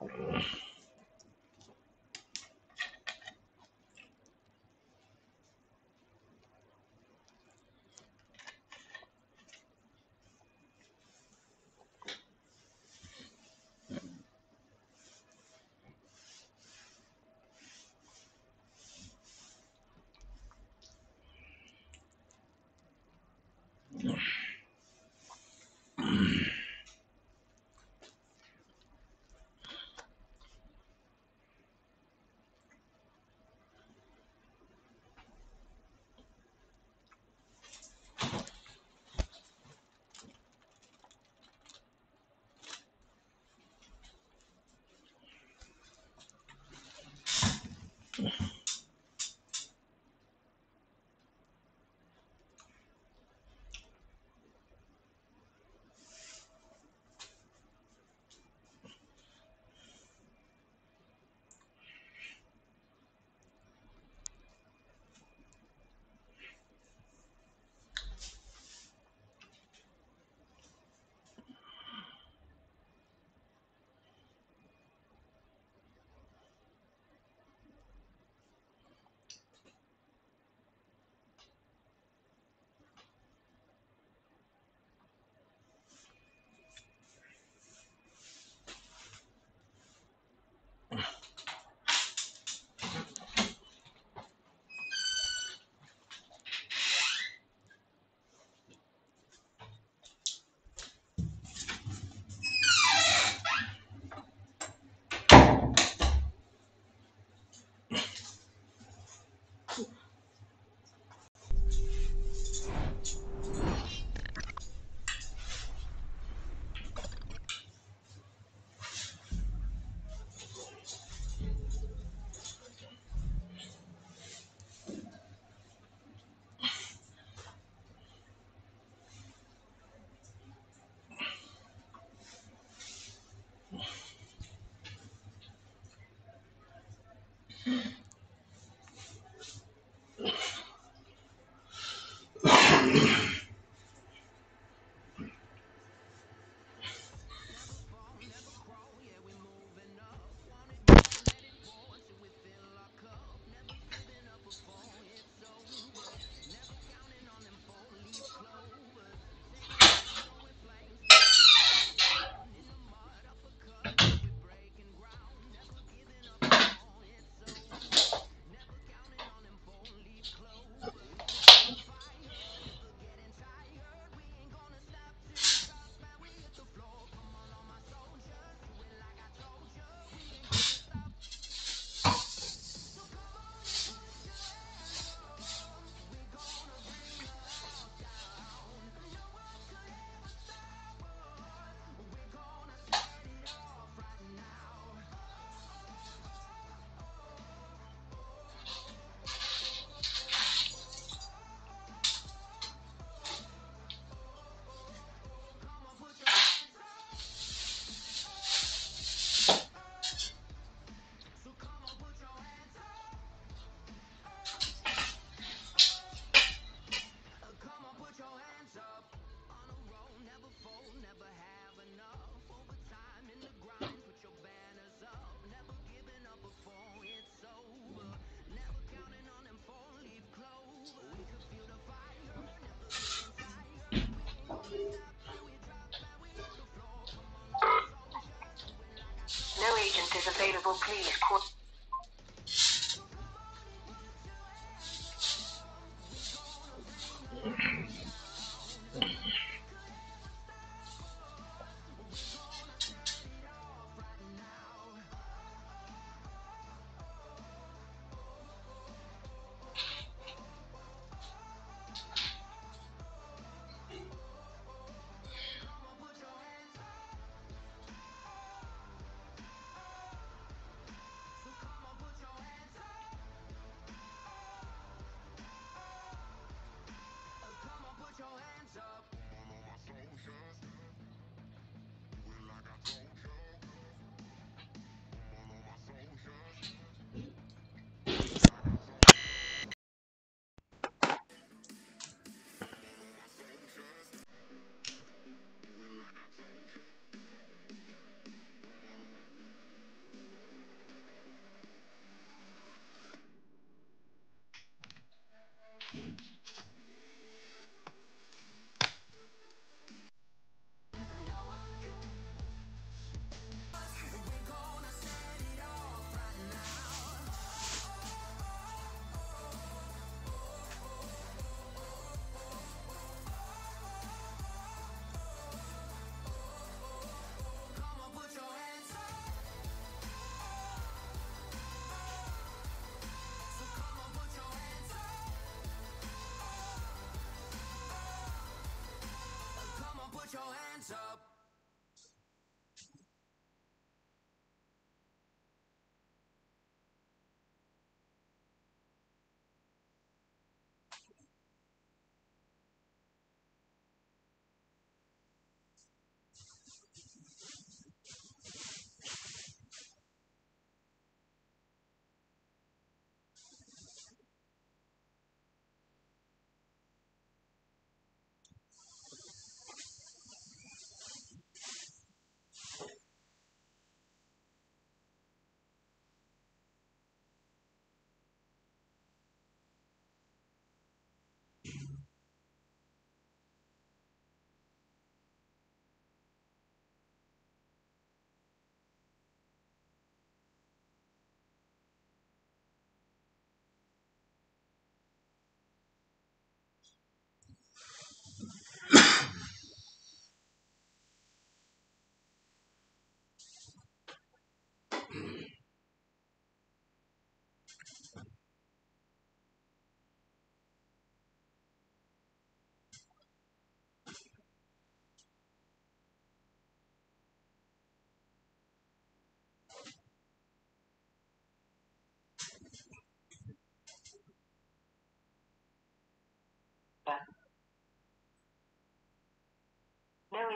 No agent is available. Please call.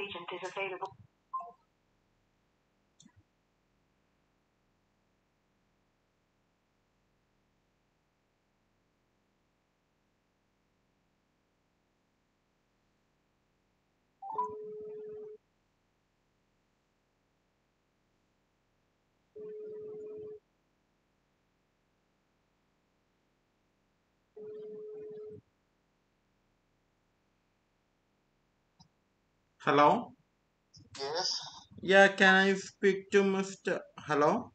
agent is available. Hello? Yes. Yeah, can I speak to Mr. Hello?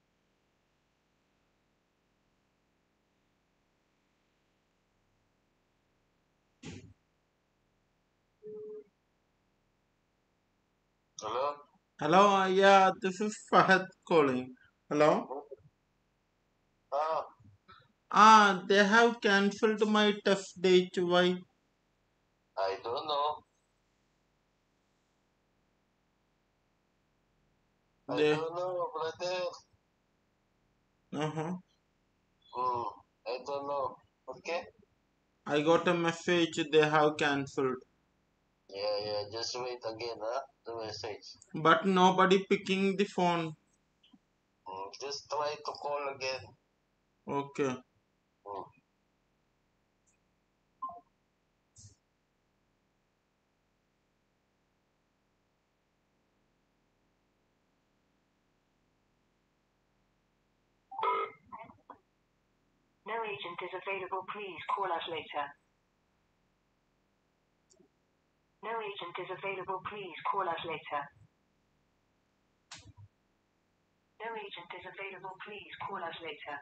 Hello. Hello, uh, yeah, this is Fahad calling. Hello? Ah, Ah, they have cancelled my test date. Why? I don't know. I They, don't know, brother. uh-huh. Hmm. I don't know. Okay. I got a message they have cancelled. Yeah, yeah. Just wait again, huh? The message. But nobody picking the phone. Hmm. Just try to call again. Okay. Hmm. No agent is available. Please call us later. No agent is available. Please call us later. No agent is available. Please call us later.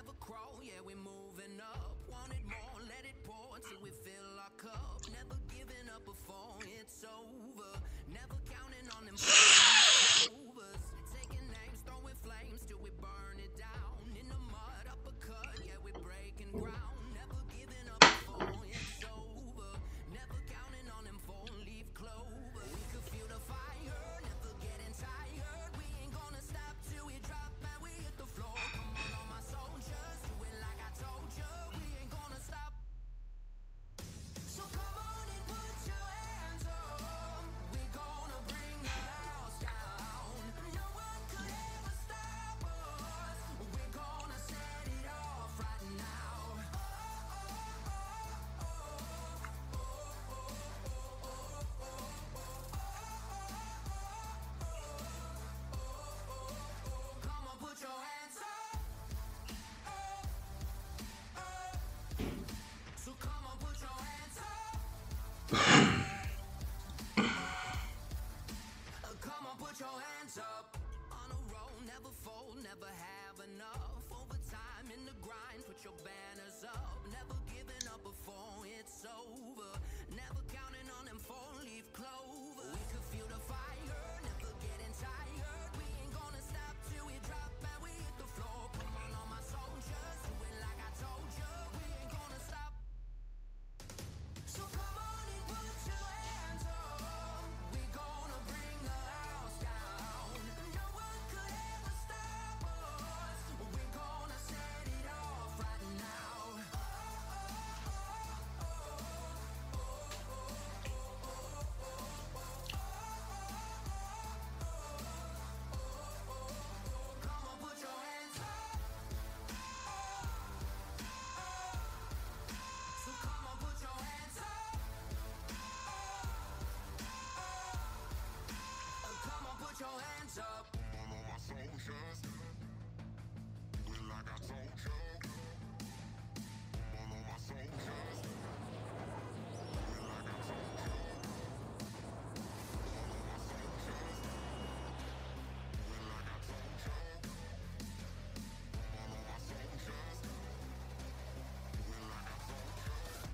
never crawl, yeah, we moving up. Wanted more, let it pour till we fill our cup. Never giving up before it's over. Never counting on them overs. Taking names, throwing flames till we burn it down. In the mud, uppercut, yeah, we breaking ground. Never giving up before it's over. Never counting on them four leaf clover. We could feel the fire, never getting tired. We ain't gonna stop till we drop and we hit the floor. Come on, all my soldiers, do it like I told you. We ain't gonna stop. So come on and put your hands up. We're gonna bring the house down. No one could ever stop us. We're gonna set it off right now. Come on, put your hands up. So come on, put your hands up. Uh, Come on, put your hands up. On a roll, never fold, never have enough. Overtime in the grind, put your banners up. Never giving up before it's over. Never counting on them four leaf clover. We could feel the fire, never getting tired. We ain't gonna stop till we drop and we hit the floor. Come on, all my soldiers, do it like I told you. We ain't gonna stop. So come on and put your hands up. We're gonna bring the house down. No one could ever stop us. We're gonna set it off right now. Come on, put your hands up. So come on, put your hands up. Uh, Come on, put your hands up. on all my soldiers. Do it like I told you. on all my soldiers. Do it like I told you. on all my soldiers. Do it like I told you. on all my soldiers. Do it like I told you.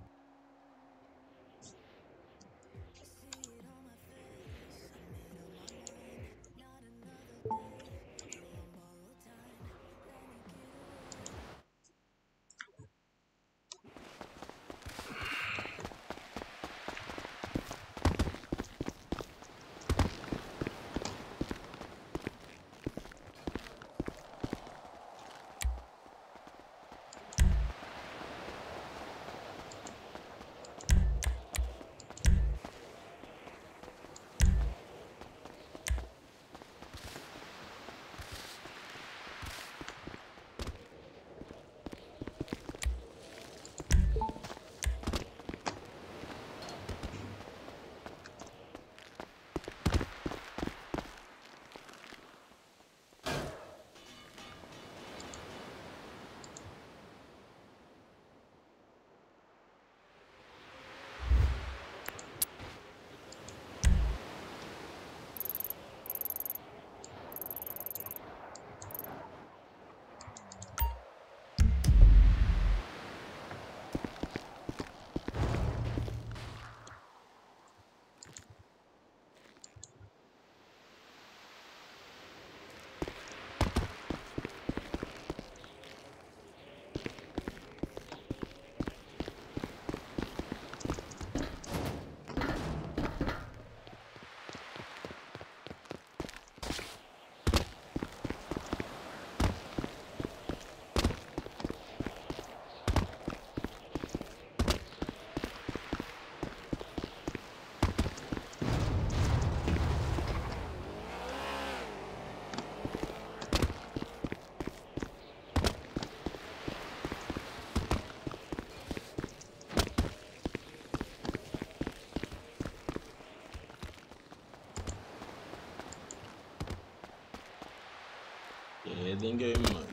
ഏതെങ്കിലും മതി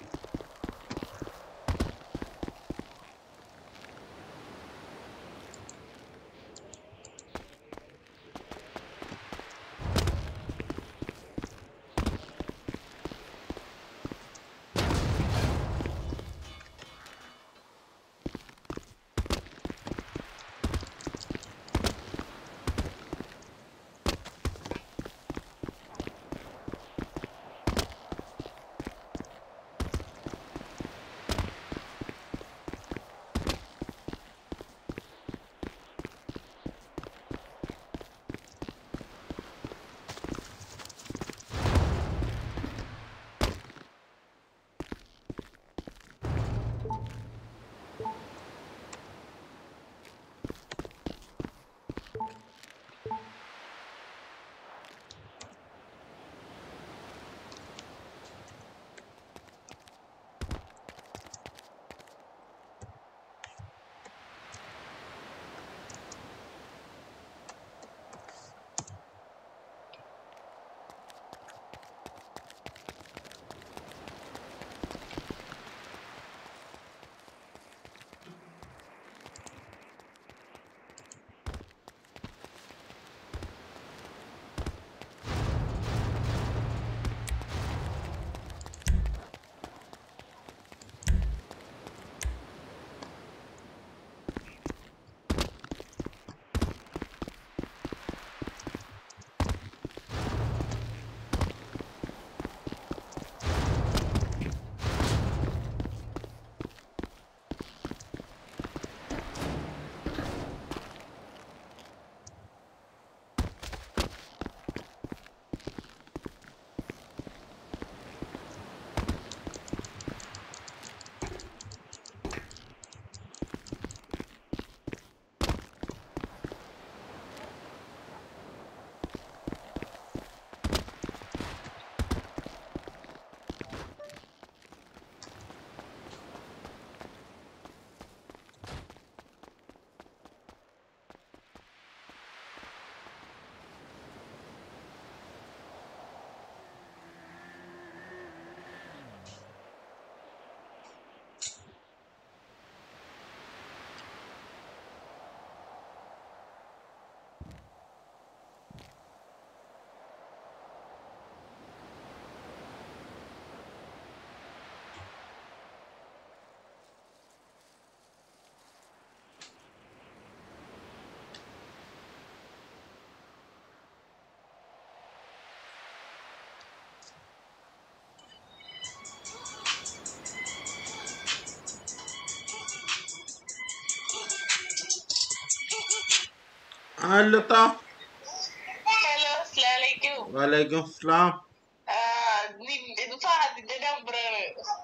അല്ലത്താ hello അസ്ലാലേക്കും വലൈക്കും slam നിന്റെ ഇത് ഫാദിന്റെ നമ്പറാണ്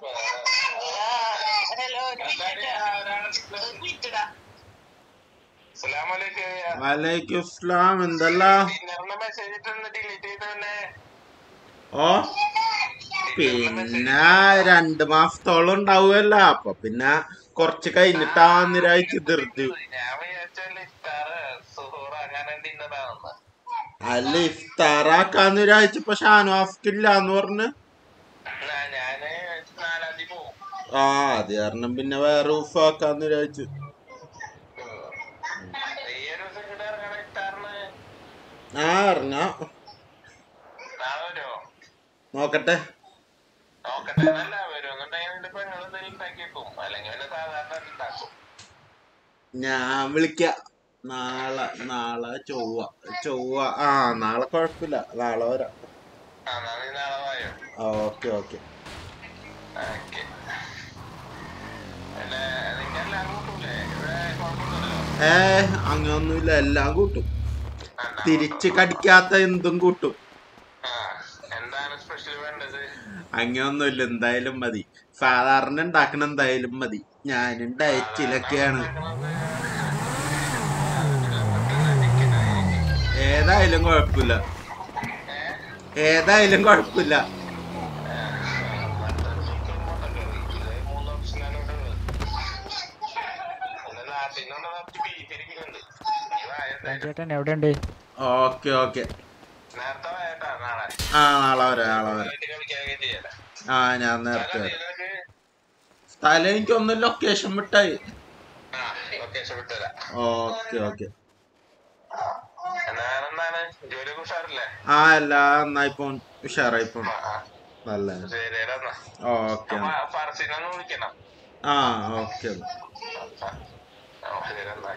hello വിറ്റടാ വലൈക്കും slam എന്തല്ല message ഇട്ടൊന്ന് delete ചെയ്ത് തന്നെ ഓ പിന്നെ രണ്ട് മാസത്തോളം ഉണ്ടാവുമല്ല അപ്പൊ പിന്നെ കുറച്ച് കഴിഞ്ഞിട്ടാ നിരാഴ്ച ധൃതി ഞാൻ വിചാരിച്ചല്ല ഇഫ്താറ് സുഹൂർ അങ്ങനെ ഡിന്നറാണെന്ന് അല്ല ഇഫ്താറാക്കാന്ന് ഒരാഴ്ച ഇപ്പൊ ഷാനുവാഫിക്കില്ല എന്ന് പറഞ്ഞ് ഞാ- ഞാന് നാലാം തീയതി പോവും ആ അത് കാരണം പിന്നെ വേറെ ഉഫാക്കാന്ന് ഒരാഴ്ച ഈ ഒരു ദിവസം ഇങ്ങോട്ട് ഇറങ്ങണ ഇഫ്താറിന് ആ അറിഞ്ഞ നാളെ വരുമോ നോക്കട്ടെ നോക്കട്ടെ നല്ല വരുമെന്നുണ്ടെങ്കിൽ നിന്റെ പെങ്ങൾ എന്തെങ്കിലും ഉണ്ടാക്കി വെക്കും അല്ലെങ്കിൽ പിന്നെ സാധാരണ ഉണ്ടാക്കും ഞാൻ വിളിക്ക നാളെ നാളെ ചൊവ്വ ചൊവ്വ ആ നാളെ കുഴപ്പമില്ല നാളെ വരാം ആ എന്നാ നീ നാളെ വായോ ഓക്കെ ഓക്കെ ഓക്കെ പിന്നെ നിങ്ങെല്ലാം കൂട്ടൂലേ ഇവിടെ കുഴപ്പമൊന്നുമില്ലല്ലോ ഏ അങ്ങനൊന്നുമില്ല എല്ലാം കൂട്ടും ആ, എന്നാ തിരിച്ച് കൂട്ടും. കടിക്കാത്ത എന്തും കൂട്ടും ആ എന്താണ് സ്പെഷ്യൽ വേണ്ടത് അങ്ങനൊന്നുമില്ല എന്തായാലും മതി സാധാരണ ഉണ്ടാക്കണ എന്തായാലും മതി ഞാനും ഡയറ്റിലൊക്കെയാണ് ഏതായാലും കുഴപ്പമില്ല ഏതായാലും കുഴപ്പമില്ല ചേട്ടൻ എവിടെയുണ്ട് ഓക്കെ ഓക്കെ നേരത്തെ വേട്ടാ നാളെ ആ നാളെ വരാം നാളെ വരാം വീട്ടിൽ കളിക്കാൻ ചെയ്യല ആ ഞാൻ നേരത്തെ വരാം സ്ഥലം എനിക്കൊന്ന് ലൊക്കേഷൻ വിട്ടായി ആ ലൊക്കേഷൻ വിട്ടുതരാം ഓക്കെ ഓക്കെ എന്നാണെന്നാണ് ജോലിയൊക്കെ ഉഷാറില്ലേ ആ എല്ലാം നന്നായി പോൺ ഉഷാറായി പോൺ ആ ആ നല്ല ശരിയടാ എന്നാ ഓക്കെ അപ്പൊ ഫർസിനൊന്ന് വിളിക്കണം ആ ഓക്കെ ആ ആ, ശരി എന്നാ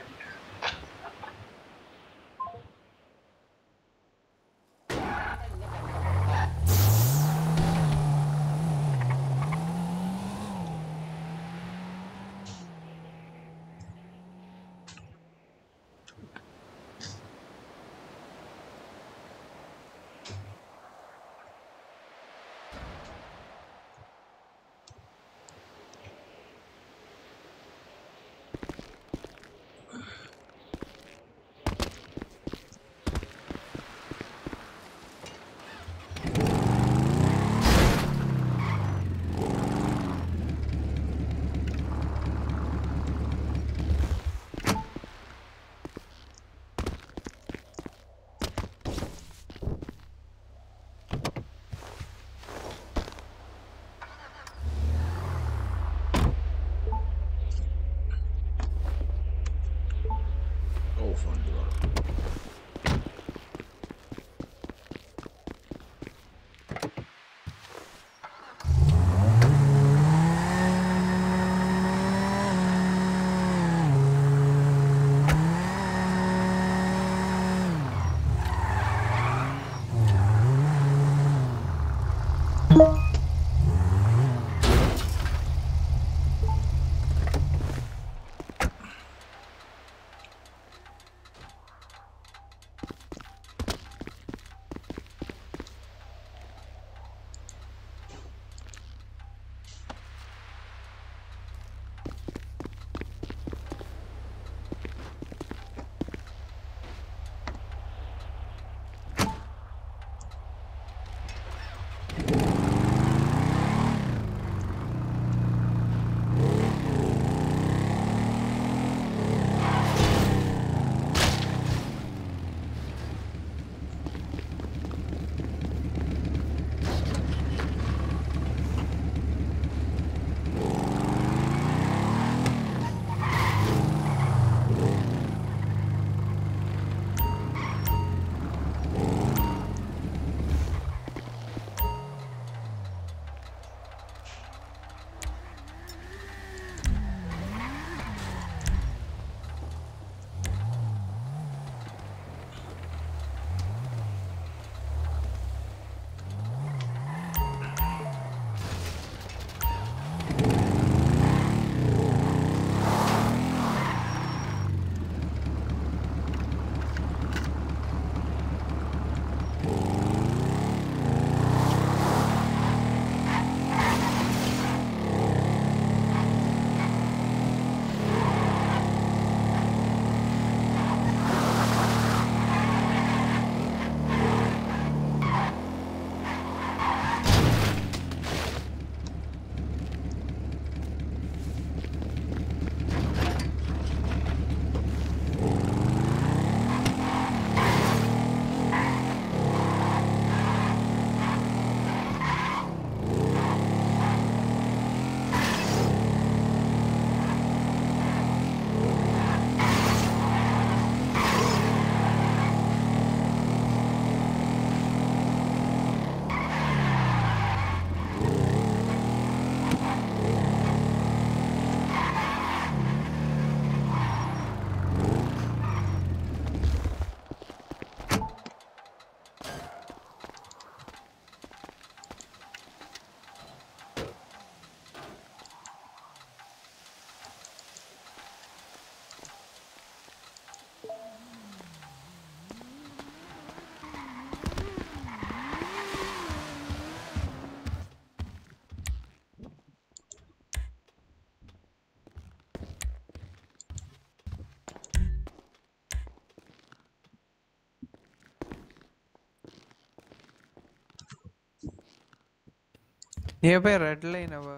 Nearby red line our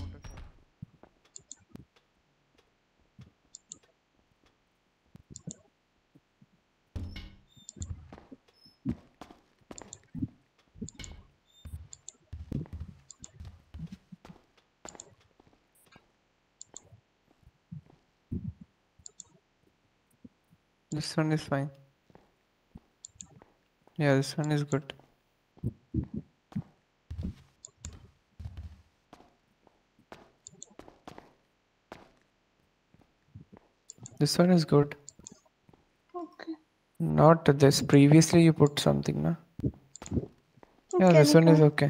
This one is fine. Yeah, this one is good. This one is good. Okay. Not this. Previously you put something, na? Yeah, Okay, this one is okay. okay.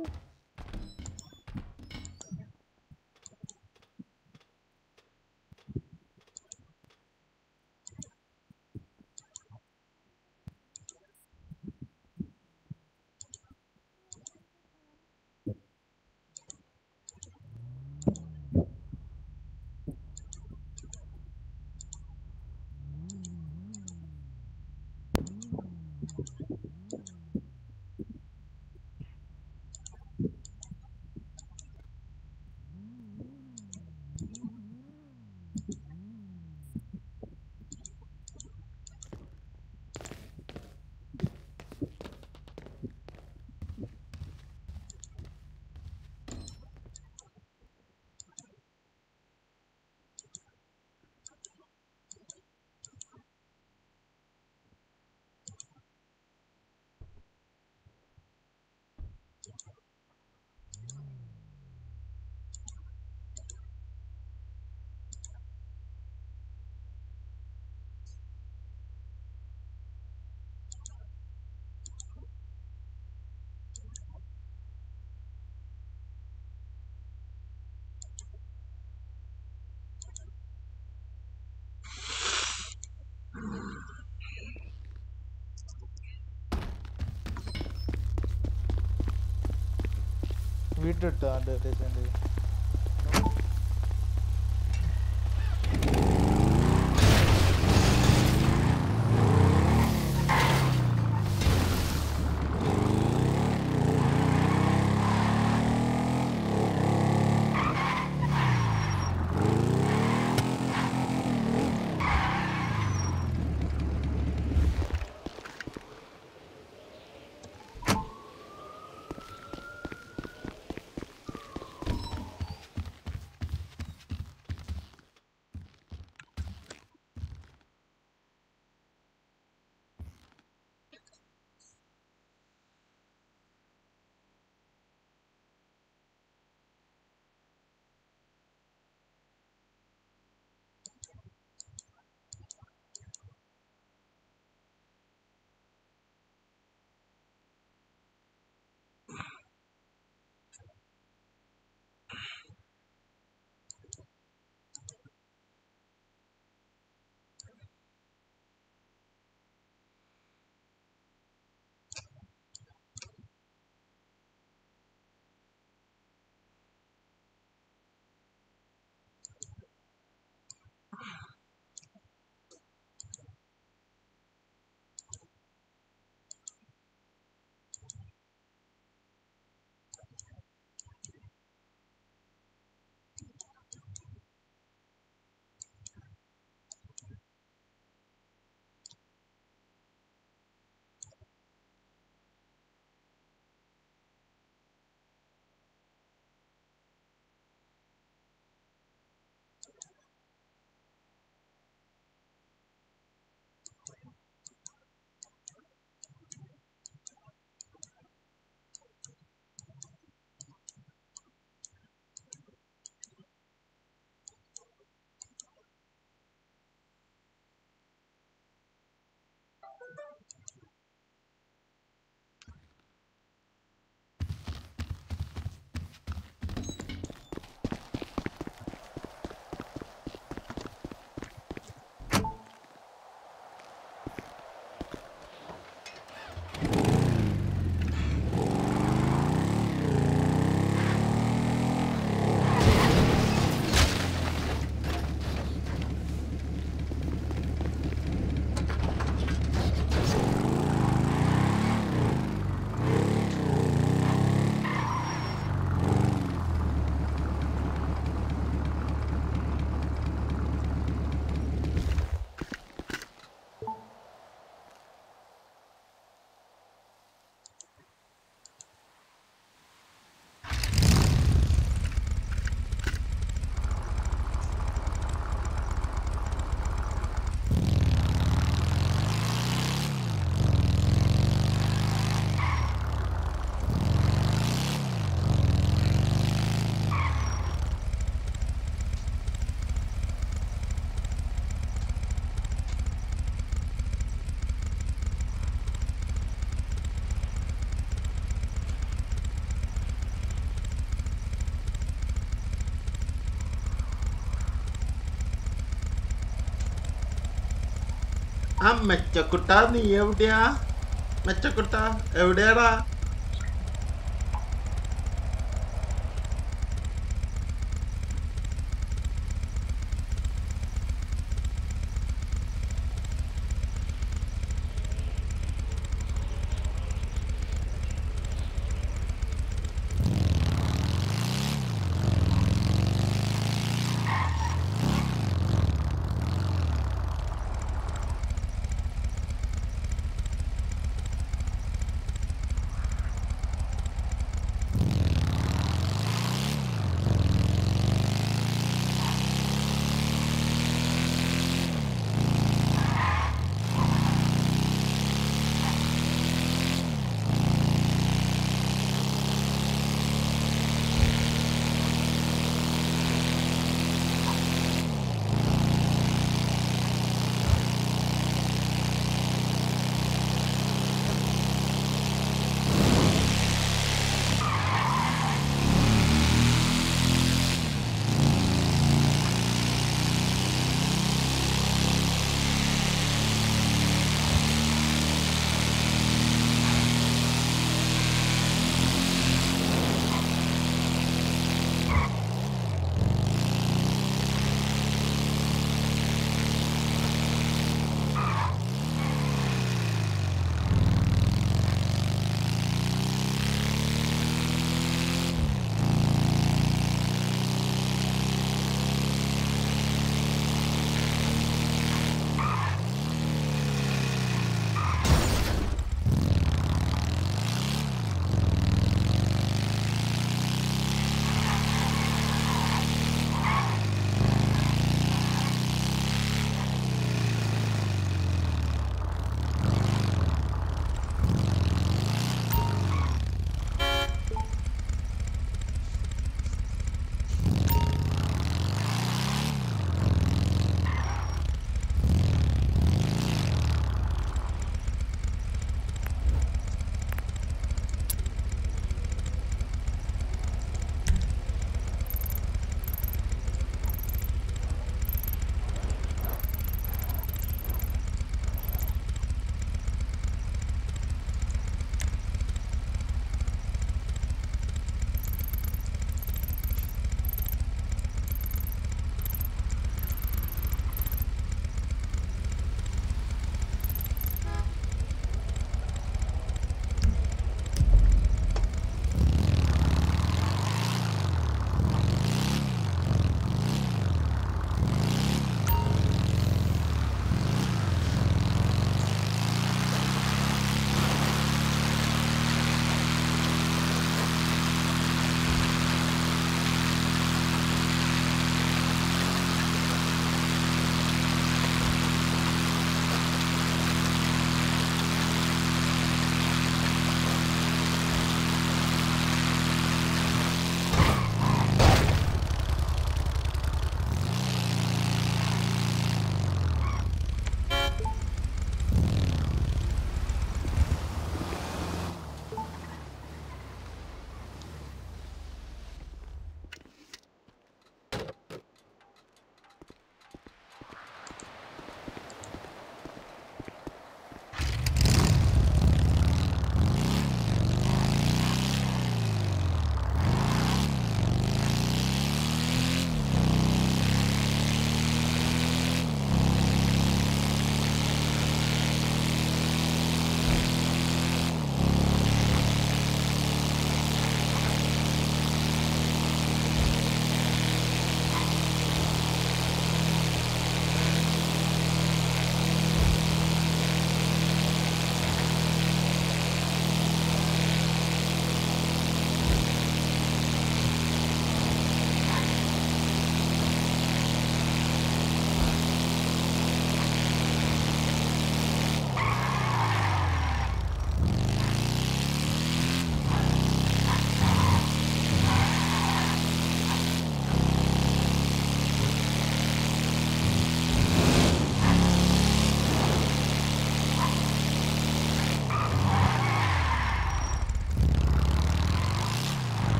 വീട്ടിലിട്ടോ advertisement ആ മെച്ചക്കുട്ട നീ എവിടെയാ മെച്ചക്കുട്ട എവിടെയാടാ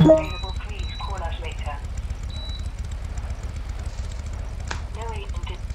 available. Please call us later. No agent is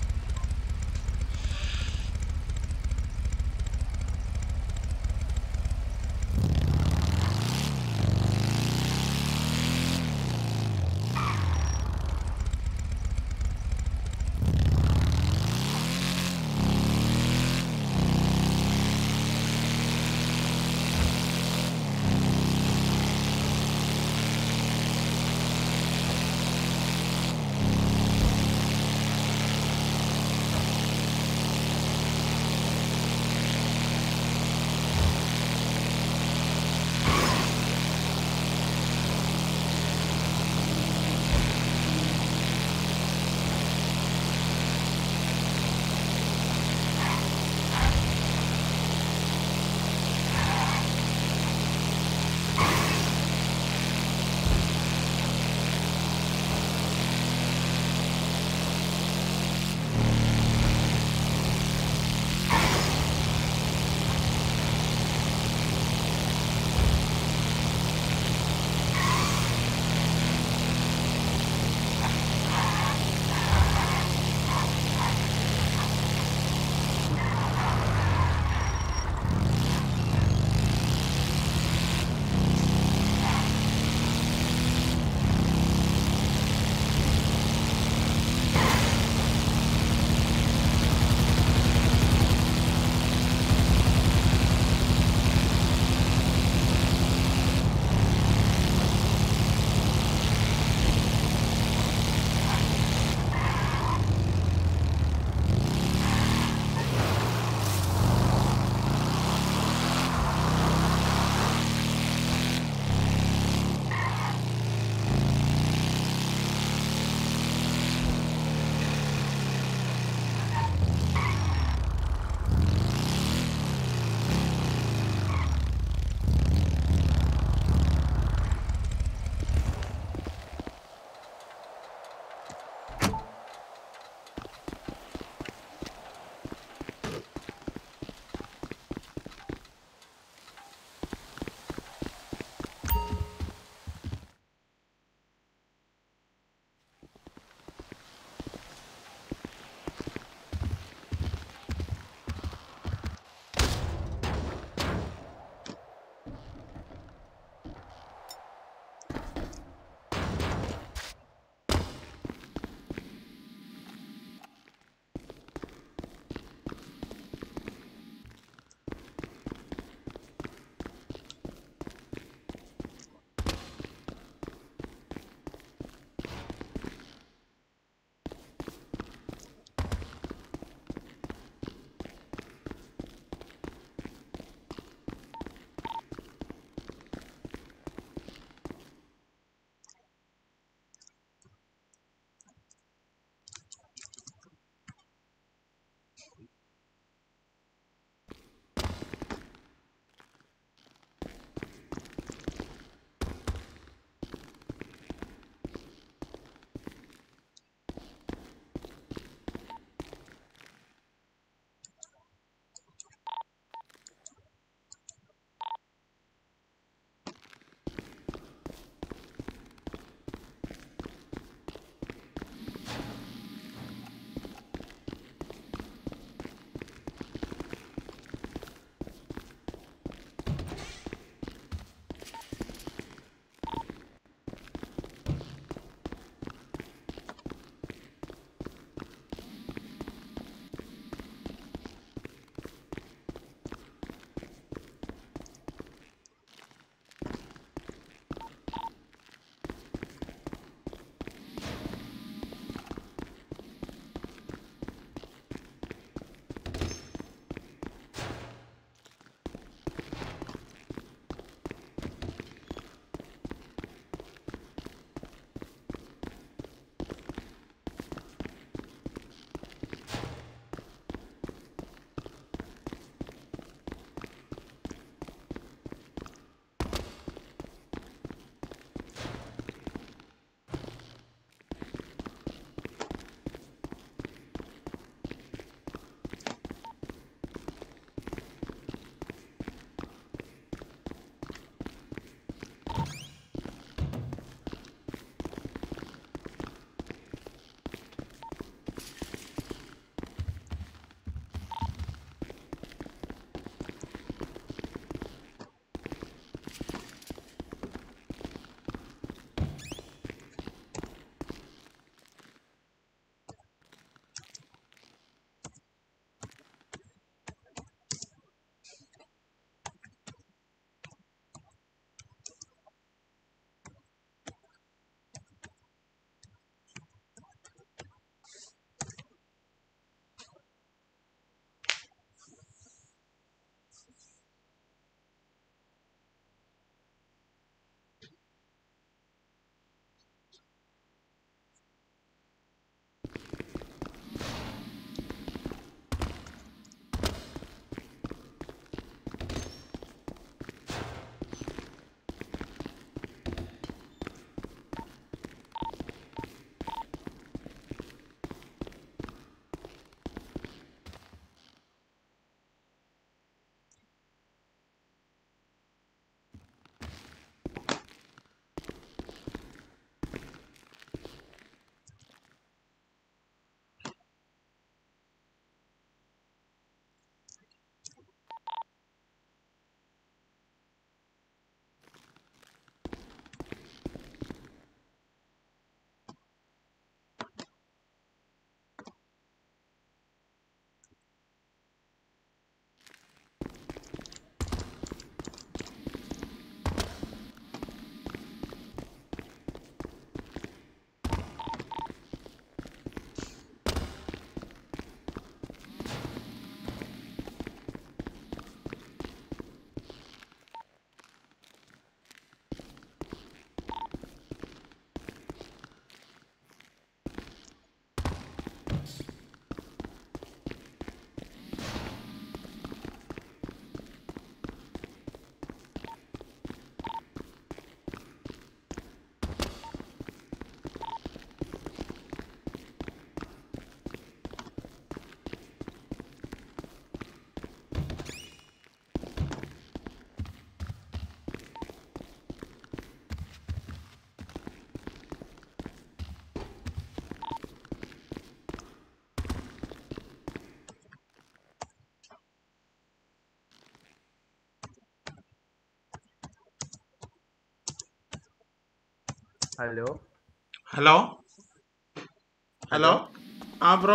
hello hello hello ആ bro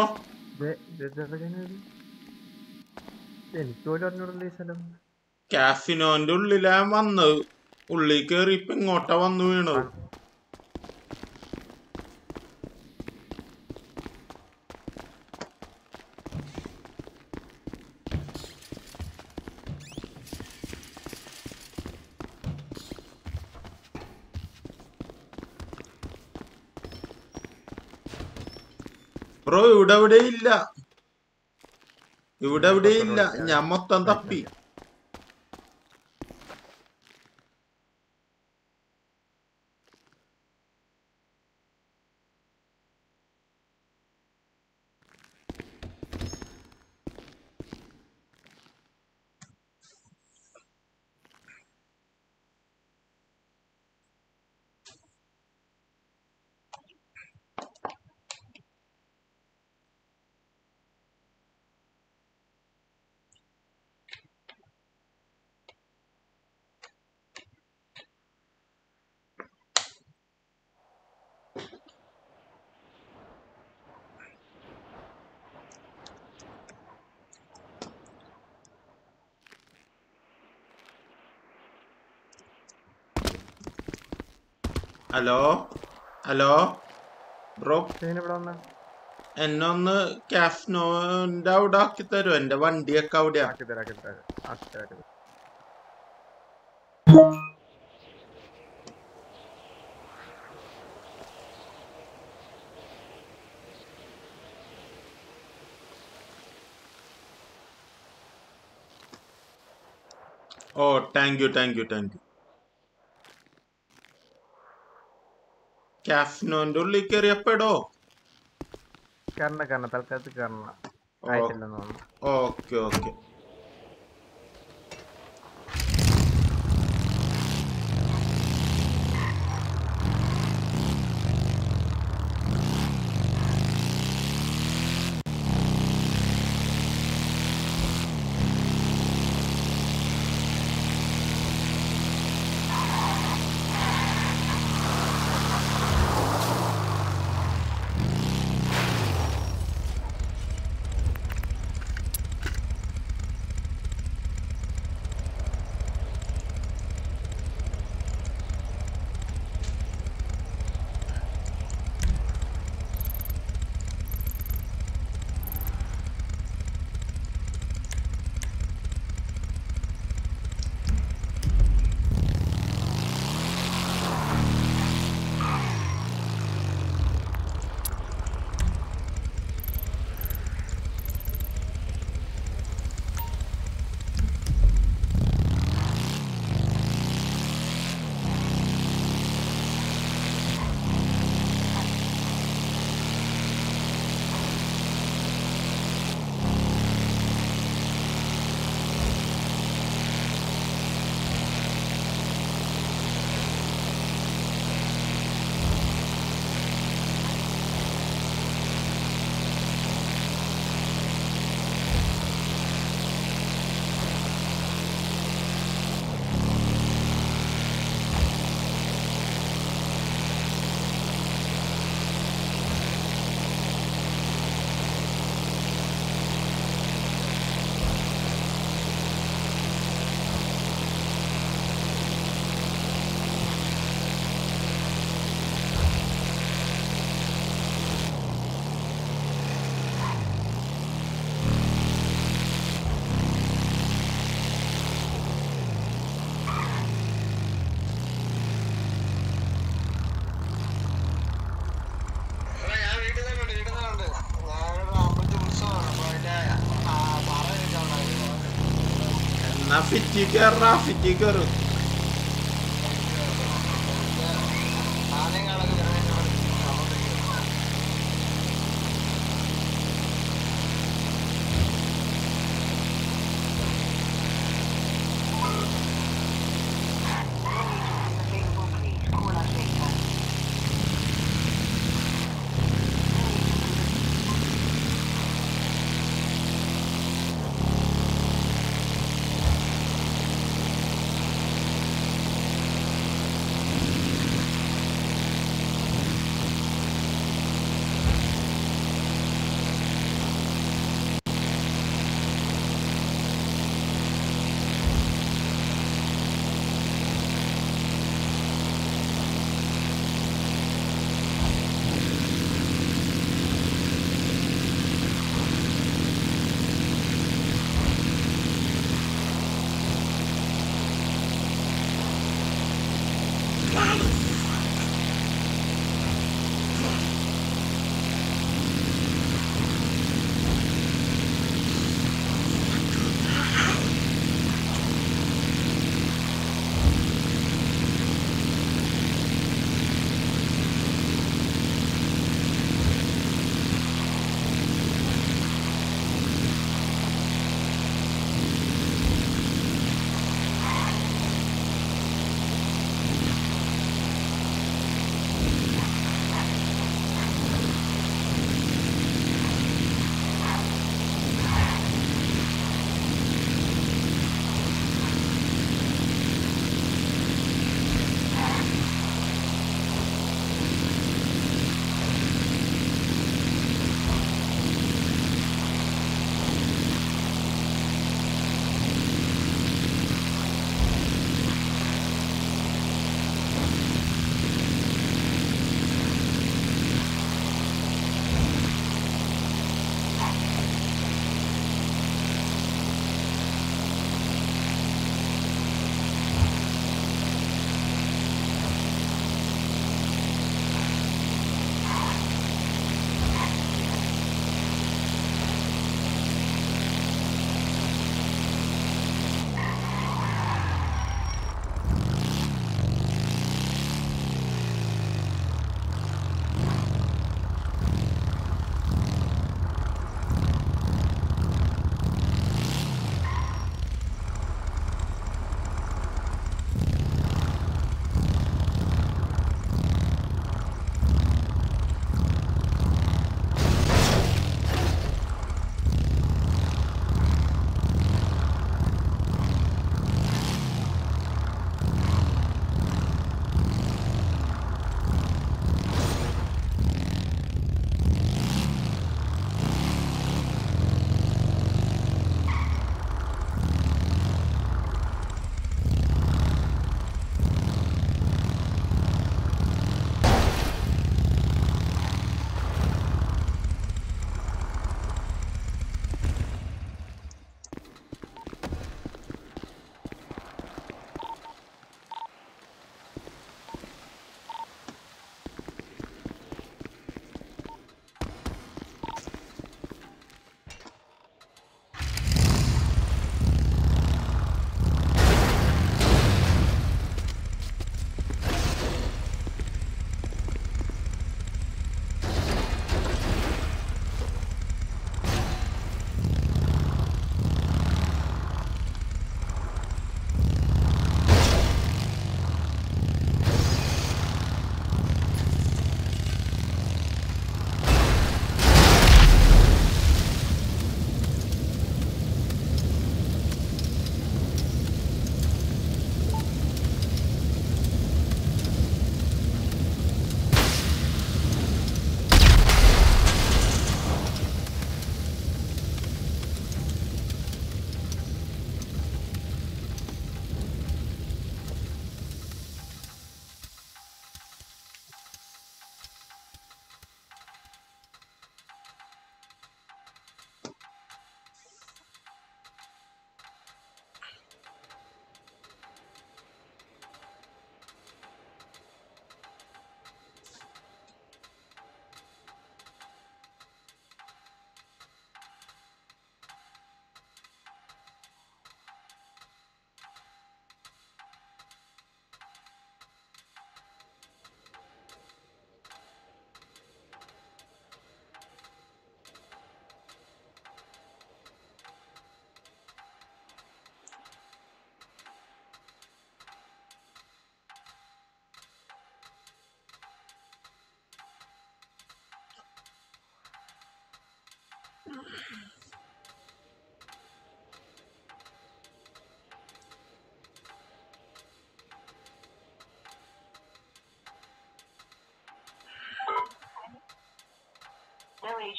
എനിക്ക് പോലും അറിഞ്ഞൂടല്ലോ ഈ സ്ഥലം കാഫിനോന്റെ ഉള്ളിലാ വന്നത് ഉള്ളിൽ കേറി ഇപ്പൊ ഇങ്ങോട്ടാ വന്നു വീണത് ബ്രോ ഇവിടെ എവിടെ ഇല്ല ഇവിടെ എവിടെ ഇല്ല ഞാൻ മൊത്തം തപ്പി ഹലോ ഹലോ ബ്രോ ഇവിടെ വന്ന എന്നെ ഒന്ന് കാഫ്നോന്റെ അവിടെ ആക്കി തരുമോ എന്റെ വണ്ടിയൊക്കെ അവിടെയാ ആക്കി തരാം ആക്കി തരാം ആക്കി തരാം ആക്കി തരാം ഓ thank you thank you thank you കാഫ്നോന്റെ ഉള്ളിൽ കയറിയപ്പെടോ കയറണ്ട കയറണ്ട തൽക്കാലത്ത് കയറണം ആയിട്ടില്ലെന്ന് തോന്നുന്നു ഓക്കെ ഓക്കെ ഞാൻ വീട്ടിൽ തന്നെ ഉണ്ട് വീട്ടിൽ തന്നെ ഉണ്ട് ഞാനൊരു അമ്പലത്തിൽ ഉത്സവമാണ് അപ്പൊ അതിന്റെ ആ, പറ കഴിക്കാനുണ്ടായിരുന്നു എന്നാ ഫിറ്റി കയറാ ഫിറ്റി കയറും ആദ്യം കാണാൻ Available, please call us later.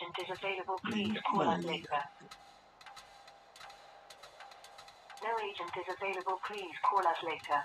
agent is available. Please call us later. No agent is available. Please call us later.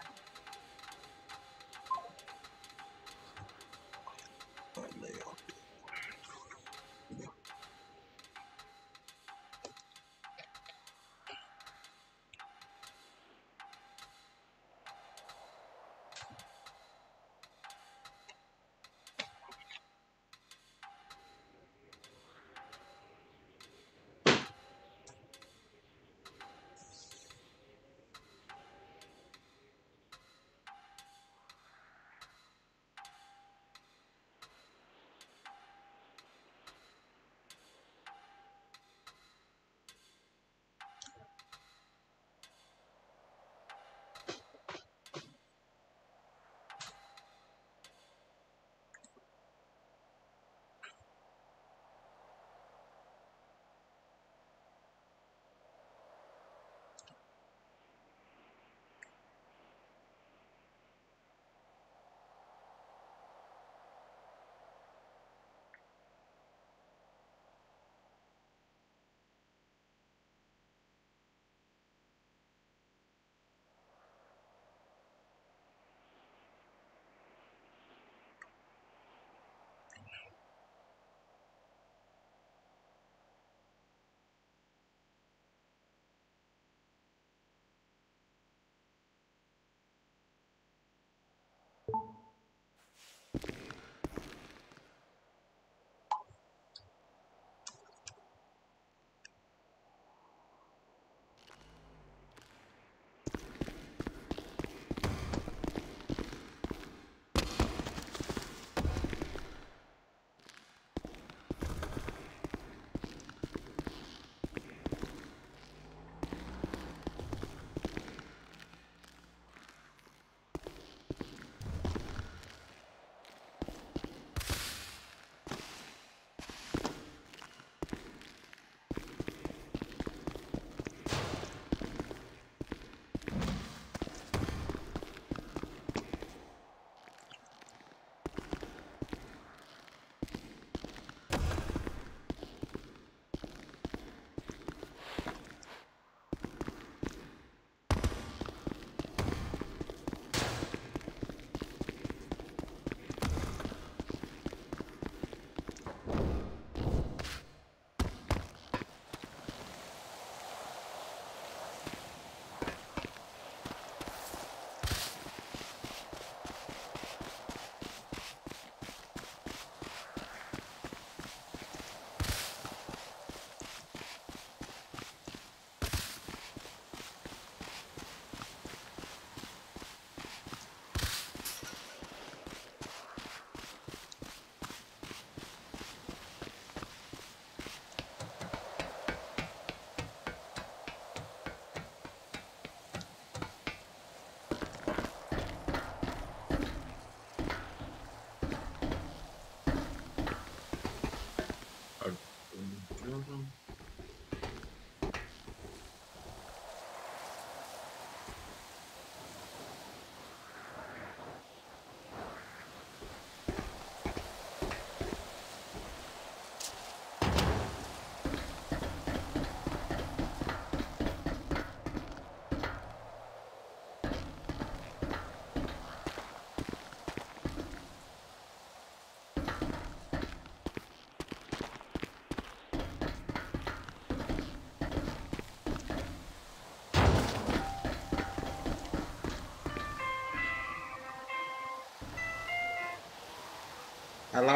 Hello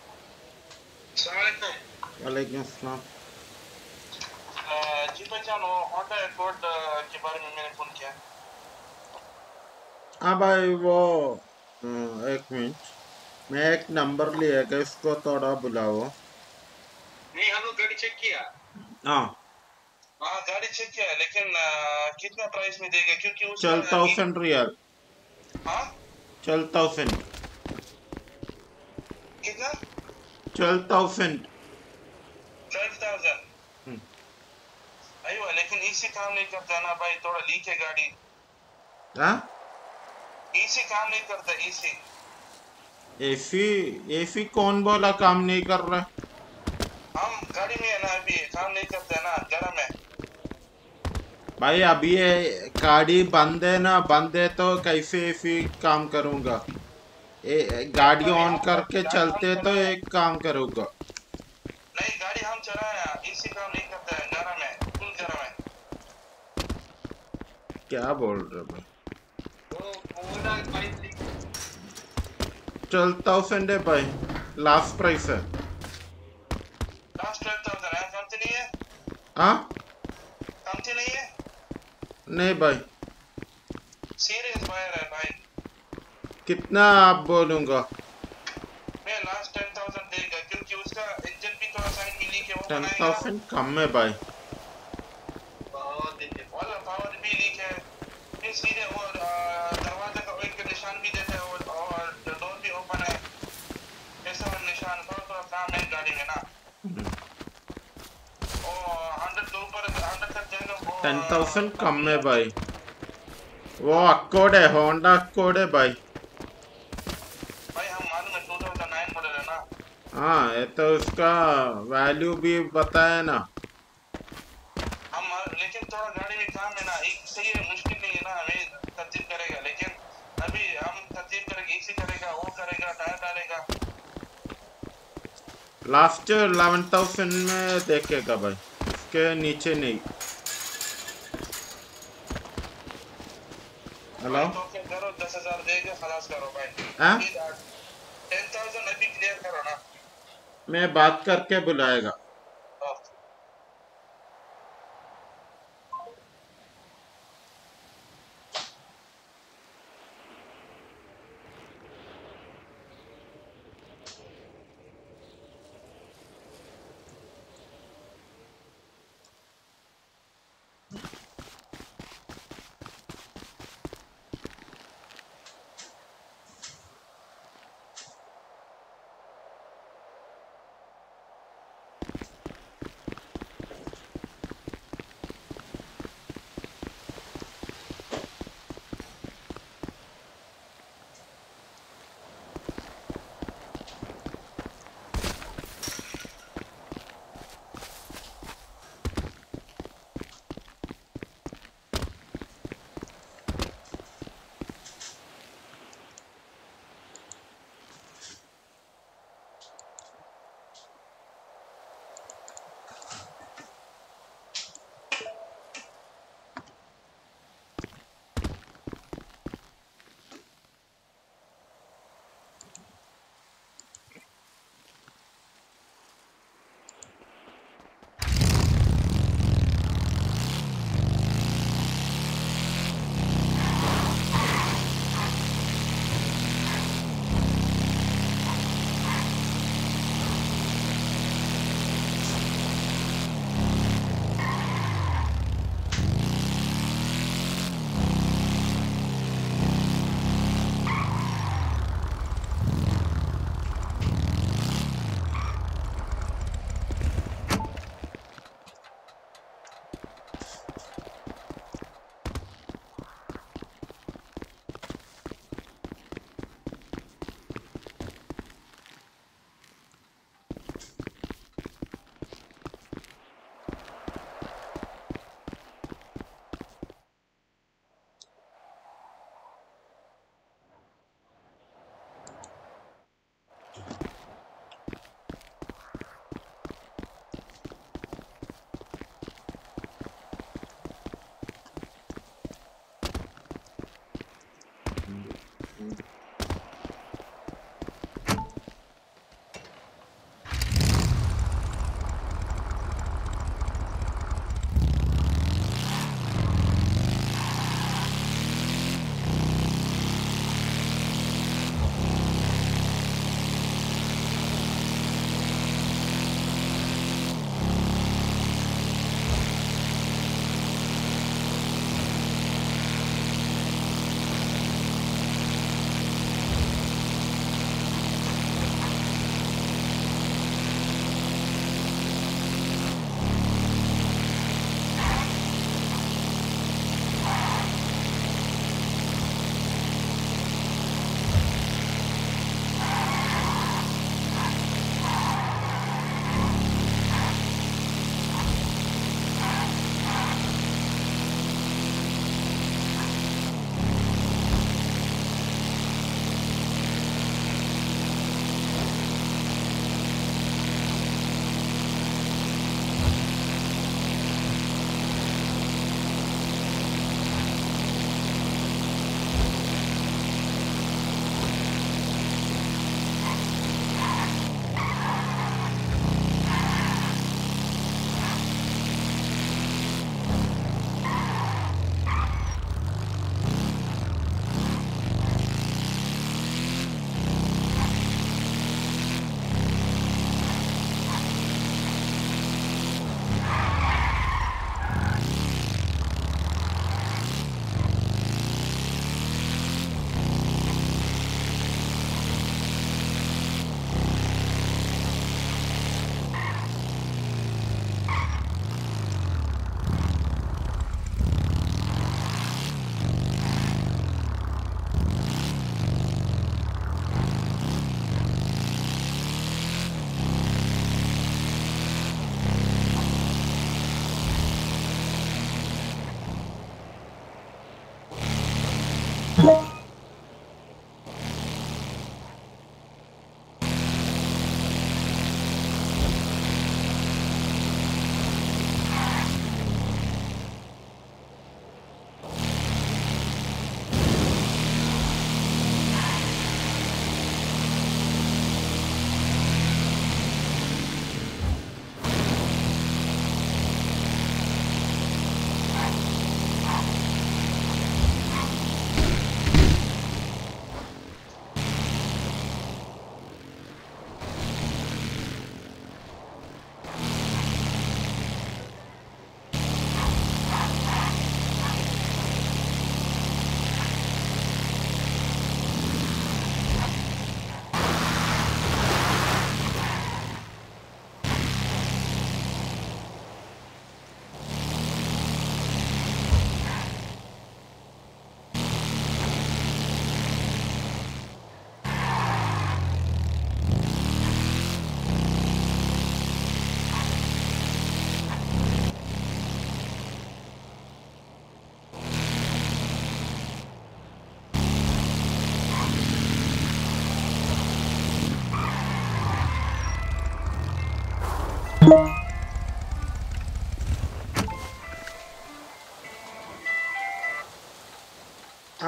सलामकुम वालेकुम अस्सलाम जी भाईजान वो होंडा एयरपोर्ट के बारे में मैंने फोन किया हाँ भाई वो अ, एक मिनट मैं एक नंबर लिया कि इसको थोड़ा बुलाओ नहीं हम लोग गाड़ी चेक किया हाँ हाँ गाड़ी चेक किया है, लेकिन अ, कितना प्राइस में देगा क्योंकि उसका ट्वेल्व थाउजेंड रियल हाँ ट्वेल्व थाउजेंड कितना ट्वेल्व थाउजेंड ट्वेल्व थाउजेंड हम्म। अयो लेकिन इसी काम नहीं करता ना भाई थोड़ा लीक है गाड़ी हाँ इसी काम नहीं करता इसी एसी एसी कौन बोला काम नहीं कर रहा हम गाड़ी में है ना अभी काम नहीं करते है ना गर्म है भाई अभी ये गाड़ी बंद है ना बंद है तो कैसे फिर काम करूंगा ए, गाड़ी ऑन करके चलते तो एक काम करूंगा नहीं गाड़ी हम चलाए इसी काम नहीं करते हैं गर्म है फुल गर्म है क्या बोल रहे भाई वो पूरा पाइप लीक ट्वेल्व थाउजेंड है भाई लास्ट प्राइस है लास्ट ट्वेल्व थाउजेंड है कम नहीं है हाँ कम नहीं है नहीं भाई सीरियस बायर है भाई कितना आप बोलूंगा मैं लास्ट टेन थाउजेंड देगा क्योंकि उसका इंजन भी थोड़ा सा भी लीक है वो टेन बनाएगा थाउजेंड कम है भाई वाला पावर भी लीक है फिर सीधे वो अ, दरवाजे का एक निशान भी देते हैं और, और डोर भी ओपन है ऐसा वाला निशान थोड़ा थोड़ा काम है गाड़ी में ना और हंड्रेड के ऊपर हंड्रेड तक जाएगा वो टेन थाउजेंड कम है भाई वो अकोड है होंडा अकोड है भाई भाई हम मालूम है टू थाउजेंड नाइन मॉडल है ना हाँ ये तो उसका वैल्यू भी बताया ना हम लेकिन थोड़ा गाड़ी में काम है ना एक सही है मुश्किल नहीं है ना हमें तरतीब करेगा लेकिन अभी हम तरतीब करेंगे इसी करेगा वो करेगा टायर डालेगा लास्ट इलेवन थाउजेंड में देखेगा भाई इसके नीचे नहीं हेलो तो क्या करो दस हजार देगा खलास करो भाई हाँ? टेन थाउजेंड अभी क्लियर करो ना मैं बात करके बुलाएगा ओके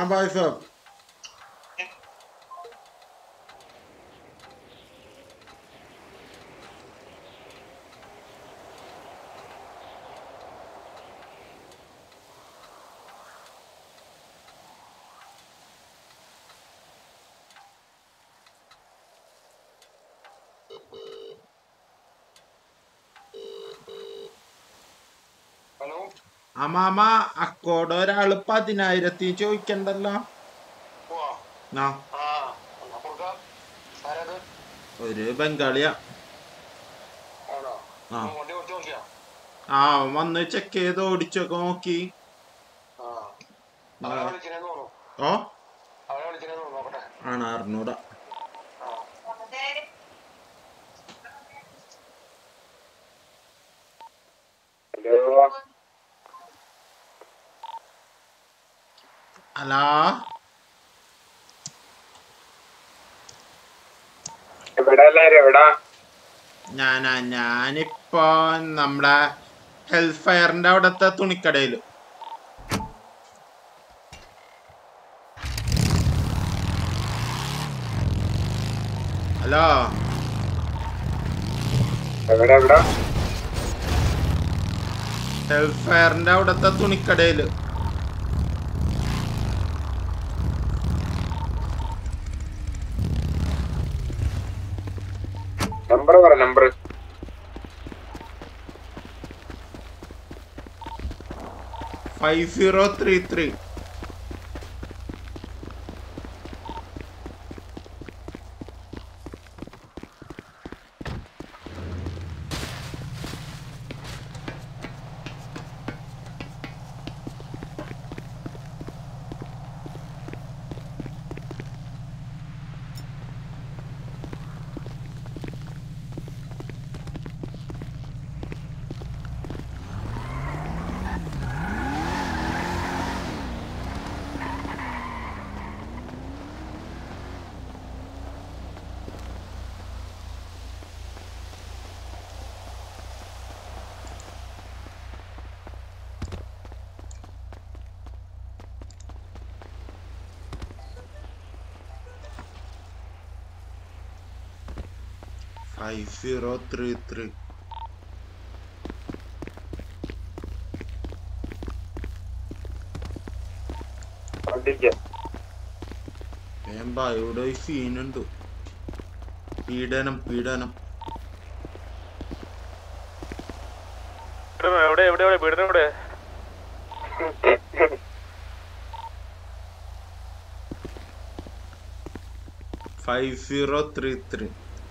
हाँ भाई साहब ഹലോ അമ്മാമ അക്കോട് ഒരാള് പതിനായിരത്തി ചോദിക്കണ്ടല്ലോ പോവാ ആ ആ എന്നാ കൊടുക്കാം ആരത് ഒരു ബംഗാളിയാ ആണോ ആ. ഉം, വണ്ടി ഓടിച്ചു നോക്കിയാ ആ അവൻ വന്ന് ചെക്ക് ചെയ്ത് ഓടിച്ചൊക്കെ നോക്കി ആ ആ. അവനെ വിളിച്ചിനെന്ന് തോന്നുന്നു ഓ അവനെ വിളിച്ചിനെന്ന് തോന്നുന്നു നോക്കട്ടെ ആണ് അറിഞ്ഞൂടാ ഹലോ അലാ എവിടെ എല്ലാരും എവിടാ ഞാനാ ഞാനിപ്പോ നമ്മളെ ഹെൽത്ത് ഫയറിന്റെ അവിടത്തെ തുണിക്കടയില് ഹലോ എവിടെ എവിടെ ഹെൽത്ത് ഫയറിന്റെ അവിടത്തെ തുണിക്കടയില് നമ്പർ പറ number five zero three three five zero three three വേമ്പാ ഇവിടെ ഒരു സീനുണ്ട് പീഡനം പീഡനം എവിടെ എവിടെ എവിടെ വീടിന് എവിടെ ഫൈവ് സീറോ ത്രീ ത്രീ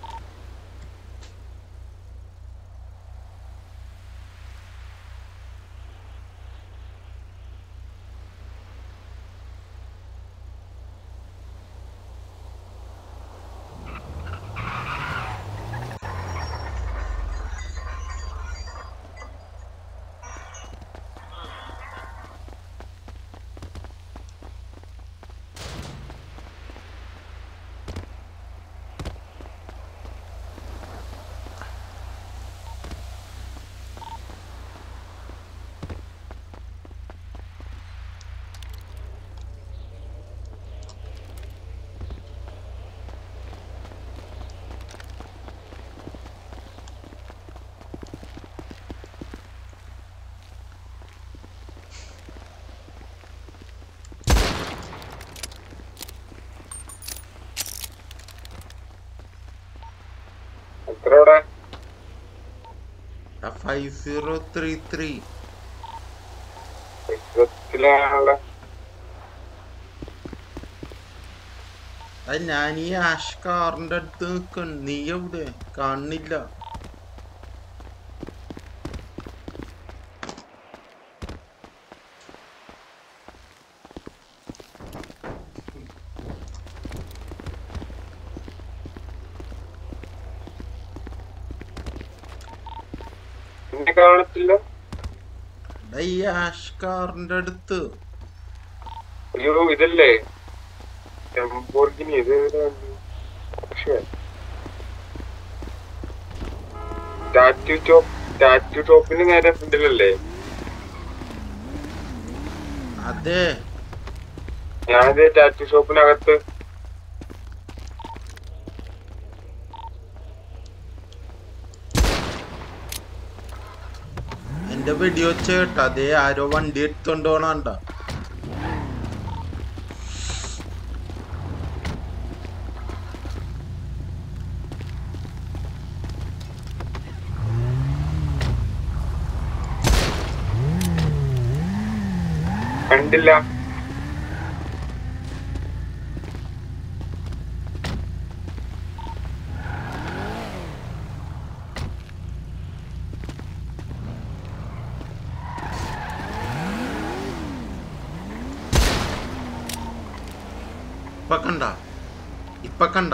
എത്ര ഇവിടെ ഫൈവ് സീറോ ത്രീ ത്രീ ഇരുപത്തിലാണുള്ള അത് ഞാൻ ഈ ആഷ് കാറിന്റെ അടുത്ത് നിൽക്കുന്നു നീ എവിടെ കാണുന്നില്ല എന്നെ കാണത്തില്ല എടാ, ഈ ആഷ് കാറിന്റെ അടുത്ത് അയ്യോ ഇതല്ലേ ലംബോർഗിനി ഇത് ഏതാ വണ്ടി? പക്ഷേ ടാറ്റു ചോപ്പ് ടാറ്റു ഷോപ്പിന് നേരെ ഫ്രണ്ടിലല്ലേ അതെ ഞാനിത് ടാറ്റു ഷോപ്പിനകത്ത് എന്റെ വെടിവെച്ച കേട്ടോ അതേ ആരോ വണ്ടി എടുത്തോണ്ട് പോണണ്ട കണ്ടില്ല ഇപ്പൊ കണ്ട ഇപ്പൊ കണ്ട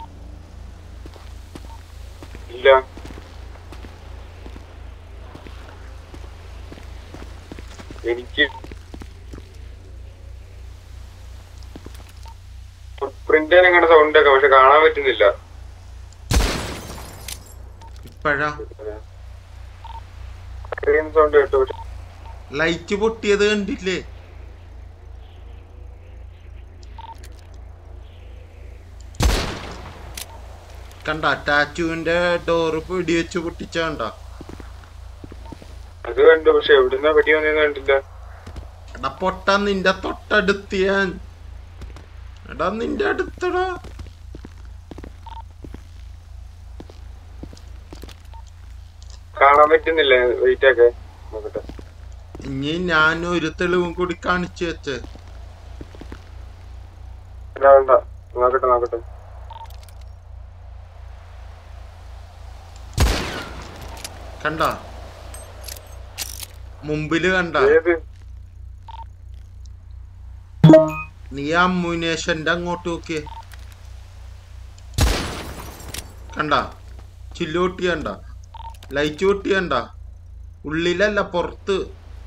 ഇല്ല എനിക്ക് പ്രിന്റ് നിങ്ങളുടെ സൗണ്ട് ഒക്കെ പക്ഷെ കാണാൻ പറ്റുന്നില്ല ഇപ്പഴാ സൗണ്ട് കേട്ടോ പക്ഷെ ലൈറ്റ് പൊട്ടിയത് കണ്ടില്ലേ കണ്ട ടാറ്റുവിന്റെ ഡോറ് വെടിവെച്ച് പൊട്ടിച്ച കണ്ട അത് കണ്ടു പക്ഷെ എവിടുന്നാ പറ്റി വന്നതെന്ന് കണ്ടില്ല എടാ പൊട്ട നിന്റെ തൊട്ടടുത്ത് ഞാൻ എടാ നിന്റെ അടുത്തടാ കാണാൻ പറ്റുന്നില്ല വെയിറ്റ് ഒക്കെ നോക്കട്ടെ ഇനി ഞാൻ ഒരു തെളിവും കൂടി കാണിച്ചു വെച്ച് വേണ്ട വേണ്ട നോക്കട്ടെ നോക്കട്ടെ കണ്ട മുമ്പില് കണ്ട ഏത് നീ ആ മുനേഷന്റെ അങ്ങോട്ട് നോക്കിയേ കണ്ട ചില്ല് പൊട്ടി കണ്ട ലൈറ്റ് പൊട്ടി കണ്ട ഉള്ളിലല്ല പുറത്ത്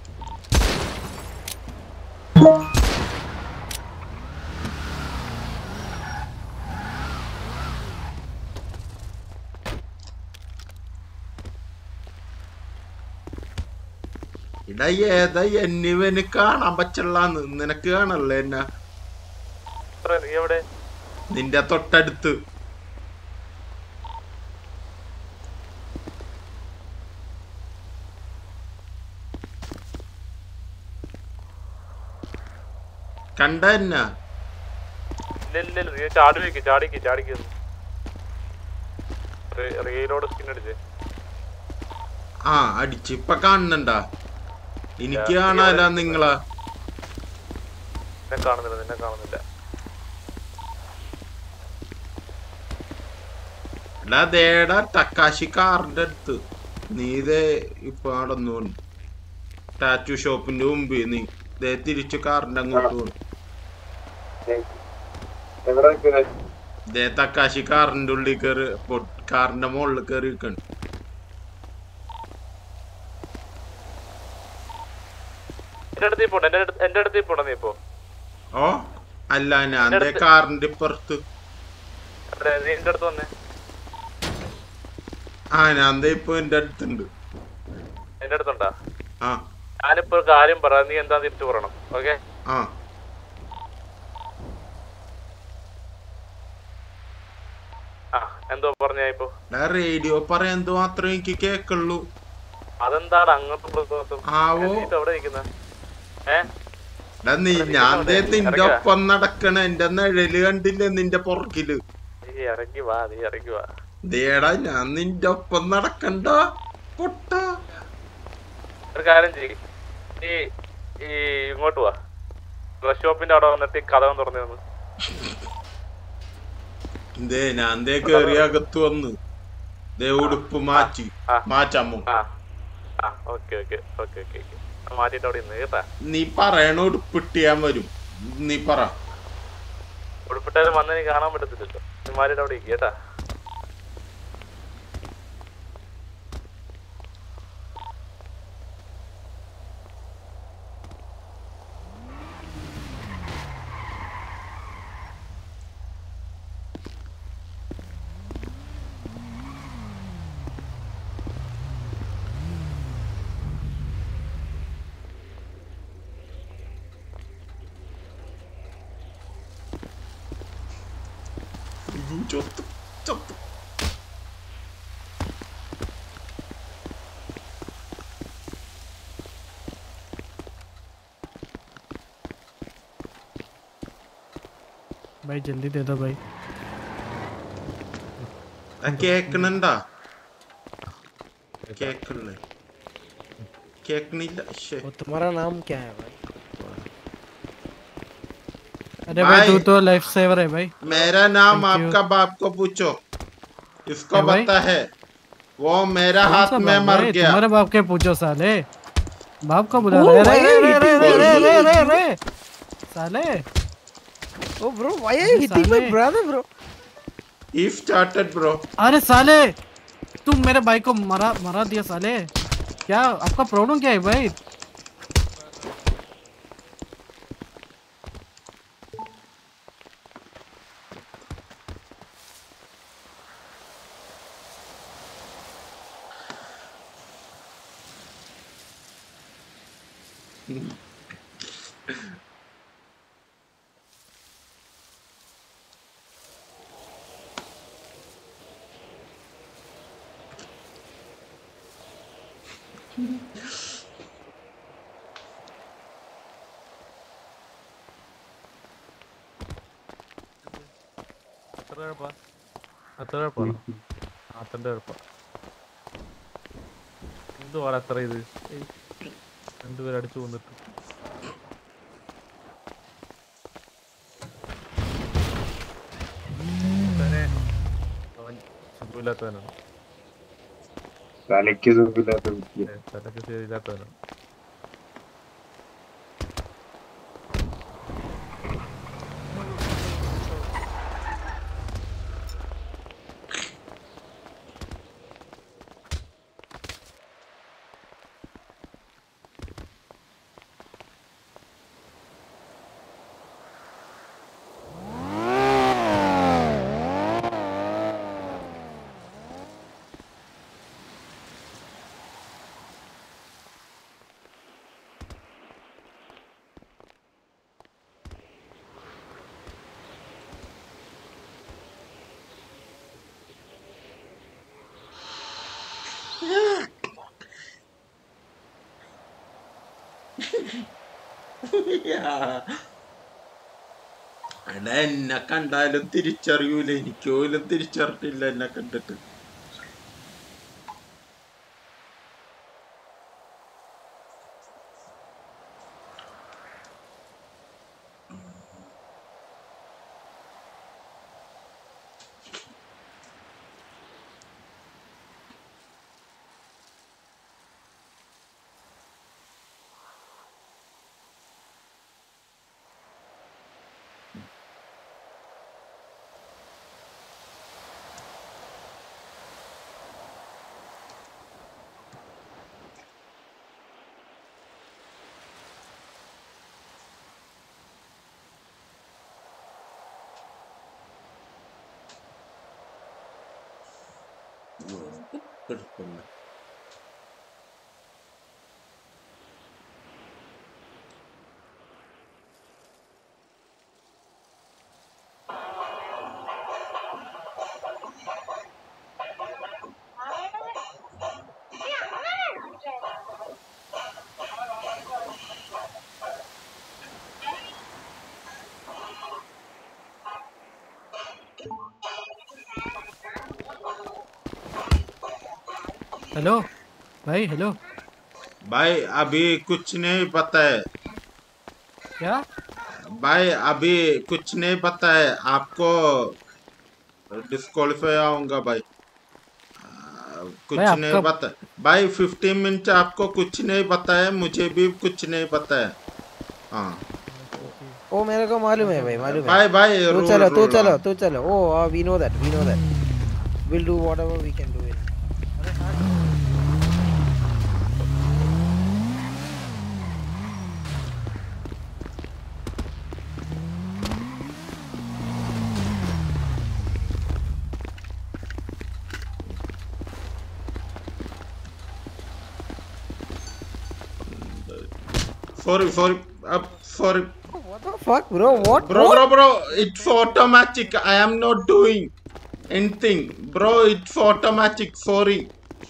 ഇടാ ഏതാ എന്നിവന് കാണാൻ പറ്റുള്ളാന്ന് നിനക്ക് കാണല്ലേ എന്നാ നീ എവിടെ നിന്റെ തൊട്ടടുത്ത് കണ്ട എന്നാ ഇല്ല ഇല്ല ഇല്ല, നീ ചാടി വെക്ക് ചാടിക്ക് ചാടിക്ക് റീലോട് സ്കിൻ അടിച്ച് ആ അടിച്ച് ഇപ്പൊ കാണുന്നുണ്ടാ എനിക്ക് കാണാല നിങ്ങളാ നിന്നെ കാണുന്നില്ല നിന്നെ കാണുന്നില്ല എടാ ദേടാ ടക്കാശി കാറിന്റെ അടുത്ത് നീ ഇതേ ഇപ്പൊ അവിടെ ഒന്ന് ടാറ്റു ഷോപ്പിന്റെ മുമ്പിൽ നീ ദേ തിരിച്ചു കാറിന്റെ അങ്ങോട്ട് പോണു എവിടെ നിൽക്കുന്നത് ദേ തക്കാശി കാറിന്റെ ഉള്ളിൽ കയറി കാറിന്റെ മുകളിൽ കയറി നിൽക്കണം എന്റെ അടുത്ത് പോട്ടെ എന്റെ അടുത്ത് എന്റെ അടുത്ത് പോട്ടെ നീ ഇപ്പോ ഓ അല്ല ഞാൻ ദേ കാറിന്റെ ഇപ്പുറത്ത് എവിടെ? നീ എന്റെ അടുത്ത് വന്നേ ആ ഞാൻ ദേ ഇപ്പൊ എന്റെ അടുത്തുണ്ട് എന്റെ അടുത്തുണ്ടാ ആ ഞാനിപ്പോ ഒരു കാര്യം പറയാം നീ എന്താ തിരിച്ചു പറയണം ഓക്കെ ആ ആ എന്തോ പറഞ്ഞ ഇപ്പൊ എടാ റേഡിയോ പറയാൻ എന്ത് മാത്രമേ എനിക്ക് കേക്കുള്ളൂ അതെന്താണ് അങ്ങോട്ട് പ്രശ്നം ആവോ നീ ഇപ്പൊ എവിടെ നിൽക്കുന്ന ഏ എടാ നീ ഞാൻ ദേ നിന്റെ ഒപ്പം നടക്കണ എന്റെ നിഴല് കണ്ടില്ലേ നിന്റെ പുറകില് നീ ഇറങ്ങി വാ നീ ഇറങ്ങി വാ ദേടാ ഞാൻ നിന്റെ ഒപ്പം നടക്കണ്ട പൊട്ട ഒരു കാര്യം ചെയ്യ് നീ ഈ ഇങ്ങോട്ട് വാ ഡ്രസ് ഷോപ്പിന്റെ അവിടെ വന്നിട്ട് ഈ കഥകം തുറന്നു തന്നു ദേ ഞാൻ ദേ കേറി അകത്ത് വന്ന് ദേ ഉടുപ്പ് മാറ്റി മാറ്റാമോ ആ ആ okay okay okay okay okay മാറ്റിട്ട് അവിടെ നിന്ന് കേട്ടാ നീ പറയണ ഉടുപ്പിട്ട് ഞാൻ വരും നീ പറ ഉൾപ്പെട്ടാലും വന്ന് എനിക്ക് കാണാൻ പറ്റത്തില്ലല്ലോ നീ മാറ്റിട്ട് അവിടെ ഇരിക്ക് കേട്ടാ ചൊത്ത് ചൊത്ത് भाई जल्दी दे दो भाई ആ കേക്കണണ്ടാ കേക്കണില്ലേ കേക്കണില്ല ശ്ശേ. तुम्हारा नाम क्या है भाई अरे भाई तू तो लाइफ सेवर है भाई मेरा नाम Thank you. आपका बाप को पूछो इसको क्या भाई? पता है वो मेरा कौन हाथ सा में बाप मर भाई? गया तुम्हारे बाप के पूछो साले बाप को बुला ओ रहे भाई, रे रे रे रे रे रे रे रे साले Oh bro, why are you hitting my साले। brother bro? he started bro अरे साले तुम मेरे भाई को मरा मरा दिया साले क्या आपका प्रॉब्लम क्या है भाई അത്ര കുഴപ്പാ അത്ര കുഴപ്പമാണോ അത്രന്റെ കുഴപ്പ എന്തുവാണ് അത്ര ഇത് ഏയ്, രണ്ടുപേരും അടിച്ചു കൊന്നിട്ട് തന്നെ അവൻ സുഖമില്ലാത്തവനാണ് തലയ്ക്ക് സുഖമില്ലാത്ത കുട്ടിയെ ഏ, തലയ്ക്ക് ശരിയില്ലാത്തവനാണ് എടാ എന്നെ കണ്ടാലും തിരിച്ചറിയൂല എനിക്ക് പോലും തിരിച്ചറിഞ്ഞില്ല എന്നെ കണ്ടിട്ട് കിടക്കുന്നു हेलो भाई हेलो भाई अभी कुछ नहीं पता है क्या भाई अभी कुछ नहीं पता है आपको डिस्क्वालीफाई आऊंगा भाई आ, कुछ भाई, नहीं आपका- पता भाई फिफ्टीन मिनट आपको कुछ नहीं पता है मुझे भी कुछ नहीं पता है हाँ ओ मेरे को मालूम है भाई मालूम है भाई भाई तू रूल चलो तू रूल चलो हाँ। तू चलो oh we know that we know that will do whatever we can do it sorry sorry uh, sorry What the fuck bro what bro what? bro bro it's automatic I am not doing anything. Bro, it's automatic. Sorry.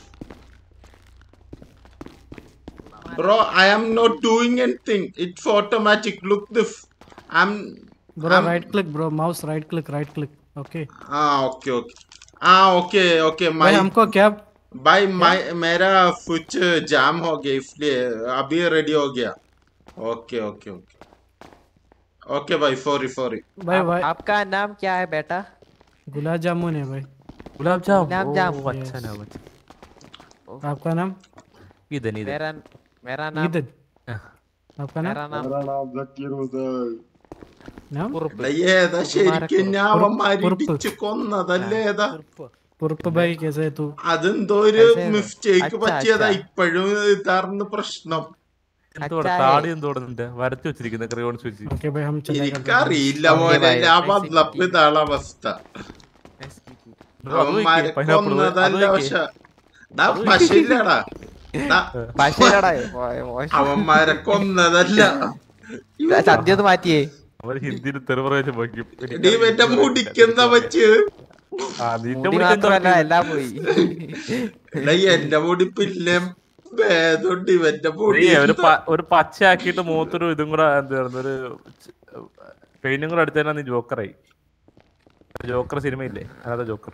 Bro, I am not doing anything. It's automatic. Look this. I'm. Bro, I'm- right click, bro. Mouse right click, right click. Okay. हाँ okay okay हाँ okay okay भाई माई हमको क्या भाई माई मेरा कुछ जाम हो गया इसलिए अभी रेडी हो गया ओके ओके ओके ओके भाई सॉरी सॉरी भाई भाई आपका नाम क्या है बेटा गुलाब जामुन है भाई गुलाब जाम गुलाब ओ, जामुन। अच्छा नाम अच्छा आपका नाम इधर इधर मेरा मेरा नाम ईदन आपका मेरा नाम नाम നാം ഏതാ ശരിക്കും ഞാൻ അവന്മാര് കുറുപ്പ്. ഇടിച്ച് കൊന്നതല്ലേ ഏതാ കുറുപ്പ് ഭായി കേസേ തൂ അതെന്തോ ഒരു അതെ, അതെ. മിസ്റ്റേക്ക് അച്ഛാ, പറ്റിയതാ അച്ഛാ. ഇപ്പോഴും ഇതാർന്ന് പ്രശ്നം എന്തോടെ അച്ചായേ. താടി എന്തോടെ നിന്റെ വരച്ചു വെച്ചിരിക്കുന്ന ക്രിയോൺസ് വെച്ച് ഓക്കെ ഭായി ഹം ചലേगा എനിക്കറിയില്ല ഓക്കേ, മോനെ ബൈ. ഞാൻ Nice വന്നപ്പോ ഇതാണ് അവസ്ഥ ബ്രോ, അത് വെക്ക്, അവന്മാരെ pineapple, അത് കൊന്നതല്ല വെക്ക്. പക്ഷെ ഡാ പശ ഇല്ലടാ ഡാ, പശയിലടാ അവന്മാരെ കൊന്നതല്ല സദ്യ ഒന്ന് മാറ്റിയേ അവര് ഹിന്ദിയിൽ തെരുവ് വെച്ച് പോയി നീ മറ്റേ മുടിക്കുന്ന വെച്ച് ആ നിന്റെ മുടി മുടി മാത്രമല്ല എല്ലാം പോയി എടാ എന്റെ മുടി പിന്നെ ഭേദമുണ്ട് ഇവന്റെ മുടി നീ ഒരു പ- ഒരു പച്ചയാക്കിയിട്ട് മുഖത്തൊരു ഇതും കൂടെ എന്തായിരുന്നു ഒരു പെയിന്റും കൂടെ അടിച്ചാൽ നീ ജോക്കറായി ജോക്കർ സിനിമയില്ലേ അതാ ജോക്കർ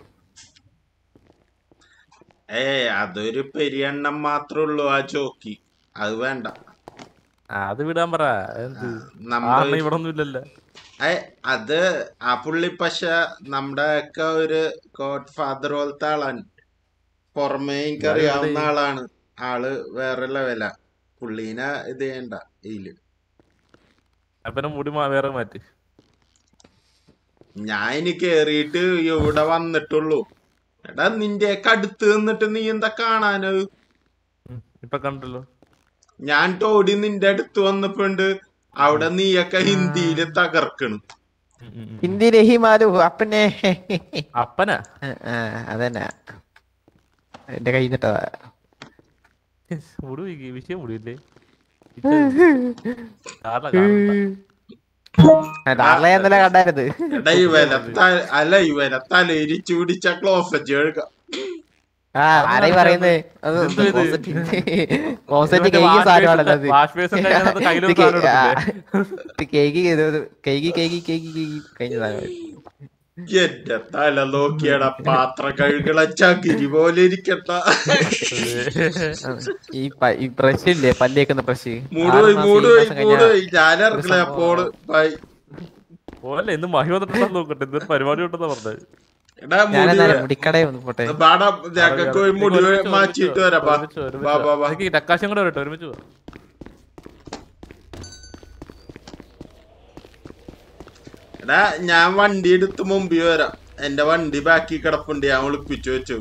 ഏ അതൊരു പെരിയെണ്ണം മാത്രേ ഉള്ളൂ ആ ചോക്കി അത് വേണ്ട ആ, അത് വിടാൻ പറ എന്ത് നമ്മുടെ ആറിന് ഇവിടെ ഒന്നും ഇല്ലല്ലോ ഏ അത് ആ പുള്ളി പക്ഷെ നമ്മുടെ ഒക്കെ ഒരു ഗോഡ് ഫാദർ പോലത്തെ ആളാണ് പുറമേ എനിക്ക് അറിയാവുന്ന ആളാണ് ആള് വേറെ ലെവല പുള്ളീനെ ഇത് ചെയ്യണ്ട ഇതില് അപ്പനെ മുടി മാ- വേറെ മാറ്റി ഞാൻ ഇനി കേറിയിട്ട് ഇവിടെ വന്നിട്ടുള്ളൂ എടാ നിന്റെയൊക്കെ അടുത്ത് നിന്നിട്ട് നീ എന്താ കാണാനത് ഇപ്പൊ കണ്ടല്ലോ ഞാൻ ടോടി നിന്റെ അടുത്ത് വന്നപ്പോണ്ട് അവിടെ നീയൊക്കെ ഹിന്ദിയില് തകർക്കണ് ഹിന്ദി രഹി മാലു അപ്പനെ അപ്പനാ ആ അതന്നെ എന്റെ കയ്യിൽ നിന്നിട്ടതാ മുടി പോയി, വിഷയം മുടിയില്ലേ കാണണ്ട, കാണണ്ട. നാളെ ഇന്നലെ കണ്ടായിരുന്നു എടാ ഇവനെ ത- അല്ല ഇവനെ തലയിരിച്ചു പിടിച്ച ക്ലോസറ്റ് കഴുകാം ആ ആരായി പറയുന്നത് അത് ഇതെന്തോ ഇത്? കോസറ്റ് ഇത് മറ്റേ കേക്ക് wash സാധനമാണല്ലോ basin- wash basin കഴിഞ്ഞാൽ അത് കയ്യിലൊരു സാധനം cake cake cake cake cake കഴിഞ്ഞ സാധനം എന്റെ തല നോക്കിയടാ പാത്രം കഴുകള ചകിരി പോലെ ഇരിക്കട്ട ഈ പ- ഈ ബ്രഷ് ഇല്ലേ പല്ലേക്കുന്ന ബ്രഷ് മൂടുപോയി മൂടുപോയി മൂടുപോയി ഞാൻ ഇറങ്ങണേ അപ്പോള് ബൈ പോലെ ഇന്ന് മഹി വന്നിട്ടുണ്ടോ നോക്കട്ടെ എന്തൊരു പരിപാടി ഉണ്ടെന്നാ പറഞ്ഞത് എടാ മുടി ഞാനെന്തായാലും മുടിക്കടയിൽ ഒന്ന് പോട്ടെ ബാടാ ഞങ്ങൾക്ക് പോയി മുടി മാറ്റിയിട്ട് വരാം ബാ. ബാ ബാ ബാ ടക്കാശം കൂടെ വരട്ടെ ഒരുമിച്ച് പോവാം എടാ ഞാൻ വണ്ടി എടുത്ത് മുമ്പിൽ വരാം എന്റെ വണ്ടി ബാക്കി കിടപ്പുണ്ട് ഞാൻ ഒളിപ്പിച്ചു വെച്ചു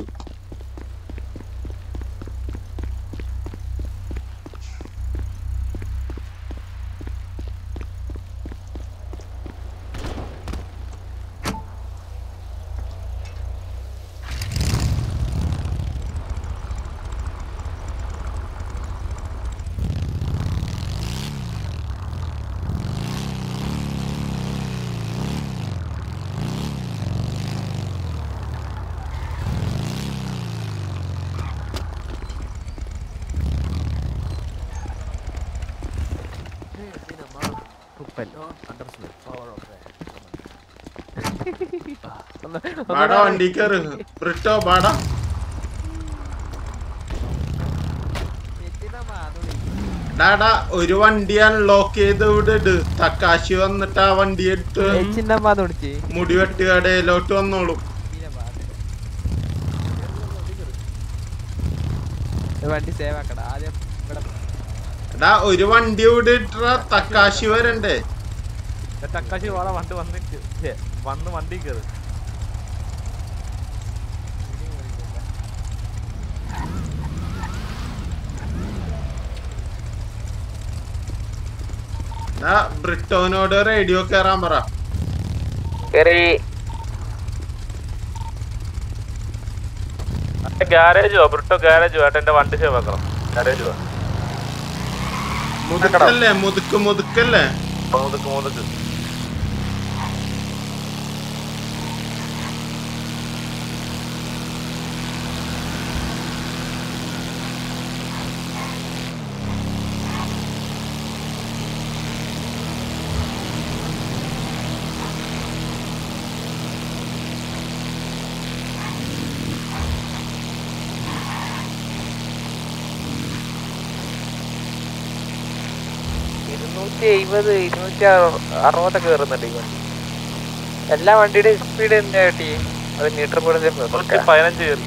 ബാടാ വണ്ടി കയറ് ബ്രിട്ടോ ബാടാ ഡാടാ ഒരു വണ്ടി അൺലോക്ക് ചെയ്ത് ഇവിടെ ഇട് തക്കാശി വന്നിട്ട് ആ വണ്ടി എടുത്ത് എച്ചിന്നമ്മാന്ന് വിളിച്ച് മുടി വെട്ട് കടയിലോട്ട് വന്നോളും വണ്ടി സേവ് ആക്കടാ ആദ്യം ഇവിടെ എടാ ഒരു വണ്ടി ഇവിടെ ഇട്ട തക്കാശി വരണ്ടേ ടക്കാശി വാടാ വണ്ടി വന്നിട്ട് ഛെ, വന്ന് വണ്ടി കയറി എടാ ബ്രിട്ടോനോട് റേഡിയോ കയറാൻ പറ ഗാരേജ് വാ ബ്രിട്ടോ ഗാരേജ് വാ എന്റെ വണ്ടി സേവ് ആക്കണം ഗാരേജ് വാ മുതുക്കല്ലേ മുതുക്ക് മുതുക്കല്ലേ മുതക്ക് മുതക്ക് ഇരുന്നൂറ്റി എഴുപത് ഇരുന്നൂറ്റി അറു- അറുപതൊക്കെ കയറുന്നുണ്ട് ഈ വണ്ടി എല്ലാ വണ്ടിയുടെ സ്പീഡ് എന്താ കിട്ടി അത് മീറ്റർ നൂറ്റി പതിനഞ്ച് കയറി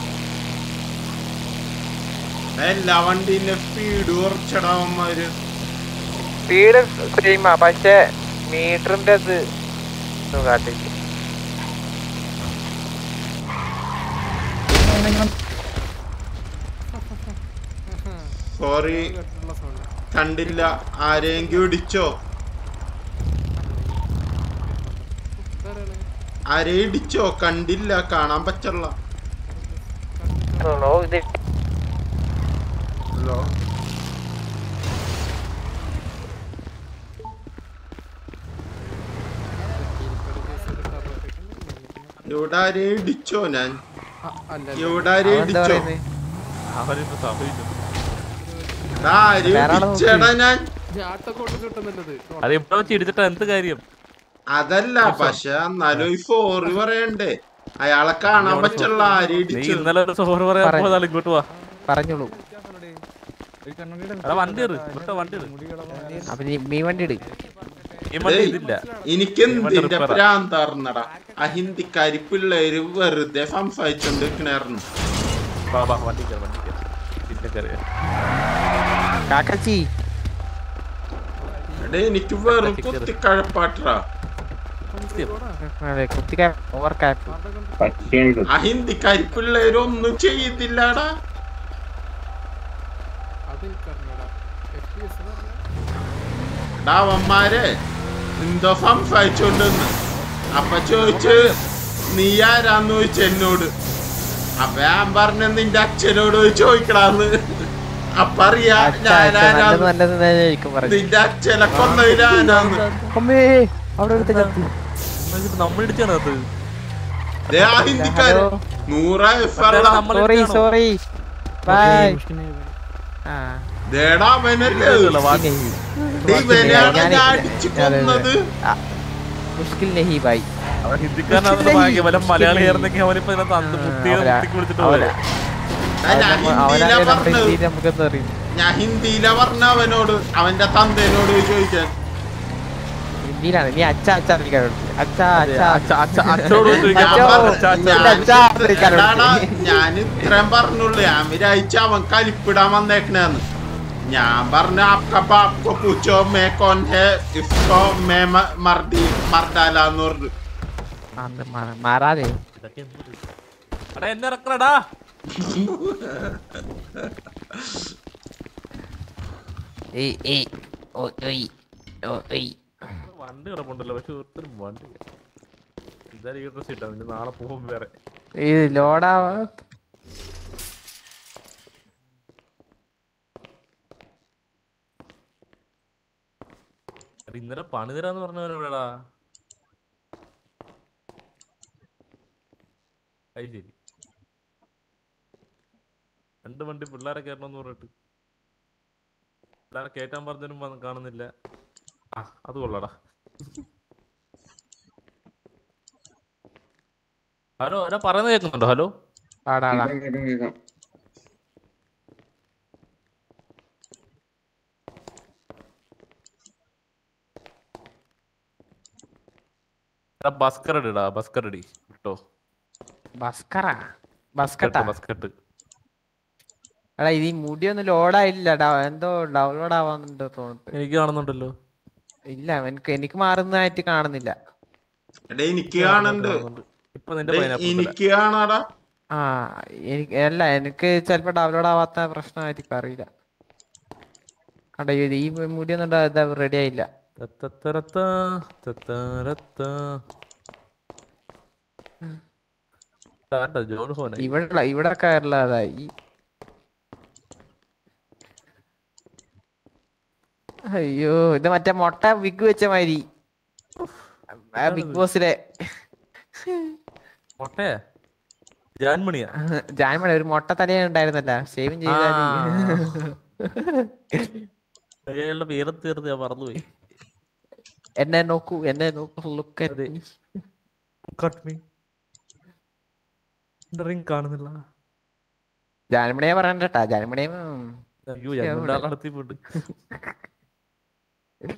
എല്ലാ വണ്ടീന്റെ സ്പീഡ് കുറച്ചടാവന്മാര് സ്പീഡ് സെയിമാ പക്ഷെ മീറ്ററിന്റെ അത് ഒന്നും കാട്ടില്ല സോറി കണ്ടില്ല ആരെങ്കിലും ഇടിച്ചോ ആരെ ഇടിച്ചോ കണ്ടില്ല കാണാൻ പറ്റല്ല ഹലോ ഇത് ഹലോ ഇവിടെ ആരെ ഇടിച്ചോ ഞാൻ ഇവിടെ ആരെ അവനെന്താ ഇടിച്ചോ പറയുന്നേ? അവരിപ്പോ സംഭവിച്ചു എടാ, ആരെ വേറെ ആളെ ഇടിച്ചടാ ഞാൻ അത് ഇവിടെ വെച്ച് ഇടിച്ചിട്ട് എന്ത് കാര്യം അതല്ല പക്ഷെ എന്നാലും ഈ ഫോറി പറയണ്ടേ അയാളെ കാണാൻ പറ്റുള്ള ആരെ നീ ഇടിച്ചു ഇന്നലെ ഒരു സോറ് പറയാൻ പറ- പോയതാണ് ഇങ്ങോട്ട് വാ പറഞ്ഞോളൂ എടാ വണ്ടി ഇട് ഇവിടുത്തെ വണ്ടി ഇട് അപ്പൊ നീ മീ വണ്ടി ഇട് ഈ വണ്ടി ഇതില്ല എനിക്ക് ഈ വണ്ടി എന്തിന്റെ repair ആ. പ്രാന്താർന്നടാ ആ ഹിന്ദിക്കാരി പിള്ളേര് വെറുതെ സംസാരിച്ചോണ്ടിരിക്കണായിരുന്നു വാ വാ വണ്ടി കയറി വണ്ടി കയറി പിന്നെ കയറിയ കാക്കച്ചി എടേ എനിക്ക് വെറും കുത്തിക്കഴപ്പാട്ടാ അതെ കുത്തിക്കാൻ ഓവർ ക്യാപ്പ് ആ ഹിന്ദിക്കാരി പിള്ളേരൊന്നും ചെയ്തില്ലടാ അവന്മാരെ എന്തോ സംസാരിച്ചോണ്ടെന്ന് അപ്പൊ ചോദിച്ച് നീ ആരാന്ന് ചോദിച്ചു എന്നോട് അപ്പൊ ഞാൻ പറഞ്ഞ നിന്റെ അച്ഛനോട് പോയി ചോദിക്കടാന്ന് അപ്പൊ അറിയാ അച്ഛാ അച്ഛാ നല്ലത് ഞാനാരാന്ന് നല്ലത് നല്ലതായിരിക്കും പറഞ്ഞു നിന്റെ അച്ഛനെ കൊന്നതിനാനാന്ന് അമ്മേ അവിടെ എടുത്ത് ചത്തി നമ്മൾ ഇടിച്ചാണ് അത് ദേ ആ ഹിന്ദിക്കാര് നൂറ് എഫറുള്ള സോറി സോറി ബൈ ആ ദേടാ അവനല്ലേ ഡേ, ഇവനെയാണ് ഞാൻ അടിച്ചു കൊന്നത് മുഷ്കിൽ നഹി ബൈ അവൻ ഹിന്ദിക്കാരനാണെന്ന് ഭാഗ്യം വല്ല മലയാളി ആയിരുന്നെങ്കിൽ അവനിപ്പോ ഇതിനകത്ത് അന്ത് മുട്ടിയെ അവരാ- മുട്ടിക്ക് വിളിച്ചിട്ട് അവരാ- പോയത് ഞാൻ ഹിന്ദിയിലാ അവനാണ് നമ്മുടെ പറഞ്ഞത് ഇന്ത്യയിൽ നമുക്കെന്താ അറിയും ഞാൻ ഹിന്ദിയിലാ പറഞ്ഞ അവനോട് അവന്റെ തന്തേനോട് പോയി ചോദിക്കാൻ ഹിന്ദിയിലാണ് നീ അച്ഛ അച്ഛ വിളിക്കാൻ അച്ഛാ അതെ, അച്ഛാ അച്ഛ- അച്ഛ- അച്ഛനോട് ചോദിക്കാൻ ഞാൻ പറഞ്ഞു, പറഞ്ഞ- അച്ഛാ, അച്ഛാ. ഞാൻ ഇല്ല, അച്ഛാ വിളിക്കാൻ എടാടാ, വിളിച്ചു. ഞാൻ ഇത്രയും പറഞ്ഞുള്ളൂ ഞാൻ വിചാരിച്ച അവൻ കലിപ്പിടാൻ വന്നേക്കണേന്ന് ഞാൻ പറഞ്ഞ आपका बाप को पूछो मैं कौन है इसको मैं म- मर्दी മർദാലാന്ന് പറഞ്ഞു അത് മ- മാറാതെ ഇതൊക്കെ എന്ത്? എടാ എന്നെ ഇറക്കണടാ ഏയ് ഏയ് ഓ ഓയ് ഓ ഓയ് വണ്ടി കിടപ്പുണ്ടല്ലോ പക്ഷെ ഒത്തിരി വണ്ടി ഇതായാലും ഈ ഡ്രസ് ഇട്ടാ പിന്നെ നാളെ പോകും വേറെ ഇത് ലോഡാവാ എടാ, ഇന്നലെ പണി തരാന്ന് പറഞ്ഞവരെവിടെടാ അത് ശരി രണ്ട് വണ്ടി പിള്ളേരെ കയറണമെന്ന് പറഞ്ഞിട്ട് പിള്ളേരെ കയറ്റാൻ പറഞ്ഞതിനും വന്ന് കാണുന്നില്ല ആ അത് കൊള്ളടാ ഹലോ ആരാ പറയുന്നത് കേൾക്കുന്നുണ്ടോ ഹലോ പാടാടാ ബസ്കർ ഇടാ ബസ്കർ ഇടി കേട്ടോ ബസ്കറ ബസ്കട്ടാ ബസ്കട്ട് എടാ ഇത് ഈ മുടിയൊന്നും ലോഡായില്ല ഡ- എന്തോ ഡൗൺലോഡ് ആവാന്നുണ്ട് തോന്നുന്നു എനിക്ക് കാണുന്നുണ്ടല്ലോ ഇല്ല എനിക്ക് എനിക്ക് മാറുന്നതായിട്ട് കാണുന്നില്ല എടാ എനിക്ക് കാണണ്ട് ഇപ്പൊ നിന്റെ ഡേ, pineapple എനിക്ക് കാണാടാ ആ എനിക്ക് അല്ല എനിക്ക് ചിലപ്പോ ഡൗൺലോഡ് ആവാത്ത പ്രശ്നമായിരിക്കും അറിയില്ല കണ്ടോ ഇത് ഈ മുടിയൊന്നും റെഡി ആയില്ല തത്തത്തരത്ത, തത്തരത്ത. ആരുടെ ജോൺ ഫോനെ ഇവിടെ ഇവിടെ കയറില്ലാതായി അയ്യോ ഇത് മറ്റേ മുട്ട വിഗ് വെച്ച മാതിരി ആ ബിഗ് ബോസിലെ മൊട്ടേ ജാൻമണിയാ ജാൻമണി ഒരു മുട്ട തലേ ഉണ്ടായിരുന്നല്ല ഷേവിങ് ചെയ്താൽ അയാളുടെ പേര് തീർത്ത് ഞാൻ മറന്നുപോയി എന്നെ നോക്കൂ എന്നെ നോക്കൂ look at me cut me ring കാണുന്നില്ല ജാൻമണിയെ പറയണ്ടട്ടാ ജാൻമണിയെ ഉം. അയ്യോ ഞാൻ എവിടെ? നടത്തി പോയിട്ട്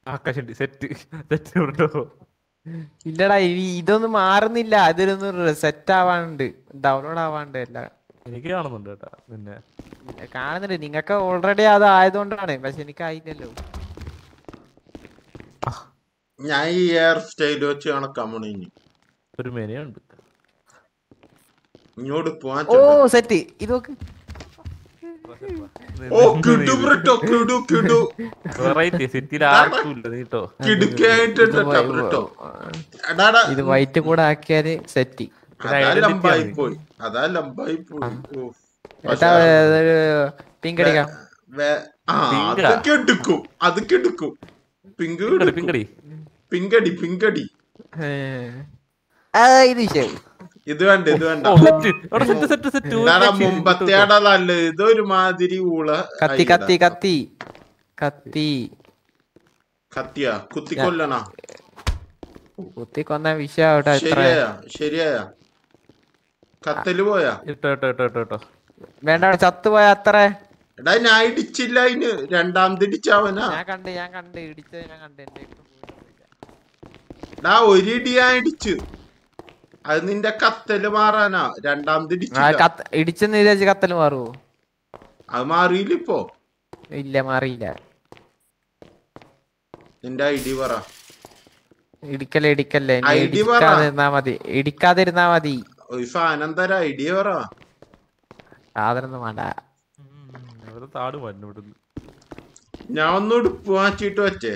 ആക്കാശുണ്ട് സെറ്റ് സെറ്റ് കേട്ടോ ഇല്ലടാ ഇനി ഇതൊന്നും മാറുന്നില്ല ഇതിലൊന്നും സെറ്റ് ആവാണ്ട് ഡൗൺലോഡ് ആവാണ്ട് അല്ല എനിക്ക് കാണുന്നുണ്ട് കേട്ടാ നിന്നെ കാണുന്നുണ്ട് നിങ്ങൾക്ക് ഓൾറെഡി അത് ആയതുകൊണ്ടാണ് പക്ഷെ എനിക്ക് ആയില്ലല്ലോ ഞാൻ ഈ ഹെയർ സ്റ്റൈൽ വെച്ച് കണക്കാൻ പോണ ഇനി ഒരു മെനയുണ്ട് ഇങ്ങോട്ട് പോവാൻ ഓ സെറ്റ് ഇത് നോക്ക് ഓ കിടു ബ്രിട്ടോ കിടു കിടു വെറൈറ്റി സിറ്റിയിൽ ആർക്കും ഇല്ല നീട്ടോ കിടുക്കായിട്ടുണ്ട് ഇത് വൈ- ബ്രിട്ടോ എടാടാ ഇത് വൈറ്റ് കൂടെ ആക്കിയാല് സെറ്റ് അതാ ലംബായി പോയി അതാ ലംബായി പോയി ഓ. ഏട്ടാ ഒരു പിങ്ക് അടിക്കാം വേ- ആ പിങ്കാ? അതൊക്കെ എടുക്കും അതൊക്കെ എടുക്കും പിങ്ക് പിങ്കടി, പിങ്കടി. പിങ്കടി പിങ്കടി ആ ഇത് വിഷയം ഇത് വേണ്ട ഇത് വേണ്ട ഓ, set. എടാ, set, set, set. ഒരു എടാടാ, രക്ഷയും ഇല്ല. മുമ്പത്തെ ആടാ നല്ലത് ഇതൊരു മാതിരി ഊള കത്തി ആയിടാ. കത്തി കത്തി കത്തി കത്തിയാ കുത്തിക്കൊല്ലണ കുത്തി കൊന്ന വിഷയം അവിടെ എത്ര ശരിയായ ശരിയായ കത്തല് പോയാ ഇട്ടോ ഇട്ടോ ഇട്ടോ ഇട്ടോ ഇട്ടോ വേണ്ട ചത്തുപോയ അത്ര എടാ ഞാൻ ഇടിച്ചില്ല അതിന് രണ്ടാമത് ഇടിച്ചവനാ ഞാൻ കണ്ട് ഞാൻ കണ്ട് ഇടിച്ചത് ഞാൻ കണ്ട് എന്റെ എടാ ഒരിടി ഞാൻ ഇടിച്ചു അത് നിന്റെ കത്തല് മാറാനാ രണ്ടാമത് ആ, ഇടിച്ചില്ല കത്ത് ഇടിച്ചെന്ന് വിചാരിച്ച് കത്തല് മാറുവോ അത് മാറിയില്ല ഇപ്പൊ ഇല്ല മാറിയില്ല നിന്റെ ഐ ഡി പറ ഇടിക്കല്ലേ ഇടിക്കല്ലേ നീ ID പറ. ഇടിക്കാതിരുന്നാ മതി ഇടിക്കാതിരുന്നാ മതി ഒരു സാധനം തരാ ഐ ഡി പറ സാധനൊന്നും വേണ്ട ഇവിടെ താട് മാറ്റുന്നു ഇവിടുന്ന് ഞാൻ ഒന്ന് ഉടുപ്പ് മാറ്റിട്ട് വെച്ചേ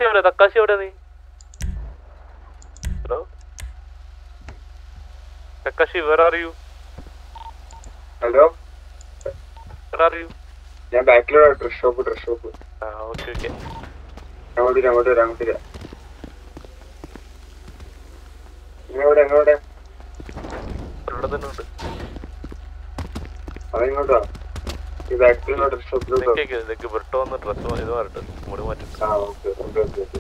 എവിടെ തക്കാശി എവിടെ നീ ഹലോ തക്കാശി വേറെ അറിയൂ ഹലോ വേറെ അറിയൂ ഞാൻ ബാക്കിലുള്ള ഡ്രസ് ഷോപ്പ് ഡ്രസ് ഷോപ്പ് ആ ഓക്കെ ഓക്കെ അങ്ങോട്ട് വരാം അങ്ങോട്ട് വരാം അങ്ങോട്ട് വരാം എങ്ങോടെ എങ്ങോടെ ഇവിടെ തന്നെ ഉണ്ട് അതെങ്ങോട്ടാ ഈ ബാക്കിലുള്ള ഡ്രസ് ഷോപ്പിലോട്ടോ നിനക്ക് നിനക്ക് വിട്ടോ വന്ന് ഡ്രസ് ഇത് മാറിട്ട് മുടി മാറ്റി ആ ഓക്കെ ഓക്കെ ഓക്കെ ഓക്കെ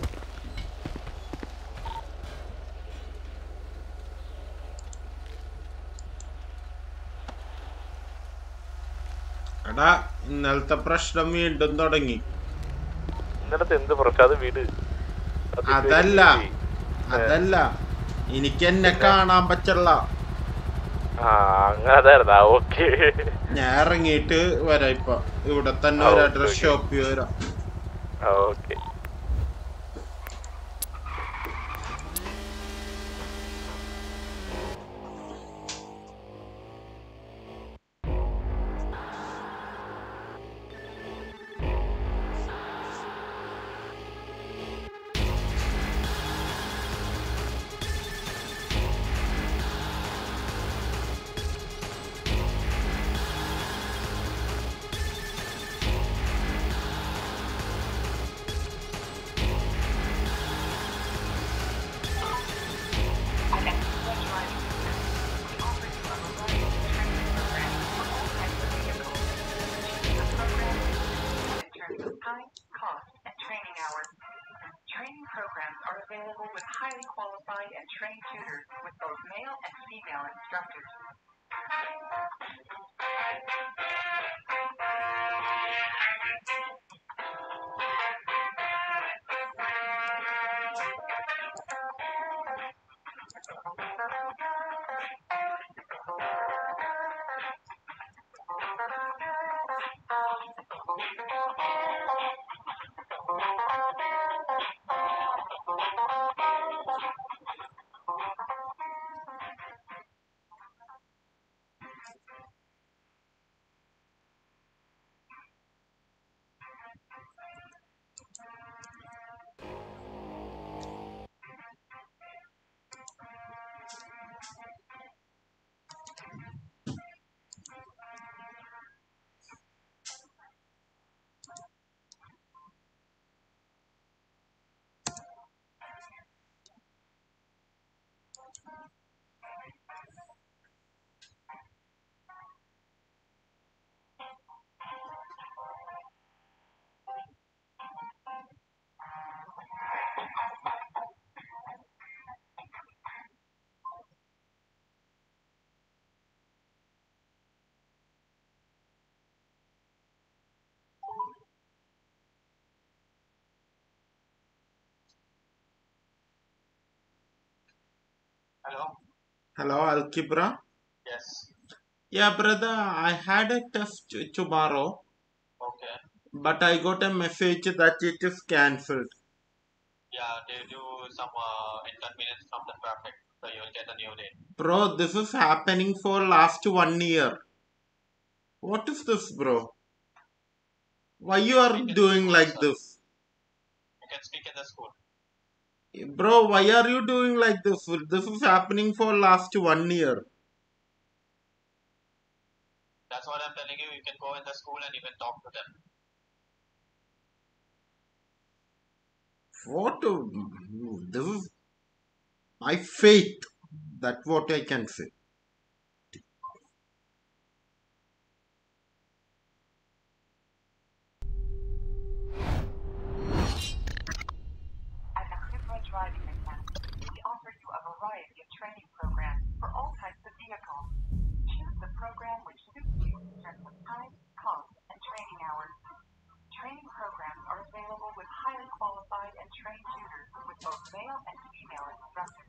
എടാ ഇന്നലത്തെ പ്രശ്നം വീണ്ടും തുടങ്ങി ഇന്നലത്തെ എന്ത് പ്രശ്നം അത് വീട് അത് അതല്ല പോയി. അതല്ല എനിക്ക് എന്നെ കാണാൻ പറ്റില്ല ആ അങ്ങനെ അതായിരുന്നാ ഓക്കെ ഞാൻ ഇറങ്ങിയിട്ട് വരാം ഇപ്പൊ ഇവിടെ തന്നെ ആ, ഒരു ഓക്കേ, ഡ്രസ് ഓക്കേ. ഷോപ്പിൽ വരാം ആ okay Time, cost, and training hours. Training programs are available with highly qualified and trained tutors with both male and female instructors. Hello? Hello, Alkibra. Yes. Yeah, brother, I had a test tomorrow, Okay. but I got a message that it is cancelled. Yeah, they do some uh, inconvenience from the traffic, so you'll get a new date. Bro, this is happening for last one year. What is this, bro? Why you are doing like this? You can speak in the school. Bro, why are you doing like this? This is happening for last one year. That's what I'm telling you. You can go in the school and you can talk to them. What? a- This is my faith. That's what I can say. At Akhibra Driving Academy, we offer you a variety of training programs for all types of vehicles. Choose the program which suits you in terms of time, cost, and training hours. Training programs are available with highly qualified and trained tutors with both male and female instructors.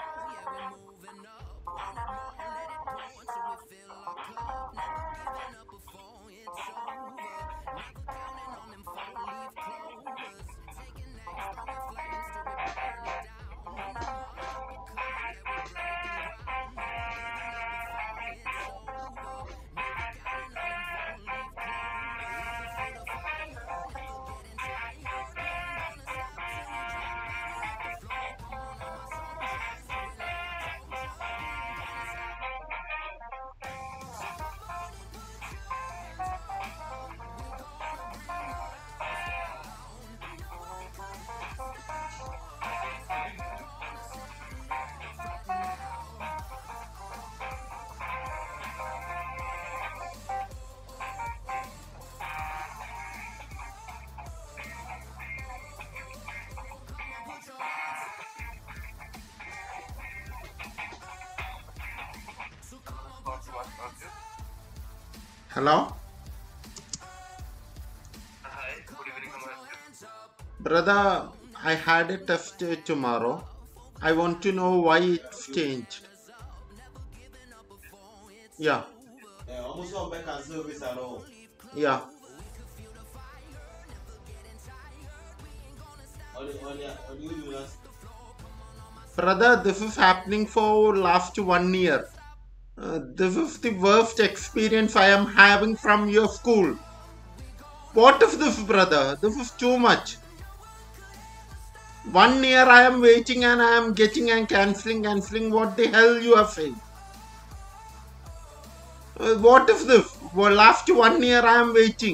Moving up, wanted more, let it pour until we fill our cup. Never giving up Hello? Brother, I had a test uh, tomorrow. I want to know why it's changed. Yeah, Eh, almost all back and service at all. yeah. Only, only, only you do that. Brother, this is happening for last one year. Uh, this is the worst experience I am having from your school. What is this, brother? This is too much. One year I am waiting and I am getting and cancelling, cancelling. What the hell you are saying? Uh, what is this? For last one year I am waiting.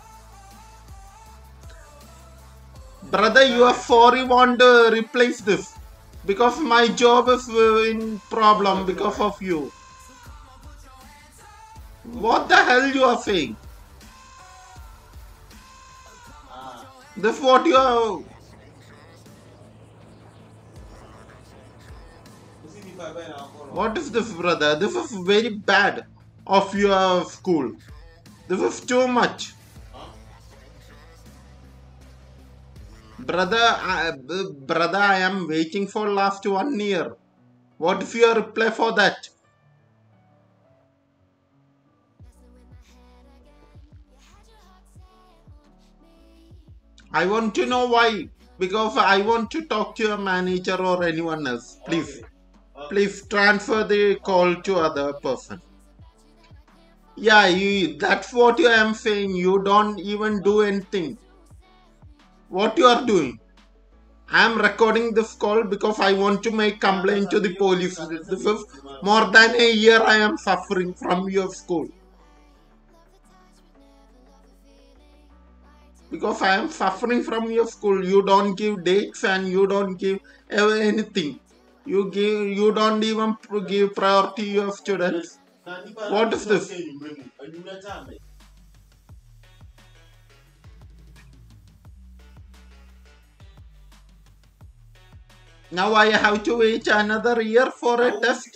Brother, you are sorry want to replace this because my job is uh, in problem because of you. What the hell you are saying? This what you are. What is this, brother? This is very bad of your school. This is too much. Brother, I, b- brother, I am waiting for last one year. What if you reply for that? I want to know why. Because I want to talk to your manager or anyone else. Please, please transfer the call to other person. Yeah, you, that's what I am saying. You don't even do anything. What you are doing? I am recording this call because I want to make complaint to the police. This is more than a year I am suffering from your school. Because I am suffering from your school. You don't give dates and you don't give ever anything. You give you don't even pr- give priority to your students. What is this? Now I have to wait another year for a test.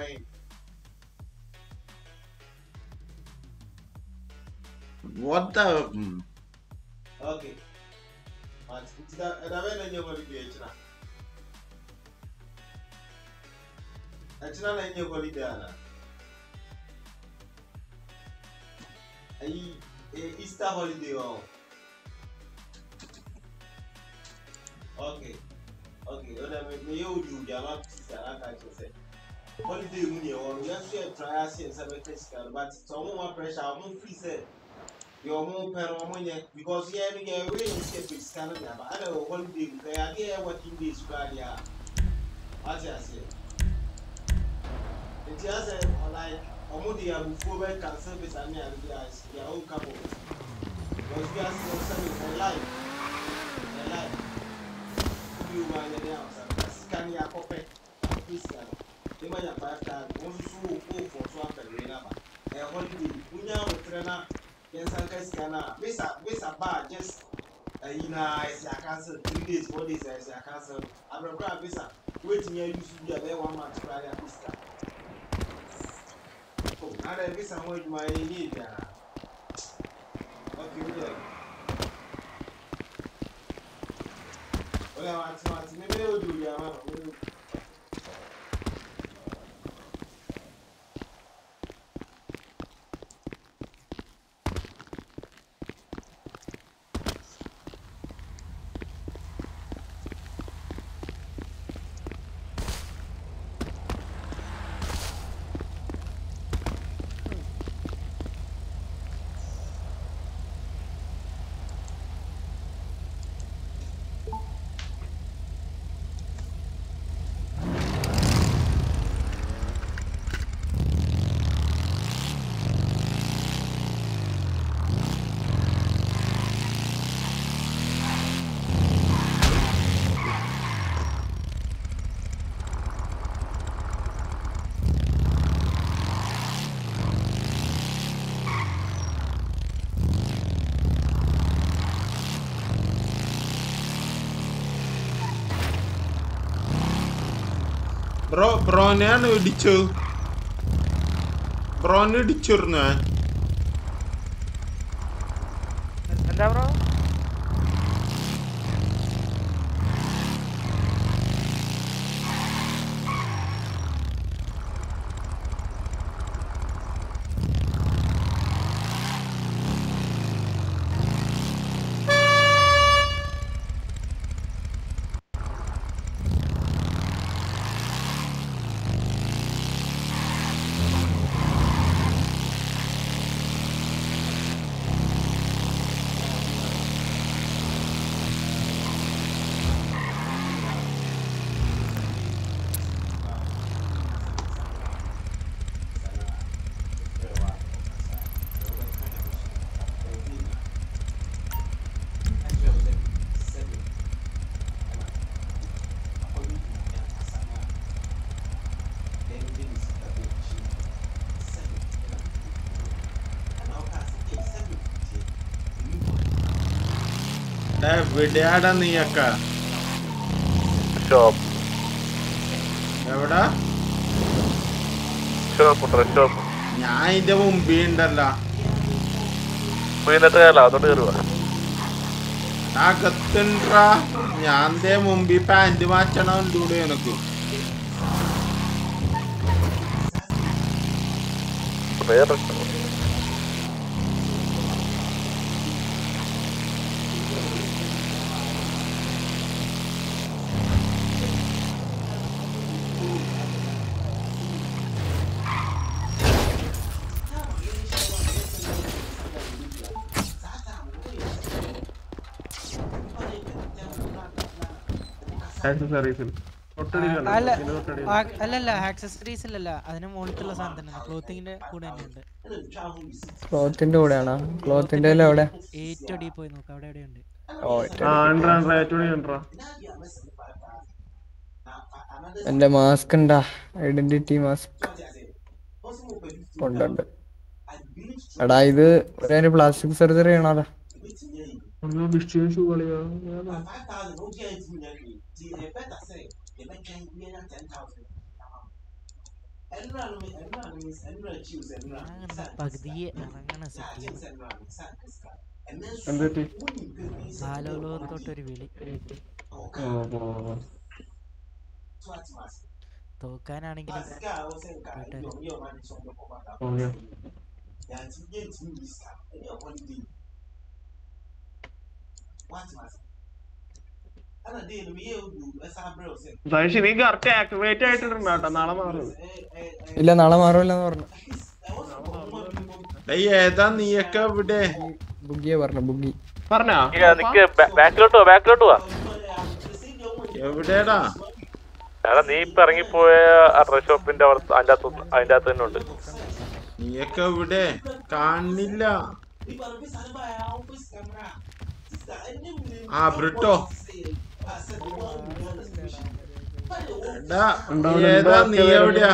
What the? hmm. Okay. But it's that, and I went on your holiday, China. China, and your holiday, Anna. Ayi, eh, Easter holiday, oh. Okay. Okay, ọ̀dà mi mi yóò di òdi àwọn akitì àlákà jẹ sẹ. Holiday mu ni ẹ̀wọ̀n no, yẹn nso yẹ try ase nsẹ bẹ kẹ́ sika no, but sọ ọmọ wọn pressure ọmọ free sẹ yẹ ọmọ pẹ no ọmọ yẹ because yẹ no yẹ wíyẹ yẹn sika pẹ sika no nyaba ẹna wọ holiday mu kẹ́ adé yẹ working days kura di a wate ase. Nti asẹ ọ̀nà ọmọ de abufuo bẹ cancel visa ní àdúgbò yà yà ó nka bọ̀ because bí a sẹ ọsẹ mi ẹ̀ láì ẹ̀ láì bi wo anya ne awusa na sika ne akɔpɛ akɔpɛ sika no ne ma nya five thousand wɔn nso wo wo fɔ so apɛlɛ na ba ɛyɛ holiday wonya wotire na yɛnsa nka sika na visa visa baa just ɛyi na ɛsi akansil three days four days ɛsi akansil abirikura a visa wetumi ayi su bi a bɛyɛ one month kura de akɔ sika o na dɛ visa ho adwuma yɛ nye biara ɔkè wúlò. Olha, Mati, Mati, me deu dúvida, mano. Bro ബ്രോനെയാണ് ഇടിച്ചു ബ്രോനെ ഇടിച്ചിരുന്നു എന്താ bro എടാ, എവിടെയാടാ നീയൊക്കെ shop എവിടാ shop dress shop ഞാൻ ഇതിന്റെ മുമ്പിൽ ഉണ്ടല്ലോ എന്നിട്ട് കയറാം അതോട്ട് കയറുക അകത്തുണ്ടാ ഞാൻ ദേ മുമ്പിൽ പാന്റ് മാറ്റണം കൂടെ എനക്ക് വേറെ ആക്സസറീസിൽ തൊട്ടടിയിലാണ് അല്ല ഇതിന്റെ തൊട്ടടിയിൽ ആ- അല്ലല്ല ആക്സസറീസ് അല്ലല്ല അതിന് മുകളിലുള്ള സാധനം തന്നെ ക്ലോത്തിങ്ങിന്റെ കൂടെ തന്നെ ഉണ്ട് ക്ലോത്തിന്റെ കൂടെയാണോ ക്ലോത്തിന്റെ എവിടെ ഏറ്റവും ഡീപ്പ് പോയി നോക്കാം അവിടെ എവിടെയുണ്ട് ഓ ആ അണ്ട്രാ അണ്ട്രാ ഏറ്റവും അണ്ട്രാ എന്റെ മാസ്ക് ഉണ്ടാ ഐഡന്റിറ്റി മാസ്ക് ഉണ്ട് എടാ ഇത് ഒരു പ്ലാസ്റ്റിക് സർജറി ചെയ്യണതാ ഒന്ന് വിഷ്ണു ഷൂ കളിയാ ഏതാ? അങ്ങനെ പകുതിയെ ഇറങ്ങണ സിറ്റി എന്ത് പറ്റി ആലോലോത്തോട്ടൊരു വിളി ഓ ഓ തോക്കാനാണെങ്കിലും ഓക്കെ സതീഷ് നീ കറക്റ്റ് ആക്ടിവേറ്റ് ആയിട്ടുണ്ട് കേട്ടോ നാളെ മാറും ഇല്ല നാളെ മാറുമല്ലെന്ന് പറഞ്ഞു ഏയ് ഏതാ നീയൊക്കെ ഇവിടെ ബുഗിയെ പറഞ്ഞു ബുഗി പറഞ്ഞാ നിക്ക് ബാക്കിലോട്ട് പോവാ ബാക്കിലോട്ട് പോവാ എവിടെയാടാ എടാ നീ ഇപ്പൊ ഇറങ്ങിപ്പോയ ആ ഡ്രസ് ഷോപ്പിന്റെ അവിടെ അതിന്റെ അകത്ത് അതിന്റെ അകത്ത് തന്നെ ഉണ്ട് നീയൊക്കെ ഇവിടെ കാണില്ല ആ ബ്രിട്ടോ എടാ ഉണ്ടോ, നീ ഏതാ ഉണ്ടോ, നീ ഒക്കെ എവിടെയാ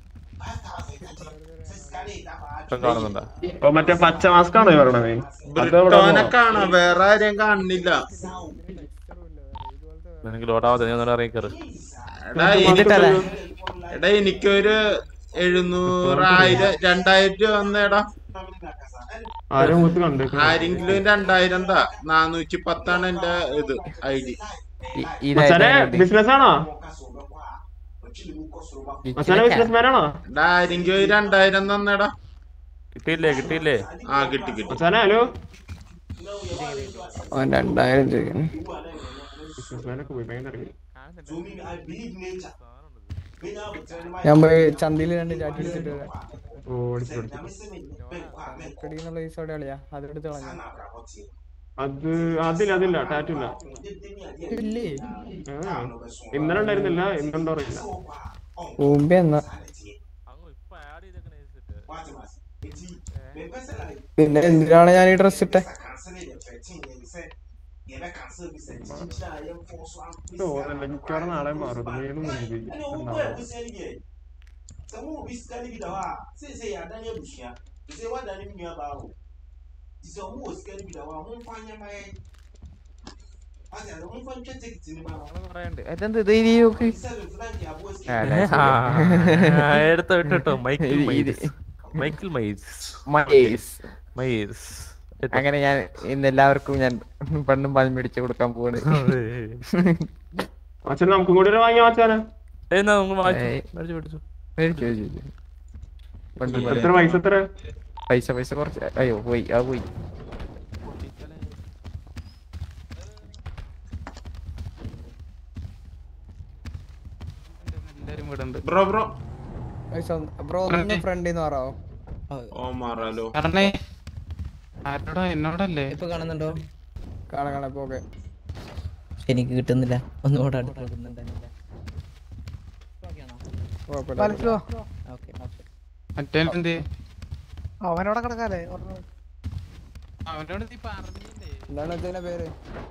ഇപ്പം കാണുന്നുണ്ടോ ഓ മറ്റേ പച്ച മാസ്ക് ആണോ പറയണത് നീ അത് എവിടെ ബ്രിട്ടോനെ പോവാ? കാണാം വേറെ ആരെയും കാണുന്നില്ല എനിക്ക് ലോഡാവാതെ നീ ഒന്നും ഇറങ്ങി കയറി എടാ എനിക്ക് എടാ എനിക്കൊരു എഴുന്നൂറായിരം രണ്ടായിരം രൂപ വന്നേടാ ആരും മുത്ത് കണ്ടു ആരെങ്കിലും രണ്ടായിരം താ നാനൂറ്റി പത്താണ് എന്റെ ഇത് ഐ ഡി മച്ചാനെ ബിസിനസ് ആണോ മച്ചാനെ ബിസിനസ് മാൻ ആണോ എടാ ആരെങ്കിലും ഒരു രണ്ടായിരം തന്നേടാ കിട്ടിയില്ലേ കിട്ടിയില്ലേ ആ കിട്ടി കിട്ടി മച്ചാനെ ഹലോ അവൻ രണ്ടായിരം ചോദിക്കുന്നു ബിസിനസ് മാനൊക്കെ പോയി ഭയങ്കര ഇറങ്ങി ഞാൻ പോയി ചന്തയിൽ രണ്ട് ചാറ്റി എടുത്തിട്ട് വരാം ഓ അടിച്ചു അടിച്ചു കടിക്കുന്നുള്ള പൈസ അവിടെ കളിയാ അതെടുത്ത് കളഞ്ഞു അത് അതില്ല അതില്ല ടാറ്റു ഇല്ല ഇല്ലേ ആ, ഇന്നലെ ഉണ്ടായിരുന്നില്ല ഇന്നുണ്ടോ അറിയില്ല മുമ്പേ എന്നാ പിന്നെ എന്തിനാണ് ഞാൻ ഈ ഡ്രസ് ഇട്ടെ തോന്നല്ല മിക്കവാറും നാളെ മാറും വീണ്ടും മുൻപ് sɛ mo obi sika no bi da hɔ a seesei yɛadane abusua te sɛ woadane me nua baa wo nti sɛ ɔmo wɔ sika no bi da hɔ a momfa nyɛma yɛ ase ade momfa ntwa ticket no ma no ഇതെന്ത് ഇത് ഇനി നോക്ക് seven flank aboa ആ, sika ആ, എടുത്തോ ഇട്ടോ Michael ഇത് മൈസ് മൈക്കിൾ മൈസ് മൈസ്. മൈസ് അങ്ങനെ ഞാൻ ഇന്ന് എല്ലാവർക്കും ഞാൻ പെണ്ണും പാലും മേടിച്ചു കൊടുക്കാൻ പോവാണ് അച്ഛൻ നമുക്കും കൂടി ഒരു വാങ്ങിയ മച്ചാനെ എന്നാ നമുക്ക് വാങ്ങിച്ചു ഏയ്. മേടിച്ചു മേടിച്ചു മേടിച്ചു മേടിച്ചു പെണ്ണും എത്ര പൈസ എത്ര പൈസ പൈസ കുറച്ച് അയ്യോ പോയി ആ പോയി എല്ലാരും ഇവിടെ ഉണ്ട് ബ്രോ ബ്രോ ബ്രോ ഒന്ന് ഫ്രണ്ടിൽ നിന്ന് പറയാവോ ഓ മാറാലോ പറഞ്ഞേ ആരോടാ എന്നോടല്ലേ ഇപ്പൊ കാണുന്നുണ്ടോ കാണാം കാണാം ഇപ്പൊ ഓക്കെ എനിക്ക് കിട്ടുന്നില്ല ഒന്നുകൂടെ അടുത്ത് നോക്കുന്നുണ്ടായിരുന്നില്ല വലിച്ചോ. മറ്റേ എന്ത് അവനോടെ കിടക്കാല്ലേ അവനോട് നീ പറഞ്ഞില്ലേ എന്താണ് വെച്ചതിന്റെ പേര്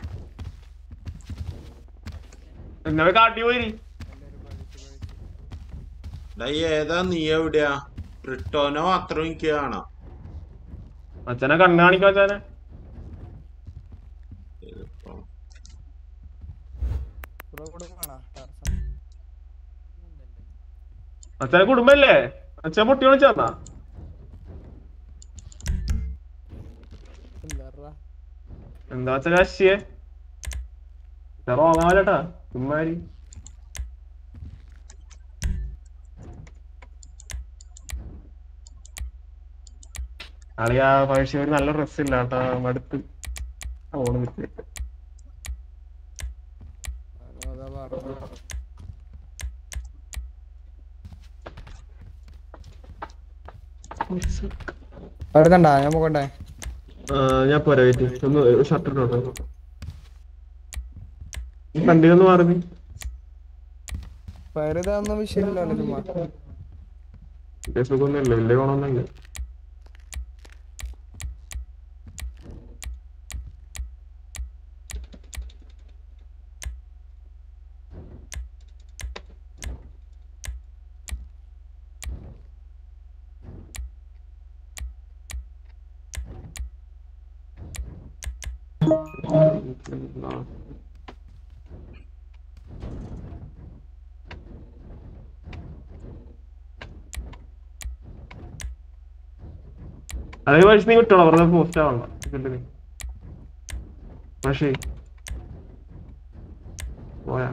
എന്നോട് കാട്ടി പോയി ഡൈ ഏതാ നീ എവിടെയാ റിട്ടോനോ മാത്രം എനിക്ക് കാണാം അച്ഛനെ കണ്ണ് കാണിക്കും അച്ഛനെ ഇതിപ്പം ബ്രോ കൊടുക്കണോ അച്ഛനെ കുടുംബല്ലേ അച്ഛൻ പൊട്ടി വിളിച്ചാ എന്താ അച്ഛൻ കശിയെ റോങ്ങാവല്ലട്ടാ ചുമ്മാരി അളിയാ പഴശ്ശി ഒരു നല്ല ഡ്രസ് ഇല്ല കേട്ടാ മടുത്ത് ഓണം വിറ്റ് വരുന്നുണ്ടാ ഞാൻ പോകണ്ടേ ഞാൻ പോരാ വെയിറ്റ് ഒന്ന് ഷർട്ട് ഇട്ടോട്ടോ കണ്ടിന്ന് മാറുന്നു പരുതാന്ന വിഷയമില്ലല്ലോ ചുമ്മാ സുഖമൊന്നുമില്ല വലിയ ഗുണമൊന്നുമില്ല അതേ പൈസ നീ കിട്ടണം വെറുതെ പോസ്റ്റ് ആവണ്ട ഇതില് നീ. പക്ഷേ പോയാ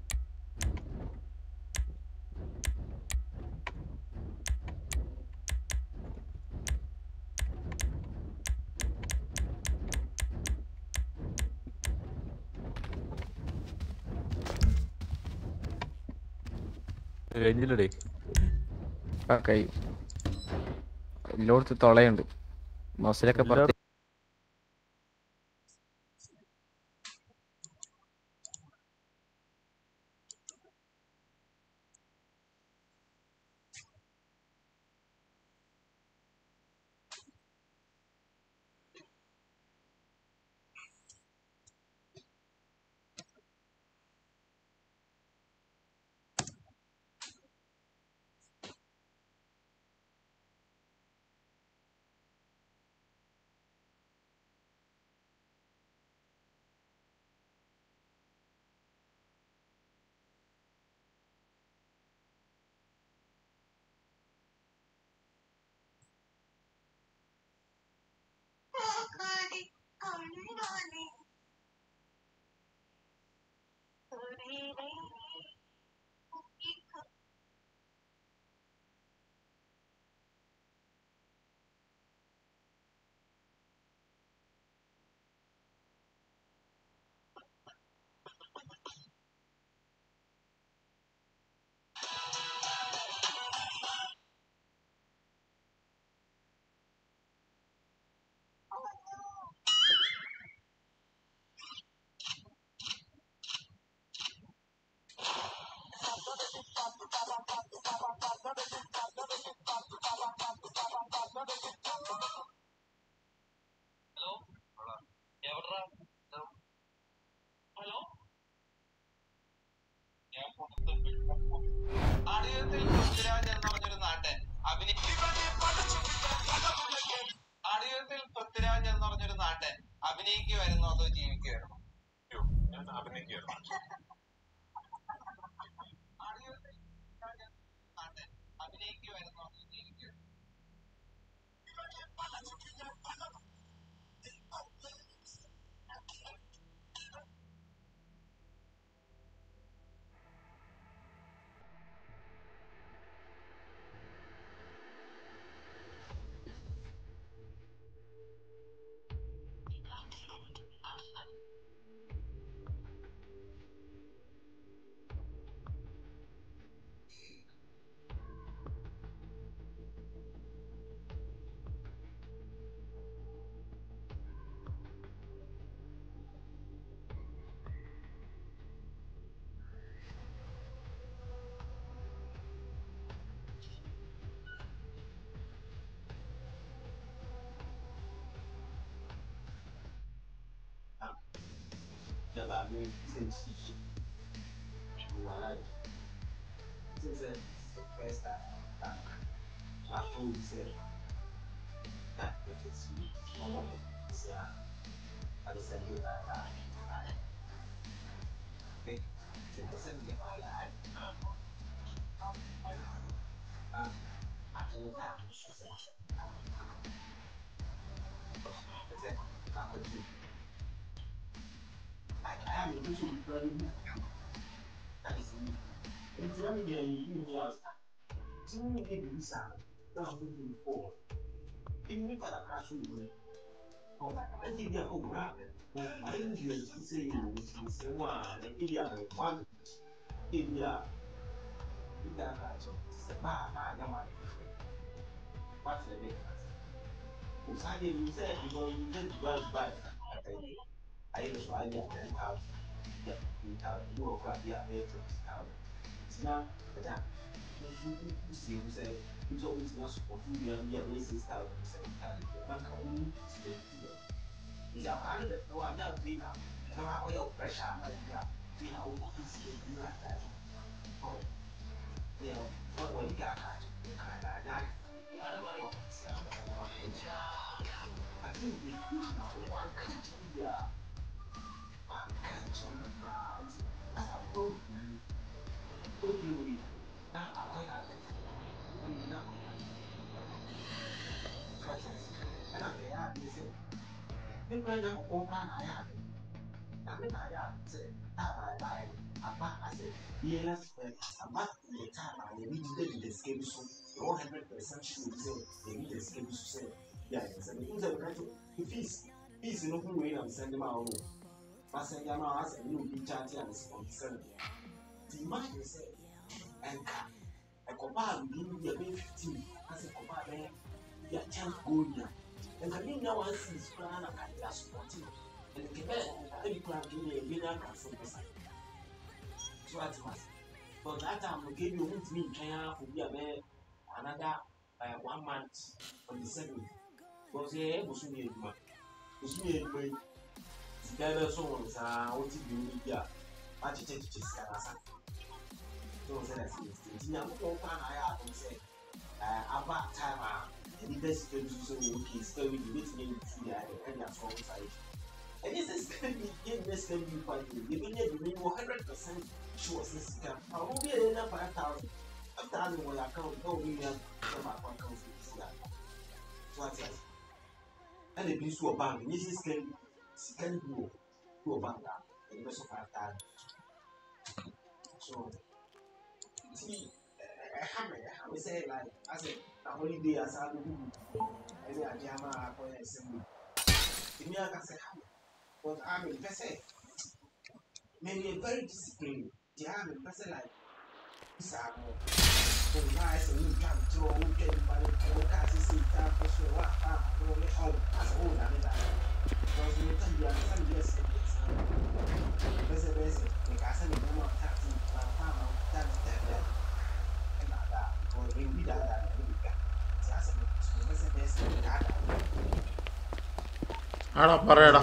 കഴിഞ്ഞില്ലടേ ആ കഴിയും എല്ലായിടത്തും തൊളയുണ്ട് മൊസിലൊക്കെ പുറത്ത് ആടുജീവിതത്തിൽ പൃഥ്വിരാജ് എന്ന് പറഞ്ഞൊരു നാട്ടൻ ആടുജീവിതത്തിൽ പൃഥ്വിരാജ് എന്ന് പറഞ്ഞൊരു നാട്ടൻ അഭിനയിക്കുമായിരുന്നോ അതോ ജീവിക്കുമായിരുന്നോ ഞാൻ അഭിനയിക്കുമായിരുന്നു ആടുജീവിതത്തിൽ പൃഥ്വിരാജ് എന്ന നാട്ടൻ അഭിനയിക്കുമായിരുന്നോ അതോ ജീവിക്കുമായിരുന്നോ ní ṣe ń ṣiṣẹ́ ìwà láyé ṣe ṣe first time that I told you say that if it's you ọmọ mi ṣe à àdìsẹ́ńdì dáadáa pé ṣe tó sẹ́ńdì yẹn wà láàyè àtúntò àtúnṣe ṣe ṣe àkọjú. Like I am able to be very good. That is me. And tell me that you was tell me that you sound that's what you for. Even if I crash you with Oh, I think you're over. I think you say you will say one, and if you are one, if you are if you are say ba ba ya ma What's the difference? Usage you say you go you just go and buy. I tell you. I just buy it ten thousand. Yeah, you tell you go grab the other twenty thousand. It's not that. You you see you say you always not support you and yeah, this is thousand seven thousand. Man can only stay here. Ìjà parí rẹ̀ lọ́wọ́ ajá òbí náà. Ẹ máa kọ́ yẹ òpẹ́ṣà máa ń gbà bí àwọn ọ́fíìsì lè bí náà dájú. Ọ̀ ní ọ̀ wọ́n wọ̀ yíká àkáàtì kàdà dájú. Àti ìgbè kúrò náà wọ́n kàn jẹ́ ìyá. Wọ́n kàn jẹ́ ìyá. Àbúrò mi ó di òye náà àkọ́yà rẹ̀. Wọ́n yìí náà kọ́yà rẹ̀. Fọ́tẹ̀sì. Ẹ náà bẹ̀rẹ̀ yá àbí sẹ́yìn. nípa ẹja kọ̀ọ̀kan bá àyà rẹ̀ tàbí àyà tẹ̀ tábà láì àbá àṣẹ iye lẹ́sẹ̀ àbá ilẹ̀ tábà yẹn ní jíjẹ́ jíjẹ́ skébi so one hundred percent sure sẹ́ yẹn jíjẹ́ skébi so sẹ́ yà yẹn sẹ́ ní sẹ́ kájọ fees fees no fún wẹ́yìn àmì sẹ́ndé máa wọ̀ bá sẹ́ndé máa wá sẹ́ndé òbí jáde àmì sẹ́ndé sẹ́ndé ti má ṣe sẹ́ ẹ̀ka ẹ̀kọ́ bá àlùbí ní yẹ bẹ́ẹ̀ fifteen á sì kọ́ bá bẹ́ẹ̀ yà ten gold yà nka mi nya one six koraa na kade asopɔte ɛnke bɛ ɛbi koraa bi ne ebi na aka so bɛsa so ati ma but that time no kebi ohun tumi ntwɛn afɔ bi a bɛ another uh, one month on the seven because yɛ bosom yɛ adwuma bosom yɛ adwuma yi sika bɛ so wɔn saa wɔte bi omi bi a wakyekyɛ kyekyɛ sika n'asa so wɔn sɛ na ɛsɛ yɛ sika nti nyankopɔn kwan na ayɛ atom sɛ aba time a nipa sika bi so wɔ oke sika bi bi betumi ayi tu ya ɛdi aso ɔmo sa yi ɛdi sɛ sika bi yɛ nyɛ sika bi nipa yi ebi nyɛ bi mi wɔ hundred percent sure sɛ sika ɔmo bi yɛ na five thousand five thousand wɔ yɛ account na omi yɛ sɛ baako account fi sika so ati ati ɛna ebi nso wɔ bank nyɛ sɛ sika bi sika bi wɔ bi wɔ bank a ɛdi bɛ so five thousand so ti ɛha mi ɛha mi sɛ like asɛ na holiday asa do gu ɛne ade ama akɔyɛ ɛsɛm bi èmi aka sɛ ha but a mi pɛ sɛ mɛ mi yɛ very disciplined di a mi pɛ sɛ like saa no o na ayɛ sɛ o twa ntorɔ o twa nipa ne kɔ kaa sisi ta kɔ so wa ta o ne ɔn asɛ o na ne da because mi ta bi a mi sa mi yɛ sɛ bɛsɛ bɛsɛ mi ka sɛ mi bɔ ma ta ti ma pa ma ta ti ta bi a ɛna da or ebi da da na ebi da ti asɛ mi mi bɛsɛ bɛsɛ mi da da. ആടാ പറയടാ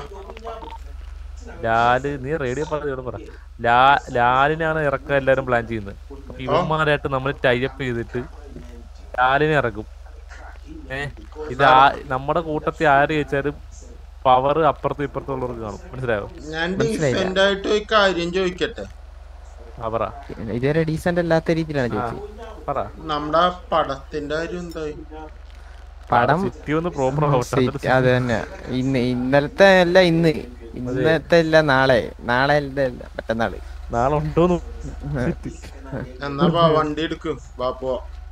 ലാല് നീ radio പറഞ്ഞോട് പറ ലാ ലാലിനാണ് ഇറക്കാൻ എല്ലാരും plan ചെയ്യുന്നത് അപ്പൊ ഇവന്മാരായിട്ട് നമ്മൾ ടൈപ്പ് ചെയ്തിട്ട് ലാലിനെ ഇറക്കും ഏ ഇത് ആ- നമ്മുടെ കൂട്ടത്തിൽ ആര് ചോദിച്ചാലും പവർ അപ്പുറത്തും ഇപ്പുറത്തും ഉള്ളവർക്ക് കാണും മനസ്സിലായോ ഞാൻ ഡീസെന്റ് ആയിട്ട് ഒരു കാര്യം ചോദിക്കട്ടെ ആ പറ ഇതുവരെ ഡീസന്റ് അല്ലാത്ത രീതിയിലാണ് ചോദിച്ചത് പറ നമ്മുടെ പടത്തിന്റെ കാര്യം എന്തായി പടം സിറ്റി ഒന്ന് പ്രോപ്പർ സിറ്റി- അത് തന്നെ ഇന്ന് ഇന്നലത്തെ അല്ല ഇന്ന് ഇന്നത്തെ അല്ല നാളെ നാളെ അല്ല അല്ല മറ്റന്നാള് നാളെ ഉണ്ടോന്ന് എന്നാ വാ വണ്ടി എടുക്കും വാ പോ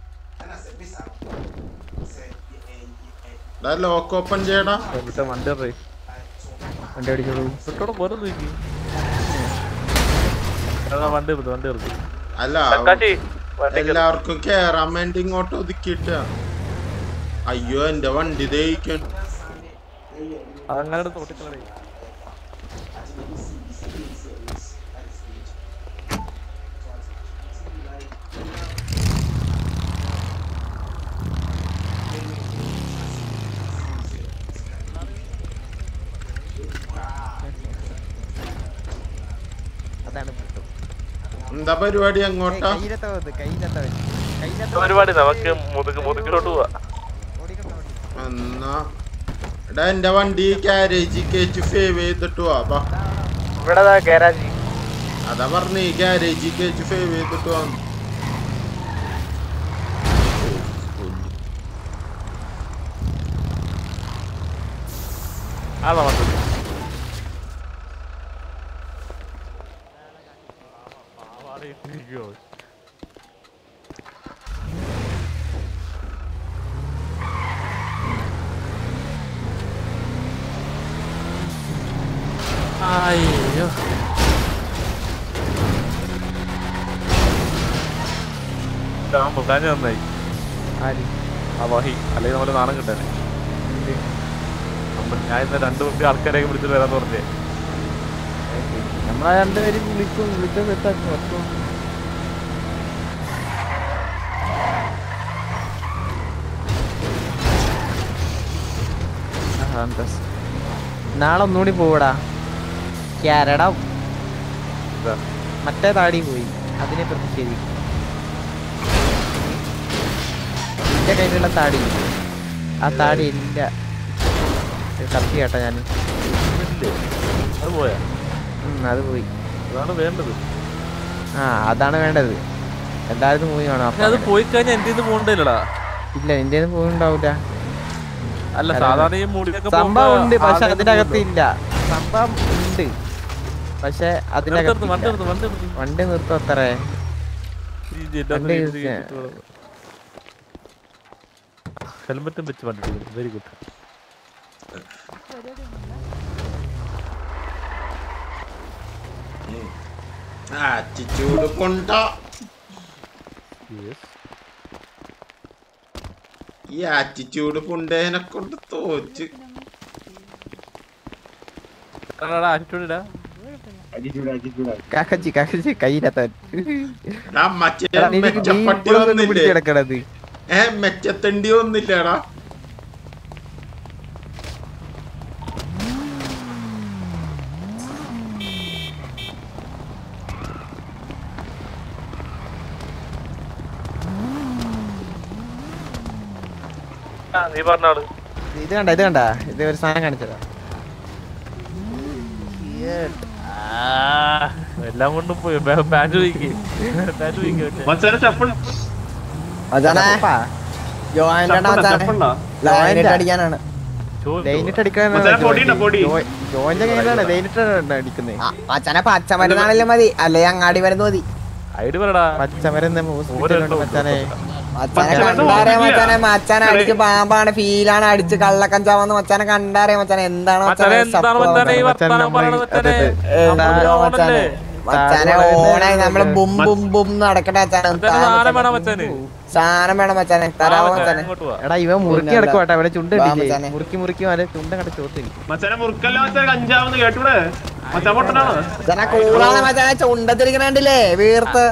ലോക്ക് ഓപ്പൺ ചെയ്യടാ എന്നിട്ട് വണ്ടി ഇറ വണ്ടി അടിച്ചോളൂ തൊട്ടോടെ പോലെ നോക്കി വണ്ടി എടുത്തു വണ്ടി എടുത്തു അല്ല തക്കാശി, വണ്ടിക്ക് എല്ലാവർക്കും കേറാൻ വേണ്ടി ഇങ്ങോട്ട് ഒതുക്കിട്ട അയ്യോ എന്റെ വണ്ടി ദഹിക്കാൻ അതങ്ങനെ തോട്ടിക്കളേ എന്താ പരിപാടി അങ്ങോട്ടാ പരിപാടി നമുക്ക് മുതുക് മുതുകിലോട്ട് പോവാ എന്നാ എടാ എന്റെ വണ്ടി ഗ്യാരേജ് കയറ്റി സേവ് ചെയ്തിട്ട് പോവാ ബാ. ഇവിടെ ഗാരാജ് അതാ പറഞ്ഞേ ഗ്യാരേജ് കയറ്റി സേവ് ചെയ്തിട്ട് പോവാ അതാ വന്നത് അയ്യോ കാഞ്ഞ നന്നായി ആ വഹി അല്ലെങ്കിൽ നമ്മള് നാണം കിട്ടാനെ നമ്മൾ ഞാൻ ഇന്ന് രണ്ടു മുമ്പ് ആൾക്കാരെയൊക്കെ വിളിച്ചിട്ട് വരാന്ന് പറഞ്ഞേ നമ്മളെ രണ്ടുപേരും വിളിക്കും വിളിച്ചത് സെറ്റാക്കും വെക്കും നാളെ ഒന്നുകൂടി പോവടാ ക്യാരട മറ്റേ താടി പോയി അതിനെ പ്രതിഷേധിക്കും എന്റെ കയ്യിലുള്ള താടി ആ താടി ഇല്ല കത്തി കേട്ടോ ഞാൻ അത് പോയാ അത് പോയി അതാണ് വേണ്ടത് ആ അതാണ് വേണ്ടത് എല്ലാവരും മൂവി കാണും പക്ഷെ അത് പോയി കഴിഞ്ഞാൽ എന്റെ ഇത് പോകണ്ടല്ലടാ ഇല്ല എന്റെ പോയിണ്ടാവൂല അല്ല സാധാരണ ഈ മുടിയൊക്കെ സംഭവം ഉണ്ട് പോകുമ്പോ പക്ഷെ ആദ്യം അതിന്റെ അകത്ത് പോകുമല്ലോ. ഇല്ല സംഭവം ഉണ്ട് പക്ഷെ അതിന്റെ നിർത്ത് അകത്ത് വണ്ടി ഇല്ല. നിർത്ത്, വണ്ടി നിർത്ത്. വണ്ടി നിർത്തോ അത്രേ ഈ ജില്ലാ വണ്ടി ഇത് നിർത്തിയാ. കേട്ടിട്ട് വേണം. ഹെൽമെറ്റും വെച്ച് വണ്ടി വെരി ഗുഡ് ആറ്റിറ്റ്യൂഡ് കൊണ്ട ഈ ആറ്റിറ്റ്യൂഡ് കൊണ്ടേനെ കൊണ്ട് തോറ്റ് ആറ്റിറ്റ്യൂഡ് ഇടാ കാക്കച്ചി കാക്കച്ചി കയ്യിലെത്താൻ എടാ, മറ്റേ മെച്ചപ്പട്ടി വന്നില്ലേ കിടക്കണത് ഏ മെച്ചത്തണ്ടി വന്നില്ലേടാ നീ പറഞ്ഞാള് ഇത് കണ്ട ഇത് കണ്ട ഇത് ഒരു സാധനം കാണിച്ചതാ ആ, എല്ലാം കൊണ്ടും പോയി പാൻറ് ചോദിക്കേ പാൻറ് ചോദിക്കേ മച്ചാനെ സ്റ്റെപ്പ് മച്ചാനെ ജോയിന്റ് മച്ചാനെ ലൈനിട്ട് അടിക്കാനാണ് ലൈനിട്ട് അടിക്കാൻ മച്ചാനെ പൊടിയുണ്ടോ, പൊടി? ജോയിന്റെ കയ്യിലാണ് ലൈനിട്ട് അടിക്കുന്നത് മച്ചാനെ പച്ചമരുന്നാണല്ലോ മതി അല്ലെ അങ്ങാടി മരുന്ന് മതി ഐഡി പറടാ പച്ചമരുന്ന് ഹോസ്പിറ്റലുണ്ട് മച്ചാനെ മച്ചാനെ കണ്ടാരേ മച്ചാനെ മച്ചാനെ അടിച്ച് പാമ്പാണ് ഫീലാണ് അടിച്ച് കള്ളക്കഞ്ചാവെന്ന് മച്ചാനെ കണ്ടാരേ മച്ചാനെ എന്താണ് മച്ചാനെ എന്താണ് മച്ചാനെ ഈ വർത്താനം പറയണത് മച്ചാനെ നമ്മള് മച്ചാനെ മച്ചാനെ ഓണായി നമ്മള് ബും ബും ബും നടക്കട്ടെ മച്ചാനെ മച്ചാനെ സാധനം വേണം മച്ചാന് സാധനം വേണം മച്ചാനെ തരാമോ മച്ചാനെ എടാ ഇവൻ മുറുക്കി കിടക്കുവാട്ടെ അവിടെ ചുണ്ട് വാ ഇട്ടില്ലേ? മച്ചാനെ. മുറുക്കി മുറുക്കി വരെ ചുണ്ട കണ്ട് ചോദിച്ചു മച്ചാനെ മുറുക്കല്ല മച്ചാനെ കഞ്ചാവെന്ന് കേട്ടൂടെ മച്ചാൻ പൊട്ടനാണ് മച്ചാനെ കൂളാണ് മച്ചാനെ ചുണ്ടത്തിരിക്കണണ്ടില്ലേ വീർത്ത്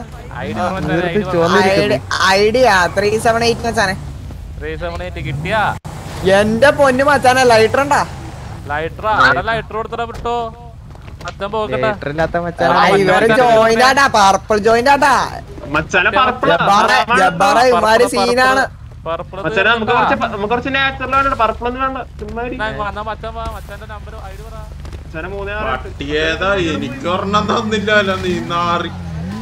ഐഡിയ ത്രീ സെവൻ എയ്റ്റ് മച്ചാനെ ത്രീ സെവൻ എയ്റ്റ് കിട്ടിയാ എന്റെ പൊന്നു മച്ചാനെ ലൈറ്റർ ഉണ്ടാ ലൈറ്ററാ അവിടെ ലൈറ്റർ കൊടുത്തിട്ടാ വിട്ടോ അച്ഛൻ പോകട്ടെ ഇല്ലാത്ത ഇവര് ജോയിന്റ് ആട്ടാ പർപ്പിൾ ജോയിന്റ് ആട്ടാ മച്ചാനെ ജബ്ബാറെ ജബ്ബാറെ ഇമാര് സീനാണ് മച്ചാനെ നമുക്ക് കുറച്ച് പ- നമുക്ക് കുറച്ച് നാച്ചുറൽ വേണ്ട പർപ്പിളൊന്നും വേണ്ട ചുമ്മാ ഇരി. മച്ചാൻ വാ മച്ചാന്റെ നമ്പർ ഐഡി പറ മച്ചാനെ മൂന്നേ ആറ് എട്ട്. പട്ടിയേതാ എനിക്ക് ഒരെണ്ണം തന്നില്ലല്ലോ നീ നാറി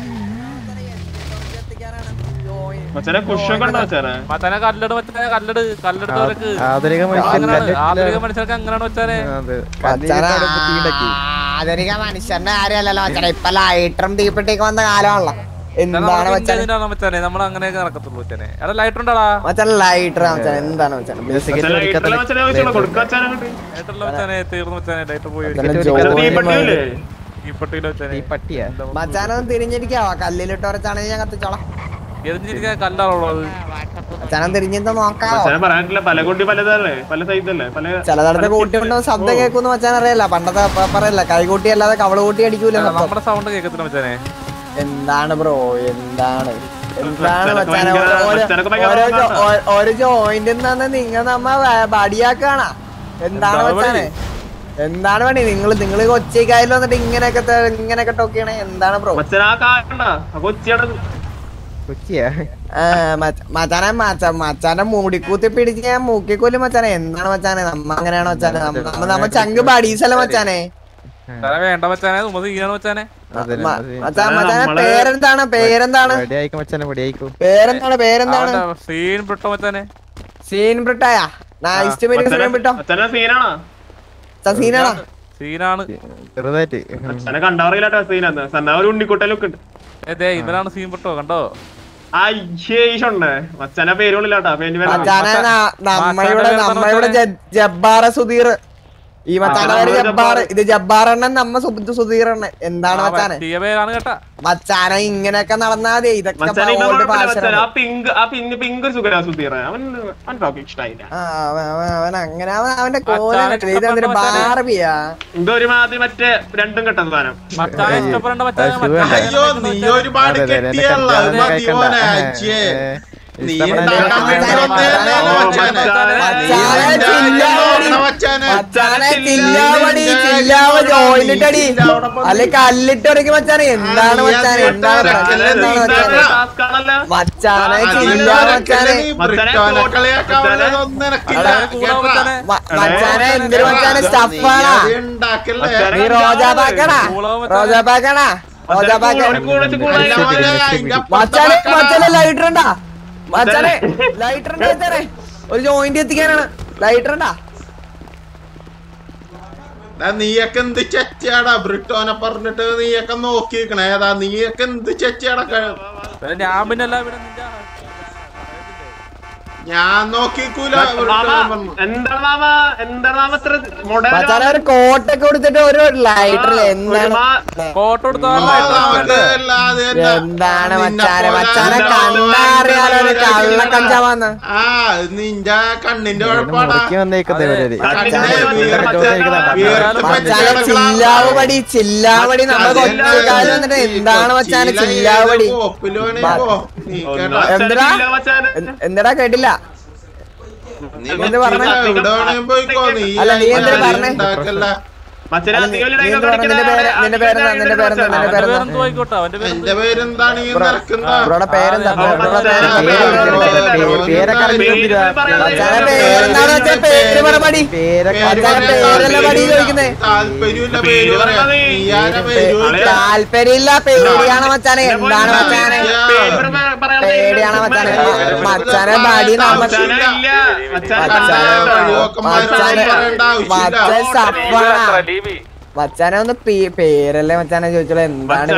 മച്ചാനെ കുഷൊക്കെ ഉണ്ടോ മച്ചാനെ മച്ചാനെ കല്ലട് മച്ചാനെ കല്ലട് കല്ലെടുത്തവർക്ക് ആധുനിക മനുഷ്യൻ അങ്ങനാണ് കല്ലെടുത്തില്ല. ആധുനിക മനുഷ്യർക്ക് അങ്ങനെയാണ് മച്ചാനെ മച്ചാനെ ആധുനിക മനുഷ്യന്റെ കാര്യമല്ലല്ലോ മച്ചാനെ ഇപ്പൊ ലൈറ്ററും തീപ്പെട്ടിക്ക് വന്ന കാലമാണല്ലോ എന്താണ് മച്ചാനെ എന്തിനാണ് മച്ചാനെ നമ്മൾ അങ്ങനെയൊക്കെ നടക്കത്തുള്ളൂ മച്ചാനെ എടാ ലൈറ്റർ ഉണ്ടാടാ മച്ചാനെ ലൈറ്റർ മച്ചാനെ എന്താണ് മച്ചാനെ മച്ചാനെ ലൈറ്ററിലെ മച്ചാനെ ചോദിച്ചോളൂ കൊടുക്ക മച്ചാനെ അങ്ങോട്ട് ലൈറ്ററിലെ മച്ചാനെ തീർന്നു മച്ചാനെ ലൈറ്റർ പോയി മച്ചാനെ ജോലി തീപ്പെട്ടിയില്ലേ? ഈ പട്ടിയിലെ മച്ചാനെ പട്ടിയാ മച്ചാനെ ഒന്ന് തിരിഞ്ഞിരിക്കാവോ കല്ലിലിട്ട് ഉറച്ചാണെങ്കിൽ ഞാൻ കത്തിച്ചോളാം എരിഞ്ഞിരിക്കാൻ കല്ലാണുള്ളത് മച്ചാനെ തിരിഞ്ഞിട്ട് നോക്കാവോ മച്ചാനെ പറയാനില്ല പല കൊണ്ടി പലതല്ലേ പല സൈസല്ലേ പല ചിലതടത്ത് കൂട്ടിക്കൊണ്ടോ ശബ്ദം കേൾക്കുന്നു മച്ചാൻ അറിയില്ല പണ്ടത്തെ പ- പറയല്ല കൈകൂട്ടി അല്ലാതെ കവള് കൂട്ടി അടിക്കൂല മൊത്തം. നമ്മുടെ സൗണ്ട് കേൾക്കത്തില്ല മച്ചാനെ എന്താണ് ബ്രോ എന്താണ് എന്താണ് മച്ചാനൊക്കെ മച്ചാനെ ഭയങ്കര- ഓരോ- ഓരോ- മച്ചാനൊക്കെ ഭയങ്കര ഓരോ ജോ- റോങ്ങാട്ടോ. ഓ- ഒരു ജോയിന്റ് തന്നെ നിങ്ങ നമ്മ ബടിയാക്കാണ എന്താണ് എന്താ മച്ചാനെ എന്താണ് പണി നിങ്ങൾ നിങ്ങൾ കൊച്ചിക്കായാലും വന്നിട്ട് ഇങ്ങനെയൊക്കെ ത- ഇങ്ങനെയൊക്കെ ടോക്കിയാണ് എന്താണ് ബ്രോ മച്ചനാ കാണണ്ട കൊച്ചിയാണ് കൊച്ചിയാ ആ, മച്ച- മച്ചാനെ മച്ച മച്ചാനെ മൂടിക്കൂത്തി പിടിച്ച് ഞാൻ മൂക്കിക്കൂലി മച്ചാനെ എന്താണ് മച്ചാനെ നമ്മ അങ്ങനെയാണോ മച്ചാനെ നമ്മ നമ്മ- നമ്മ ചങ്ക് ബഡീസല്ല മച്ചാനെ മച്ചാനെ വേണ്ട മച്ചാനെ നമ്മ സീനാണ് മച്ചാനെ മ- മച്ചാ മച്ചാനെ പേരെന്താണ് പേരെന്താണ് വെടിയായിക്കോ മച്ചാനെ വെടിയായിക്കോ പേരെന്താണ് പേരെന്താണ് അവന്റെ സീൻ പെട്ടോ മച്ചാനെ സീൻ ബ്രിട്ടായ നൈസ് ടു മീറ്റ് സീൻ ബ്രിട്ടോ മച്ചനെ സീനാണോ സീനാണോ സീനാണ് ചെറുതായിട്ട് മച്ചനെ കണ്ടറിയില്ലാട്ടോ സീനാന്ന് സന്നാ ഒരു ഉണ്ണിക്കുട്ടൻ ലുക്ക് ഉണ്ട് ഏതേ ഇവനാണ് സീൻ പെട്ടോ കണ്ടോ അയ്യേഷുണ്ട് മച്ചനെ പേരുള്ളില്ലാട്ടാ പേര് മച്ചാനെ ന- നമ്മയുടെ നമ്മയുടെ ജ- ജബ്ബാറ സുധീർ ഈ മച്ചാനെ പേര് ജബ്ബാർ ഇത് ജബ്ബാർ എണ്ണൻ നമ്മ സു- സുധീർ എണ്ണൻ എന്താണ് മച്ചാനെ പറ്റിയ പേരാണ് കേട്ടാ മച്ചാനെ ഇങ്ങനെയൊക്കെ നടന്നാ മതി ഇതൊക്കെ മച്ചാനെ ഇവൻ old കുഴപ്പമില്ല fashion മച്ചാനെ ആണ്. ആ പിങ്ക് ആ പിങ്ക് പിങ്ക് ഒരു സുഖരാ സുധീർ അവൻ അവൻ ടോക്ക് ഇഷ്ടായില്ല ആ, അവൻ അവൻ- അവൻ അങ്ങനെ അവൻ അവന്റെ മച്ചാനെ കോലാണ് ഇതെന്തൊരു മച്ചാനെ. ബാർബിയാ ഇതൊരുമാതിരി മറ്റേ രണ്ടും കെട്ട സാധനം മച്ചാനെ ഇഷ്ടപ്പെടേണ്ട മച്ചാനെ അയ്യോ നീ ഒരുപാട് കെട്ടിയല്ല അത് മതി മോനെ അച്ഛേ നീ ഉണ്ടാക്കാൻ വേണ്ടി വന്നതല്ലേ മച്ചാനെ മച്ചാനെ ചില്ലാവടി മച്ചാനെ ചില്ലാവടി ചില്ലാവ ജോയിലിട്ടടി അല്ലെ കല്ലിട്ട് ഒടിക്കും മച്ചാനെ എന്താണ് മച്ചാനെ എന്താണ് പ്രശ്നം എന്താണ് മച്ചാനെ മച്ചാനെ ചില്ല മച്ചാനെ മ- മച്ചാനെ എന്തൊരു മച്ചാനെ സ്റ്റഫാണാ നീ റോജാ പാക്കണാ റോജാ പാക്കണാ റോജാ പാക്ക മച്ചാനെ മച്ചാനെ ലൈറ്റർ ഉണ്ടാ മച്ചാനെ ലൈറ്റർ ഉണ്ടാ മച്ചാനെ ഒരു ജോയിന്റ് എത്തിക്കാനാണ് ലൈറ്റർ ഉണ്ടാ എടാ, നീയൊക്കെ എന്ത് ചെച്ചാടാ ബ്രിട്ടോനെ പറഞ്ഞിട്ട് നീയൊക്കെ നോക്കിക്കണേ ഏതാ നീയൊക്കെ എന്ത് ചെച്ചാടാ ക- ഞാൻ പിന്നെ അല്ല ഇവിടെ നിന്റെ ഞാൻ നോക്കിക്കൂല എന്താണ് മാമ എന്താണ് മാമ ഇത്ര modern മച്ചാനെ ഒരു കോട്ടൊക്കെ കൊടുത്തിട്ട് ഒരു ലൈറ്റർ എന്താണ് കോട്ട് കൊടുത്തോ എന്താണ് മച്ചാനെ മച്ചാനെ കണ്ടറിയാലോ ഒരു കള്ള കഞ്ചാവാന്ന് ആ നിന്റെ കണ്ണിന്റെ കുഴപ്പാടാ മച്ചാനെ ചില്ലാവ് പടി ചില്ലാവടി നമ്മുടെ കൊച്ചുകാലം വന്നിട്ട് എന്താണ് മച്ചാനെ ചില്ലാവ് പടി എന്തടാ എ- എന്തടാ കേട്ടില്ല എന്ത് പറഞ്ഞേ ഇവിടെ വേണേ പോയിക്കോ നീ അല്ല നീ എന്തിനാ പറഞ്ഞേ ഉണ്ടാക്കല്ല മച്ചനെ അല്ല, നീ- നീ എന്ത് പറഞ്ഞ നിന്റെ പേര് നിന്റെ പേരെന്താ നിന്റെ പേരെന്താ നിന്റെ പേരെന്താ എന്റെ പേരെന്താണ് ഈ നിറക്കുന്ന ബ്രോടെ പേരെന്താ ബ്രോടെ പേരൊക്കെ അറിഞ്ഞിട്ടില്ല മച്ചാനെ പേരെന്താണ് വെച്ചാ പേര് പറ പടി മച്ചാനെ പേരല്ല പടി ചോദിക്കുന്നേ താല്പര്യമില്ല പേര് പറയാൻ നീ ആരാ പേര് ചോദിക്കാൻ? താല്പര്യമില്ല പേടിയാണ് മച്ചാനെ എന്താണ് മച്ചാനെ പേടിയാണ് മച്ചാനെ മ- മച്ചാനെ പടി നമ്മ മച്ചാനെ മച്ചാൻ സഫാണ് മച്ചാനെ ഒന്ന് പേ- പേരല്ലേ മച്ചാനെ ചോദിച്ചോളൂ എന്താണ്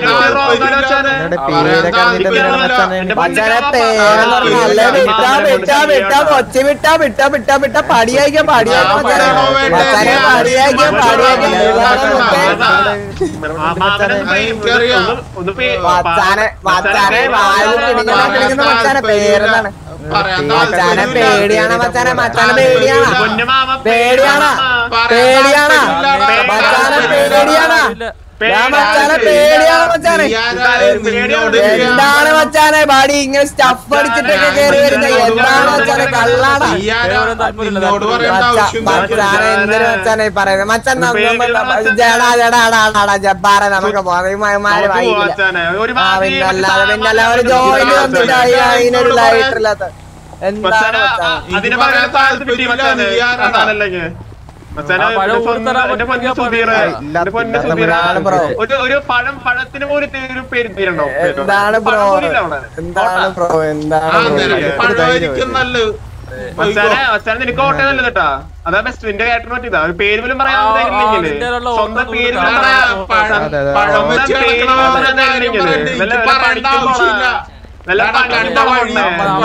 മച്ചാനെ പേരെന്ന് പറഞ്ഞാൽ നല്ല വിട്ടാ വിട്ടാ വിട്ടാ കൊച്ചി വിട്ടാ വിട്ടാ വിട്ടാ വിട്ടാ പടിയായിക്കാം പടിയായിക്കാം മച്ചാനെ മച്ചാനെ പടിയായിക്കാം പടിയായിക്കാം മച്ചാനെ മച്ചാനെ വായിൽ പിടിക്കുന്ന പിടിക്കുന്ന മച്ചാനെ പേരെന്താണ് മച്ചാനെ പേടിയാണ് മച്ചാനെ മച്ചാനെ പേടിയാണ് പേടിയാണ് പേടിയാണ് മച്ചാനെ പേടിയാണ് ഞാൻ മച്ചാനെ പേടിയാണ് മച്ചാനെ എന്താണ് മച്ചാനെ ബാഡി ഇങ്ങനെ സ്റ്റഫ് അടിച്ചിട്ടൊക്കെ കേറി വരുന്നത് എന്താണ് മച്ചാനെ കള്ളാടാ മച്ചാ- മച്ചാനെ എന്തിനു മച്ചാനെ ഈ പറയുന്നത് മച്ചാൻ നമ്മ- നമ്മ- ജടാ ജടാ അടാ അടാ ജബ്ബാറെ നമുക്ക് പോകാം ഈ മയമാര് വായിക്കില്ല ആ പിന്നല്ലാതെ പിന്നല്ല ഒരു ജോയിന്റ് വന്നിട്ട് അയി- അതിനൊരു ലൈറ്റർ ഇല്ലാത്ത എന്താണ് മച്ചാനെ അതിനെ പറയാൻ താല്പര്യമില്ല മച്ചാനെ അതാണല്ലെങ്കിൽ മച്ചാനെ എന്റെ സ്വന്തം- എന്റെ പൊന്നു സുധീറെ, എന്റെ പൊന്നു സുധീറെ, ഒരു ഒരു പഴം പഴത്തിന് പോലും ഇത്തിരി ഒരു പേര് പേരുണ്ടോ എന്താണ് ബ്രോ എന്താണ് ബ്രോ എന്താണ് നല്ലത് മച്ചാനെ മച്ചാനെ നിനക്ക് ഓട്ടം നല്ലത് കേട്ടാ അതാ ബെസ്റ്റ് നിന്റെ ക്യാരക്ടർ പറ്റിയതാ ഒരു പേര് പോലും പറയാൻ ധൈര്യമില്ലെങ്കില് സ്വന്തം പേര് പോലും പറയാൻ പഴം വെച്ച് സ്വന്തം പേര് കിടക്കണ പോലും പറയാൻ കാര്യം ധൈര്യമില്ലെങ്കില് പറഞ്ഞിട്ട് വല്ല എനിക്ക് വല്ല പറയേണ്ട പഠിക്കാൻ ആവശ്യമില്ല. പോണേ വല്ല പഠിക്കാൻ പോണേ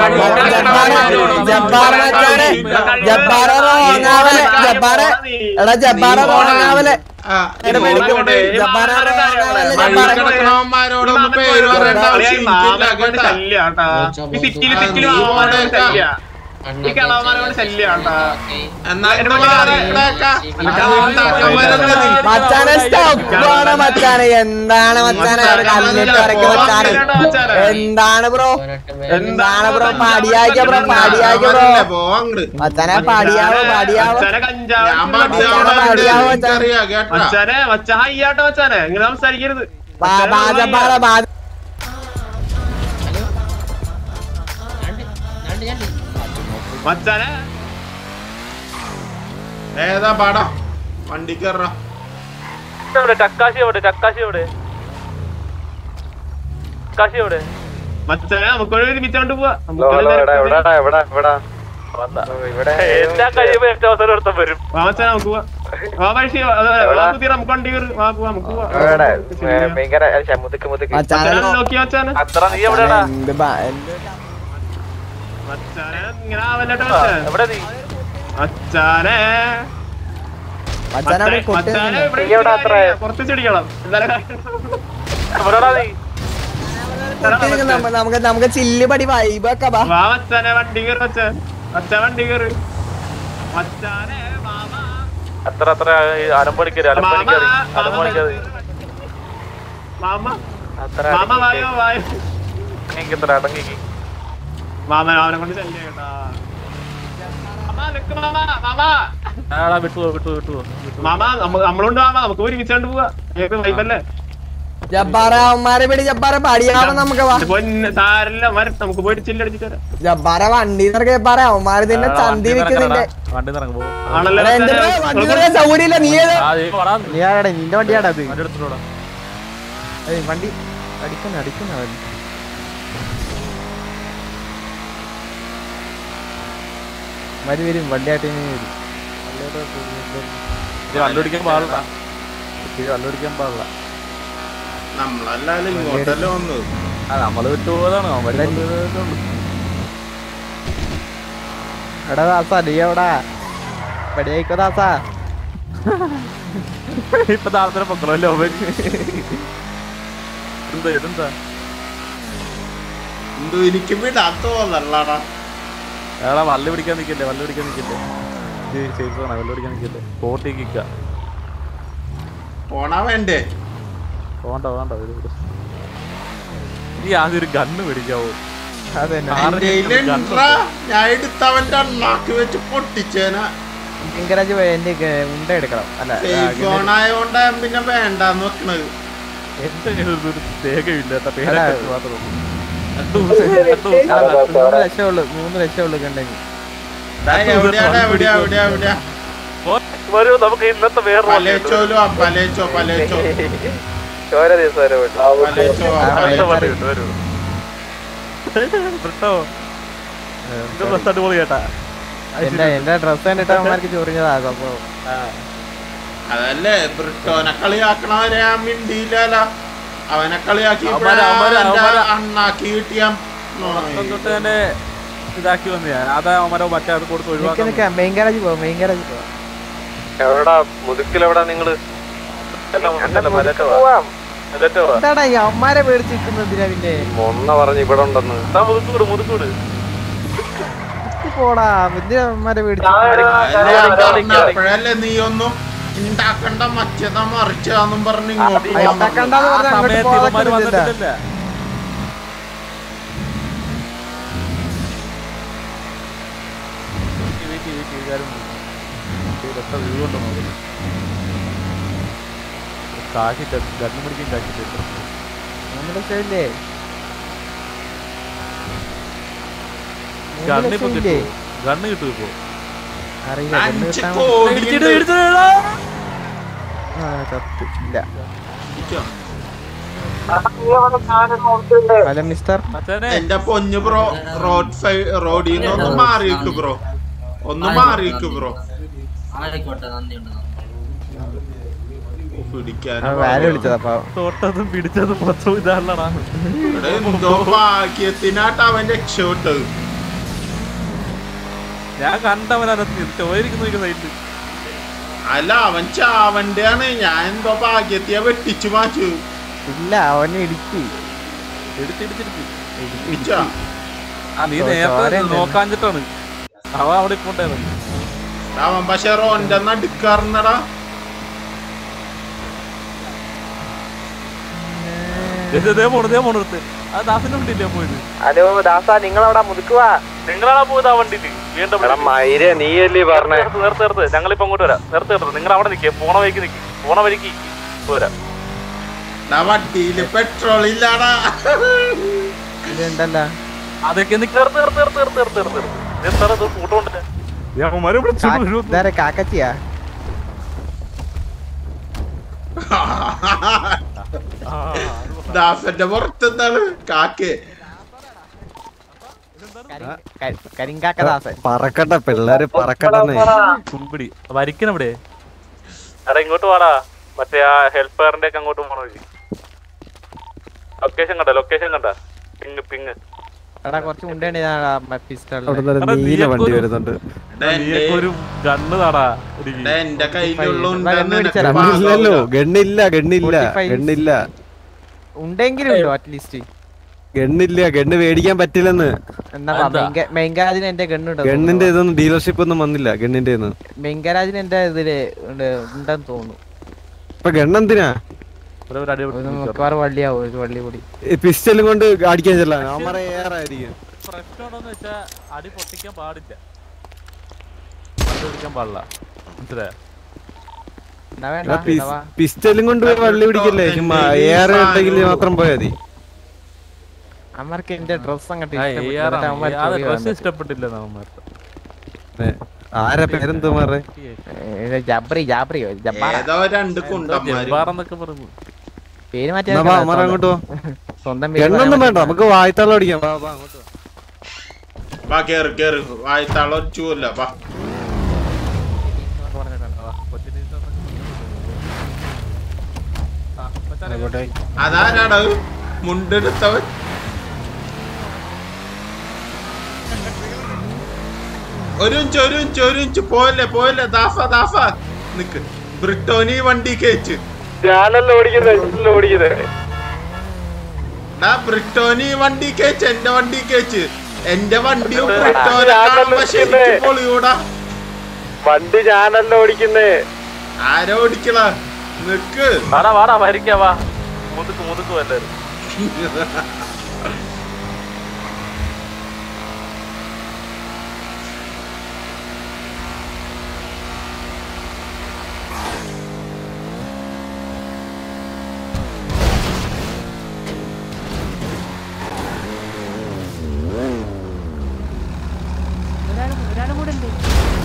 ജബ്ബാറ് മച്ചാനെ ജബ്ബാറ് റോങ്ങാവലെ ജബ്ബാറ് എടാ ജബ്ബാറ് റോങ്ങാവലെ എടാ പേടിക്കോട്ടെ ജബ്ബാറ് റോങ്ങാവലെ ജബ്ബാറ് കിടക്കണവന്മാരോടൊന്നും പേര് പറയേണ്ട ആവശ്യം എനിക്കില്ല കേട്ടാ ശല്യാട്ടാ ഈ സിറ്റിയില് സിറ്റിയില് മാമാരുടെ ശല്യ ഈ കിളവന്മാരോട് ശല്യാണ്ടാ എന്നാ ഇങ്ങട് മാറി ഇവിടേക്കാ. മച്ചാനെ സ്റ്റോപ്പാണ് മച്ചാനെ എന്താണ് മച്ചാനെ ഒരു കല്ലിട്ട് ഇറക്കി മച്ചാനെ എന്താണ് ബ്രോ എന്താണ് ബ്രോ പടിയാക്കിയ ബ്രോ പടിയാക്കിയ ബ്രോ മച്ചാനെ പടിയാവോ പടിയാവോ മച്ചാനെ കഞ്ചാവ് ഞാൻ പടിയാവണ പടിയാവോ എനിക്കറിയാം കേട്ടാ മച്ചാനെ മച്ച ഹയ്യാട്ടോ മച്ചാനെ ഇങ്ങനെ സംസാരിക്കരുത് ബാജപ്പാറ ബാജ മച്ചാനെ ഏതാ പാടാ വണ്ടി കയറാ എവിടെ ചക്കാശി എവിടെ ചക്കാശി എവിടെ ചക്കാശി എവിടെ മച്ചാനെ നമുക്ക് ഒരുമിച്ചോണ്ട് പോവാ എല്ലാ കഴിയുമ്പോ ഏറ്റവും അവസരം എടുത്ത വരും വാ മച്ചാനെ നമുക്ക് പോവാ വാ പഴശ്ശി വാ, വാ, വാ പുതിയ നമുക്ക് വണ്ടി കയറി വാ പോവാ നമുക്ക് പോവാ മച്ചാനെ നോക്കി മച്ചാനെ അത്ര നീ എവിടെയാടാ എന്ത് ബ- എന്ത് മച്ചാനെ ഇങ്ങനെ ആവല്ലട്ടോ മച്ചാനെ എവിടെ നീ മച്ചാനെ മച്ചാനെ അവിടെ കൊട്ടി മച്ചാനെ നിന്ന്. ഇവിടെ ഇരിക്കുന്ന കുറച്ച് ചെടിക്കണം എന്നാലേ എവിടെടാ നീ കൊട്ടി നിന്ന് നമ്മ- നമുക്ക് നമുക്ക് ചില്ല് പടി വൈബൊക്കെ ബാ വാ മച്ചാനെ വണ്ടി കയറി മച്ചാൻ മച്ചാൻ വണ്ടി കയറി മച്ചാനെ മാമാ അത്ര അത്ര അലമ്പടിക്കരുത് അലമ്പടിക്കരുത് അലമ്പടിക്കരുത് മാമ അത്ര മാമ വായോ വായോ അടങ്ങിക്കത്ര അടങ്ങിക്ക് മാമ അവനെ കൊണ്ട് ശല്യം കേട്ടാ മാമ നിക്ക് മാമ മാമ ആടാ വിട്ടു പോ, വിട്ടു പോ, വിട്ടു പോ, വിട്ടു പോ. മാമ നമ്മ- നമ്മളുണ്ട് മാമ നമുക്ക് ഒരുമിച്ചാണ്ട് പോവാ ഏത് വൈബല്ലേ ജബ്ബാറ അവന്മാരെ പിടി ജബ്ബാറ പടിയാവോ നമുക്ക് വാ പൊന്ന് സാരല്ല മര നമുക്ക് പോയിട്ട് ചില്ലടിച്ചിട്ട് വരാം ജബ്ബാറ വണ്ടി നിറക്കെ ജബ്ബാറ അവന്മാര് നിന്നെ ആടാ, ചന്തി വണ്ടി വിൽക്കുന്നിന്റെ നിറങ്ങടാ, വണ്ടി നിറങ്ങ് പോ. ആണല്ലോ എടാ, എന്ത് ബ്രോ, വണ്ടി നിറയെ സൗകര്യമില്ല നീ ഏത് ആ, നീ പോടാ. നീ ആടെ നിന്റെ വണ്ടിയാടാ അത് വണ്ടി എടുത്തിട്ടോടാ. ഏയ് വണ്ടി അടിക്കുന്ന അടിക്കുന്ന വരും വരും വണ്ടിയായിട്ട് ഇനി വരും ഇത് കണ്ടുപിടിക്കാൻ പാടില്ല ഇത് കണ്ടുപിടിക്കാൻ പാടില്ല നമ്മളല്ലാലും ഇങ്ങോട്ടല്ലേ വന്നത് ആ നമ്മള് വിട്ടുപോയതാണ് അവര് എടാ ദാസാ നീ എവിടാ പടിയായിക്കോ ദാസാ ഇപ്പൊ താഴത്തെ പൊക്കണല്ലോ അവൻ എന്താ ഇതെന്താ എന്തോ എനിക്ക് വിടാൻ തോന്നല്ലാടാ എടാ വള്ളി പിടിക്കാൻ നിക്കല്ലേ വള്ളി പിടിക്കാൻ നിക്കല്ലേ ഇത് സേഫ് ആണ് വള്ളി പിടിക്കാൻ നിക്കല്ലേ കോട്ടി കിക്ക പോണാ വേണ്ടേ വേണ്ട വേണ്ട ഇത് വിട്. നീ ആദ്യം ഒരു ഗണ്ണ് പിടിക്കാവോ അതന്നെ എന്റെ കയ്യിലുണ്ടാ ഞാൻ എടുത്തവന്റെ അണ്ണാക്ക് വെച്ച് പൊട്ടിച്ചേന ഭയങ്കരാജ് പോയി എന്റെ ഗ- ഉണ്ട എടുക്കണം അല്ല ആ, സേഫ് ഗണ്ണ് ഫോൺ ആയതുകൊണ്ട് ഞാൻ പിന്നെ വേണ്ടാന്ന് വെക്കണത് എന്റെ കയ്യിൽ ഒരു തേകയില്ല കേട്ടോ അല്ല. പേരൊക്കെ മാത്രം രണ്ടു ദിവസം രണ്ടു ദിവസം അല്ല, മൂന്ന് ലക്ഷം ഉള്ളു മൂന്ന് ലക്ഷം ഉള്ളു കണ്ടെങ്കിൽ എവിടെയാടാ എവിടെയാ എവിടെയാ എവിടെയാ വരൂ നമുക്ക് ഇന്നത്തെ വേറെ പലേച്ചോലോ പലേച്ചോ പലേച്ചോ ചോര ദിവസം വരെ വിട്ടു പലേച്ചോ പലേച്ചോ വരൂ ബ്രിട്ടോ ഇത് ബസ് അടിപൊളി കേട്ടാ എന്റെ എന്റെ ഡ്രസ് കണ്ടിട്ട് അവന്മാർക്ക് ചൊറിഞ്ഞതാ സംഭവം അതല്ലേ ബ്രിട്ടോനെ കളിയാക്കണവരെ ഞാൻ മിണ്ടിയില്ലല്ലോ അവനെ കളിയാക്കി അവന്മാര് അവന്മാര് അവന്മാര് അണ്ണാക്കി കിട്ടിയാ തുടക്കം തൊട്ട് തന്നെ ഇതാക്കി വന്നു ഞാൻ അതാ അവന്മാരോ മറ്റേ അത് കൊടുത്ത് നിക്ക് ഒഴിവാക്കാൻ നിക്ക മെയിൻ ഗാരേജ് പോവാം മെയിൻ ഗാരേജ് പോവാം എവിടാ മുതുക്കിലെവിടാ നിങ്ങള് പോവാം എന്താടാ ഈ അമ്മാരെ പേടിച്ച് നിൽക്കുന്നതിനാ പിന്നെ മൊന്ന പറഞ്ഞ് ഇവിടെ ഉണ്ടെന്ന് മുതുക്കൂട് മുതുക്കൂട് ഇക്ക് പോടാ എന്തിനാ അമ്മാരെ പേടിച്ച് അപ്പോഴല്ലേ നീ ഒന്നും ഉണ്ടാക്കണ്ട മറ്റേതാ മറിച്ചാന്നും പറഞ്ഞ് ഇങ്ങോട്ട് ആ, ഉണ്ടാക്കണ്ടാന്ന് പറഞ്ഞ് അങ്ങോട്ട് സമയത്ത് പോകാൻ ഇവന്മാര് പറ്റുന്നില്ല. വന്നിട്ടില്ല കാശിട്ട് ഗണ്ണ് പിടിക്കും കാശിട്ട് മൂന്ന് ലക്ഷം ഇല്ലേ മൂന്ന് ഗണ്ണ് ലക്ഷം ഇപ്പൊ ഇല്ലേ കിട്ടുമോ ഗണ്ണ് കിട്ടും ഇപ്പൊ അറിയില്ല ഗണ്ണ് അഞ്ച് കിട്ടാൻ കോടി ഇടിച്ചിട്ട് ഇടിച്ചിട്ട് ആ ചത്ത് ഇല്ല ഹലോ മിസ്റ്റർ മച്ചാനെ എന്റെ പൊന്നു ബ്രോ റോഡ് സൈഡ് റോഡിൽ നിന്ന് ഒന്ന് മാറിയിട്ടു ബ്രോ ഒന്ന് മാറിയിട്ടു ബ്രോ ആയിക്കോട്ടെ നന്ദിയുണ്ട് പിടിക്കാൻ വാല് വിളിച്ചതാ പാവം തൊട്ടതും പിടിച്ചതും മൊത്തം ഇതാണല്ലടാ ഇവിടെ എന്തോ ഭാഗ്യത്തിനായിട്ട് അവൻ രക്ഷപ്പെട്ടത് ഞാൻ കണ്ടവനകത്ത് ചോദിക്കുന്നു സൈഡിൽ അല്ല അവൻ ചാവണ്ടാണ് ഞാൻ എന്തോ ഭാഗ്യത്തിയെ വെട്ടിച്ചു മാറ്റു ഇല്ല അവനെ ഇടിച്ചു എടുത്തിടിച്ചിടിച്ച് ഇടിച്ചാ ആ നീ ഓ, നേരത്തെ ചോരയുണ്ട്. നോക്കാഞ്ഞിട്ടാണ് അവ അവിടെ ഇപ്പോണ്ടായിരുന്നു അവൻ പക്ഷെ റോന്റെ നടുക്കാറുന്നടാ പോണു ദേ പോണു എടുത്ത് ആ ദാസിന്റെ വണ്ടിയില്ലേ പോയത് ഹലോ ദാസ നിങ്ങളവിടെ മുതുക്കുവാ നിങ്ങളാണോ പോയത് ആ വണ്ടിയിൽ വീണ്ടും മയിരെ നീയല്ലേ പറഞ്ഞേ നേരത്തെ നേരത്തെ ഞങ്ങളിപ്പോ അങ്ങോട്ട് വരാം നേരത്തെ നേരത്തെ നിങ്ങൾ അവിടെ നിൽക്കുക പോണ വഴിക്ക് നിൽക്കി പോണ വഴിക്ക് പോരാ ഡാ വണ്ടിയില് പെട്രോൾ ഇല്ലാടാ ഇതുണ്ടല്ലോ അതൊക്കെ നിക്ക് നേരത്തെ നേരത്തെ നേരത്തെ നേരത്തെ നേരത്തെ നേരത്തെ എന്താ ഇത് കൂട്ടം ഉണ്ടല്ലേ അവന്മാരെ വിളിച്ചു ഇതാരെ കാക്കച്ചിയാ ദാസന്റെ പുറത്തെന്താണ് കാക്കേ കരിങ്കാക്ക ദാസൻ പറക്കട്ടെ പിള്ളേര് പറക്കട്ടെ കുമ്പിടി വരിക്കണെവിടെ എടാ ഇങ്ങോട്ട് വാടാ മറ്റേ ആ ഹെൽപ്പറിന്റെ ഒക്കെ അങ്ങോട്ട് പോണ വഴി ലൊക്കേഷൻ കണ്ട ലൊക്കേഷൻ കണ്ട പിങ് പിങ് എടാ കുറച്ച് മുണ്ടേണ്ടി പിസ്റ്റൾ അവിടെ നിന്ന് ഒരു നീല വണ്ടി വരുന്നുണ്ട് ഒരു ഗണ്ണ് താടാ ഡാ, എന്റെ കയ്യിലുള്ളുണ്ടെന്ന് ഗണ്ണില്ലല്ലോ ഗണ്ണില്ല ഗണ്ണില്ല ഗണ്ണില്ല ഉണ്ടെങ്കിലും ഉണ്ടോ അറ്റ്ലീസ്റ്റ് ഗണ്ണില്ല ഗണ്ണ് മേടിക്കാൻ പറ്റില്ലെന്ന് എന്നാ മെയിൻകാരാജിന് എന്റെ ഗണ്ണുണ്ടോ ഗണ്ണിന്റെ ഇതൊന്നും ഡീലർഷിപ്പ് ഒന്നും വന്നില്ല ഗണ്ണിന്റെ ഒന്നും മെയിൻകാരാജിന് എന്റെ ഇതില് ഉണ്ട് ഉണ്ടെന്ന് തോന്നുന്നു ഇപ്പൊ ഗണ്ണെന്തിനാ ഒരു മിക്കവാറും വള്ളിയാവും ഒരു വള്ളി കൂടി പിസ്റ്റലും കൊണ്ട് അടിക്കാൻ ചെല്ലാൻ അവന്മാരെ ഏറായിരിക്കും പ്രശ്നമുണ്ടോന്ന് വെച്ചാ അടി പൊട്ടിക്കാൻ പാടില്ല അടി പൊട്ടിക്കാൻ പാടില്ല മനസ്സിലായോ എന്നാ വേണ്ട എന്നാ വാ. പിസ്റ്റലും കൊണ്ട് വള്ളി പിടിക്കല്ലേ ചുമ്മാ ഏറെ ഉണ്ടെങ്കിൽ മാത്രം പോയാ മതി അമ്മർക്ക് എന്റെ ഡ്രസ് അങ്ങോട്ട് ആ, ഇഷ്ടപ്പെട്ടു. AR ആണ്. എന്നിട്ട് അവന്മാര് ആ, ചോദ്യം dress വന്നിട്ട്. ഇഷ്ടപ്പെട്ടില്ല നമ്മൾക്ക് ഏ, ആരാ പേരെന്തോ മാറേ ഏ, ജബ്രി ജാബ്രിയോ ജബ്ബാറ ഏതോ രണ്ട് കുണ്ടന്മാര് ജബ്ബാറെന്നൊക്കെ പറഞ്ഞു പേര് മാറ്റി എന്നാ വാ, അമറ അങ്ങോട്ട് വാ. സ്വന്തം പേര് ഗണ്ണൊന്നും പറയാൻ വേണ്ട നമുക്ക് വായ്ത്താളം അടിക്കാം വാ, വാ, അങ്ങോട്ട് വാ. വാ കേറ് കേറ് വായത്താളം ഒച്ചൂല്ല വാ അതാരാടാ മുണ്ടെടുത്തവൻ ഒരു ഇഞ്ച് ഒരു ഇഞ്ച് ഒരു ഇഞ്ച് പോയല്ലേ പോയല്ലേ ദാഫ ദാഫ നിക്ക് ബ്രിട്ടോനി വണ്ടി കേച്ച് ഞാനല്ല ഓടിക്കുന്നത് ഞാനല്ല ഓടിക്കുന്നത് ഡാ ബ്രിട്ടോനി വണ്ടി കേച്ച് എന്റെ വണ്ടി കേച്ച് എന്റെ വണ്ടിയും ബ്രിട്ടോനെ ശരിക്കും പൊളിയൂടാ വണ്ടി ഞാനല്ല ഓടിക്കുന്നേ ആരോ ഓടിക്കണ നിക്ക് വാടാ വാടാ വരിക്കാ വാ മുതുക്ക് മുതുക്ക് എല്ലാരും ഒരാളും കൂടെ ഉണ്ട്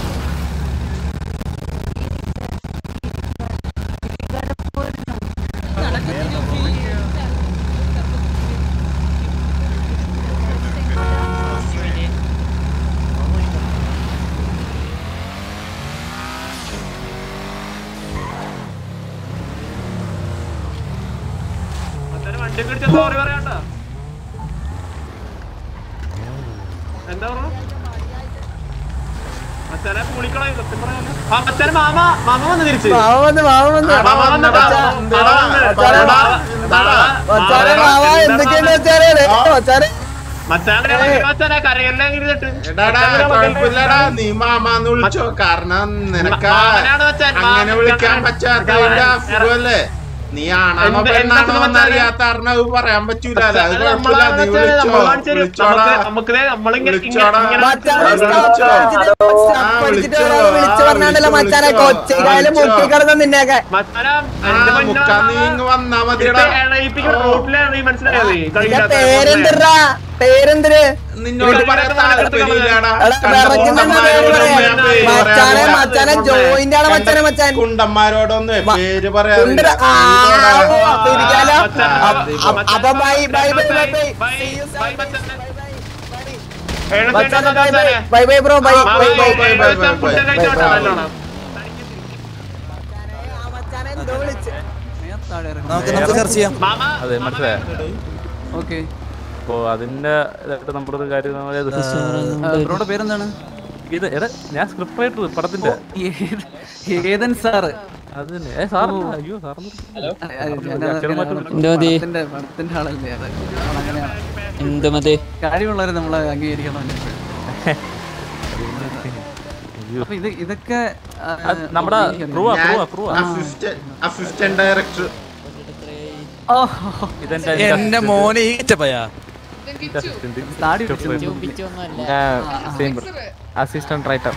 വണ്ടിയൊക്കെ ഇടിച്ച സോറി പറയാണ്ട എന്താ പറഞ്ഞു മച്ചാനെ പുളിക്കളാ സത്യം പറയാലോ ആ മച്ചാനെ മാമ മാമ വന്ന് തിരിച്ച് മാമ വന്ന് മാമ വന്ന് മാമ വന്നെടാ. മാമ വന്ന്. മച്ചാനെ മച്ചാനെ മാമ എന്തൊക്കെയുണ്ട് മച്ചാനെ മച്ചാനെ മച്ചാനെ മച്ചാനെ കരയെല്ലാം ഇരുന്നിട്ട് എടാടാ കുഴപ്പമില്ലടാ നീ മാമാന്ന് വിളിച്ചോ കാരണം നിനക്ക് മാമനാണ് മച്ചാൻ. അങ്ങനെ വിളിക്കാൻ പറ്റാത്തതിന്റെ അസുഖല്ലേ നീ ആണാണോ എന്ത്- പെണ്ണാണോ എന്തൊക്കെ എന്ന് അറിയാത്ത കാരണം അത് പറയാൻ പറ്റൂല അത് മച്ചാനെ കുഴപ്പമില്ല നീ നമ്മളെ വിളിച്ചോ നമ്മളെ കാണിച്ച് തരും. വിളിച്ചോടാ നമുക്ക് നമുക്ക് ദേ നമ്മളിങ്ങനെ വിളിച്ചോടാ ഇങ്ങനെ- മച്ചാനെ അത് സ്റ്റോപ്പ് വിളിച്ചോ അടിച്ചിട്ട് സ്റ്റോപ്പ് അടിച്ചിട്ട് ഒരാള് വിളിച്ചു പറഞ്ഞാണ്ടല്ലോ മച്ചാനെ കൊച്ചിക്കായാലും മുക്കി കിടന്ന നിന്നെയൊക്കെ മച്ചാനെ ആ, എന്റെ പൊന്നോ മുക്കാ നീ ഇങ്ങ് വന്നാ മതിയെടാ ഇട്ട് എണയിപ്പിക്കുന്ന റോട്ടിലാണ് നീ മനസ്സിലായത് നിന്റെ പേരെന്തിരാ പേരെന്തിര് നിന്നോട് പറയാൻ താല്പര്യമില്ലടാ എടാ, വിറയ്ക്കുന്നെന്നാ പേര് പറയാ. മച്ചാനെ മച്ചാനെ ജോയിന്റ് ആണ് മച്ചാനെ മച്ചാൻ കുണ്ടന്മാരോടൊന്ന് പേര് കുണ്ടര- പറയാറില്ല ആ, ഓ, അപ്പൊ ഇരിക്കാലോ അപ്പൊ- അപ്പൊ bye bye bye bye bye മച്ചാനെ bye bye bye bye bro bye bye bye bye bye bye bye നമുക്ക് നമുക്ക് ചർച്ച ചെയ്യാം അതെ മനസ്സിലായോ ഓക്കെ അപ്പോ അതിന്റെ ഇതായിട്ട് നമ്മുടെ ഒരു കാര്യം നമ്മള് ഇത് ബ്രോയുടെ പേരെന്താണ് ഇത് എടാ ഞാൻ സ്ക്രിപ്റ്റ് റൈറ്റർ പടത്തിന്റെ ഏതൻ സാറ് അത് തന്നെ ഏ സാർ അയ്യോ സാർ പടത്തിന്റെ പടത്തിന്റെ ആളല്ലേ അത് അങ്ങനെയാണ് എന്ത് മതി കാര്യമുള്ളവരെ നമ്മൾ അംഗീകരിക്കണം അപ്പൊ ഇത് ഇതൊക്കെ ആ, അത് നമ്മുടെ എനിക്കറിയാം. ക്രൂവാ ഞാൻ ക്രൂവാ ക്രൂവാ അസിസ്റ്റന്റ് അസിസ്റ്റന്റ് ഡയറക്ടർ ഓ, ഇതെന്റെ എന്റെ മോനെ ഈറ്റപ്പയാ താടി അസിസ്റ്റന്റ് റൈറ്റർ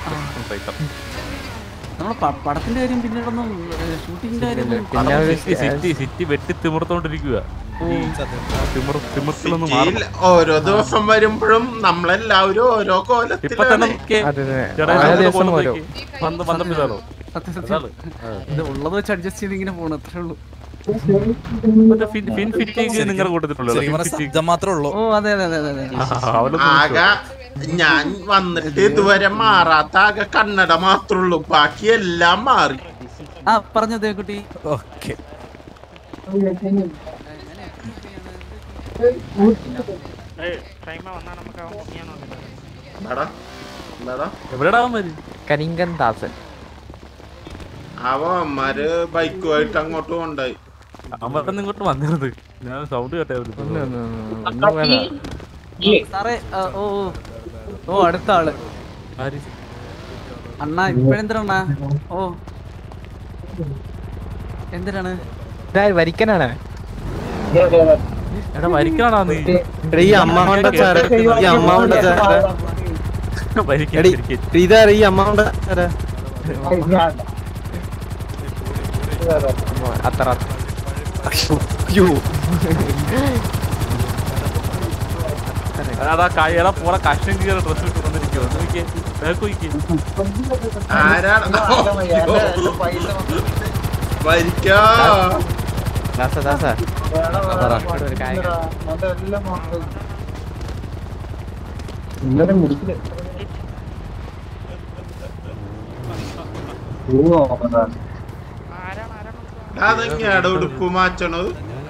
നമ്മളെ പ- പടത്തിന്റെ കാര്യം പിന്നീടൊന്നും ഷൂട്ടിങ്ങിന്റെ കാര്യം പിന്നെ ഒരു സിറ്റി സിറ്റി സിറ്റി വെട്ടി തിമിർത്തോണ്ടിരിക്കുക തിമിർ തിമിർത്തിലൊന്നും സിറ്റിയിൽ ഓരോ ദിവസം വരുമ്പോഴും നമ്മളെല്ലാവരും ഓരോ ഇപ്പൊ തന്നെ കോലത്തിലാണ് നോക്കിയേ അതെ, അതെ. ചേട്ടാ, ഓരോ ഇതിനകത്ത് ദിവസം കൊണ്ട് ഓരോ. നോക്കി. പന്ത് പന്ത്രണ്ടിലാണോ സത്യം സത്യം ഇത് ഉള്ളത് വെച്ച് അഡ്ജസ്റ്റ് ചെയ്ത് ഇങ്ങനെ പോണു അത്രേ ഉള്ളൂ മറ്റേ ഫിൻ ഫിൻ ഫിറ്റിംഗ് നിങ്ങളുടെ കൂട്ടത്തിലുള്ളൂ ശരിക്കും പറഞ്ഞാൽ ശബ്ദം മാത്രമേ ഉള്ളൂ ഓ അതെ അതെ അതെ അതെ അതെ ആകെ ഞാൻ വന്നിട്ട് ഇതുവരെ മാറാത്ത ആകെ കന്നഡ മാത്രമേ ഉള്ളൂ ബാക്കി എല്ലാം മാറി ആ പറഞ്ഞു ദേവക്കുട്ടി ഓക്കെ എന്താടാ എന്താടാ എവിടെടാ അവന്മാര് കരിങ്കൻ ദാസൻ അവന്മാര് ബൈക്കുമായിട്ട് അങ്ങോട്ട് കൊണ്ടായി അവന്മാരൊന്നും ഇങ്ങോട്ട് വന്നിരുന്നത് ഞാൻ സൗണ്ട് കേട്ടായിരുന്നു സാറേ ആ, ഓ ഓ. ഓ അടുത്ത ആള് ആര് അണ്ണാ ഇപ്പഴെന്തരണ്ണാ ഓ എന്തിനാണ് വരിക്കനാണ് എടാ വരിക്കാണോ നീ എടാ, ഈ അമ്മാവന്റെ ചാര ഈ അമ്മാവന്റെ ചാര വരിക്കാൻ എടി, ഇതാരാ ഈ അമ്മാവന്റെ ചാര അത്ര അയ്യോ അതാ കയ്യടാ പോളെ കഷ്ണം കീറി ഡ്രസ് ഇട്ട് വന്നിരിക്കുവോ നോക്കിയേ ബാക്ക് നോക്കിയേ ആരാണ് വരിക്കാ ദാസ ദാസ ഇവിടെ ഒരു കാര്യം അതെങ്ങനെയാടോ ഉടുപ്പ് മാറ്റണത്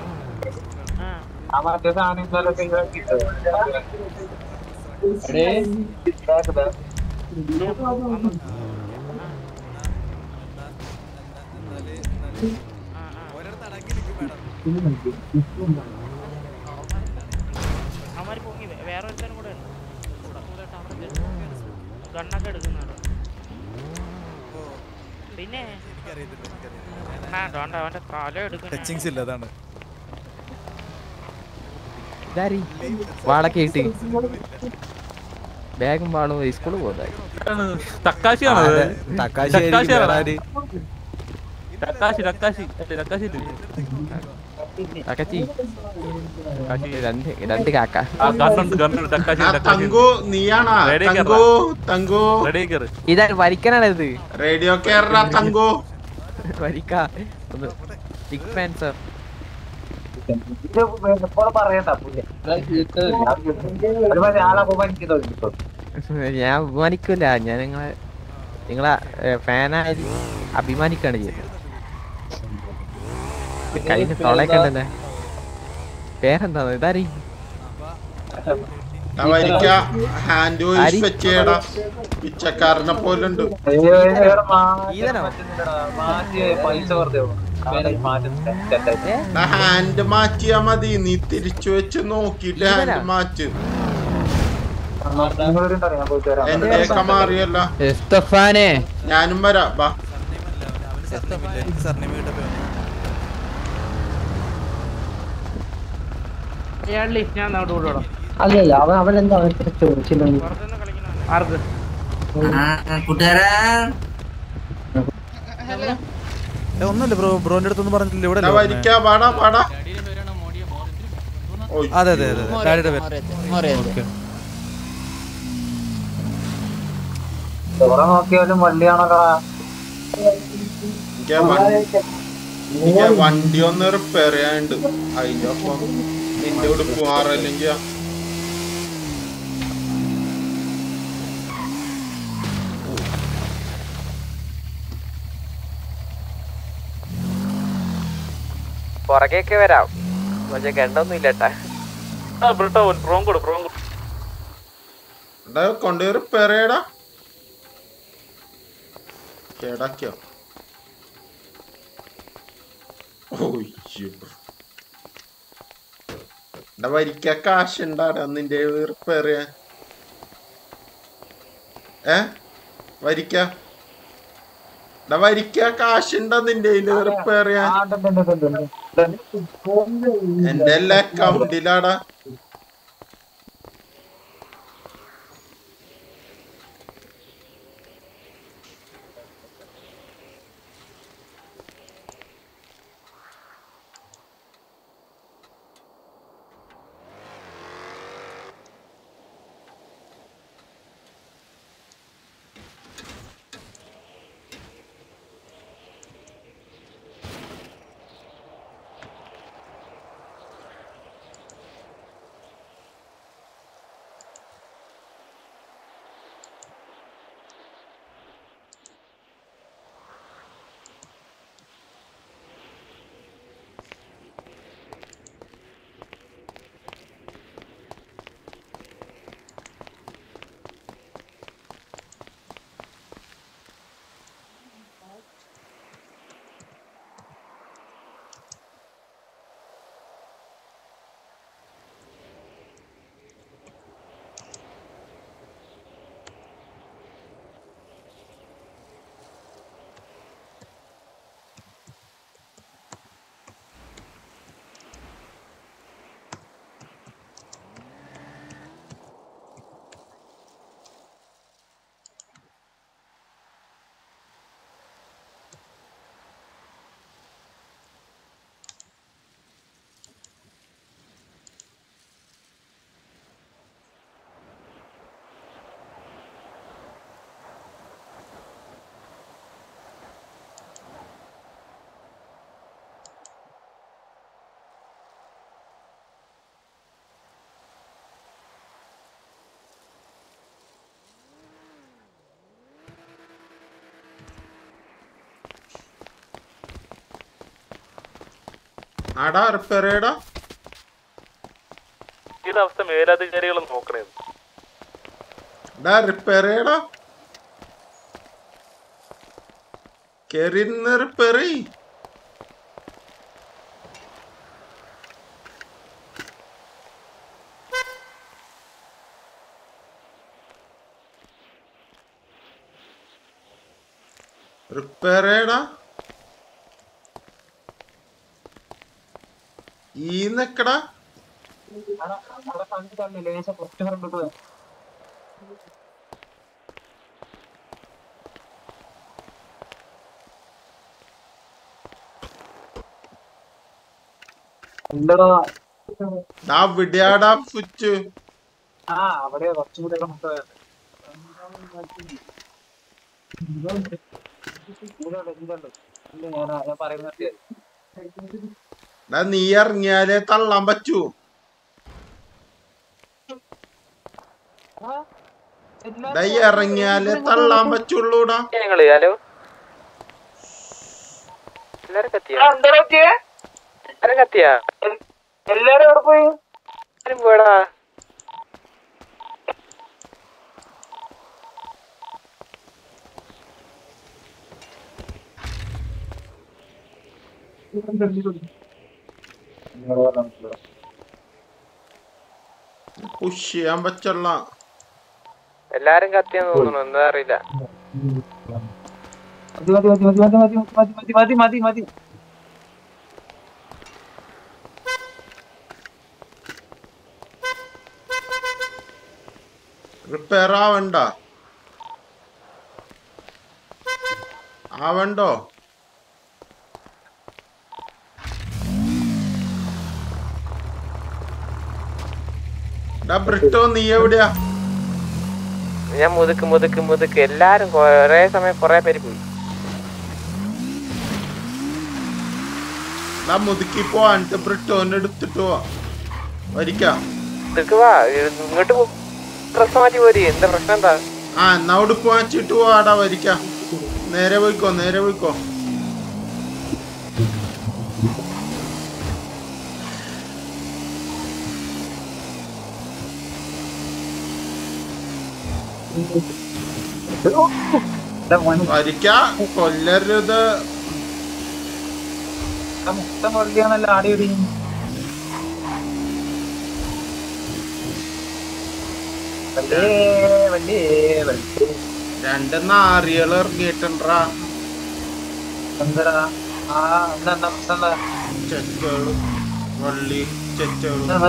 അവന്മാര് പൊങ്ങി വേ- വേറെ ഒരുത്തനും കൂടെ ഉണ്ട് ഇവിടെ കൂടെ ടവർ ഗണ്ണൊക്കെ എടുക്കുന്നുണ്ട് പിന്നെ ആ, ദോണ്ട അവന്റെ തല എടുക്കുന്ന ടച്ചിങ്സ് ഇല്ല അതാണ് ഇതാരി വാളൊക്കെ ഇട്ട് ബാഗും വാളും സ്കൂളിൽ പോകുന്നതായി തക്കാശിയാണോ അത്? തക്കാശി ആയിരിക്കും, തക്കാശിയാണോ? വേറെ ആര്? തക്കാശി തക്കാശി അല്ലേ, തക്കാശി ഇല്ലേ? കാക്കച്ചി രണ്ട് രണ്ട് കാക്ക ആ, ഗണ്ണുണ്ട്, ഗണ്ണുണ്ട്, തക്കാശി, ആ, തക്കാശി. തങ്കു നീയാണാ റേഡിയോ തങ്കു കേറടാ. തങ്കു റേഡിയോ കേറ്. ഇതാ വരിക്കാനാണ് ഇത് റേഡിയോ കേറ തങ്കു വരിക്ക ഒന്ന് ബിഗ് ഫാൻ സർ ഞാൻ അഭിമാനിക്കൂല ഞാൻ നിങ്ങളെ നിങ്ങളെ ഫാനായി അഭിമാനിക്കാണ് ചെയ്യുന്നത് കഴിഞ്ഞ തൊളയൊക്കെ ഉണ്ടല്ലേ പേരെന്താന്ന് ഇതാരീ ആ വരിക്ക ഹാൻഡ് വാഷ് വെച്ചേടാ പിച്ചക്കാരനെ പോലുണ്ട് ഹാൻഡ് മാറ്റിയാ മതി നീ തിരിച്ചു വെച്ച് നോക്കിട്ട് ഹാൻഡ് മാറ്റ് എന്റെയൊക്കെ മാറിയല്ല എസ്തഫാനെ ഞാനും വരാം ബാ ഞാൻ അവിടെ വിടണം അല്ലല്ല അവൻ അവൻ എന്താ ചോദിച്ചില്ല ആർക്ക് കൂട്ടുകാരാ ഒന്നുമില്ല ബ്രോ ബ്രോന്റെ അടുത്തൊന്നും പറഞ്ഞിട്ടില്ല ഇവിടെ എടാ, വരിക്ക പാടാ പാടാ ഓയ്. അതെ അതെ അതെ അതെ. ഡാഡിയുടെ പേര് ഓക്കെ നോക്കിയാലും വള്ളിയാണല്ലോ എനിക്ക് വ- എനിക്ക് വണ്ടി ഒന്ന് റിപ്പയർ ചെയ്യാനുണ്ട് അതിന്റെ ഒപ്പം നിന്റെ ഉടുപ്പ് മാറല്ലെങ്കിൽ പുറകെയൊക്കെ വരാം പക്ഷെ ഗണ്ടൊന്നും ഇല്ലട്ടാ ആ, ബ്രിട്ടോ, പ്രോം കൊടു, പ്രോം കൊടു. എടാ കൊണ്ടുപോയി റിപ്പയർ ചെയ്യടാ കേടാക്കിയോ ഓയ്യോ എടാ വരിക്ക കാശ് ഉണ്ടാടാ നിന്റെ റിപ്പയർ ചെയ്യാൻ ഏ വരിക്ക എടാ വരിക്ക കാശുണ്ടോ നിന്റെ കയ്യില് റിപ്പയർ ചെയ്യാൻ എന്റെ എല്ലാ അക്കൗണ്ടിലാടാ ആടാ റിപ്പയർ ചെയ്യടാ ഈ അവസ്ഥ മേലധികാരികൾ നോക്കണേ ഡാ റിപ്പയർ ചെയ്യടാ കേറി റിപ്പയർ ചെയ് റിപ്പയർ ചെയ്യടാ ഈ നിക്കടാ ഡാ വിടിയാടാ സ്വിച്ച് ആ അവിടെ കുറച്ചുകൂടി ഒക്കെ മുട്ട ഞാൻ ഞാൻ പറയുന്നത് ഡാ നീ ഇറങ്ങിയാലേ തള്ളാൻ പറ്റൂ ഡാ ഈ ഇറങ്ങിയാലേ തള്ളാൻ പറ്റുള്ളൂടാ നിങ്ങള് ഹലോ എല്ലാരും കത്തിയാ എല്ലാരും കത്തിയാ എല്ലാരും എവിടെ പോയി എല്ലാരും പോയടാ പുഷ് ചെയ്യാൻ പറ്റുള്ള എല്ലാരും കത്തിയാന്ന് തോന്നുന്നു എന്താ അറിയില്ല മതി മതി മതി മതി മതി മതി മതി മതി മതി മതി റിപ്പയർ ആവണ്ട ആവണ്ടോ ഡാ ബ്രിട്ടോ നീ എവിടെയാ ഞാൻ മുതുക്ക് മുതുക്ക് മുതുക്ക് എല്ലാരും കൊറേ സമയം കൊറേ പേര് പോയി ഡാ മുതുക്കി പോവാണ്ട് ബ്രിട്ടോനെ എടുത്തിട്ട് പോവാ വരിക്കാം മുതുക്ക് വാ ഇങ്ങോട്ട് പോ ഡ്രസ് മാറ്റി പോരി എന്താ പ്രശ്നം എന്താ ആ എന്നാ ഉടുപ്പ് വാങ്ങിച്ചിട്ട് പോവാടാ വരിക്കാം നേരെ പോയിക്കോ നേരെ പോയിക്കോ വരിക്ക കൊല്ലരുത് മൊത്തം കൊള്ളിയാണല്ലോ ആടി ഒരു വണ്ടിയേ വണ്ടിയേ വണ്ടി രണ്ട് നാറികൾ ഇറങ്ങിയിട്ടുണ്ടാ എന്താ ആ എന്താ എന്താ പ്രശ്നം എന്താ ചെറ്റുകള് വള്ളി ചെറ്റുകള് എന്താ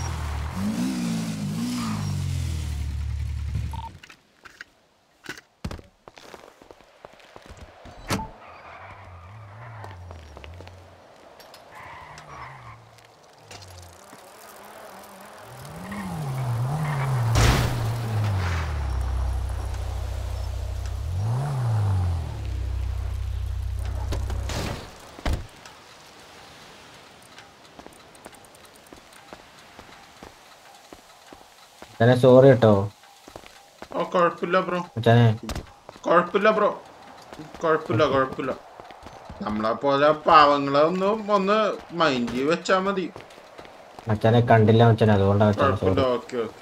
മച്ചാനെ സോറി കേട്ടോ ഓ കൊഴപ്പില്ല ബ്രോ മച്ചാനെ കൊഴപ്പില്ല ബ്രോ കൊഴപ്പില്ല കൊഴപ്പില്ല നമ്മളെ പോലെ പാവങ്ങളെ ഒന്ന് ഒന്ന് മൈൻഡ് വെച്ചാ മതി മച്ചാനെ കണ്ടില്ല മച്ചാനെ അതുകൊണ്ടാ മച്ചാനെ കുഴപ്പമില്ല സോറി ഓക്കെ ഓക്കെ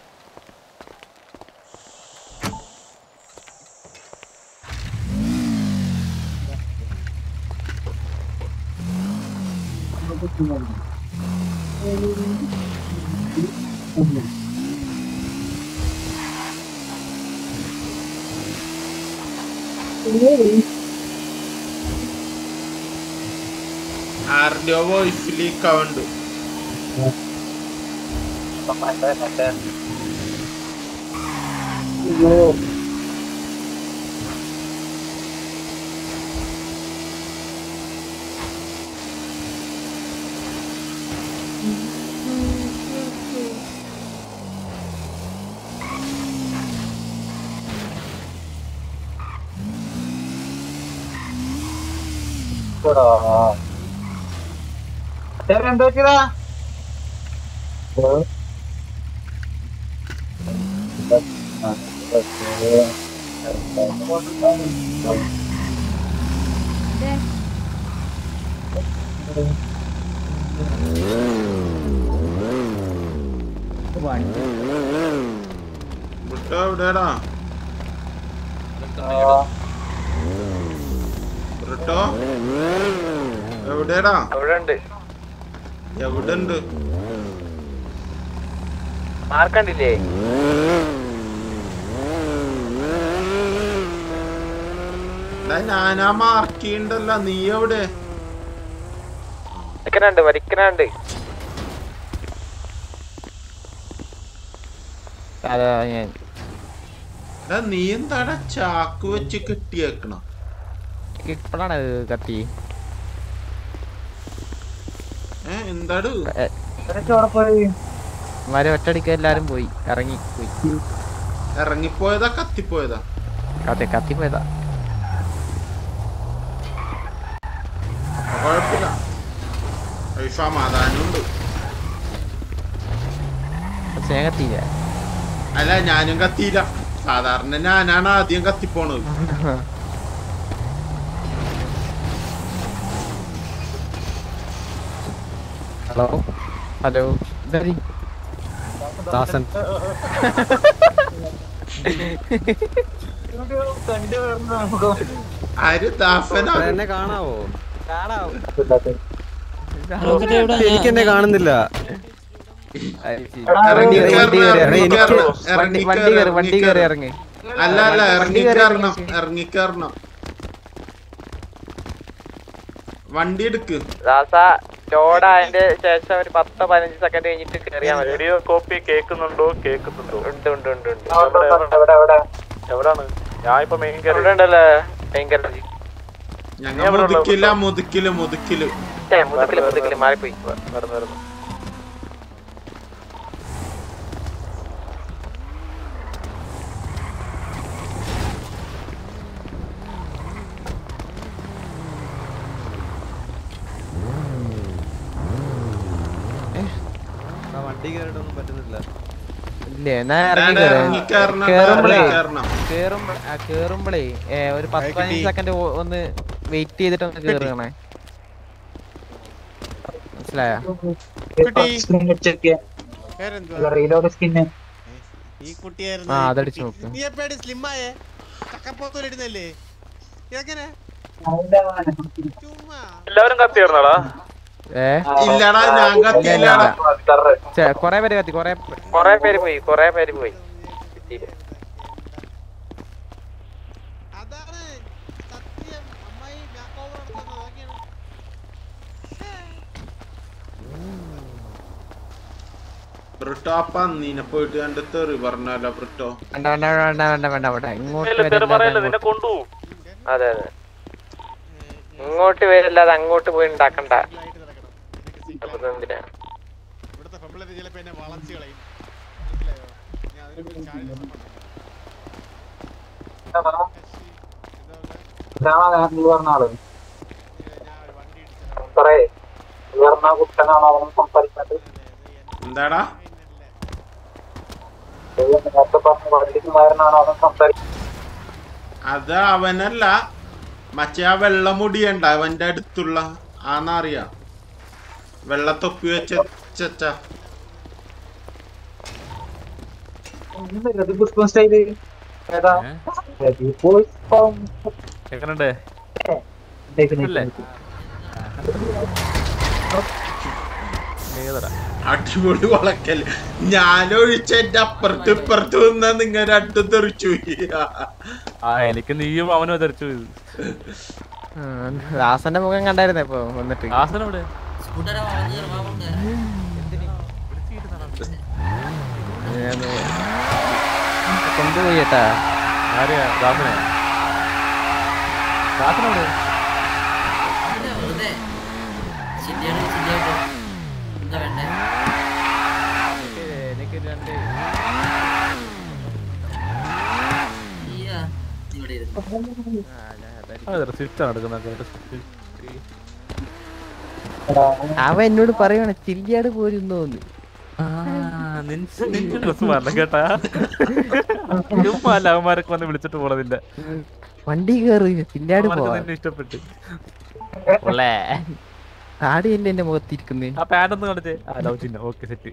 ആരുടെയോ വോയിസ് ലീക്ക് ആവുന്നുണ്ട് എന്താ പറ്റിയതാ വിട്ടോ എവിടെയാടാ ബ്രിട്ടോ എവിടെയാടാ അവിടെ ഉണ്ട് എവിടെ ഉണ്ട് മാർക്കണ്ടില്ലേ ഞാനാ മാർക്ക് ചെയ്യണ്ടല്ലോ നീ എവിടെ വരിക്കനുണ്ട് വരിക്കനുണ്ട് അതാ ഞാൻ എടാ, നീ എന്താടാ ചാക്ക് വെച്ച് കെട്ടിയേക്കണ ഇപ്പോഴാണ് കത്തി ഏ എന്താട് വരെ ഒറ്റടിക്ക് എല്ലാരും പോയി ഇറങ്ങി പോയി ഇറങ്ങിപ്പോയതാ കത്തിപ്പോയതാ കത്തി കത്തി പോയതാ കുഴപ്പമില്ല ഒരു സമാധാനമുണ്ട് പക്ഷേ ഞാൻ കത്തിയില്ല അല്ല ഞാനും കത്തിയില്ല സാധാരണ ഞാനാണ് ആദ്യം കത്തിപ്പോണത് ഹലോ ഹലോ ഇതാരി ദാസൻ ആര് ദാസനാ എന്നെ കാണാവോ റോക്കറ്റ് എവിടെ? എനിക്ക് എന്നെ കാണുന്നില്ല വണ്ടി ഇറങ്ങി വണ്ടി കയറണം, കയറി ഇറങ്ങി വണ്ടി കയറണം, വണ്ടി കയറി ഇറങ്ങി വണ്ടി കയറണം. കയറി ഇറങ്ങി അല്ല അല്ല വണ്ടി ഇറങ്ങി കയറി കയറണം ഇറങ്ങി. ഇറങ്ങി കയറണം വണ്ടി എടുക്ക് ദാസ ലോഡ് ആയതിന്റെ ശേഷം ഒരു പത്തോ പതിനഞ്ച് സെക്കൻഡ് കഴിഞ്ഞിട്ട് കയറിയാൽ മതി വീഡിയോ കോപ്പി കേൾക്കുന്നുണ്ടോ കേൾക്കുന്നുണ്ടോ ഉണ്ട് ഉണ്ട് ഉണ്ട് ഉണ്ട് എവിടാണ് ഞാൻ ഇപ്പൊ മെയിൻ ഇവിടെ ഉണ്ടല്ലോ ഭയങ്കര ഞങ്ങൾ മുതുക്കില്ല മുതുക്കില് മുതുക്കില് മുതുക്കില് മുതുക്കില് മാറിപ്പോയി നടന്നു വരുന്നു വണ്ടി കയറിയിട്ടൊന്നും പറ്റുന്നില്ല ഇല്ലേ എന്നാ ഇറങ്ങി വേണ്ട, കയറ്. ഇറങ്ങി കയറണം, കേറുമ്പളേ ഇറങ്ങി കയറണം. കേറുമ്പ ആ, കേറുമ്പളേ ഏ, ഒരു പത്ത് പതിനഞ്ച് സെക്കൻഡ് ഒന്ന് വെയിറ്റ് ചെയ്തിട്ട് ഒന്ന് കേറുകണേ മനസ്സിലായോ റീലോഡ് സ്കിന്ന് ഈ കുട്ടിയായിരുന്നു ആ ഈ അതടിച്ചു കുട്ടി. നോക്ക് നീ എപ്പോഴാണ് സ്ലിമ്മായേ ചക്കപ്പോത്തോലിടുന്നല്ലേ ഇതെങ്ങനെ എല്ലാവരും കത്തിയായിരുന്നടാ ഏ ഇല്ലടാ ഞാൻ കത്തിയില്ലടാ കൊറേ പേര് കത്തി കൊറേ കൊറേ പേര് പോയി കൊറേ പേര് പോയി കിട്ടിയില്ല. ബ്രിട്ടോ ആ പന്നീനെ പോയിട്ട് കണ്ട് തെറി പറഞ്ഞല്ലോ ബ്രിട്ടോ വേണ്ട വേണ്ട വേണ്ട വേണ്ട വേണ്ട വേണ്ട ഇങ്ങോട്ട് ഇല്ല, തെറി പറയല്ലേ, വരില്ലാതെ നിന്നെ കൊണ്ടുപോകും അതെ അതെ ഇങ്ങോട്ട് വരില്ലാതെ അങ്ങോട്ട് പോയി ഉണ്ടാക്കണ്ട അപ്പൊ എന്തിനാ ഇവിടുത്തെ പെമ്പിളര് ചിലപ്പോ എന്നെ വളച്ച് കളയും മനസ്സിലായോ ഞാൻ അതിനെ കുറിച്ച് ചാടി രസപ്പെടുന്നു പറഞ്ഞ ആള് സാറേ ഇത് പറഞ്ഞ കുട്ടനാണോ അവൻ സംസാരിക്കുന്നത് എന്താടാ നേരത്തെ പറഞ്ഞ വണ്ടിക്കുമാരനാണോ അവൻ സംസാരിക്കുന്നത് അത് അവനല്ല മറ്റേ ആ വെള്ള മുടിയണ്ട അവന്റെ അടുത്തുള്ള ആന്നറിയാം വെള്ളത്തൊപ്പി വെച്ച ചെച്ച പുഷ്പം സ്റ്റൈല് ഏതാ പുഷ്പം എങ്ങനുണ്ട് അല്ലേ ഏതടാ അടിപൊളി വളക്കൽ ഞാനൊഴിച്ച എന്റെ അപ്പുറത്ത് ഇപ്പുറത്ത് നിന്നാ നിങ്ങ രണ്ടും തെറിച്ചു പോയി. ആ എനിക്ക് നീയും അവനും തെറിച്ചു പോയത് ദാസന്റെ മുഖം കണ്ടായിരുന്നേ ഇപ്പൊ വന്നിട്ട് ദാസൻ എവിടെ കൊണ്ടുപോയി കേട്ടാ ആരെയാ ദാസനെ ദാസനെവിടെ എനിക്ക് രണ്ട് സ്വിഫ്റ്റ് നടക്കുന്ന അവൻ എന്നോട് പറയുവാണ് ചില്ലിയാട് പോരുന്നോന്ന് നിന്റെ ഡ്രസ് മാറണം കേട്ടാ ചുമ്മാ അല്ല അവന്മാരൊക്കെ വന്ന് വിളിച്ചിട്ട് പോണതില്ല വണ്ടി കേറി ചില്ലിയാട് അവന്മാർക്ക് പോവാ നിന്നെ ഇഷ്ടപ്പെട്ട് താടിയല്ലേ എന്റെ മുഖത്തിരിക്കുന്നേ ആ പാന്റ് ഒന്ന് കാണിച്ചേ ആ ലവ് ചിഹ്നം ഓക്കെ സെറ്റ്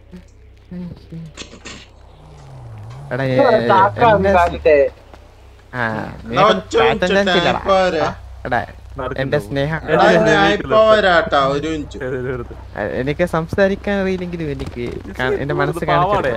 എടാ ഇത് ഒരു ചാക്കാ എന്നെ- കാലിട്ടെ. ആ, നീ എന്നാ ഒരു ഒച്ച പാറ്റേൺ വിളിച്ചിട്ട് ഡാൻസ് ഇല്ലടാ. ഇപ്പൊ വരാ. എടാ എന്റെ സ്നേഹം എടാ, ഞാൻ ഇപ്പൊ വരാട്ടാ ഒരു മിനിറ്റ് എനിക്ക് സംസാരിക്കാൻ അറിയില്ലെങ്കിലും എനിക്ക് കാ- എന്റെ മനസ്സ് കാണിച്ചു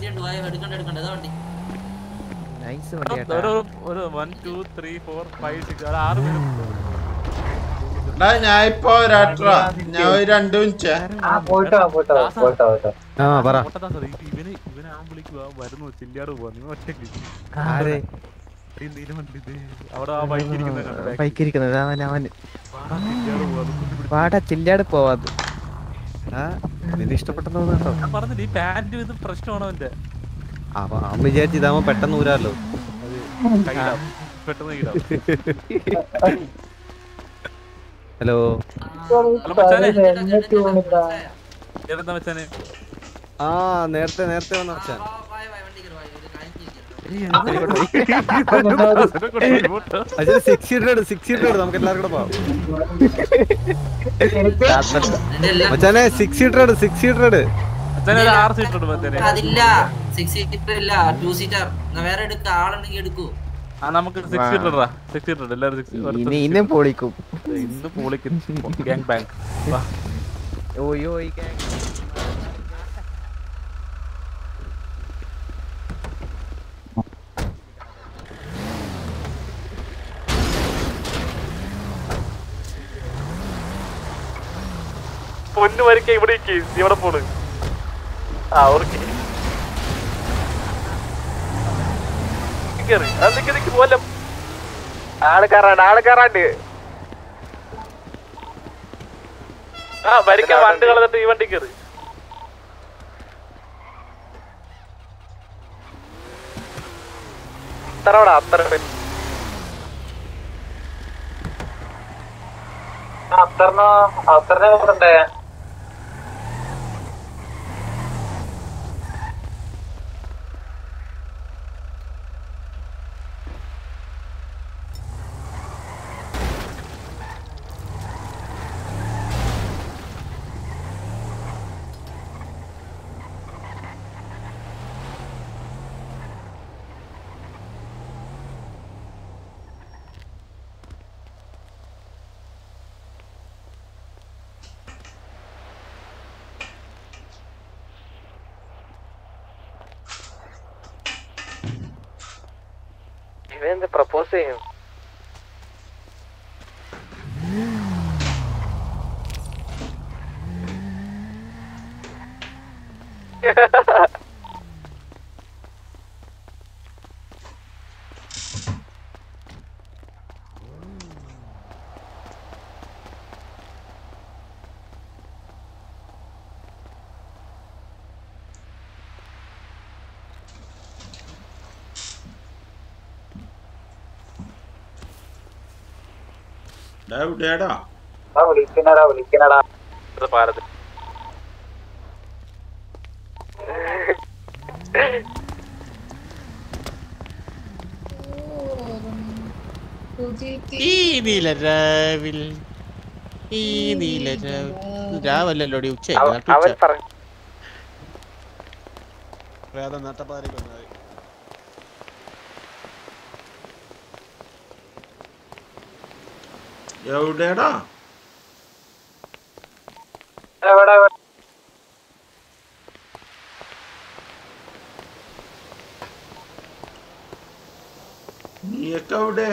നൈസ് വണ്ടിയാട്ടാ ഒരു ഒരു one two three four five six ഒരു ആറ് പേര് എടാ ഞാൻ ഇപ്പൊ വരാട്ടാ ഞാൻ ഒരു രണ്ടു മിനിറ്റ് ആ പോയിട്ടോ പോയിട്ടോ പോയിട്ടോ പോയിട്ടോ ആ പറ ഓട്ടത്താ സാറേ ഇത് ഇവന് ഇവനെ ആൻ വിളിക്കുക വരുന്നു ചില്ലാട് പോവാ നിങ്ങൾ ഒറ്റയ്ക്ക് ആരെ? ഈ നീലമണ്ടി ഇത് അവിടെ ആ ബൈക്ക് ഇരിക്കുന്ന ബൈക്കിരിക്കുന്നത് അവൻ അവൻ വാടാ ചില്ലാട് പോവാത് നിന്നെ ഇഷ്ടപ്പെട്ടെന്ന് തോന്നുന്നു കേട്ടോ ഞാൻ പറഞ്ഞില്ല ഈ പാന്റ് ഇത് പ്രശ്നമാണ് അവന്റെ അവ- അവൻ വിചാരിച്ചു ഇതാവുമ്പോ പെട്ടെന്ന് ഊരാലോ അത് കൈയിടാം പെട്ടെന്ന് കൈയിടാം ഹലോ ഹലോ മച്ചാനെ ഏതെന്താ മച്ചാനെ ആ നേരത്തെ നേരത്തെ വന്ന അച്ഛൻ അച്ഛൻ സിക്സ് ഹൺഡ്രഡ് സിക്സ് ഹൺഡ്രഡ് നമുക്ക് എല്ലാവർക്കും കൂടെ പോവാം മച്ചാനെ സിക്സ് ഹൺഡ്രഡ് സിക്സ് ഹൺഡ്രഡ് മച്ചാനെ ഒരു ആറ് സീറ്റ് ഉണ്ട് മച്ചാനെ അതില്ല സിക്സ് സീറ്റർ ഇല്ല ടു സീറ്റർ വേറെ എടുക്ക ആളുണ്ടെങ്കിൽ എടുക്കൂ ആ നമുക്ക് സിക്സ് സീറ്റർ ഇടാ സിക്സ് സീറ്റർ എല്ലാവരും സിക്സ് ഇനി ഇന്നും പൊളിക്കും ഇന്ന് പൊളിക്കും ഗ്യാങ് ബാങ്ക് വാ ഓയോ പൊന്നു വരയ്ക്ക ഇവിടെ ഇരിക്ക്. നീ ഇവിടെ പോണ് ആ ഓർക്കെ കേറി ആ നിക്ക് നിക്ക് പോലെ ആള് കയറാണ്ട് ആള് കയറാണ്ട് ആ വരിക്ക വണ്ടി കളഞ്ഞിട്ട് ഈ വണ്ടി കയറി അത്ര അത്ര അത്തറിനോ അത്തറിനെ കൊണ്ടേ ഇവന്ത് പ്രപ്പോസ് ചെയ്യും ഡാ, എവിടെയാടാ വിളിക്കണടാ വിളിക്കണടാ പാലത്തിൽ ഈ നീലരാവിൽ ഈ നീലരാവിൽ രാവല്ലല്ലോടി ഉച്ച അവൻ പറഞ്ഞു പ്രേതം നട്ടപ്പാതിരിക്ക് വന്നാൽ മതി എവിടെയാടാ എവിടെ നീയൊക്കെ എവിടെ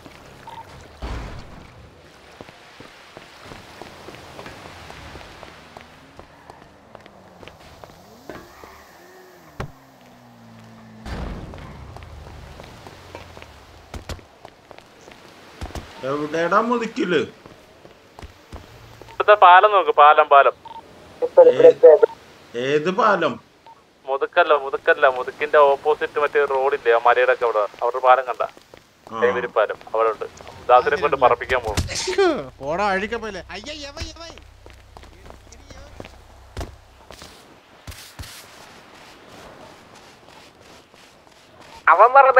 എവിടെയാടാ മുതിക്കില് ഇവിടുത്തെ പാലം നോക്ക് പാലം പാലം ഏത് പാലം മുതുക്കല്ല മുതുക്കല്ല മുതുക്കിന്റെ ഓപ്പോസിറ്റ് മറ്റേ റോഡില്ലേ ആ മലയുടെ ഒക്കെ അവിടെ അവിടെ പാലം കണ്ട കൈവരി പാലം അവിടെ ഉണ്ട് ദാസിനെ കൊണ്ട് പറപ്പിക്കാൻ പോകും പോടാ അഴിക്കപ്പോലെ അയ്യ യവ യവ അവൻ പറഞ്ഞ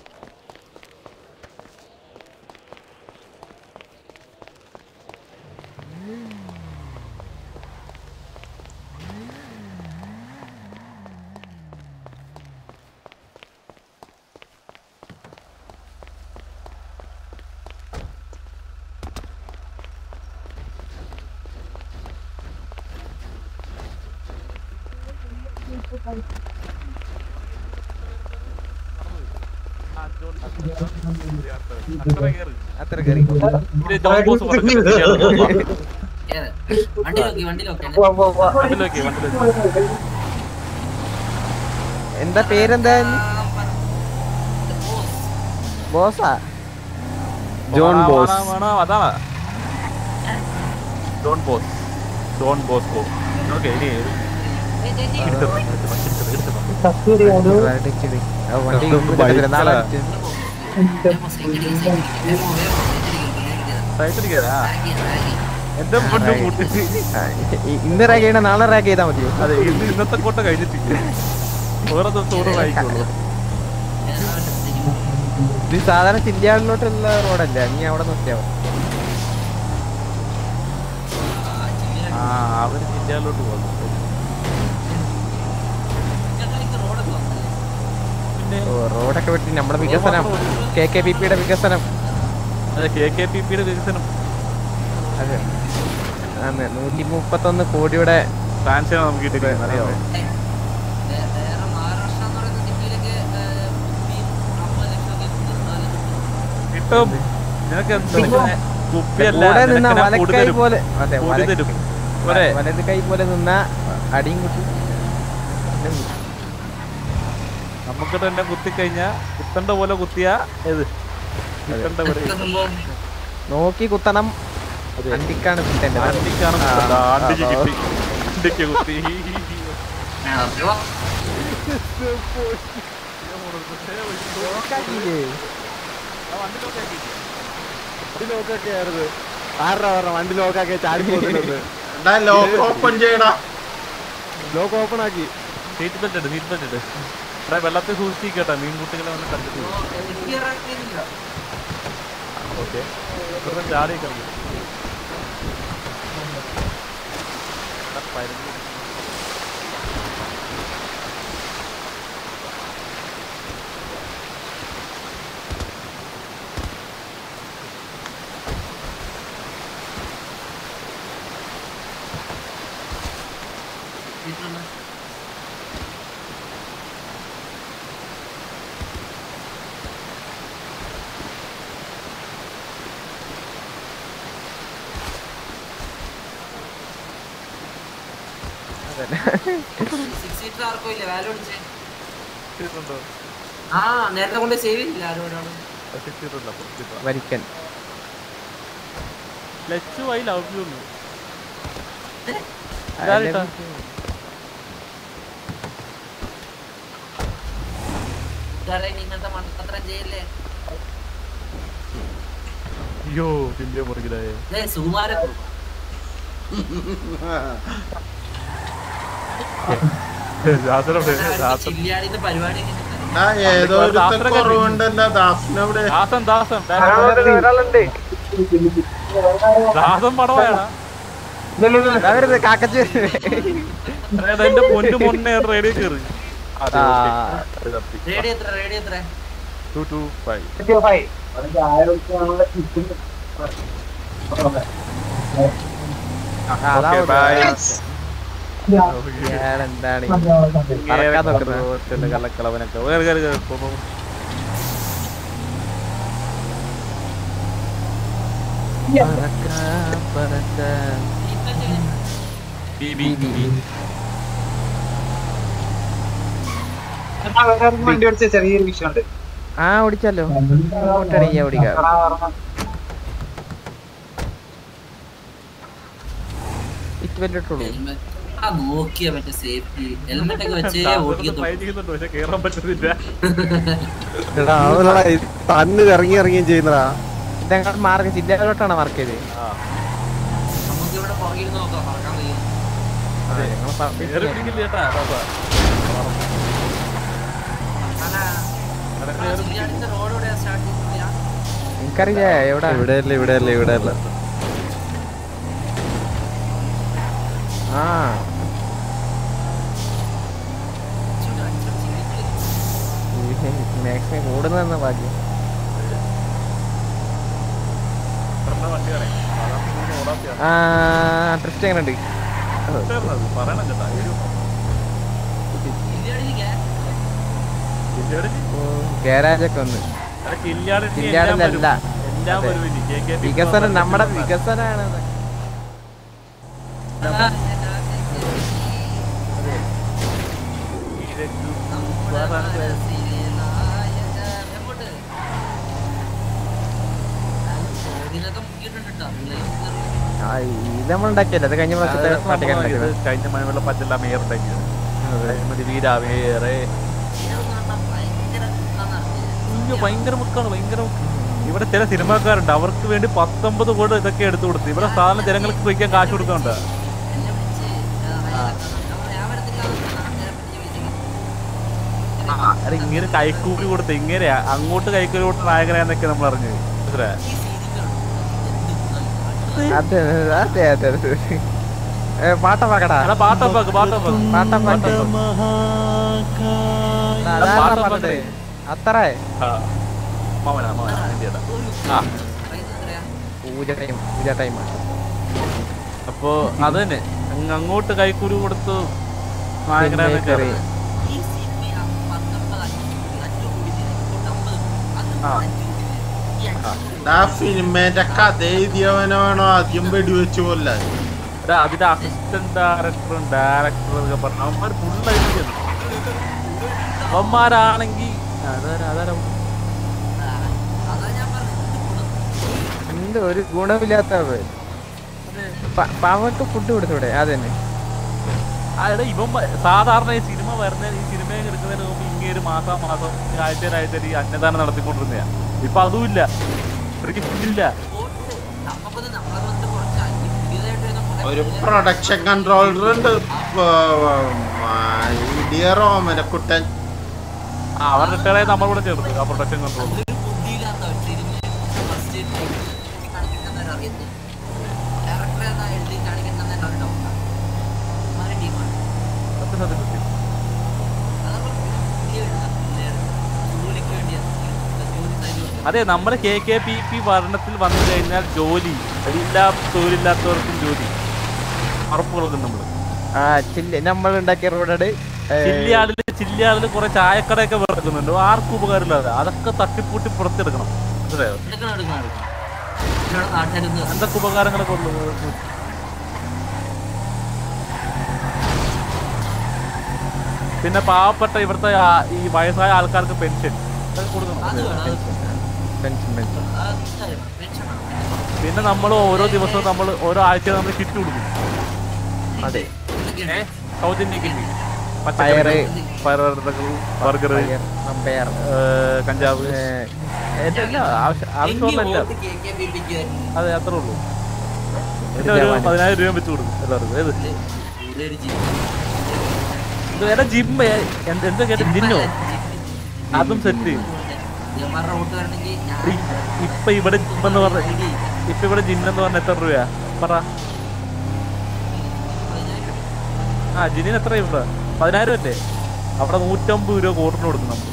അത്ര കയറി ജോൺ ബോസ് വണ്ടി നോക്കി വണ്ടി നോക്കി വണ്ടിയിലേക്ക് വണ്ടിയിലേക്ക് എന്താ പേരെന്താ ബോസാ ജോൺ ബോസ് അതാണ് John boss John Bosco okay ഇനി എടുത്തോ, എടുത്തോ, എടുത്തോ, എടുത്തോ. വണ്ടി നാളെ സൈറ്റിലിരിക്കാ? എന്റെ പൊന്നു കൂട്ടി ഇന്ന് റാക്ക് ചെയ്യണ നാളെ റാക്ക് ചെയ്താൽ മതിയോ അതെ ഇന്ന് ഇന്നത്തെ കോട്ട കഴിഞ്ഞിട്ടില്ല വേറെ ദിവസം കൂടെ വായിക്കുള്ളൂ ഇത് സാധാരണ ചില്ലിയാടിലോട്ടുള്ള റോഡല്ല നീ അവിടെ നിർത്തിയാ മതി. ആ അവര് ജില്ലയിലോട്ട് പോകുന്നു ഓ, റോഡൊക്കെ വെട്ടി നമ്മുടെ വികസനം കെ കെ പി പിയുടെ വികസനം അതെ കെ കെ പി പിയുടെ വികസനം അതെ അതെ നൂറ്റി മുപ്പത്തൊന്ന് കോടിയുടെ ഫാൻസിനെ നമുക്ക് കിട്ടിയിരിക്കുന്നത് അറിയാമോ കിട്ടും നിനക്ക് എന്താ കുപ്പിയല്ല കൂടെ നിന്ന നിനക്ക് ഞാൻ വലക്കൈ കൂടുതലും പോലെ അതെ കൂടി വല- തരും പോരെ വലത് കൈ പോലെ നിന്ന അടിയും കുട്ടി നമുക്ക് തന്നെ കുത്തിക്കഴിഞ്ഞാ കുത്തണ്ട പോലെ കുത്തിയാ ഏത് കുത്തണ്ട പോലെ നോക്കി കുത്തണം അണ്ടിക്കാണ് കുത്തേണ്ടത് അണ്ടിക്കാണ് ആ, കുത്തണ്ട. ആ, അണ്ടിക്ക് ആ. കിട്ടി അണ്ടിക്ക് കുത്തി വണ്ടി ലോക്കൊക്കെ ആയിരുന്നു ആരുടെ പറഞ്ഞ വണ്ടി ലോക്കാക്കി ചാടി പോകുന്നുണ്ട് എടാ ലോക്ക് ഓപ്പൺ ചെയ്യടാ ലോക്ക് ഓപ്പൺ ആക്കി സീറ്റ് ബെൽറ്റ് ഇട് സീറ്റ് ബെൽറ്റ് ഇട് ഇവിടെ വെള്ളത്തിൽ സൂക്ഷിക്കട്ടെ മീൻകുട്ടികളെ വന്ന് കണ്ടിട്ട് ഓക്കെ ഇവിടെ ചാടി കളി സിക്സ് സീറ്റർ ആർക്കോ ഇല്ല വാല്യൂ അടിച്ചേ ആ നേരത്തെ കൊണ്ട് സേവ് ചെയ്തില്ല ആരും ഒരാളും വരിക്കൻ ലച്ചു ഐ ലവ് യു ഇതാരിട്ടാ? കൂട്ടുകാരെ ഇങ്ങനത്തെ മണ്ടത്തരം ചെയ്യല്ലേ അയ്യോ പിന്നെ മുറുകിലായേ ദേ സുകുമാരൻ ദാസനവിടെ ദാസൻ ചില്ലിയാടിന്ന് പരിപാടി ആ ഏതോ ഒരുത്ത കുറവുണ്ടല്ലോ ദാസിനവിടെ ദാസൻ ദാസൻ ദാസൻ പടവായടാ കാക്കച്ച് അതായത് എന്റെ പൊന്നു മൊണ്ണെ റേഡിയോ കയറി അതെ ആ. റേഡിയോ എത്ര റേഡിയോ എത്ര ടു ടു ഫൈവ് അതാ Okay, bye. എന്താണ് പറക്കാൻ നോക്കുന്നത് കള്ളക്കളവനൊക്കെ വേറെ കേറി കേറി പോ, പോ. B, B, B. വണ്ടി ഓടിച്ച ചെറിയൊരു വിഷയമുണ്ട് ആ ഓടിച്ചല്ലോ ഇങ്ങോട്ടാണെങ്കിൽ ഓടിക്കാം ഇറ്റ് വലിയിട്ടുള്ളൂ ആ നോക്കിയ മറ്റേ സേഫ്റ്റി ഹെൽമെറ്റ് ഒക്കെ വെച്ചേ ദാസൻ ഓടിക്കത്തുള്ളൂ try ചെയ്യുന്നുണ്ട് പക്ഷെ കേറാൻ പറ്റുന്നില്ല എടാ അവനടാ ഈ തന്ന് ഇറങ്ങി ഇറങ്ങിയും ചെയ്യുന്നടാ ഇതങ്ങൾ മാർക്ക് ജില്ലയിലോട്ടാണ് മാർക്ക് ചെയ്തത് നമുക്ക് ഇവിടെ പുറകിൽ നോക്കാം മറക്കാൻ വയ്യ അതെ കേറി പിടിക്കില്ല ചേട്ടാ ദാസാ. ചില്ലിയാടിന്റെ റോഡ് ഇവിടെ സ്റ്റാർട്ട് ചെയ്തില്ല എനിക്കറിയില്ല എവിടെ ഇവിടെയല്ല ഇവിടെയല്ല ഇവിടെയല്ല ആ മാക്സിമം കൂടുന്ന ഭാഗ്യം പറഞ്ഞ വണ്ടി പറയാം അതാണ് ഇങ്ങനെ ഓടാത്ത ആ ട്രിസ്റ്റ് എങ്ങനെയുണ്ട് ചേർന്നത് പറയണം ചേട്ടാ ഒരു കില്ലിയാടി ഗാരാജ് ഒക്കെ ഒന്ന് അല്ല കില്ലിയാടി എല്ലാം കില്ലിയാടിലല്ല വരും. എല്ലാം അതെ. വരും ഇനി. KKP വികസനം നമ്മുടെ വികസനമാണ് ഇതിനൊക്കെ മുക്കിയിട്ടുണ്ട് കേട്ടോ ആ, ഇത് നമ്മൾ ഉണ്ടാക്കിയല്ലേ അത് കഴിഞ്ഞ പ്രാവശ്യത്തെ അത് പാട്ടിക്കാൻ സംഭവം ഇത് ഉണ്ടാക്കിയത് കഴിഞ്ഞ മഴവെള്ള പറ്റല്ല മേയറുണ്ടാക്കിയത് അഴിമതി വീര മേയറെ അയ്യോ ഭയങ്കര മുക്കാണ് ഭയങ്കര മുക്ക്. ഇവിടെ ചില സിനിമാക്കാരുണ്ട് അവർക്ക് വേണ്ടി പത്തൊമ്പത് കോടി ഇതൊക്കെ എടുത്തു കൊടുത്തു ഇവിടെ സാധാരണ ജനങ്ങൾക്ക് വയ്ക്കാൻ കാശ് കൊടുക്കുന്നുണ്ട് അത് ഇങ്ങനെ കൈക്കൂലി കൊടുത്ത് ഇങ്ങനെ അങ്ങോട്ട് കൈക്കൂലി കൊടുത്ത നായകനാന്നൊക്കെ നമ്മൾ അറിഞ്ഞു മനസ്സിലായോ? അതെ അതെ അതെ അതെ ഏ, പാട്ടപ്പാക്കടാ അതാ പാട്ടപ്പാക്ക് പാട്ടപ്പാക്ക് പാട്ടപ്പാക്ക് അതാ പാട്ടപ്പാക്ക് പറഞ്ഞത് അത്ര ആ. മാമനാ മാമനാ എൻ്റെ ചേട്ടാ. ആ പൂജ ടൈം പൂജ ടൈം അപ്പോ അത് തന്നെ അങ്ങ് അങ്ങോട്ട് കൈക്കൂലി കൊടുത്തു നായകനാന്നൊക്കെ കറി. അറിയാം. ആ ആ ഫിലിമേന്റെ കഥ എഴുതിയവനാണോ ആദ്യം വെടിവെച്ച് കൊല്ലാൻ എടാ, അതിന്റെ അസിസ്റ്റന്റ് ഡയറക്ടറും ഡയറക്ടറും ഒക്കെ പറഞ്ഞു അവന്മാർ ഫുള്ളായിട്ട് അവന്മാരാണെങ്കിൽ അതാരാ അതാരാ എന്ത് ഒരു ഗുണമില്ലാത്ത പാവർക്ക് ഫുഡ് കൊടുത്തൂടെ അതന്നെ ആ എടാ ഇവൻ വ- സാധാരണ ഈ സിനിമ വരുന്ന ഈ സിനിമ എടുക്കുന്നതിന് മുമ്പ് ഇങ്ങനെ മാസം മാസം ആഴ്ച ആഴ്ച ഈ അന്നദാനം നടത്തിക്കൊണ്ടിരുന്നയാ ഇപ്പൊ അതുമില്ല ഇവർക്ക് ഫുഡില്ല ഒരു പ്രൊഡക്ഷൻ കൺട്രോളർ ഉണ്ട് ഡിയർ ഓമനക്കുട്ടൻ ആ അവർ റിട്ടയർ നമ്മൾ കൂടെ ചേർത്ത് ആ പ്രൊഡക്ഷൻ കൺട്രോൾ അതെ നമ്മുടെ കെ കെ പി പി ഭരണത്തിൽ വന്നു കഴിഞ്ഞാൽ ജോലി എല്ലാ തൊഴിലില്ലാത്തവർക്കും ജോലി ഉറപ്പ് കൊടുക്കും നമ്മള് ആ ചില്ല നമ്മൾ ഉണ്ടാക്കിയ റോഡാണ് ചില്ലിയാടില് ചില്ലിയാടില് കുറെ ചായക്കടയൊക്കെ വെറുക്കുന്നുണ്ട് ആർക്കും ഉപകാരമില്ലാതെ അതൊക്കെ തട്ടിപ്പൂട്ടി പുറത്തെടുക്കണം മനസ്സിലായോ എന്തൊക്കെ ഉപകാരങ്ങളൊക്കെ ഉള്ളു പിന്നെ പാവപ്പെട്ട ഇവിടുത്തെ ആ- ഈ വയസ്സായ ആൾക്കാർക്ക് പെൻഷൻ അതൊക്കെ കൊടുക്കണം പെൻഷൻ പെൻഷൻ പിന്നെ നമ്മൾ ഓരോ ദിവസവും നമ്മൾ ഓരോ ആഴ്ച നമ്മൾ കിറ്റ് കൊടുക്കും അതെ സൗത്ത് ഇന്ത്യൻ കിറ്റ് പയറ്, പയറുവർഗ്ഗങ്ങൾ ബർഗർ അമ്പയർ കഞ്ചാവ് എല്ലാം ആവശ്യ- ആവശ്യമുള്ള എല്ലാം അതെ അത്രേ ഉള്ളൂ പിന്നെ ഒരു ജവാന്. പതിനായിരം രൂപ വെച്ച് കൊടുക്കും എല്ലാവർക്കും ഏത് ഇത് എടാ ജിമ്മ് എന്താ കേട്ട ജിന്നോ അതും സെറ്റ് വോട്ട് വരണമെങ്കിൽ ഞാൻ ഇപ്പൊ ഇവിടെ ജിം എന്ന് പറഞ്ഞ ഇപ്പൊ ഇവിടെ ജിൻ എന്ന് പറഞ്ഞ എത്ര രൂപയാ പറ ആ ജിന്നിന് എത്ര ഇവിടെ പതിനായിരം അല്ലേ അവിടെ നൂറ്റമ്പത് രൂപ കോറിന് കൊടുക്കും നമ്മൾ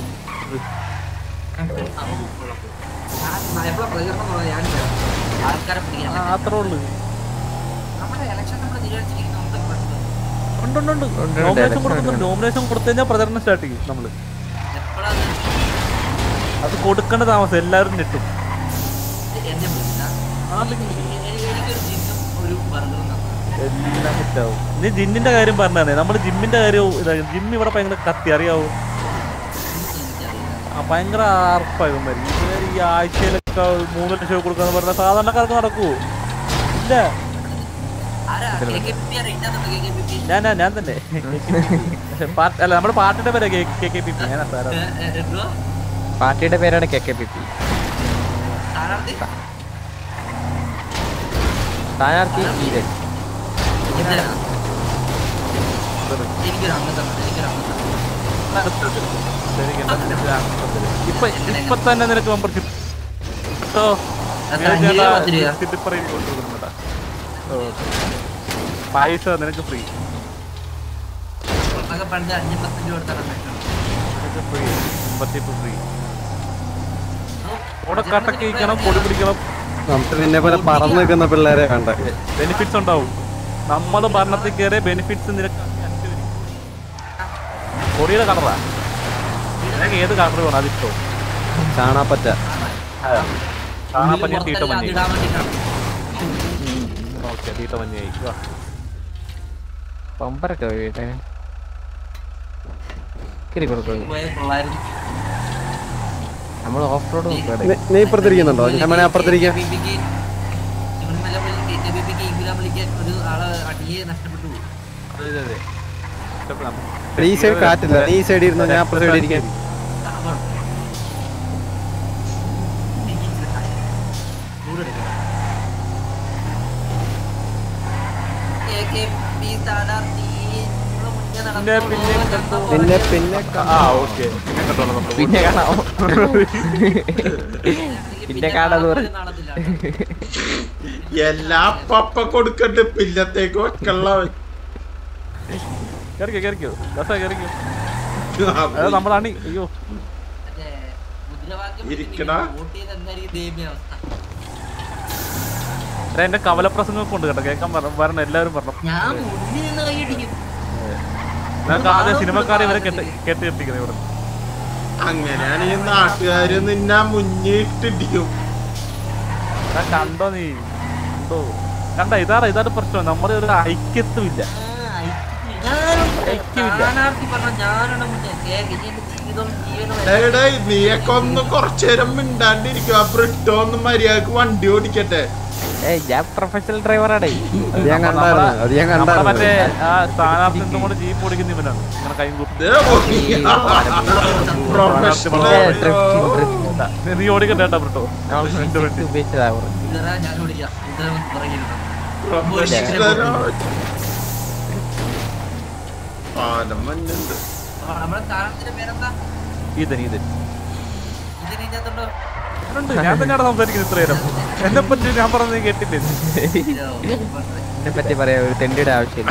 ഞാൻ എപ്പോഴും പ്രചരണം എന്നുള്ളത് ഞാൻ ആൾക്കാരെ പിടിക്കാൻ അത്രേ ഉള്ളൂ നമ്മുടെ ഇലക്ഷൻ നമ്മൾ തീരുമാനിച്ചിരിക്കുന്ന നമുക്ക് പ്രശ്നം ഉണ്ട് ഉണ്ട് ഉണ്ട് ഉണ്ട്, നോമിനേഷൻ election കൊടുക്കുന്നുണ്ട് ഉണ്ട്. നോമിനേഷൻ കൊടുത്തു കഴിഞ്ഞാൽ പ്രചരണം സ്റ്റാർട്ട് ചെയ്യും നമ്മള് എപ്പോഴാണ് അത് കൊടുക്കേണ്ട താമസം എല്ലാവരും നെട്ടും എന്നെ വിളിച്ചില്ല എനിക്കൊരു ജിന്നും ഒരു ബർഗറും എല്ലാം ഹിറ്റാവും നീ ജിമ്മിന്റെ കാര്യം പറഞ്ഞാണേ നമ്മള് ജിമ്മിന്റെ കാര്യം ജിം ഇവിടെ ഭയങ്കര കത്തി അറിയാവോ ആ ഭയങ്കര ആർപ്പാകുമാരി ഇവര് ഈ ആഴ്ചയിലൊക്കെ മൂന്ന് ലക്ഷം കൊടുക്കാന്ന് പറഞ്ഞാൽ സാധാരണക്കാർക്ക് നടക്കുവോ ഇല്ല ആരാ കെ കെ പി പി ആരാ ഇന്നത്തെ കെ കെ പി പി ഞാൻ ഞാൻ ഞാൻ തന്നെ പാർട്ടി അല്ല നമ്മുടെ പാർട്ടിയുടെ പേരെ കെ കെ പി പി ഞാൻ സാറാ എന്തുവാ പാർട്ടിയുടെ പേരാണ് കെ കെ പി പി സ്ഥാനാർത്ഥി സ്ഥാനാർത്ഥി ഈരൻ ഇന്നലെ എനിക്കൊരു അംഗത്വം എനിക്കൊരു അംഗത്വം ഇപ്പൊ ഇപ്പൊ തന്നെ നിനക്ക് മെമ്പർഷിപ്പ് ഓ എത്ര? അഞ്ച് രൂപ, പത്ത് രൂപ? പൈസ നിനക്ക് ഫ്രീ ഒക്കെ പണ്ട് അഞ്ച് പത്ത് രൂപ കൊടുത്താണ് നിനക്ക് ഫ്രീ മെമ്പർഷിപ്പ് ഫ്രീ അവിടെ കട്ടക്ക് ഇരിക്കണം പൊടി പിടിക്കണം നമുക്ക് നിന്നെ പോലെ പറന്നു നിൽക്കുന്ന പിള്ളേരെ വേണ്ട ബെനിഫിറ്റ്സ് ഉണ്ടാവും നമ്മൾ ഭരണത്തിൽ കയറിയ ബെനിഫിറ്റ്സ് നിനക്ക് കൊടിയുടെ കളറാ നിനക്ക് ഏത് കളർ വേണം അതിഷ്ടോ കാണാപ്പറ്റ കാണാപ്പഞ്ഞ തീട്ട പുറത്തല്ല, മഞ്ഞ അതിടാൻ വേണ്ടിയിട്ടാണ്. ഓക്കെ തീട്ട മഞ്ഞയായി വാ. പമ്പരൊക്കെ പോയി വീട്ടെ കിരി കൊടുക്കും പോയാൽ കൊള്ളായിരുന്നു. നമ്മൾ ഓഫ് റോഡ് നീ- നീ ഇപ്പുറത്തിരിക്കുന്നുണ്ടോ ഞാൻ വേണേ അപ്പുറത്തിരിക്കാം KKPP ഇവന് മെല്ലെ പോയി KKPP ക്ക് ഇംഗുലാം വിളിക്കാൻ ഒരു ആളെ അടിയെ നഷ്ടപ്പെട്ടു പോയി. അതെ അതെ അതെ ഇഷ്ടപ്പെടാം. ഈ സൈഡ് കാറ്റില്ല നീ ഈ സൈഡിൽ ഇരുന്നോ ഞാൻ അപ്പുറത്തെ സൈഡിൽ ഇരിക്കാൻ KKPP സ്ഥാനാർത്ഥി നമ്മള് മുന്നേ നടന്നു. പിന്നെ പിന്നെ കണ്ടോ? നിന്നെ പിന്നെ ആ ഓക്കെ പിന്നെ കണ്ടോളാം നമ്മള്. പിന്നെ കാണാമോ പിന്നെ കാണാതെ പറഞ്ഞു എല്ലാ പപ്പ കൊടുക്കണ്ട് പിന്നത്തേക്ക് വെക്കള്ള കേറിക്കോ കേറിക്കോ ദാസാ കേറിക്കോ അത് നമ്മളാണ് അയ്യോ മറ്റേ മുദ്രാവാക്യം ഇരിക്കടാ. വോട്ട് ചെയ്ത് എന്തായിരിക്കും ദയനീയ അവസ്ഥ എടാ, എന്റെ കവലപ്രസംഗമൊക്കെ ഉണ്ട് കേട്ടോ കേൾക്കാൻ പറ- വരണം എല്ലാവരും പറഞ്ഞു ഞാൻ മുന്നിൽ നിന്ന് കൈയടിക്കും ഞങ്ങൾക്ക് ആദ്യം സിനിമക്കാരെ ഇവരെ കെട്ടി കെട്ടി കെട്ടിക്കുന്നത് ഇവിടെ അങ്ങനെയാണ് ഈ നാട്ടുകാര് നിന്നെ മുന്നിട്ടിടിക്കും ഞാൻ കണ്ടോ നീ കണ്ടോ കണ്ട ഇതാണ് ഇതാണ് പ്രശ്നം നമ്മുടെ ഒരു ഐക്യത്വമില്ല ഐക്യമില്ല സ്ഥാനാർത്ഥി പറഞ്ഞ ഞാനാണ് മുന്നേ കേക്ക് ഇനി എന്റെ ജീവിതം ജീവനും എടേ നീയൊക്കെ ഒന്ന് കുറച്ചേരം മിണ്ടാണ്ടിരിക്കും ആ ബ്രിട്ടോ ഒന്ന് മര്യാദക്ക് വണ്ടി ഓടിക്കട്ടെ ഏയ് ഞാൻ പ്രൊഫഷണൽ ഡ്രൈവറാണേ അത് ഞാൻ കണ്ടായിരുന്നു അത് ഞാൻ നമ്മുടെ മറ്റേ കണ്ടായിരുന്നു ആ സ്ഥാനാർത്ഥി എന്തും കൊണ്ട് ജീപ്പ് ഓടിക്കുന്ന ഇവനാണ് ഇങ്ങനെ കൈ ദേ പോയി. Professional. നീ ഓടിക്കണ്ട കേട്ടോ ബ്രിട്ടോ ഉപയോഗിച്ചതാ ഇതറാ ഞാൻ വിളിക്കാം ഇതറ പറയരുത് Professional. പാലം മഞ്ഞുണ്ട് ആ, നമ്മുടെ സ്ഥാനാർത്ഥിയുടെ പേരെന്താ ഇതൻ ഇതൻ ഇതിന് ഇതിനകത്തുണ്ടോ ഉണ്ട് ഞാൻ തന്നെയാണ് സംസാരിക്കുന്നത് ഇത്രയേരം എന്നെ പറ്റി ഞാൻ പറഞ്ഞത് നീ കേട്ടില്ലേ എന്നെ പറ്റി പറയാ ഒരു തെണ്ടിയുടെ ആവശ്യമില്ല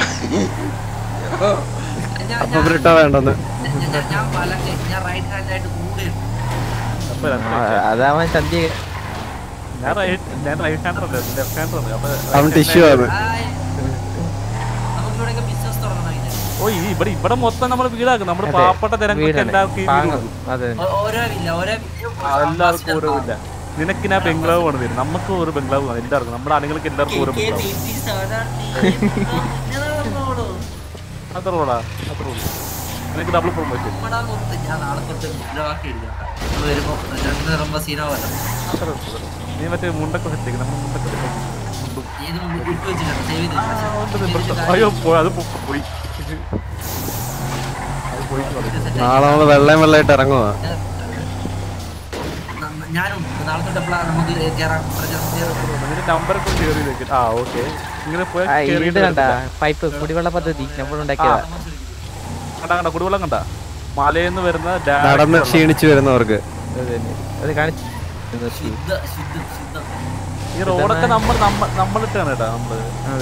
അപ്പൊ ബ്രിട്ടോ വേണ്ടെന്ന് ഞാൻ- ഞാൻ വലത്തെ ഞാൻ റൈറ്റ് ഹാൻഡ് ആയിട്ട് കൂടെ അപ്പൊ രണ്ട് ആ, അതാവാൻ സന്ധ്യ ഞാൻ റൈറ്റ് ഞാൻ റൈറ്റ് ഹാൻഡർ അല്ലേ ലെഫ്റ്റ് ഹാൻഡർ ആണ് അപ്പൊ അവൻ ടിഷ്യൂ ആണ് നമുക്ക് ഇവിടെയൊക്കെ ബിസിനസ് തുടങ്ങണം ഇതിന്. ഓ ഈ ഇവിടെ ഇവിടെ മൊത്തം നമ്മൾ വീടാക്കും നമ്മുടെ അതെ, പാവപ്പെട്ട ജനങ്ങൾക്ക് വീടാണ്. എല്ലാവർക്കും ഈ വീട് പാങ്ങ്. കൊടുക്കും. അതെ ഓ- ഓരോ വില്ല ഓരോ ആ, എല്ലാവർക്കും ഓരോ ഇല്ല നിനക്ക് ഞാൻ ബംഗ്ലാവ് ആണ് തരും നമുക്ക് ഒരു ബംഗ്ലാവ് ആണ് എല്ലാവർക്കും നമ്മുടെ ആളുകൾക്ക് എല്ലാവർക്കും ഓരോ ബംഗ്ലാവ് സ്ഥാനാർത്ഥി എന്നതാ പറഞ്ഞോളൂ. അത്ര ഉള്ളടാ അത്ര ഉള്ളു നിനക്ക് ഡബിൾ പ്രൊമോഷൻ നമ്മടാ പുറത്ത് ഞാൻ നാളെ തൊട്ട് മുദ്രാവാക്യം എഴുതാം നമ്മൾ വരുമ്പോ രണ്ട് നിറമ്പ സീനാവല്ലോ നീ മറ്റേ മുണ്ടൊക്കെ സെറ്റ് നമ്മൾ മുണ്ടൊക്കെ set ആക്കി. മുണ്ടും ഏത് മുമ്പ് ഇട്ട് വെച്ചിട്ടുണ്ട് സേവ് ഉണ്ട് ചെയ്തിട്ടുണ്ട് ഇപ്പുറത്ത്. അയ്യോ പോയി അത് പോ- പോയി അത് പോയി നാളെ നമ്മള് വെള്ളയും വെള്ളമായിട്ട് ഇറങ്ങുവാ ഞാനും നാളെ തൊട്ട് എപ്പോഴാ നമുക്ക് കയറാം നിന്റെ നമ്പറൊക്കെ ഷെയർ ചെയ്ത് വെക്കും ആ ഓക്കെ ഇങ്ങനെ പോയാൽ ആ, കേറിയിട്ട് ഇത് കണ്ട വരത്തില്ല. പൈപ്പ് കുടിവെള്ള പദ്ധതി നമ്മൾ ഉണ്ടാക്കിയതാ കണ്ട കണ്ട കുടിവെള്ളം കണ്ട മലയിൽ നിന്ന് വരുന്ന direct നടന്ന് വെള്ളം. ക്ഷീണിച്ചു വരുന്നവർക്ക് അത് തന്നെ. അത് കാണിച്ചു ശുദ്ധ ശുദ്ധ ശുദ്ധ ഈ റോഡൊക്കെ നമ്മൾ നമ്മ- നമ്മളിട്ടാണ് കേട്ടാ നമ്മള്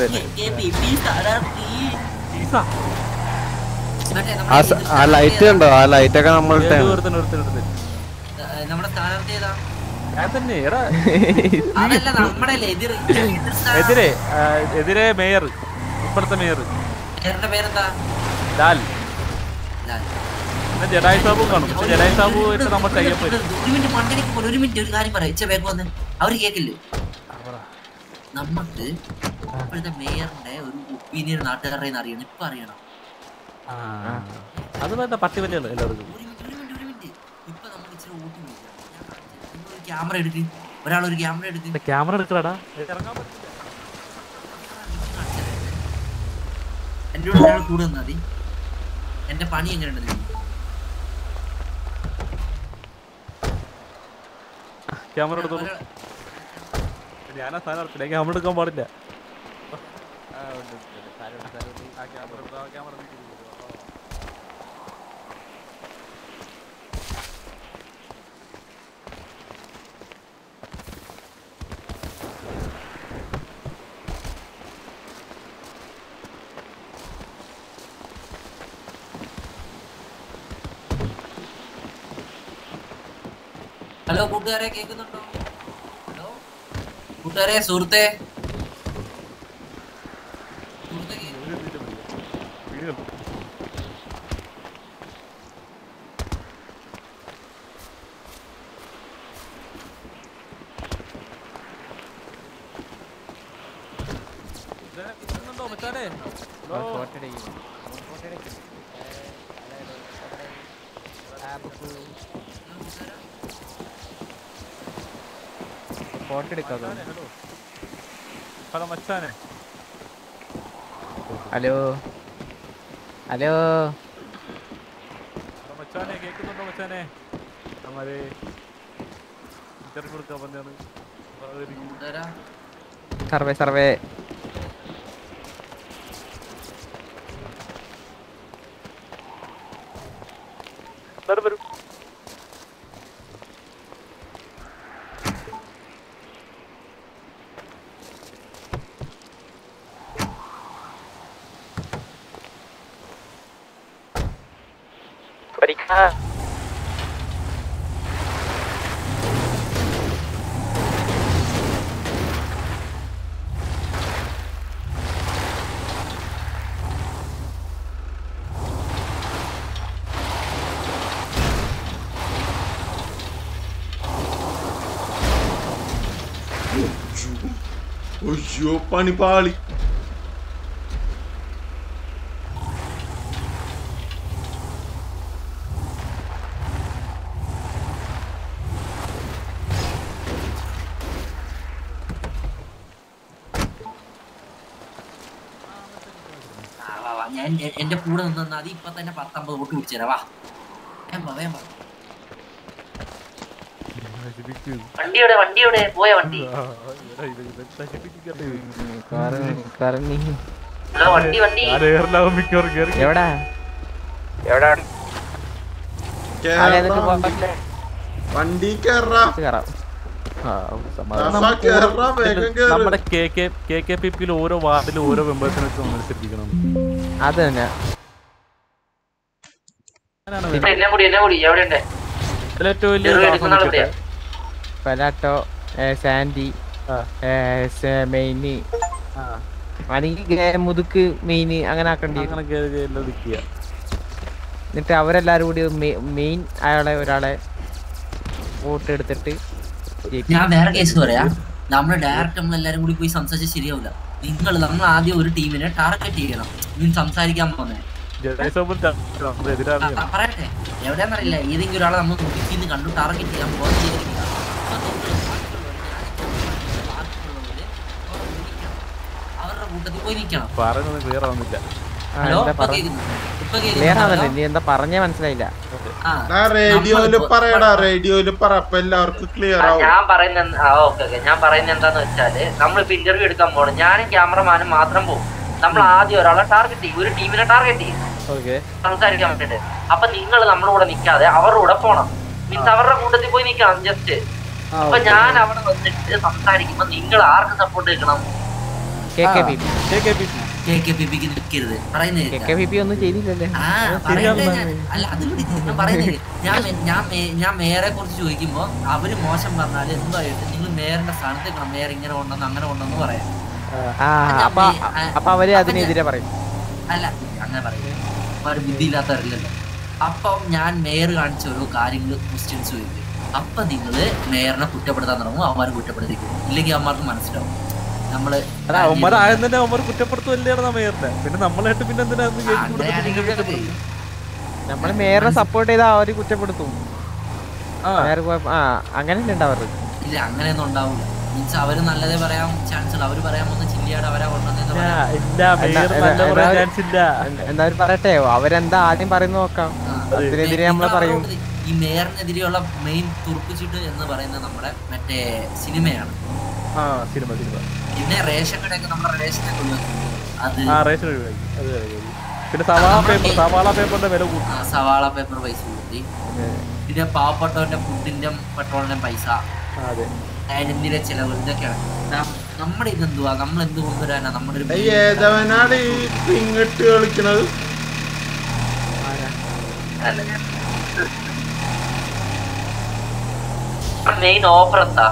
ആ സ- ആ ലൈറ്റ് കണ്ടോ ആ ലൈറ്റ് ഒക്കെ നമ്മളിട്ടാണ് ഏത് ഒരുത്തൻ ഒരുത്തൻ ഒരുത്തൻ നമ്മുടെ സ്ഥാനാർത്ഥി ഏതാ ഞാൻ തന്നെ എടാ അതല്ല നമ്മുടെ അല്ലേ എതിർ എതിർ സ്ഥാനാർത്ഥി. എതിരെ ആ, എതിരെ മേയർ ഇപ്പോഴത്തെ മേയർ ചേട്ടന്റെ പേരെന്താ ലാൽ ലാൽ. പിന്നെ ജഡായി സാബും കാണും പക്ഷെ ജഡായി സാബു ആയിട്ട് നമ്മൾ കയ്യപ്പ് ഒരു മിനിറ്റ് മണ്ടലേക്ക് പോലെ ഒരു മിനിറ്റ് ഒരു കാര്യം പറയാം ഇച്ച വേഗം വന്ന് അവര് കേക്കില്ലേ നമുക്ക് ഇപ്പോഴത്തെ മേയറിന്റെ ഒരു ഒപ്പീനിയൻ നാട്ടുകാരുടെ കയ്യിൽ നിന്ന് അറിയണം ഇപ്പൊ അറിയണം അത് വേണ്ട പട്ടി വലിയല്ലോ എല്ലാവർക്കും ഇപ്പൊ നമുക്ക് ഇച്ചിരി വോട്ട് ക്യാമറ എടുക്ക് ഒരാൾ ഒരു ക്യാമറ എടുക്ക് ക്യാമറ എടുക്കടാ ഇറങ്ങാൻ പറ്റില്ല എന്റെ കൂടെ ഒരാൾ കൂടെ നിന്നാ മതി എന്റെ പണി എങ്ങനെയുണ്ട് നിങ്ങൾക്ക് ക്യാമറ എടുത്തോളൂ ഞാനാ സ്ഥാനാർത്ഥില്ല ക്യാമറ എടുക്കാൻ പാടില്ല ആ ക്യാമറ എടുത്തോ, ആ ക്യാമറ നീക്കി ഇരിക്കുന്നു. ഹലോ കൂട്ടുകാരെ കേൾക്കുന്നുണ്ടോ ഹലോ കൂട്ടുകാരെ സുഹൃത്തെ സുഹൃത്തെ വീഡിയോ കേൾക്കുന്നുണ്ടോ മച്ചാനെ ഹലോ ഫോട്ടോ എടുക്കാം മച്ചാനെ, ഹലോ ഹലോ മച്ചാനെ ഹലോ ഹലോ ഹലോ മച്ചാനെ കേൾക്കുന്നുണ്ടോ മച്ചാനെ അമ്മാരെ ഇന്റർവ്യൂ കൊടുക്കാൻ വന്നതാണ് സർവേ സർവേ വരൂ വരൂ അയ്യോ പണി പാളി ആ, വാ, വാ. ഞാൻ എ- എന്റെ കൂടെ നിന്ന് അത് ഇപ്പൊ തന്നെ പത്തമ്പത് വോട്ട് പിടിച്ചേരാ വാ വേഗം വാ, വേഗം വാ. വണ്ടിയുടെ വണ്ടിയുടെ പോയ വണ്ടി കറങ്ങി ഹലോ വണ്ടി വണ്ടി എവിടാ എവിടെ ആരെ എന്നിട്ട് പോകണ്ടേ? വണ്ടി കേറാ കേറാം ദാസാ കേറാ വേഗം കേറ് നമ്മുടെ K K K K P പിയിൽ ഓരോ വാർഡിലും ഓരോ മെമ്പേഴ്സിനെ വെച്ച് മത്സരിപ്പിക്കണം അത് തന്നെ ഇപ്പൊ എന്നെ കൂടി എന്നെ കൂടി എവിടെ ഉണ്ട് ഏറ്റവും വലിയ ചെറുത് ദാസം എടുക്കുന്ന ആൾ നിൽക്കട്ടെ. പെലാട്ടോ ഏ, സാൻഡി ഏ, സെ- മെയിന് ആണെങ്കിൽ മുതുക്ക് മെയിന് അങ്ങനെ ആക്കണ്ടി വരും. അങ്ങനെ കേറി കേറി എല്ലാം നിൽക്കുക എന്നിട്ട് അവരെല്ലാരും കൂടി മെ- മെയിൻ അയാളെ ഒരാളെ വോട്ട് എടുത്തിട്ട് ജയിപ്പിക്കും. ഞാൻ വേറെ കേസ് പറയാ നമ്മള് ഡയറക്റ്റ് നമ്മൾ എല്ലാരും കൂടി പോയി സംസാരിച്ചാൽ ശരിയാവില്ല നിങ്ങൾ നമ്മൾ ആദ്യം ഒരു ടീമിനെ ടാർഗറ്റ് ചെയ്യണം നീ സംസാരിക്കാൻ പോന്നെ ജഡേസോബിൾ നമ്മുടെ എതിരാണ് ആ, പറയട്ടെ എവിടെയാന്നറിയില്ല ഏതെങ്കിലും ഒരാളെ നമ്മൾ മുക്കിന്ന് കണ്ടു ടാർഗറ്റ് ചെയ്യാൻ പോകാൻ ചെയ്തിരിക്കുക അവരുടെ കൂട്ടത്തിൽ പോയി നിൽക്കണം പറയുന്നത് ക്ലിയർ ആവുന്നില്ല ഹലോ എന്താ ഇപ്പൊ പറ കേൾക്കുന്നു ഇപ്പൊ ക്ലിയർ കേൾക്കുന്നു ആവുന്നല്ലേ നീ എന്താ പറഞ്ഞേ മനസ്സിലായില്ല ആ റേഡിയോയില് പറയടാ റേഡിയോയില് പറ അപ്പൊ എല്ലാവർക്കും ക്ലിയർ ആ, ആവും ഞാൻ പറയുന്ന എന്ത്- ആ ഓക്കെ ഓക്കെ ഞാൻ പറയുന്നത് എന്താന്ന് വെച്ചാല് നമ്മളിപ്പോ ഇന്റർവ്യൂ എടുക്കാൻ പോകണം ഞാനും ക്യാമറമാനും മാത്രം പോകും നമ്മൾ ആദ്യം ഒരാളെ ടാർഗറ്റ് ചെയ്യും ഒരു ടീമിനെ ടാർഗറ്റ് ചെയ്യും ഓക്കെ സംസാരിക്കാൻ വേണ്ടിട്ട് അപ്പൊ നിങ്ങൾ നമ്മുടെ കൂടെ നിൽക്കാതെ അവരുടെ കൂടെ പോണം മീൻസ് അവരുടെ കൂട്ടത്തിൽ പോയി നിൽക്കണം ജസ്റ്റ് അപ്പൊ ഞാൻ അവിടെ വന്നിട്ട് സംസാരിക്കുമ്പോ നിങ്ങൾ ആർക്ക് സപ്പോർട്ട് നിൽക്കണം K K P K K P K K P പിക്ക് നിൽക്കരുത് പറയുന്നത് കെ കെ പി പി ഒന്നും ചെയ്തില്ലല്ലേ ആ, പറയട്ടെ ഞാൻ. അല്ല അത് വിട്. ഞാൻ പറയുന്നില്ലേ ഞാൻ മേ- ഞാൻ മേ- ഞാൻ മേയറെ കുറിച്ച് ചോദിക്കുമ്പോ അവര് മോശം പറഞ്ഞാല് എന്തായിട്ട് നിങ്ങൾ മേയറിന്റെ സ്ഥാനത്ത് നിൽക്കണം മേയർ ഇങ്ങനെ കൊണ്ടെന്ന് അങ്ങനെ കൊണ്ടെന്ന് പറയാം ആ അപ്പൊ അപ്പൊ അവര് അതിനെതിരെ പറയും അല്ല അങ്ങനെ പറയും അവര് ബുദ്ധിയില്ലാത്തവരില്ലല്ലോ അപ്പം ഞാൻ മേയർ കാണിച്ച ഓരോ കാര്യങ്ങൾ ക്വസ്റ്റ്യൻസ് ചോദിക്കും അപ്പൊ നിങ്ങള് മേയറിനെ കുറ്റപ്പെടുത്താൻ തുടങ്ങും അവന്മാർ കുറ്റപ്പെടുത്തിക്കും ഇല്ലെങ്കിൽ അവന്മാർക്ക് മനസ്സിലാവും നമ്മള് അല്ല അവന്മാർ ആദ്യം തന്നെ അവന്മാർ കുറ്റപ്പെടുത്തുമല്ലേടാ മേയറിനെ പിന്നെ നമ്മളായിട്ട് പിന്നെ എന്തിനാ ഒന്ന് കേറ്റി കൊടുത്തിട്ട് അങ്ങനെയാണെങ്കിൽ പിന്നെ കുറ്റപ്പെടുത്തുന്നത്? നമ്മള് മേയറിനെ സപ്പോർട്ട് ചെയ്താൽ അവര് കുറ്റപ്പെടുത്തും മേയർ കുഴപ്പ- ആ അങ്ങനെയല്ലേ ഉണ്ടാവാറ് ഇല്ല അങ്ങനെയൊന്നും ഉണ്ടാവില്ല മീൻസ് അവര് നല്ലതേ പറയാൻ ചാൻസ് ഉള്ളു അവര് പറയാൻ പോകുന്ന ചില്ലിയാട് അവരാ കൊണ്ടുവന്നെന്ന് പറയാം ഇല്ല മേയർ നല്ല പറയാൻ ചാൻസ് ഇല്ല എന്തായാലും പറയട്ടെ അവരെന്താ ആദ്യം പറയുന്ന നോക്കാം അതിനെതിരെ നമ്മളെ പറയും ഈ മേയറിനെതിരെയുള്ള മെയിൻ തുറപ്പിച്ചിട്ട് എന്ന് പറയുന്നത് നമ്മുടെ മറ്റേ സിനിമയാണ് ആ സിനിമ സിനിമ പിന്നെ റേഷൻ കടയൊക്കെ നമ്മുടെ റേഷനെ കൊണ്ടുവന്നു അത് ആ റേഷൻ ഒഴിവാക്കി അത് ഒഴിവാക്കി. പിന്നെ സവാള പേപ്പർ സവാള പേപ്പറിന്റെ വില കൂട്ടി ആ, സവാള പേപ്പർ പൈസ കൂട്ടി പിന്നെ പാവപ്പെട്ടവന്റെ ഫുഡിന്റെ പെട്രോളിന്റെ പൈസ അതെ ദൈനംദിന ചെലവ് ഇതൊക്കെയാണ് ന- നമ്മുടെ ഇതെന്തുവാ നമ്മൾ എന്ത് കൊണ്ടുവരാനാ നമ്മുടെ ഒരു ഈ ഏതവനാണ് ഈ പിങ്ങിട്ട് കളിക്കണത് മെയിൻ ഓഫർ എന്താ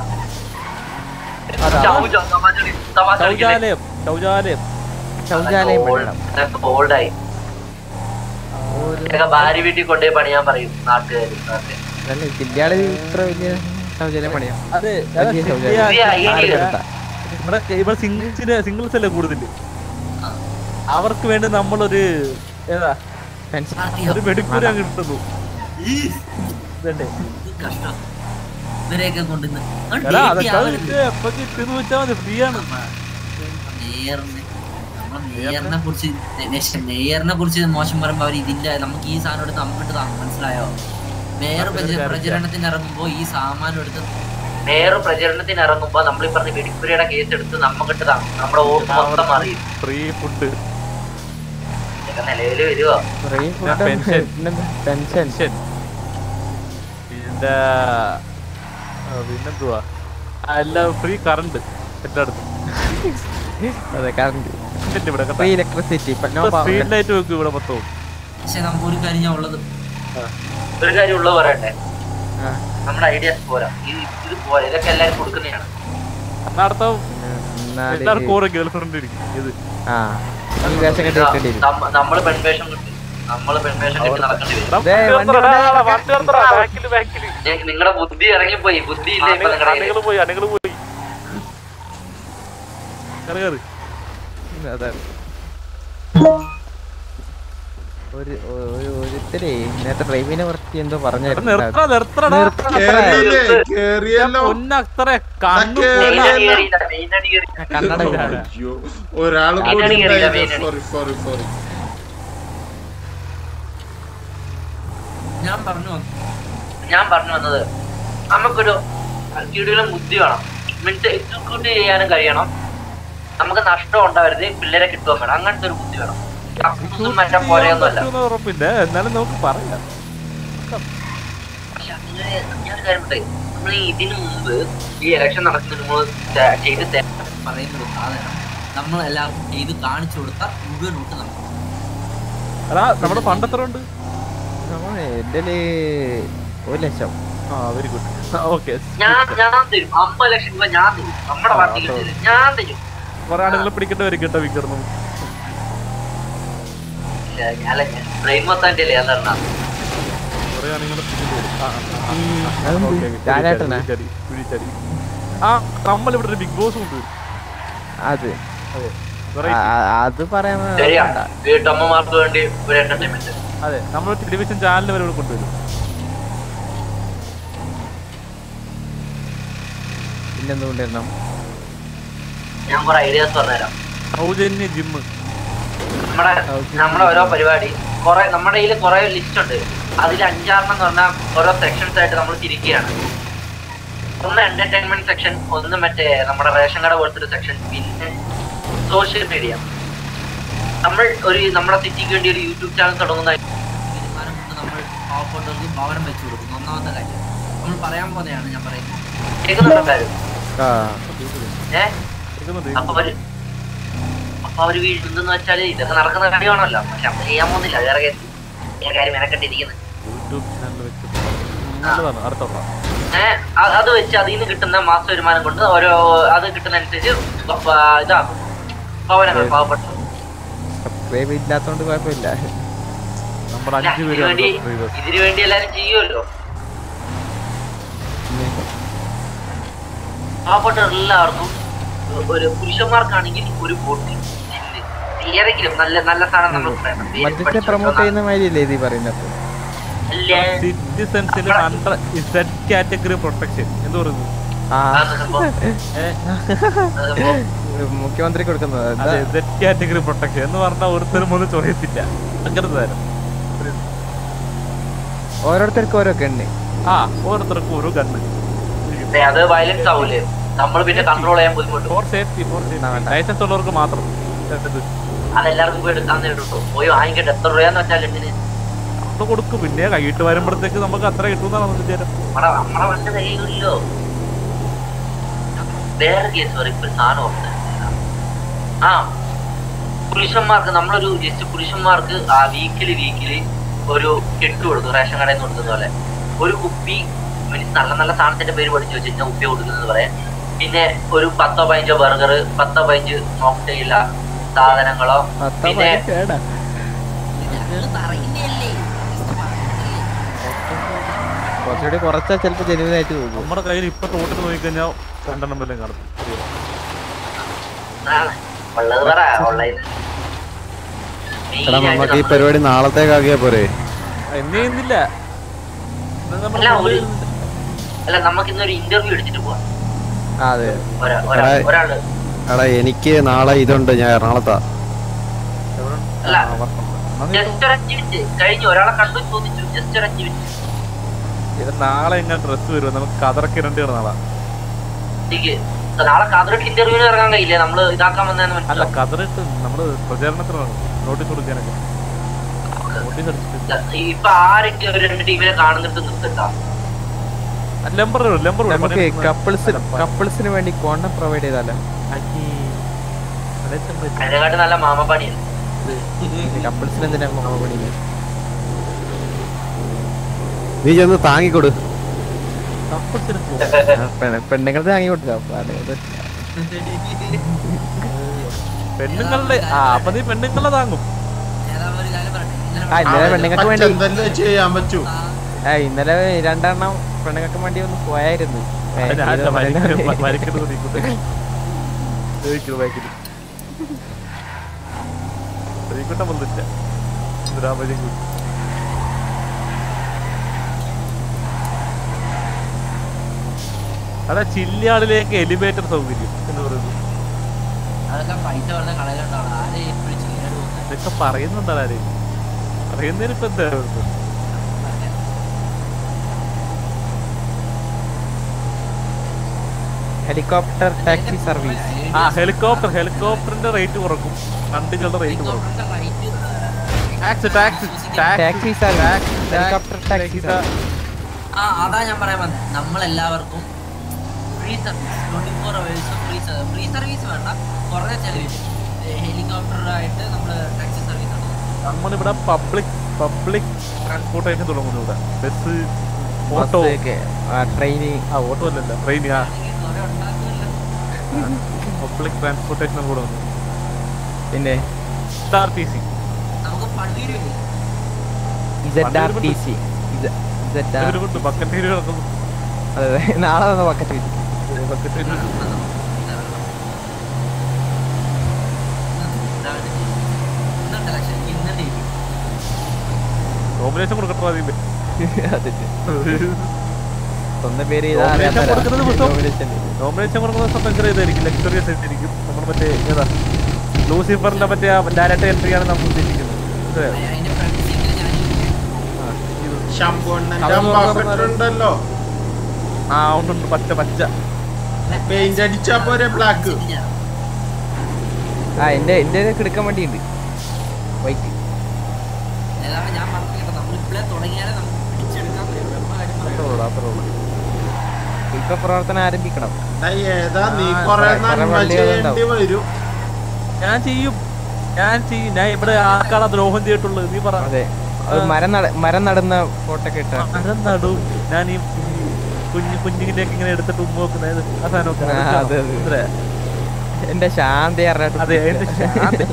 ചൗ- ചൗ- തമാശ കളി- തമാശ കളിക്കല്ലേ? ശൗചാലയം ശൗചാലയം ശൗചാലയം ഓൾഡ്- ഇതൊക്കെ ഓൾഡായി ഇതൊക്കെ ഭാര്യ വീട്ടിൽ കൊണ്ടുപോയി പണിയാൻ പറയും നാട്ടുകാര് നാട്ടുകാര്. അല്ല ജില്ലയാള് ഇത്ര വലിയ ശൗചാലയം പണിയാ അതെ വലിയ ശൗചാലയം പുതിയ idea. ആരുടെ അടുത്താ? ഇവിടെ ഇവിടെ സിംഗിൾസിന് സിംഗിൾസ് അല്ലേ കൂടുതൽ അവർക്ക് വേണ്ടി നമ്മളൊരു ഏതാ ഒരു വെടിപ്പൂര അങ്ങ് ഇട്ടുന്നു ഇതല്ലേ കഷ്ടം ഇവരെയൊക്കെ കൊണ്ടുവന്ന് അത് എടാ ഡേറ്റ് അതൊക്കെ ആവരുത്. വിറ്റ് എപ്പോ കിട്ടുന്നു വെച്ചാൽ മതി ഫ്രീ ആണ് മേയറിനെ നമ്മളെ മേയറിനെ കുറിച്ച് പക്ഷെ മേയറിനെ കുറിച്ച് മോശം പറയുമ്പോ അവർ ഇതിന്റെ നമുക്ക് ഈ സാധനം എടുത്ത് നമ്മിട്ട് താ മനസ്സിലായോ മേയർ പ്രച- പ്രചരണത്തിന് ഇറങ്ങുമ്പോ ഈ സാമാനം എടുത്ത് മേയർ പ്രചരണത്തിന് ഇറങ്ങുമ്പോ നമ്മൾ ഈ പറഞ്ഞ വെടിപ്പുരയുടെ കേസ് എടുത്ത് നമുക്കിട്ട് താ നമ്മുടെ വോട്ട് മൊത്തം അറിയും ഫ്രീ ഫുഡ് ഇതൊക്കെ നിലവില് വരുവോ ഫ്രീ ഫുഡ് പെൻഷൻ പെൻഷൻ പിന്നെ ആ, പിന്നെന്തുവാ ആ, എല്ലാം ഫ്രീ കറണ്ട് എല്ലായിടത്തും അതെ കറണ്ട് ഇല്ല ഇവിടെ ഫ്രീ ഇലക്ട്രിസിറ്റി സ്ട്രീറ്റ് ലൈറ്റ് വെക്കും ഇവിടെ മൊത്തവും പക്ഷെ നമുക്ക് ഒരു കാര്യം ഞാൻ ഉള്ളത് ഒരു കാര്യം ഉള്ളത് പറയട്ടെ നമ്മുടെ ഐഡിയാസ് പോരാ ഇത് ഇത് പോരാ ഇതൊക്കെ എല്ലാരും കൊടുക്കുന്നതാണ് അടുത്ത എല്ലാവർക്കും ഓരോ ഗേൾ ഫ്രണ്ട് ഇരിക്കും ഇത് ആ ഈ വേഷം കെട്ടി വെക്കേണ്ടി വരും നമ്മ- നമ്മള് പെൺവേഷം കിട്ടി നമ്മള് പെൺവേഷം കെട്ടി നടക്കേണ്ടി വരും ദേ, വണ്ടി ഞ- നിങ്ങളുടെ ബുദ്ധി ഇറങ്ങിപ്പോയി ബുദ്ധി ഇല്ല ഇപ്പൊ നിങ്ങളുടെ കയ്യില്. അണികൾ പോയി അണികൾ പോയി കയറി കയറി അതെ ഒരു ഒരു ഒരുത്തരേ നേരത്തെ ഡ്രൈവിനെ കുറച്ച് എന്തോ പറഞ്ഞായിരുന്നു നിർത്തടാ നിർത്തടാ കേറിയില്ലേ? കേറിയല്ലോ പൊന്നത്രേ കണ്ണു കേറിയല്ലോ. കണ്ണട അയ്യോ ഒരാൾ മെയിൻ കൂടി അടി കേറിയില്ല, മെയിൻ ഉണ്ടായിരുന്നു അടി. സോറി സോറി സോറി ഞാൻ പറഞ്ഞു വന്നു- ഞാൻ പറഞ്ഞു വന്നത് നമുക്കൊരു കിടിലം ബുദ്ധി വേണം മീൻസ് എക്സിക്യൂട്ട് ചെയ്യാനും കഴിയണം നമുക്ക് നഷ്ടം ഉണ്ടാവരുത് പിള്ളേരെ കിട്ടുകയും വേണം അങ്ങനത്തെ ഒരു ബുദ്ധി വേണം അപ്പുറത്തും മറ്റേ പോലെയൊന്നുമല്ല പറ്റുമെന്ന് ഉറപ്പില്ല എന്നാലും നമുക്ക് പറയാം ഞാനൊരു കാര്യം പറയട്ടെ നമ്മൾ ഇതിനു മുമ്പ് ഈ ഇലക്ഷൻ നടക്കുന്നതിന് മുമ്പ് ത- ചെയ്ത് തേ- പറയുന്ന ഒരു സാധനം നമ്മൾ എല്ലാവർക്കും ചെയ്ത് കാണിച്ചു കൊടുത്താൽ മുഴുവൻ വോട്ട് നമുക്ക് എടാ നമ്മുടെ ഫണ്ട് എത്ര ഉണ്ട് എന്റെ ഒരു ലക്ഷം ആ വെരി ഗുഡ് ഓക്കെ ഞാൻ ഞാൻ തരും അമ്പത് ലക്ഷം രൂപ ഞാൻ തരും നമ്മുടെ പാർട്ടിക്ക് തരും ഞാൻ തരും കുറെ ആളുകളെ പിടിക്കേണ്ടി വരും കേട്ടോ വിൽക്കുന്നു ഇല്ല, അല്ല ഞാൻ ബ്രെയിൻ മൊത്തം എൻ്റെ അല്ലേ അതാണ് കുറെ ആളുകളെ പിടിക്കേണ്ടി വരും ആ, ആ, ആ. അതെന്ത്? Okay, okay. ഞാനായിട്ടാണോ? പിടിച്ചടി, പിടിച്ചടി. ആ നമ്മളിവിടെ ഒരു ബിഗ് ബോസ് കൊണ്ടുവരും അത് അതെ ആ- ആ- അത് പറയാൻ ശരിയാ വീട്ടമ്മമാർക്ക് വേണ്ടി ഒരു എന്റർടൈൻമെന്റ് അതെ നമ്മൾ ടെലിവിഷൻ ചാനൽ വരെ ഇവിടെ കൊണ്ടുവരും പിന്നെന്തുകൊണ്ടിരണം ഞാൻ കുറെ ഐഡിയാസ് പറഞ്ഞുതരാം സൗജന്യ ജിമ്മ് നമ്മുടെ നമ്മുടെ ഓരോ പരിപാടി കുറെ നമ്മുടെ കയ്യിൽ കുറെ ലിസ്റ്റ് ഉണ്ട് അതിൽ അഞ്ചാറെണ്ണം എന്ന് പറഞ്ഞാൽ ഓരോ സെക്ഷൻസ് ആയിട്ട് നമ്മൾ തിരിക്കുകയാണ് ഒന്ന് എന്റർടൈൻമെന്റ് സെക്ഷൻ ഒന്ന് മറ്റേ നമ്മുടെ റേഷൻ കട പോലത്തെ ഒരു സെക്ഷൻ പിന്നെ സോഷ്യൽ മീഡിയ നമ്മൾ ഒരു നമ്മുടെ സിറ്റിക്ക് വേണ്ടി ഒരു യൂട്യൂബ് ചാനൽ തുടങ്ങുന്ന തീരുമാനം കൊണ്ട് നമ്മൾ പാവപ്പെട്ടവർക്ക് ഭവനം വെച്ചു കൊടുക്കുന്നു ഒന്നാമത്തെ കാര്യം നമ്മൾ പറയാൻ പോകുന്നതാണ് ഞാൻ പറയുന്നത് കേൾക്കുന്നുണ്ടോ കാര്യം ആ ഏ അപ്പൊ അവര് അപ്പൊ അവര് വീഴുന്നെന്ന് വെച്ചാല് ഇതൊക്കെ നടക്കുന്ന കാര്യമാണല്ലോ പക്ഷെ നമ്മൾ ചെയ്യാൻ പോകുന്നില്ല വേറെ കാര്യം വേറെ കാര്യം മെനക്കെട്ടിരിക്കുന്നത് യൂട്യൂബ് ചാനൽ വെച്ച് നല്ലതാണ് അടുത്ത പ്രാ ഏഹ് അത് വെച്ച് അതിൽ നിന്ന് കിട്ടുന്ന മാസ വരുമാനം കൊണ്ട് ഓരോ അത് കിട്ടുന്ന അനുസരിച്ച് പ- ഇതാക്കും ഭവനങ്ങൾ പാവപ്പെട്ട സബ്സ്ക്രൈബ് ഇല്ലാത്തോണ്ട് കുഴപ്പമില്ല നമ്മൾ അല്ല, അഞ്ചു ഇതിനു വേണ്ടി പേര് ഇതിനു വേണ്ടി എല്ലാരും ചെയ്യുമല്ലോ പാവപ്പെട്ട എല്ലാവർക്കും ഒരു പുരുഷന്മാർക്കാണെങ്കിൽ ഒരു ബോട്ട് ഏതെങ്കിലും നല്ല നല്ല സാധനം നമ്മൾ പറയണം പേര് മറ്റേ പഠിച്ചു പ്രൊമോട്ട് വെച്ചോ. ചെയ്യുന്ന മാതിരിയല്ലേ ഇത് പറയുന്നത് അപ്പൊ അല്ലേ? സിറ്റിസൺസിൽ അണ്ടർ സെറ്റ് കാറ്റഗറി പ്രൊട്ടക്ഷൻ എന്ന് പറയുന്നു ആ ഏ? മുഖ്യമന്ത്രി കൊടുക്കുന്നത് എന്താ? അതെ സെറ്റ് കാറ്റഗറി പ്രൊട്ടക്ഷൻ എന്ന് പറഞ്ഞാൽ ഒരുത്തരും ഒന്നും ചൊറിയത്തില്ല അങ്ങനത്തെ തരം ഓരോരുത്തർക്കും ഓരോ കണ്ണ് ആ ഓരോരുത്തർക്കും ഓരോ ഗണ്ണ് ഏ, അത് വയലൻസ് ആവൂലേ നമ്മൾ പിന്നെ കൺട്രോൾ ചെയ്യാൻ ബുദ്ധിമുട്ടും for safety for safety licence ഉള്ളവർക്ക് മാത്രം ഇത് അതെല്ലാവർക്കും പോയി എടുക്കാന്നേ ഉള്ളൂ പോയി വാങ്ങിക്കട്ടെ എത്ര രൂപയെന്ന് വെച്ചാൽ എന്തിന് നമ്മള് കൊടുക്കും പിന്നെ കൈയിട്ട് വരുമ്പോഴത്തേക്ക് നമുക്ക് അത്ര കിട്ടുമെന്നാണ് നമുക്ക് വിചാരം നമ്മടെ നമ്മടെ വണ്ടി കയ്യിലില്ലോ വേറെ കേസ് പറയും ഇപ്പൊ സാധനം ഓർമ്മ ആ പുരുഷന്മാർക്ക് നമ്മളൊരു ജസ്റ്റ് പുരുഷന്മാർക്ക് ആ വീക്കിലി വീക്കിലി ഒരു കെട്ട് കൊടുക്കും റേഷൻ കടയിൽ നിന്ന് കൊടുക്കുന്ന പോലെ ഒരു കുപ്പി മീൻസ് നല്ല നല്ല സാധനത്തിന്റെ പേര് പഠിച്ചു വെച്ചിട്ട് കുപ്പി കൊടുക്കുന്നത് പറയാൻ പിന്നെ ഒരു പത്തോ പതിനഞ്ചോ ബർഗർ പത്തോ പതിനഞ്ച് മോക്ടെയില സാധനങ്ങളോ പത്താ പിന്നെ കേടാ കുറച്ചുകൂടി കുറച്ചാൽ ചിലപ്പോ ജനുവിനായിട്ട് തോന്നും നമ്മുടെ കയ്യിൽ ഇപ്പൊ ടോട്ടിൽ നോക്കിക്കഴിഞ്ഞാൽ രണ്ടെണ്ണം വല്ലതും കാണും ആണ്. ഉള്ളത് പറ ഉള്ളത് എടാ നമുക്ക് ഈ പരിപാടി നാളത്തേക്കാക്കിയാ പോരെ എന്നെ ചെയ്യുന്നില്ല അല്ല ഒരു അല്ല നമുക്ക് ഇന്നൊരു ഇന്റർവ്യൂ എടുത്തിട്ട് പോവാം അതെ ഒരാ- എടാ ഒരാ- ഒരാള് എടാ എനിക്ക് നാളെ ഇതുണ്ട് ഞാൻ എറണാകുളത്താ അല്ല ജസ്റ്റ് ഒരു അഞ്ച് മിനിറ്റ് കഴിഞ്ഞു ഒരാളെ കണ്ടു ചോദിച്ചു ജസ്റ്റ് ഒരു അഞ്ച് മിനിറ്റ് ഇത് നാളെ എങ്ങനെ ഡ്രസ് വരും നമുക്ക് കതറൊക്കെ ഇരണ്ടി നാളെ എനിക്ക് നാളെ കാതറൊക്കെ ഇന്റർവ്യൂവിന് ഇറങ്ങാൻ കഴിയില്ല നമ്മള് ഇതാക്കാൻ വന്നതെന്ന് അല്ല മനസ്സിലാവും കതറിട്ട് നമ്മള് പ്രചാരണത്തിനാണ് നോട്ടീസ് കൊടുക്കാനൊക്കെ നോട്ടീസ് അടിച്ചിട്ട് ഇപ്പൊ ആരൊക്കെ ഒരു രണ്ട് ടീമിനെ കാണുന്നിട്ട് നിർത്തിട്ടാ ലംബർ ലംബർ നമുക്ക് കപ്പിൾസിന് കപ്പിൾസിന് വേണ്ടി കോണ്ടം പ്രൊവൈഡ് ചെയ്താലോ അതിനെക്കാട്ട് നല്ല മാമപ്പാടിയാണ് കപ്പിൾസിന് എന്തിനാ മറുപടി നീ ചെന്ന് താങ്ങിക്കൊടു പെണ്ണുങ്ങൾക്ക് താങ്ങി കൊടുക്കാം അപ്പൊ അത് ഇത് പെണ്ണുങ്ങളുടെ ആ അപ്പൊ നീ പെണ്ണുങ്ങളെ താങ്ങും ആ ഇന്നലെ പെണ്ണുങ്ങൾക്ക് വേണ്ടി എന്തെല്ലാം ചെയ്യാൻ പറ്റൂ ആ ഇന്നലെ രണ്ടെണ്ണം പെണ്ണുങ്ങൾക്ക് വേണ്ടി ഒന്ന് പോയായിരുന്നു ഏ, അതിന് ഇത് ആരുടെ പറയുന്നത് മരിക്കരുത് മരിക്കരുത് നീക്കൂട്ടെ. ചോദിക്കൂ, ബാക്കില്. ശ്രീകുട്ടൻ വന്നില്ല രാമജൻ കൂടി അതാ ചില്ലിയാളിലേക്ക് എലിവേറ്റർ സൗകര്യം എന്ന് പറയുന്നത് അതൊക്കെ പൈസ വെറുതെ കളയിലുണ്ടാവും ആരെ എപ്പോഴും ചെയ്യാൻ ഇതൊക്കെ പറയുന്നുണ്ടോ ആര് പറയുന്നതിന് ഇപ്പൊ എന്താ കുഴപ്പം? ഹെലികോപ്റ്റർ ടാക്സി സർവീസ് ആ ഹെലികോപ്റ്റർ ഹെലികോപ്റ്ററിന്റെ റേറ്റ് കുറക്കും വണ്ടികളുടെ റേറ്റ് കുറക്കും taxi taxi taxi service helicopter taxi service ആ അതാ ഞാൻ പറയാൻ വന്നത് നമ്മളെല്ലാവർക്കും ഫ്രീ സർവീസ് ട്വന്റി ഫോർ അവേഴ്സും ഫ്രീ ഫ്രീ സർവീസ് വേണ്ട കുറഞ്ഞ ചെലവിൽ ഹെലികോപ്റ്ററായിട്ട് നമ്മൾ ടാക്സി സർവീസ് നമ്മളിവിടെ പബ്ലിക് പബ്ലിക് ട്രാൻസ്പോർട്ടേഷൻ തുടങ്ങുന്നു ഇവിടെ ബസ് ഓട്ടോ ട്രെയിന് ആ ഓട്ടോ അല്ലല്ല ട്രെയിൻ ആ പബ്ലിക് ട്രാൻസ്പോർട്ടേഷൻ കൂടെ വന്നു പിന്നെ സ്റ്റാർ ടി സി നമുക്ക് പള്ളിയിൽ Z R T C Z R bucket കിടക്കുന്നു അതെ അതെ നാളെ വന്ന ബക്കറ്റ് ബക്കറ്റ് നോമിനേഷൻ കൊടുക്കട്ടോ ആദ്യമേ സ്വന്തം പേര് ചെയ്താ നോമിനേഷൻ അറിയാത്തവരാ. കൊടുക്കുന്നത് പുസ്തകം Nomination. നോമിനേഷൻ കൊടുക്കുന്ന ദിവസം ഭയങ്കര ഇതായിരിക്കും ലക്ഷറിയസ് ആയിരിക്കും നമ്മൾ മറ്റേ ഏതാ ലൂസിഫറിന്റെ മറ്റേ ഡയറക്റ്റ് എൻട്രിയാണ് നമ്മൾ ഉദ്ദേശിക്കുന്നത് മനസ്സിലായോ? ശമ്പുണ്ണന്റെ അംബാസഡർ ഉണ്ടല്ലോ ആ ഉണ്ട് ഉണ്ട് പച്ച പച്ച പെയിന്റ് അടിച്ചാ പോരെ ബ്ലാക്ക് ആ എന്റെ എന്റെ കിടക്കാൻ വേണ്ടിയുണ്ട് വൈറ്റ് നേതാവ് ഞാൻ പറഞ്ഞില്ല നമ്മളിപ്പോഴേ തുടങ്ങിയാലേ നമുക്ക് പിടിച്ചെടുക്കാൻ പറ്റും വെറുതെ കാര്യം പറയാം. ഇപ്പൊ പ്രവർത്തനം ആരംഭിക്കണം ഡേയ്, ഏതാ നീ ആ, കൊറേ കുറെ നന്മ വണ്ടികളുണ്ടാവും. ചെയ്യേണ്ടി വരും ഞാൻ ചെയ്യും ഞാൻ ചെയ്യും ഞാൻ ഇവിടെ ആർക്കാണ് ദ്രോഹം ചെയ്തിട്ടുള്ളത് നീ പറ അതെ അത് മരം നട മരം നടുന്ന ഫോട്ടോ ഒക്കെ ഇട്ട മരം നടും ഞാൻ ഈ കുഞ്ഞു കുഞ്ഞിന്റെ ഒക്കെ ഇങ്ങനെ എടുത്തിട്ട് ഉമ്മ വെക്കുന്നത് ആ സാധനമൊക്കെ ആ, അതൊക്കെയാണോ? അതെ, അതെ. മനസ്സിലായോ? എന്റെ ശാന്തി അതെ എന്റെ ശാന്തി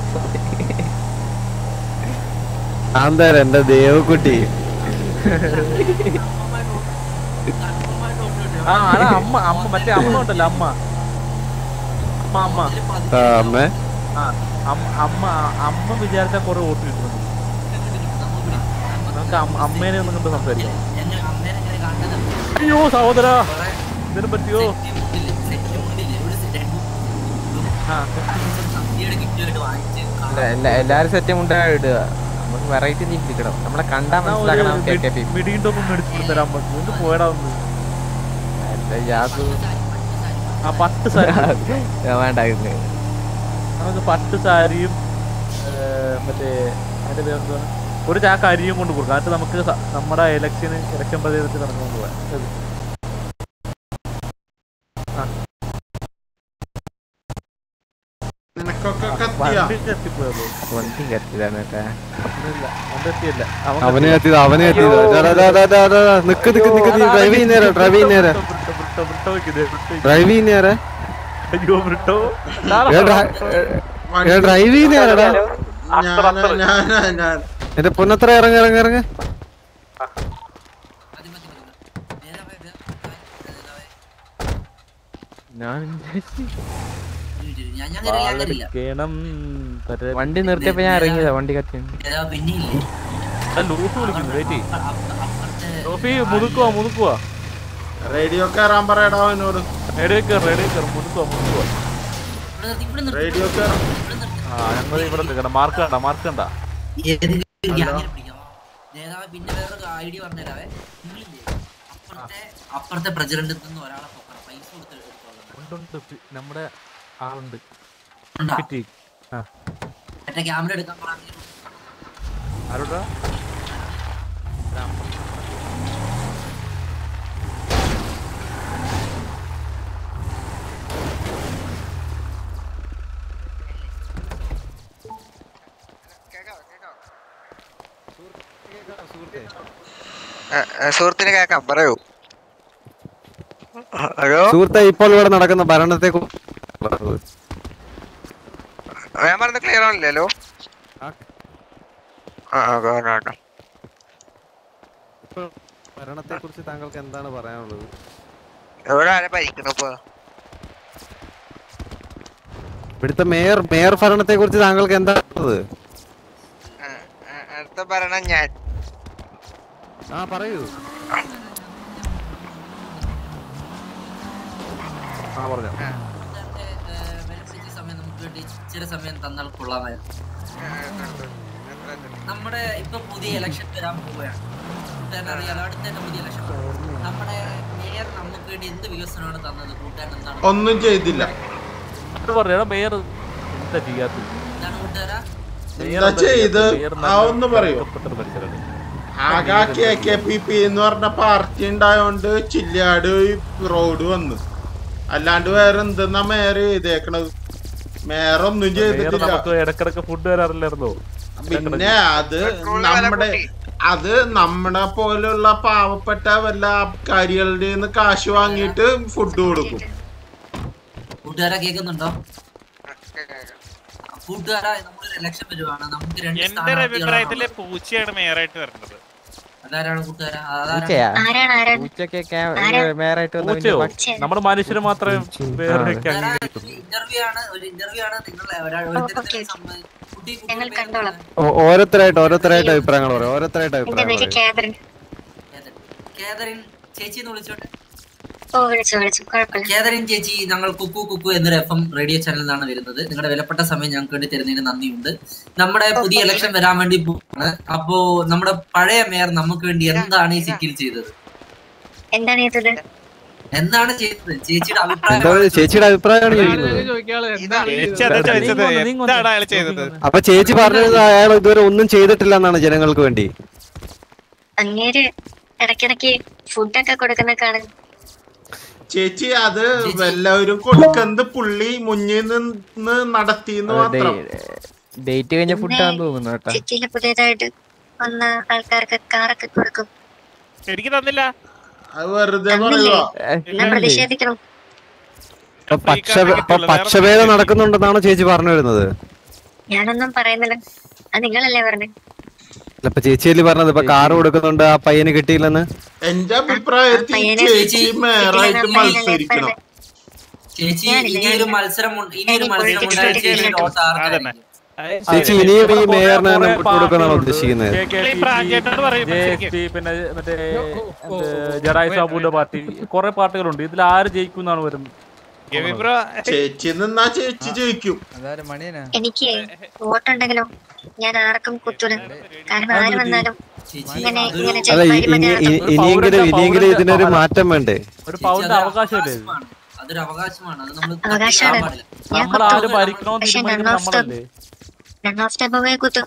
ആന്താര എന്റെ ദേവക്കുട്ടി ആ അതാ അമ്മ അമ്മ മറ്റേ അമ്മ ഉണ്ടല്ലോ അമ്മ അമ്മ അമ്മ ആ അമ്മേ ആ അമ്മ അമ്മ അമ്മ വിചാരിച്ചാൽ കുറെ വോട്ട് കിട്ടുന്നു നമുക്ക് അമ്മ- അമ്മേനെ ഒന്നും കണ്ട് സംസാരിക്കാം എന്നെ അമ്മേനെ ഇങ്ങനെ കാണുന്നത് അയ്യോ സഹോദര ഇതിനെ പറ്റിയോ ആ സദ്യയുടെ കിറ്റുമായിട്ട് വാങ്ങിച്ച് എല്ലാ എല്ലാരും സെറ്റ് മുണ്ടാ ഇടുക നമുക്ക് വെറൈറ്റി ചിന്തിക്കണം നമ്മളെ കണ്ടാ മനസ്സിലാക്കണം കെ കെ പി മിടിയും ടോപ്പും മേടിച്ചു തരാൻ പറ്റും എന്ത് പോയടാ ഒന്ന് ആ പട്ട് സാരി വേണ്ട ഇത്. നമുക്ക് പട്ട് സാരിയും ഏ, മറ്റേ അതിന്റെ പേരെന്താണ് ഒരു ചാക്ക് അരിയും കൊണ്ട് കൊടുക്കാം എന്നിട്ട് നമുക്ക് സ- നമ്മുടെ ഇലക്ഷന് ഇലക്ഷൻ പ്രചരണത്തിൽ നടന്നു പോവാം ഏത്? ആ. നിനക്കൊക്കെ കത്തിയാ വണ്ടി കത്തിപ്പോയല്ലോ വണ്ടി കത്തിയതാണ് കേട്ടാ ഇല്ല, വണ്ടി കത്തിയല്ല അവൻ അവനെ കത്തിയതാ. എത്തിയത് അവനെ എത്തിയത് ദാ, ദാ, ദാ, ദാ, ദാ, ദാ. നിക്ക് നിക്ക് നിക്ക് നീ ഡ്രൈവ് ചെയ്യുന്നേരാ ഡ്രൈവ് ചെയ്യുന്നേരാ ബ്രിട്ടോ, ബ്രിട്ടോ, ബ്രിട്ടോ വെക്കുന്നെ, ബ്രിട്ടോ വെക്കുന്നെ. ഡ്രൈവ് ചെയ്യുന്നേരാ അയ്യോ ബ്രിട്ടോ ഡ്രൈവ് ചെയ്യുന്നേരാടാ ഞാനാ ഞാനാ ഞാൻ എന്റെ പൊന്നത്ര ഇറങ്ങ ഇറങ്ങ ഇറങ്ങ ഞാൻ ഞാൻ ഞാൻ കയറി ഞാൻ കയറിയില്ല കേണം തര- വണ്ടി നിർത്തിയപ്പോ ഞാൻ ഇറങ്ങിയതാ വണ്ടി കത്തി നേതാവ് പിന്നെ ഇല്ലേ ആ, ലൂസ് വിളിക്കുന്നു വെയിറ്റ് ടോപ്പി മുതുക്കുവാ മുതുക്കുവാ റേഡിയോ കയറാൻ പറയടാ അവനോട് റേഡിയോ കയറി റേഡിയോ കയറി മുതുക്കുവാ മുതുക്കുവാ ഇവിടെ നിർത്തി ഇവിടെ നിർത്തി റേഡിയോ കയറാം ആ ഞങ്ങൾ ഇവിടെ നിൽക്കണം മാർക്ക് കണ്ട മാർക്ക് കണ്ട ഏതെങ്കിലും ഒരു ഗ്യാങ്ങിനെ പിടിക്കാം നേതാവ് പിന്നെ വേറൊരു ഐഡിയ പറഞ്ഞുതരാവേ നിങ്ങളില്ലേ അപ്പുറത്തെ അപ്പുറത്തെ പ്രസിഡന്റിൽ നിന്ന് ഒരാളെ പൊക്കണം പൈസ കൊടുത്ത് എടുത്തോളാം ഉണ്ട്, ഉണ്ട്. നമ്മുടെ ആളുണ്ട് ഉണ്ടോ? കിട്ടി ആ മറ്റേ ക്യാമറ എടുക്കാൻ പറഞ്ഞു ആരോടാ സുഹൃത്തിന് കേക്കാം പറയൂ ഹലോ സുഹൃത്തെ ഇപ്പോൾ ഇവിടെ നടക്കുന്ന ഭരണത്തെ കുറിച്ച് ഞാൻ പറഞ്ഞ ക്ലിയർ ആണല്ലോ ആ ആ കാണാം ഭരണത്തെ കുറിച്ച് താങ്കൾക്ക് എന്താണ് പറയാനുള്ളത് എവിടെ ആരെ ഭരിക്കണം ഇപ്പൊ ഇവിടുത്തെ മേയർ മേയർ ഭരണത്തെ കുറിച്ച് താങ്കൾക്ക് എന്താണ് ഉള്ളത്? അടുത്ത ഭരണം ഞാൻ ആ പറയൂ ആ പറഞ്ഞോ വിലപിടിച്ച സമയം നമുക്ക് വേണ്ടി ഇച്ചിരി സമയം തന്നാൽ കൊള്ളാമായിരുന്നു നമ്മുടെ ഇപ്പൊ പുതിയ ഇലക്ഷൻ വരാൻ പോവുകയാണ് കൂട്ടുകാരൻ അറിയാലോ അടുത്ത തന്നെ പുതിയ ഇലക്ഷൻ നമ്മുടെ മേയർ നമുക്ക് വേണ്ടി എന്ത് വികസനമാണ് തന്നത് കൂട്ടുകാരൻ എന്താണ് ഒന്നും ചെയ്തില്ല അത് പറയാ മേയർ എന്താ ചെയ്യാത്തത് എന്താണ് കൂട്ടുകാരാ മേയർ എന്താ ചെയ്ത് മേയർ ആ ഒന്ന് പറയൂ നല്ല മനുഷ്യരാണ്. ആകെ കെ കെ പി പി എന്ന് പറഞ്ഞ പാർട്ടി ഉണ്ടായോണ്ട് ചില്ലാട് റോഡ് വന്നു അല്ലാണ്ട് വേറെ എന്തെന്നാ മേയർ ചെയ്തേക്കണത് മേയർ ഒന്നും മേയർ ചെയ്തിട്ടില്ല നമുക്ക് ഇടക്കിടക്ക് ഫുഡ് തരാറില്ലായിരുന്നോ പിന്നെ അത് നമ്മുടെ അത് നമ്മളെ പോലുള്ള പാവപ്പെട്ട വല്ല ആൾക്കാരികളുടെ നിന്ന് കാശ് വാങ്ങിയിട്ട് ഫുഡ് കൊടുക്കും കൂട്ടുകാരാ കേൾക്കുന്നുണ്ടോ കൂട്ടുകാരാ നമ്മളൊരു ഇലക്ഷൻ വരുവാണ് നമുക്ക് രണ്ട് എന്റെ ഒരു അഭിപ്രായത്തില് സ്ഥാനാർത്ഥികളാണ് പൂച്ചയാണ് മേയറായിട്ട് വരേണ്ടത് അതാരാണ് കൂട്ടുകാരാ പൂച്ചയാ അതാരാണ് പൂച്ചയൊക്കെ മേയറായിട്ട് വന്ന പൂച്ചയോ പിന്നെ നമ്മുടെ മനുഷ്യര് മാത്രമേ വേറെ ആ. അംഗീകരിക്കുള്ളൂ ഇന്റർവ്യൂ ആണ് ഒരു ഇന്റർവ്യൂ ആണ് നിങ്ങൾ ഒരാൾ ഒരുത്തരത്തിനെ സംബ- ഞങ്ങൾ കണ്ടോളാം ഓ- ഓരോരുത്തരായിട്ട് ഓരോരുത്തരായിട്ട് അഭിപ്രായങ്ങൾ പറയാം ഓരോരുത്തരായിട്ട് എന്റെ അഭിപ്രായങ്ങൾ പേര് പറയാം കാതറിൻ കേതറിൻ ചേച്ചി എന്ന് വിളിച്ചോട്ടെ ഓ വിളിച്ചു വിളിച്ചു കുഴപ്പമില്ല കേതറിൻ ചേച്ചി ഞങ്ങൾ കുക്കു കുക്കു എന്നൊരു എഫ് എം റേഡിയോ ചാനലിൽ നിന്നാണ് വരുന്നത് നിങ്ങളുടെ വിലപ്പെട്ട സമയം ഞങ്ങൾക്ക് വേണ്ടി തരുന്നതിന് നന്ദിയുണ്ട് നമ്മുടെ പുതിയ ഇലക്ഷൻ വരാൻ വേണ്ടി പോവാണ് അപ്പോ നമ്മുടെ പഴയ മേയർ നമുക്ക് വേണ്ടി എന്താണ് ഈ സിറ്റിയിൽ ചെയ്തത് എന്താണ് ചെയ്തത് എന്താണ് ചെയ്തത് ചേച്ചിയുടെ അഭിപ്രായം എന്താണ് ചേച്ചിയുടെ അഭിപ്രായമാണ് ചോദിക്കുന്നത് ചേച്ചി അതാ ചോദിച്ചത് എന്താണ് അയാൾ ചെയ്തത് അപ്പൊ ചേച്ചി പറഞ്ഞത് അയാൾ ഇതുവരെ ഒന്നും ചെയ്തിട്ടില്ല എന്നാണ് ജനങ്ങൾക്ക് വേണ്ടി അങ്ങേര് ഇടയ്ക്കിടയ്ക്ക് ഫുഡൊക്കെ കൊടുക്കുന്ന കാണും ചേച്ചി അത് എല്ലാവരും കൊടുക്കുന്നത് പുള്ളി മുന്നിൽ നിന്ന് നടത്തിന്ന് മാത്രം ഡേറ്റ് കഴിഞ്ഞ ഫുഡാന്ന് തോന്നുന്നു കേട്ടാ സിറ്റിയിൽ പുതിയതായിട്ട് വന്ന ആൾക്കാർക്ക് കാറൊക്കെ കൊടുക്കും എനിക്ക് തന്നില്ല അത് വെറുതെ തന്നില്ലേ? പറയുക എന്നാ പ്രതിഷേധിക്കണം ഇപ്പൊ പക്ഷ ഇപ്പൊ പക്ഷഭേദം നടക്കുന്നുണ്ടെന്നാണ് ചേച്ചി പറഞ്ഞു വരുന്നത് ഞാനൊന്നും പറയുന്നില്ല അത് നിങ്ങളല്ലേ പറഞ്ഞേ അല്ല, ഇപ്പൊ ചേച്ചിയല്ലേ പറഞ്ഞത് ഇപ്പൊ കാറ് കൊടുക്കുന്നുണ്ട് ആ പയ്യന് കിട്ടിയില്ലെന്ന് എന്റെ അഭിപ്രായത്തിൽ പയ്യനെ ചേച്ചി മേയറായിട്ട് മത്സരിക്കണം ചേച്ചി ഇനി ഒരു മത്സരം ഉണ്ട്- ഇനി ഒരു മത്സരം ഉണ്ടായാൽ ചേച്ചിയുടെ വോട്ട് ആർക്കായിരിക്കും? ചേച്ചി ഇനിയും ഈ മേയറിനെ തന്നെ വിട്ടുകൊടുക്കാനാണ് ഉദ്ദേശിക്കുന്നത് JSP, പിന്നെ മറ്റേ എന്ത് ജഡായി സാബുവിന്റെ പാർട്ടി കുറെ പാർട്ടികളുണ്ട് ഇതിൽ ആര് ജയിക്കും എന്നാണ് വരുന്നത് ചേച്ചി നിന്നാ ചേച്ചി ജയിക്കും എനിക്ക് വോട്ടുണ്ടെങ്കിലോ ഞാൻ ആർക്കും കുത്തൂല കാരണം ആര് വന്നാലും ഇങ്ങനെ ഇങ്ങനെ അല്ല ചെയ്യും. ഇ- ഇനി ഇ- ഇനിയെങ്കിലും ഇനിയെങ്കിലും ഇതിനൊരു മാറ്റം വേണ്ടേ ഒരു പൗരന്റെ അവകാശമല്ലേ ഇത്? അതൊരു അവകാശമാണ് അത് നമ്മൾ അവകാശമാണ് ഞാൻ നമ്മൾ ആര് കുത്തും ഭരിക്കണമെന്ന് പക്ഷെ തീരുമാനിക്കുന്നത് നൺ ഓഫ് സ്റ്റെപ്പ് നമ്മളല്ലേ നൺ ഓഫ് സ്റ്റെപ്പ് പോയി കുത്തും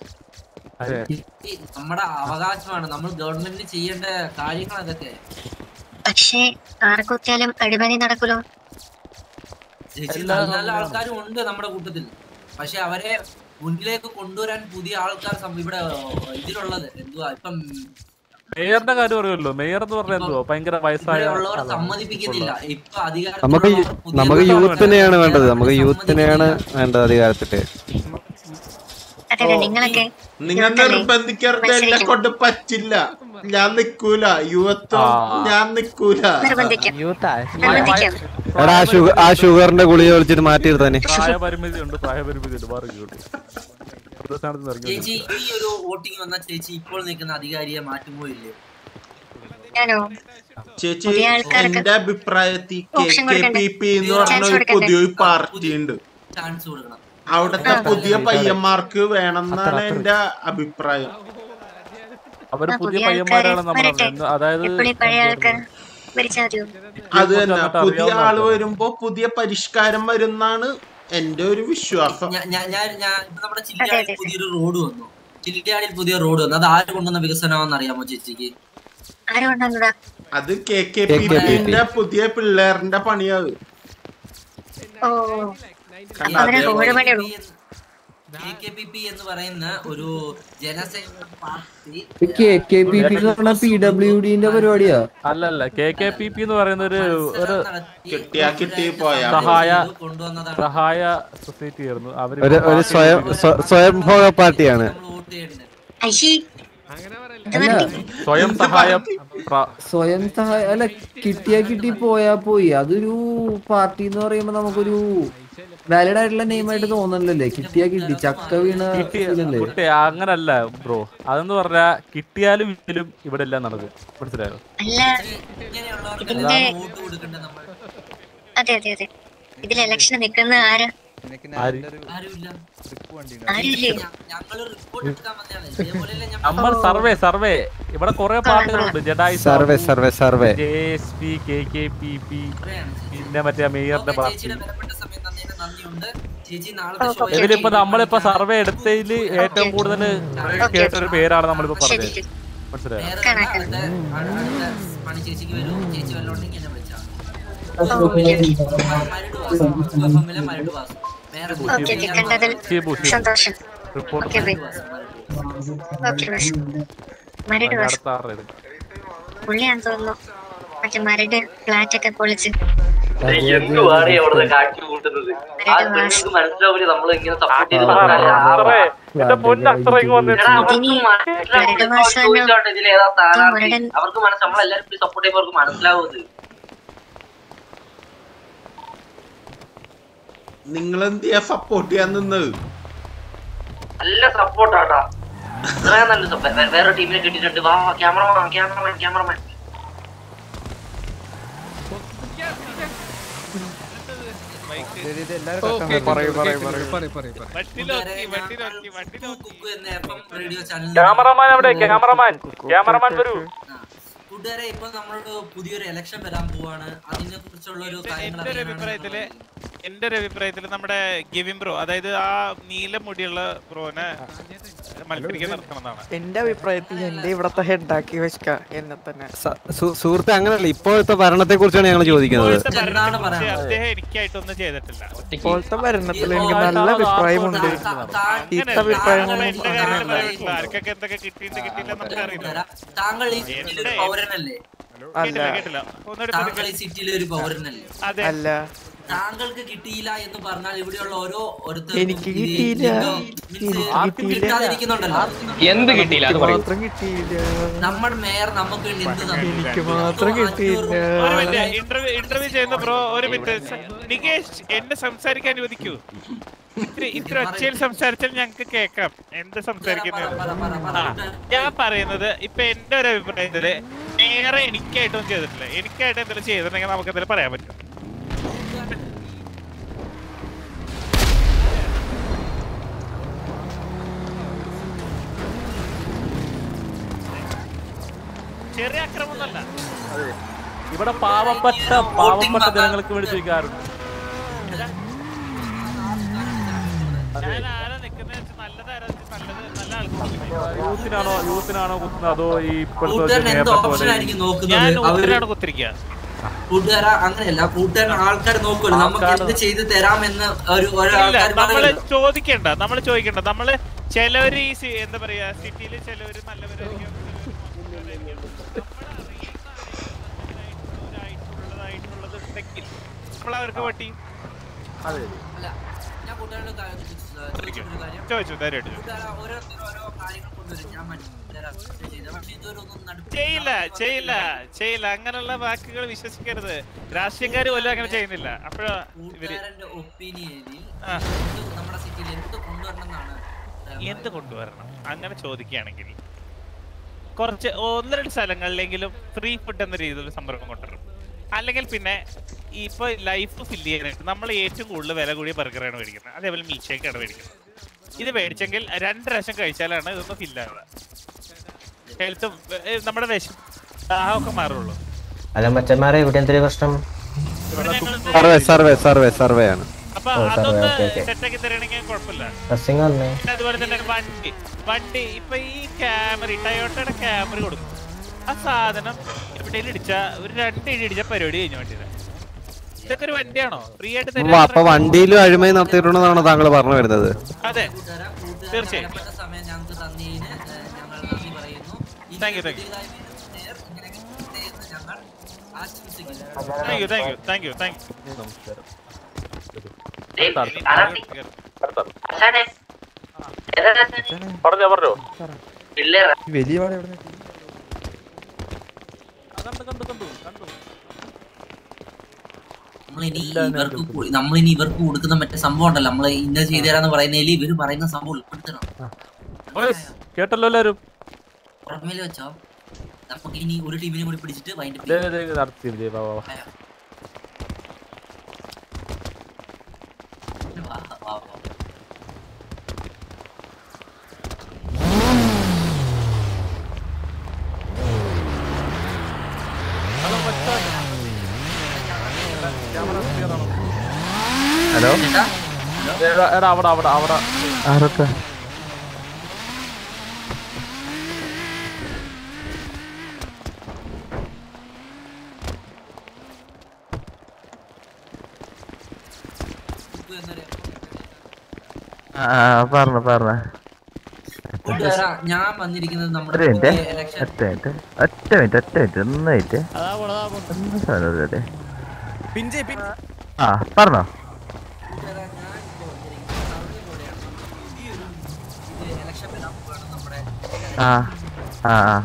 ഈ നമ്മുടെ അവകാശമാണ് നമ്മൾ ഗവൺമെന്റിന് ചെയ്യേണ്ട കാര്യങ്ങൾ അതൊക്കെ പക്ഷേ ആരെ കുത്തിയാലും അഴിമതി നടക്കുമല്ലോ ചേച്ചി നല്ല നല്ല ആൾക്കാരും ഉണ്ട് നമ്മുടെ കൂട്ടത്തിൽ പക്ഷെ അവരെ മുന്നിലേക്ക് കൊണ്ടുവരാൻ പുതിയ ആൾക്കാർ സം- ഇവിടെ ഇതിലുള്ളത് എന്തുവാ ഇപ്പം മേയറിന്റെ കാര്യം പറയുമല്ലോ മേയർ എന്ന് പറഞ്ഞാൽ എന്തുവാ ഭയങ്കര വയസ്സായ ഇവിടെ ഉള്ളവർ ആളാണ്. സമ്മതിപ്പിക്കുന്നില്ല ഇപ്പൊ അധികാരം നമുക്ക് യു- നമുക്ക് യൂത്തിനെയാണ് വേണ്ടത് നമുക്ക് യൂത്തിനെയാണ് വേണ്ടത് അധികാരത്തില് അതെ അതെ നിങ്ങളൊക്കെ നിങ്ങൾ നിർബന്ധിക്കരുത് എന്നെ കൊണ്ട് പറ്റില്ല ഞാൻ നിക്കൂല യുവത്വം ഞാൻ നിക്കൂല നിർബന്ധിക്കാം എടാ ആ ഷുഗർ ആ ഷുഗറിന്റെ ഗുളിക വിളിച്ചിട്ട് മാറ്റിയിരുത്താനെ പ്രായപരിമിതി ഉണ്ട് പ്രായപരിമിതി ഉണ്ട് മാറി ഇങ്ങോട്ട്. പ്രതിസ്ഥാനത്ത് നിന്ന് ഇറങ്ങി ചേച്ചി ഈ ഒരു വോട്ടിംഗ് വന്ന ചേച്ചി ഇപ്പോൾ നിൽക്കുന്ന അധികാരിയെ മാറ്റുമോ ഇല്ലയോ ഞാനോ ചേച്ചി പുതിയ ആൾക്കാർക്ക് എന്റെ അഭിപ്രായത്തിൽ കെ ഓപ്ഷൻ കെ കൊടുക്കണ്ടേ? പി പി എന്ന് പറഞ്ഞ ചാൻസ് ഒരു കൊടുക്കണ്ടേ? പുതിയൊരു പാർട്ടി ഉണ്ട് ചാൻസ് കൊടുക്കണം അവിടുത്തെ പുതിയ പയ്യന്മാർക്ക് വേണമെന്നാണ് എന്റെ അഭിപ്രായം അവര് ആ, പുതിയ പുതിയ പയ്യന്മാരാണ് ആൾക്കാര് നമ്മുടെ വരട്ടെ. എന്ത് അതായത് ഇപ്പോൾ ഈ പഴയ ആൾക്കാർ ഭരിച്ചാൽ മതിയോ അത് തന്നെ വന്നിട്ട് പുതിയ അറിയാവുന്ന ആള് ആൾക്കാര്. വരുമ്പോ പുതിയ പരിഷ്കാരം വരുന്നാണ് എന്റെ ഒരു വിശ്വാസം ഞാൻ ഞാൻ ഞാൻ- ഞാൻ ഇപ്പൊ നമ്മുടെ ചില്ലിയാടിൽ പുതിയൊരു റോഡ് വന്നു ചില്ലിയാടിൽ പുതിയ റോഡ് വന്നു അത് ആര് കൊണ്ടുവന്ന വികസനമാണെന്ന് അറിയാമോ ചേച്ചിക്ക് ആരും കൊണ്ടുവന്നതാ അത് കെ കെ പി പിന്റെ പുതിയ പിള്ളേറിന്റെ പണിയാത് ഓ അവരെ റോഡ് പണിയുള്ളൂ കെ കെ പി പി എന്ന് പറയുന്ന ഒരു Janasena party K K P P എന്ന് പറഞ്ഞ പി ഡബ്ല്യു ഡിന്റെ പരിപാടിയാ അല്ലല്ല കെ കെ പി പി എന്ന് പറയുന്ന ഒരു ഒരു കിട്ടിയാ കിട്ടി പോയാ സഹായ കൊണ്ടുവന്നതാണ് സഹായ സൊസൈറ്റി ആയിരുന്നു അവര് ഒരു ഒരു സ്വയം സ്വ- സ്വയംഭോഗ പാർട്ടിയാണ് അയ്യേ അല്ല സ്വയം സഹായം പ്ര- സ്വയം സഹായ അല്ല കിട്ടിയാ കിട്ടി പോയാ പോയി അതൊരു പാർട്ടി എന്ന് പറയുമ്പോ നമുക്കൊരു വാലിഡ് ആയിട്ടുള്ള നെയിം ആയിട്ട് തോന്നണല്ലേ കിട്ടിയാ കിട്ടി ചക്ക വീണ കിട്ടിയ ഇതല്ലേ കുട്ടി അങ്ങനല്ല ബ്രോ അതെന്ന് പറഞ്ഞാ കിട്ടിയാലും ഇല്ലെങ്കിലും ഇവിടെ എല്ലാം നടക്കും മനസ്സിലായോ അല്ല ഇതിന്റെ അതെ അതെ അതെ ഇതിൽ ഇലക്ഷൻ നിൽക്കുന്ന ആരാ ആര്? ആരുമില്ല ആരുമില്ലേ ഞങ്ങള് റിപ്പോർട്ട് എടുക്കാൻ വന്നതാണ് ഇതേപോലെയല്ലേ ഞാൻ നമ്മൾ സർവേ സർവേ ഇവിടെ കുറെ പാർട്ടികളുണ്ട് ജഡായി survey survey survey J S P K K P P പിന്നെ മറ്റേ മേയറിന്റെ പാർട്ടി ചേച്ചി നാളത്തെ ഷോ ഇതിലിപ്പോ നമ്മളിപ്പോ സർവേ എടുത്തതിൽ ഏറ്റവും കൂടുതൽ കേട്ടൊരു പേരാണ് നമ്മളിപ്പോ പറഞ്ഞത് മനസ്സിലായോ പണി ചേച്ചിക്ക് വരും ചേച്ചി വല്ലതും ഉണ്ടെങ്കിൽ എന്നെ വിളിച്ചാൽ മരട് വാസു വേറെ ഓക്കെ ഓക്കെ കണ്ടതിൽ ഷീബു, ഷീബു. സന്തോഷം report okay bye okay bye Maradu വാസ് അടുത്ത ആരുടെ ഇത്? പുള്ളിയാന്ന് തോന്നുന്നു മറ്റേ മരട് ഫ്ലാറ്റ് ഒക്കെ പൊളിച്ച് എന്തുവാണ് അവിടെ കാട്ടി കൂട്ടുന്നത് ആ പെണ്ണുങ്ങൾക്ക് മനസ്സിലാവില്ല നമ്മൾ ഇങ്ങനെ സപ്പോർട്ട് ചെയ്ത് എന്റെ പൊന്നത്ര ഇങ്ങ് വന്നിട്ട് ഇതിലേതാ സ്ഥാനാർത്ഥി അവർക്ക് മനസ്സ് നമ്മളെല്ലാരും സപ്പോർട്ട് ചെയ്യുമ്പോൾ അവർക്ക് മനസ്സിലാവും ഇത് നിങ്ങൾ എന്തിയാ സപ്പോർട്ട് ചെയ്യാൻ നിന്നത് അല്ല നല്ല സപ്പോർട്ടാട്ടാ ഇത്രയും നല്ല support. വേ- വേറെ ടീമിനെ കിട്ടിയിട്ടുണ്ട് വാ ക്യാമറമാൻ ക്യാമറമാൻ ക്യാമറമാൻ ക്യാമറമാൻ അവിടെ ക്യാമറമാൻ ക്യാമറമാൻ വരൂ കൂട്ടുകാരെ ഇപ്പൊ നമ്മളോട് പുതിയൊരു ഇലക്ഷൻ വരാൻ പോവാണ് അതിനെ കുറിച്ചുള്ള ഒരു കാര്യങ്ങൾ എന്റെ ഒരു അഭിപ്രായത്തില് എന്റെ ഒരു അഭിപ്രായത്തില് നമ്മുടെ ഗെവിൻ ബ്രോ അതായത് ആ നീല മുടിയുള്ള ബ്രോനെ മത്സരിക്കാൻ നിർത്തണം എന്നാണ് എന്റെ അഭിപ്രായത്തിൽ എന്റെ ഇവിടത്തെ ഹെഡാക്കി വെച്ച എന്നെ തന്നെ സുഹൃത്തെ അങ്ങനല്ല ഇപ്പോഴത്തെ ഭരണത്തെ കുറിച്ചാണ് ഞങ്ങൾ ചോദിക്കുന്നത് ഇപ്പോഴത്തെ ഭരണത്തെക്കുറിച്ച് അദ്ദേഹം എനിക്കായിട്ടൊന്നും ചെയ്തിട്ടില്ല ഇപ്പോഴത്തെ ഭരണത്തിൽ എനിക്ക് നല്ല അഭിപ്രായമുണ്ട് ചീത്ത അഭിപ്രായങ്ങളൊന്നും എന്റെ കാര്യം പറയാൻ പറ്റില്ല. ആർക്കൊക്കെ എന്തൊക്കെ കിട്ടിയിട്ട് കിട്ടിയില്ല നമുക്ക് അറിയില്ല താങ്കൾ ഈ സിറ്റിയിലെ ഒരു പൗരനല്ലേ കേട്ടില്ല കേട്ടില്ല ഒന്നുകൂടി താങ്കൾ ഈ സിറ്റിയിലെ ഒരു പൗരനല്ലേ അതെ അല്ല താങ്കൾക്ക് കിട്ടിയില്ല എന്ന് പറഞ്ഞാൽ ഇവിടെയുള്ള ഓരോ ഓരോരുത്തർക്കും എനിക്ക് ഇത് കിട്ടിയില്ല എന്തോ means എനിക്ക് കിട്ടിയില്ല കിട്ടാതിരിക്കുന്നുണ്ടല്ലോ എന്ത് കിട്ടിയില്ല അത് മാത്രം കിട്ടിയില്ല നമ്മുടെ മേയർ നമുക്ക് വേണ്ടി എന്ത് തന്നു എനിക്ക് മാത്രം കിട്ടിയില്ല ഒരു മിനിറ്റ് ഇന്റർവ്യൂ ഇന്റർവ്യൂ ചെയ്യുന്ന ബ്രോ ഒരു മിനിറ്റ് നികേഷ് എന്നെ സംസാരിക്കാൻ അനുവദിക്കൂ ഇത്ര ഇത്ര ഒച്ചയിൽ സംസാരിച്ചാൽ ഞങ്ങൾക്ക് കേൾക്കാം എന്ത് സംസാരിക്കുന്നത് ആ, ഞാൻ പറയുന്നത് ഇപ്പൊ എന്റെ ഒരു അഭിപ്രായത്തില് നേരെ എനിക്കായിട്ടൊന്നും ചെയ്തിട്ടില്ല എനിക്കായിട്ട് എന്തെങ്കിലും ചെയ്തിട്ടുണ്ടെങ്കിൽ നമുക്ക് എന്തെങ്കിലും പറയാൻ പറ്റും ചെറിയ അക്രമമൊന്നുമല്ല ഇവിടെ പാവപ്പെട്ട പാവപ്പെട്ട ജനങ്ങൾക്ക് വേണ്ടി ചോദിക്കാറുണ്ട് ഞാൻ ആരാ നിക്കുന്നത് നല്ലതാരാ നല്ലത് നല്ല ആൾക്കാർ യൂത്തിനാണോ യൂത്തിനാണോ കുത്തുന്നത് അതോ ഈ ഇപ്പോഴത്തെ കൂട്ടുകാരൻ എന്ത് നേരത്തെ ഓപ്ഷൻ പോലെ ആയിരിക്കും ഞാൻ നോക്കുന്നത് അവര് ഊത്തിനാണ് കുത്തിരിക്കുക കൂട്ടുകാര അങ്ങനെയല്ല കൂട്ടുകാരൻ ആൾക്കാർ നോക്കുമല്ലോ നമുക്ക് എന്ത് ചെയ്ത് തരാമെന്ന് ഒരു ഓരോ ഇല്ല ആൾക്കാർ നമ്മള് ചോദിക്കണ്ട നമ്മള് ചോദിക്കണ്ട നമ്മള് ചിലവര് ഈ സി- എന്താ പറയാ സിറ്റിയില് ചിലവര് നല്ലവരായിരിക്കും ഉണ്ടെങ്കിൽ നമ്മൾ അവർക്ക് പറ്റി അല്ല ഞാൻ കൂട്ടുകാരോട് കാര്യം ചോദിച്ചിട്ടൊരു കാര്യം ചോദിച്ചു ധൈര്യമായിട്ട് ചോദിച്ചു. കൂട്ടുകാരാ, ഓരോരുത്തർ ഓരോ കാര്യങ്ങൾ കൊണ്ടുവരും ഞാൻ മനസ്സിലാക്കാം പക്ഷെ ഇതുവരെ ഒന്നും നടപ്പില്ല ചെയ്യില്ല ചെയ്യില്ല ചെയ്യില്ല അങ്ങനെയുള്ള വാക്കുകൾ വിശ്വസിക്കരുത് രാഷ്ട്രീയക്കാർ പോലും അങ്ങനെ ചെയ്യുന്നില്ല അപ്പോഴാ ഇവര് കൂട്ടുകാരന്റെ ഒപ്പീനിയനിൽ ആ. നമ്മുടെ സിറ്റിയിൽ എന്ത് കൊണ്ടുവരണം എന്നാണ് എന്ത് കൊണ്ടുവരണം അങ്ങനെ ചോദിക്കുകയാണെങ്കിൽ കുറച്ച് ഒന്ന് രണ്ട് സ്ഥലങ്ങളിലെങ്കിലും ഫ്രീ ഫുഡ് എന്ന രീതിയിൽ ഒരു സംരംഭം കൊണ്ടുവരണം അല്ലെങ്കിൽ പിന്നെ ഇപ്പൊ ലൈഫ് ഫില്ല് ചെയ്യാനായിട്ട് നമ്മൾ ഏറ്റവും കൂടുതൽ വില കൂടിയ ബർഗറാണ് മേടിക്കുന്നത് അതേപോലെ മിൽക്ക് ഷേക്കാണ് മേടിക്കുന്നത് ഇത് മേടിച്ചെങ്കിൽ രണ്ട് പ്രാവശ്യം കഴിച്ചാലാണ് ഇതൊന്ന് ഫില്ലാവുക ഹെൽത്തും നമ്മുടെ വിഷം ദാഹമൊക്കെ മാറുള്ളൂ അല്ല മച്ചന്മാരെ ഇവിടെ എന്തൊരു പ്രശ്നം സർവേ സർവേ സർവേ സർവേ ആണ് അപ്പൊ ഓ, സർവേ, അതൊന്ന് ഓക്കേ, ഓക്കേ. സെറ്റാക്കി തരണമെങ്കിൽ കുഴപ്പമില്ല ബസ്സിങ് വന്നേ പിന്നെ അതുപോലെ തന്നെ വണ്ടി വണ്ടി ഇപ്പൊ ഈ ക്യാമറ ടയോട്ടയുടെ ക്യാമറ കൊടുക്കും ആ സാധനം എവിടെയും ഇടിച്ച ഒരു രണ്ട് ഇടി ഇടിച്ച പരിപാടി കഴിഞ്ഞു വണ്ടിയുടെ ഇതൊക്കെ ഒരു വണ്ടിയാണോ ഫ്രീ ആയിട്ട് ഉവ്വ്, തരാൻ അപ്പൊ വണ്ടിയിലും അഴിമതി നടത്തിയിട്ടുണ്ടെന്നാണ് താങ്കൾ പറഞ്ഞു വരുന്നത് അതെ തീർച്ചയായും വിലപ്പെട്ട സമയം ഞങ്ങൾക്ക് തന്നതിന് ഏഹ്, ഞങ്ങൾ നന്ദി പറയുന്നു ഇനി താങ്ക് യു താങ്ക് യു പുതിയതായി വരുന്ന നേർ ഇങ്ങനെ കിട്ടട്ടെ എന്ന് ഞങ്ങൾ ആശംസിക്കുന്നു thank you thank you thank you thank പറഞ്ഞോ പറഞ്ഞോ വലിയ നമ്മളിനി ഇവർക്ക് കു- നമ്മളിനി ഇവർക്ക് കൊടുക്കുന്ന മറ്റേ സംഭവം ഉണ്ടല്ലോ നമ്മള് ഇന്ന ചെയ്തു തരാന്ന് പറയുന്നതിൽ ഇവര് പറയുന്ന സംഭവം ഉൾപ്പെടുത്തണം കേട്ടല്ലോ എല്ലാരും പുറമേല് വെച്ചോ നമുക്ക് ഇനി ഒരു ടീമിനെ കൂടി പിടിച്ചിട്ട് വൈൻഡ് ദേ, ദേ, ദേ, നടത്തി വിജയ് വാ, വാ, വാ. ഹലോ എടാ എടാ, അവിടെ അവിടെ അവിടെ ആരൊക്കെ ആ പറഞ്ഞ പറഞ്ഞ കൂട്ടുകാരാ, ഞാൻ വന്നിരിക്കുന്നത് നമ്മുടെ ഒരു മിനിറ്റ് പുതിയ election- ഒറ്റ മിനിറ്റ് ഒറ്റ മിനിറ്റ് ഒറ്റ മിനിറ്റ് ഒന്ന് മിനിറ്റ് ഒന്ന് സാധനം ഇതേ. ആ പറഞ്ഞോ ഇത് election വരാൻ പോവാണ് നമ്മുടെ ആ ആ ആ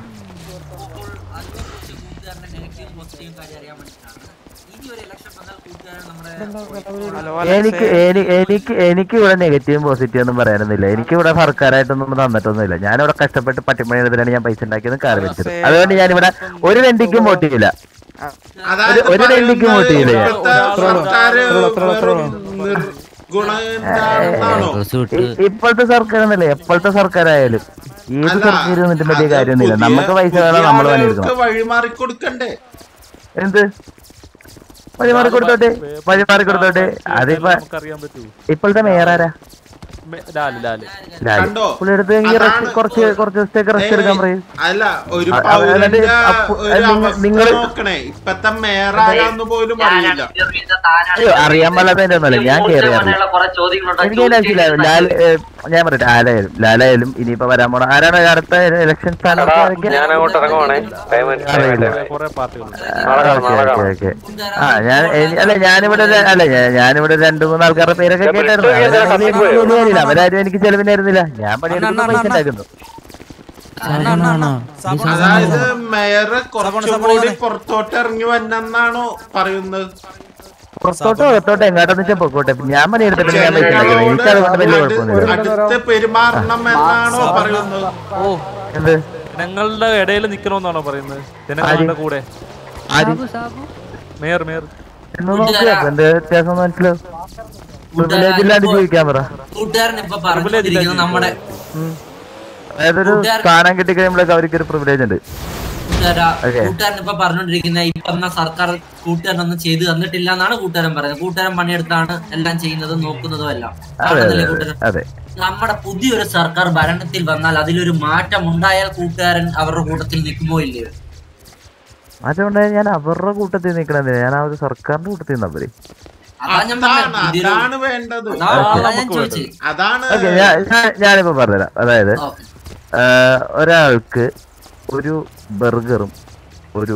അതിനെക്കുറിച്ച് കൂട്ടുകാരന്റെ നെഗറ്റീവ് പോസിറ്റീവ് കാര്യം അറിയാൻ വേണ്ടിയിട്ടാണ് ഇനി ഒരു ഇലക്ഷൻ വന്നാൽ കൂട്ടുകാരൻ നമ്മുടെ എനിക്ക് എനി- എനിക്ക് എനിക്ക് ഇവിടെ നെഗറ്റീവും പോസിറ്റീവ് ഒന്നും പറയാനൊന്നുമില്ല എനിക്ക് ഇവിടെ സർക്കാരായിട്ടൊന്നും തന്നിട്ടൊന്നുമില്ല ഞാനിവിടെ കഷ്ടപ്പെട്ട് പട്ടിമണി എഴുതിലാണ് ഞാൻ പൈസ ഉണ്ടാക്കിയത് കാർ മേടിച്ചത് അതുകൊണ്ട് ഞാനിവിടെ ഒരു രണ്ടിക്കും വോട്ട് ചെയ്യില്ല അതായത് ഒരു രണ്ടിക്കും വോട്ട് ചെയ്യില്ല ഞാൻ. ഇപ്പോഴത്തെ സർക്കാര് വെറും നിർഗുണനാണോ ഇ- ഇപ്പോഴത്തെ സർക്കാർ എന്നല്ല എപ്പോഴത്തെ സർക്കാരായാലും ഏത് സർക്കാർ വന്നിട്ട് വലിയ കാര്യമൊന്നുമില്ല നമുക്ക് പൈസ വേണം നമ്മൾ പണിയെടുക്കണം വഴിമാറി കൊടുക്കണ്ടേ എന്ത് വഴിമാറി കൊടുത്തോട്ടെ വഴിമാറി കൊടുത്തോട്ടെ അതിപ്പോ നമുക്കറിയാൻ പറ്റൂ ഇപ്പോഴത്തെ മേയർ ആരാ മെ- ലാല് ലാല് ലാല് കണ്ടോ? പുള്ളിയെടുത്ത് എങ്കിൽ റെസ്റ്റ് കുറച്ച് കുറച്ച് ദിവസത്തേക്ക് റെസ്റ്റ് എടുക്കാൻ പറയും അല്ല ഒരു അ- അ- പൗരന്റെ എന്നിട്ട് അപ്പു- ഒരു നിങ്ങ- അവസ്ഥ നിങ്ങള് നോക്കണേ ഇപ്പത്തെ മേയറാകാന്ന് പോലും അറിയില്ല അയ്യോ അറിയാൻ പാടില്ലാത്തതിന്റെ ഒന്നുമല്ല ഞാൻ കയറി അറിയാം എനിക്ക് അതിന്റെ ആവശ്യമില്ല ലാൽ ഏ, ഞാൻ പറയട്ടെ ആലായാലും ലാലായാലും ഇനിയിപ്പോ വരാൻ പോണ ആരാണ് അടുത്ത ഇലക്ഷൻ സ്ഥാനാർത്ഥി ഞാൻ അങ്ങോട്ട് ഇറങ്ങുവാണേ ടൈം അറിയില്ല കുറെ പാർട്ടികളുണ്ട് ഓക്കെ ഓക്കെ ഓക്കെ ആ ഞാൻ എനി- അല്ല ഞാനിവിടെ ര- അല്ല ഞാൻ- ഞാനിവിടെ രണ്ടു മൂന്ന് ആൾക്കാരുടെ പേരൊക്കെ കേട്ടായിരുന്നു അവരാരും എനിക്ക് വലിയ കാര്യമില്ല. അവരാരും എനിക്ക് ചെലവിനായിരുന്നില്ല ഞാൻ പണിയെടുക്കുന്ന പൈസ ഉണ്ടാക്കുന്നു അതായത് മേയർ കുറച്ചുകൂടി പുറത്തോട്ട് ഇറങ്ങി വന്നെന്നാണോ പറയുന്നത് പുറത്തോട്ടോ അകത്തോട്ടോ എങ്ങോട്ടെന്ന് വെച്ചാൽ പൊക്കോട്ടെ ഞാൻ പണിയെടുത്തിട്ട് ഞാൻ പൈസ ഉണ്ടാക്കുന്നത് എനിക്ക് അതുകൊണ്ട് വലിയ കുഴപ്പമൊന്നുമില്ല അടുത്ത് പെരുമാറണം എന്നാണോ പറയുന്നത് എന്ത് ജനങ്ങളുടെ ഇടയിൽ നിക്കണമെന്നാണോ പറയുന്നത് ജനങ്ങളുടെ കൂടെ ആര് മേയർ മേയർ എന്ന് നോക്കുക അപ്പൊ എന്ത് വ്യത്യാസം മനസ്സിലാവും പ്രിവിലേജ് ഇല്ലാണ്ട് ജീവിക്കാൻ പറ കൂട്ടുകാരൻ ഇപ്പൊ പറഞ്ഞുകൊണ്ടിരിക്കുന്നത് നമ്മുടെ ഉം. അതായത് ഒരു സ്ഥാനം കിട്ടിക്കഴിയുമ്പോഴേക്ക് അവർക്ക് ഒരു പ്രിവിലേജ് ഉണ്ട് കൂട്ടുകാരാ Okay. കൂട്ടുകാരൻ ഇപ്പൊ പറഞ്ഞോണ്ടിരിക്കുന്ന ഈ പറഞ്ഞ സർക്കാർ കൂട്ടുകാരനൊന്നും ചെയ്തു തന്നിട്ടില്ല എന്നാണ് കൂട്ടുകാരൻ പറയുന്നത് കൂട്ടുകാരൻ പണിയെടുത്താണ് എല്ലാം ചെയ്യുന്നതും നോക്കുന്നതും എല്ലാം അതെ അതെ ആണെന്നല്ലേ അതെ കൂട്ടുകാരൻ അതെ നമ്മുടെ പുതിയൊരു സർക്കാർ ഭരണത്തിൽ വന്നാൽ അതിലൊരു മാറ്റം ഉണ്ടായാൽ കൂട്ടുകാരൻ അവരുടെ കൂട്ടത്തിൽ നിൽക്കുമോ ഇല്ലയോ അതുകൊണ്ട് ഞാൻ അവരുടെ കൂട്ടത്തിൽ നിൽക്കണമെന്നില്ല ഞാൻ ആ ഒരു സർക്കാരിന്റെ കൂട്ടത്തിൽ നിന്നാ പോരെ അതാ ഞാൻ അതാണ് പറഞ്ഞത് പുതിയൊരു- അതാണ് വേണ്ടത് അതാ അതാ ഞാൻ ചോദിച്ചത് അതാണ് ഓക്കെ ഞാനിപ്പോ പറഞ്ഞുതരാം അതായത് ആ, ഒരാൾക്ക് ഒരു ബർഗറും ഒരു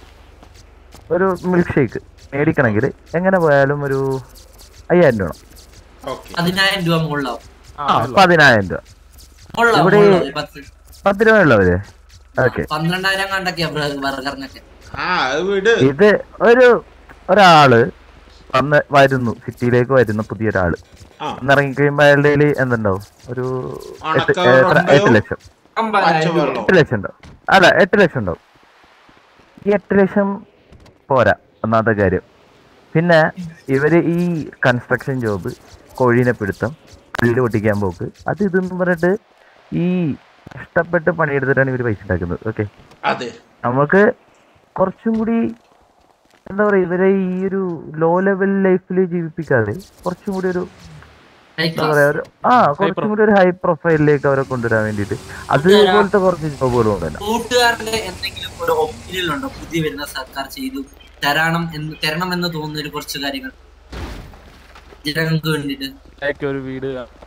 ഒരു മിൽക്ക് ഷേക്ക് മേടിക്കണമെങ്കിൽ എങ്ങനെ പോയാലും ഒരു അയ്യായിരം രൂപ വേണം. പതിനായിരം രൂപ മുകളിലാവും ആ പതിനായിരം രൂപ മുകളിലാവും ഇവിടെ മുകളിലാവും. പത്ത് പത്ത് രൂപ ഉള്ളവര് ഓക്കെ പന്ത്രണ്ടായിരം കണ്ടൊക്കെയാ ബർഗറിനൊക്കെ ആ അത് വിട് ഇത് ഒരു ഒരാള് വന്ന് വരുന്നു സിറ്റിയിലേക്ക് വരുന്ന പുതിയൊരാള് ആ. ഇറങ്ങി കഴിയുമ്പോ അയാളുടെ കയ്യില് എന്തുണ്ടാവും ഒരു എട്ട് ഉണക്ക എത്ര- എട്ട് ഉറുമ്പയോ? ലക്ഷം പച്ചവെള്ളം എട്ട് ലക്ഷം ഉണ്ടാവും അല്ല എട്ട് ലക്ഷം ഉണ്ടാവും ഈ എട്ട് ലക്ഷം പോരാ ഒന്നാമത്തെ കാര്യം പിന്നെ ഇവര് ഈ കൺസ്ട്രക്ഷൻ ജോബ് കോഴീനെ പിടുത്തം കല്ല് പൊട്ടിക്കാൻ പോക്ക് അത് ഇതെന്ന് പറഞ്ഞിട്ട് ഈ കഷ്ടപ്പെട്ട് പണിയെടുത്തിട്ടാണ് ഇവര് പൈസ ഉണ്ടാക്കുന്നത് ഓക്കെ അതെ നമുക്ക് കുറച്ചും കൂടി എന്താ പറയാ ഇവരെ ഈ ഒരു ലോ ലെവൽ ലൈഫിൽ ജീവിപ്പിക്കാതെ കുറച്ചും കൂടി ഒരു എന്താ പറയാ ഒരു ആ കുറച്ചും കൂടി ഒരു ഹൈ പ്രൊഫൈലിലേക്ക് അവരെ കൊണ്ടുവരാൻ വേണ്ടിയിട്ട് അതുപോലത്തെ കുറച്ച് ജോബുകൾ കൊണ്ടുവരണം കൂട്ടുകാരന്റെ എന്തെങ്കിലും ഒരു ഒപ്പീനിയൻ ഉണ്ടോ പുതിയ വരുന്ന സർക്കാർ ചെയ്തു തരണം എന്ന് തരണം എന്ന് തോന്നുന്ന ഒരു കുറച്ച് കാര്യങ്ങൾ ജനങ്ങൾക്ക് വേണ്ടിട്ട് ലൈക്ക് ഒരു വീട്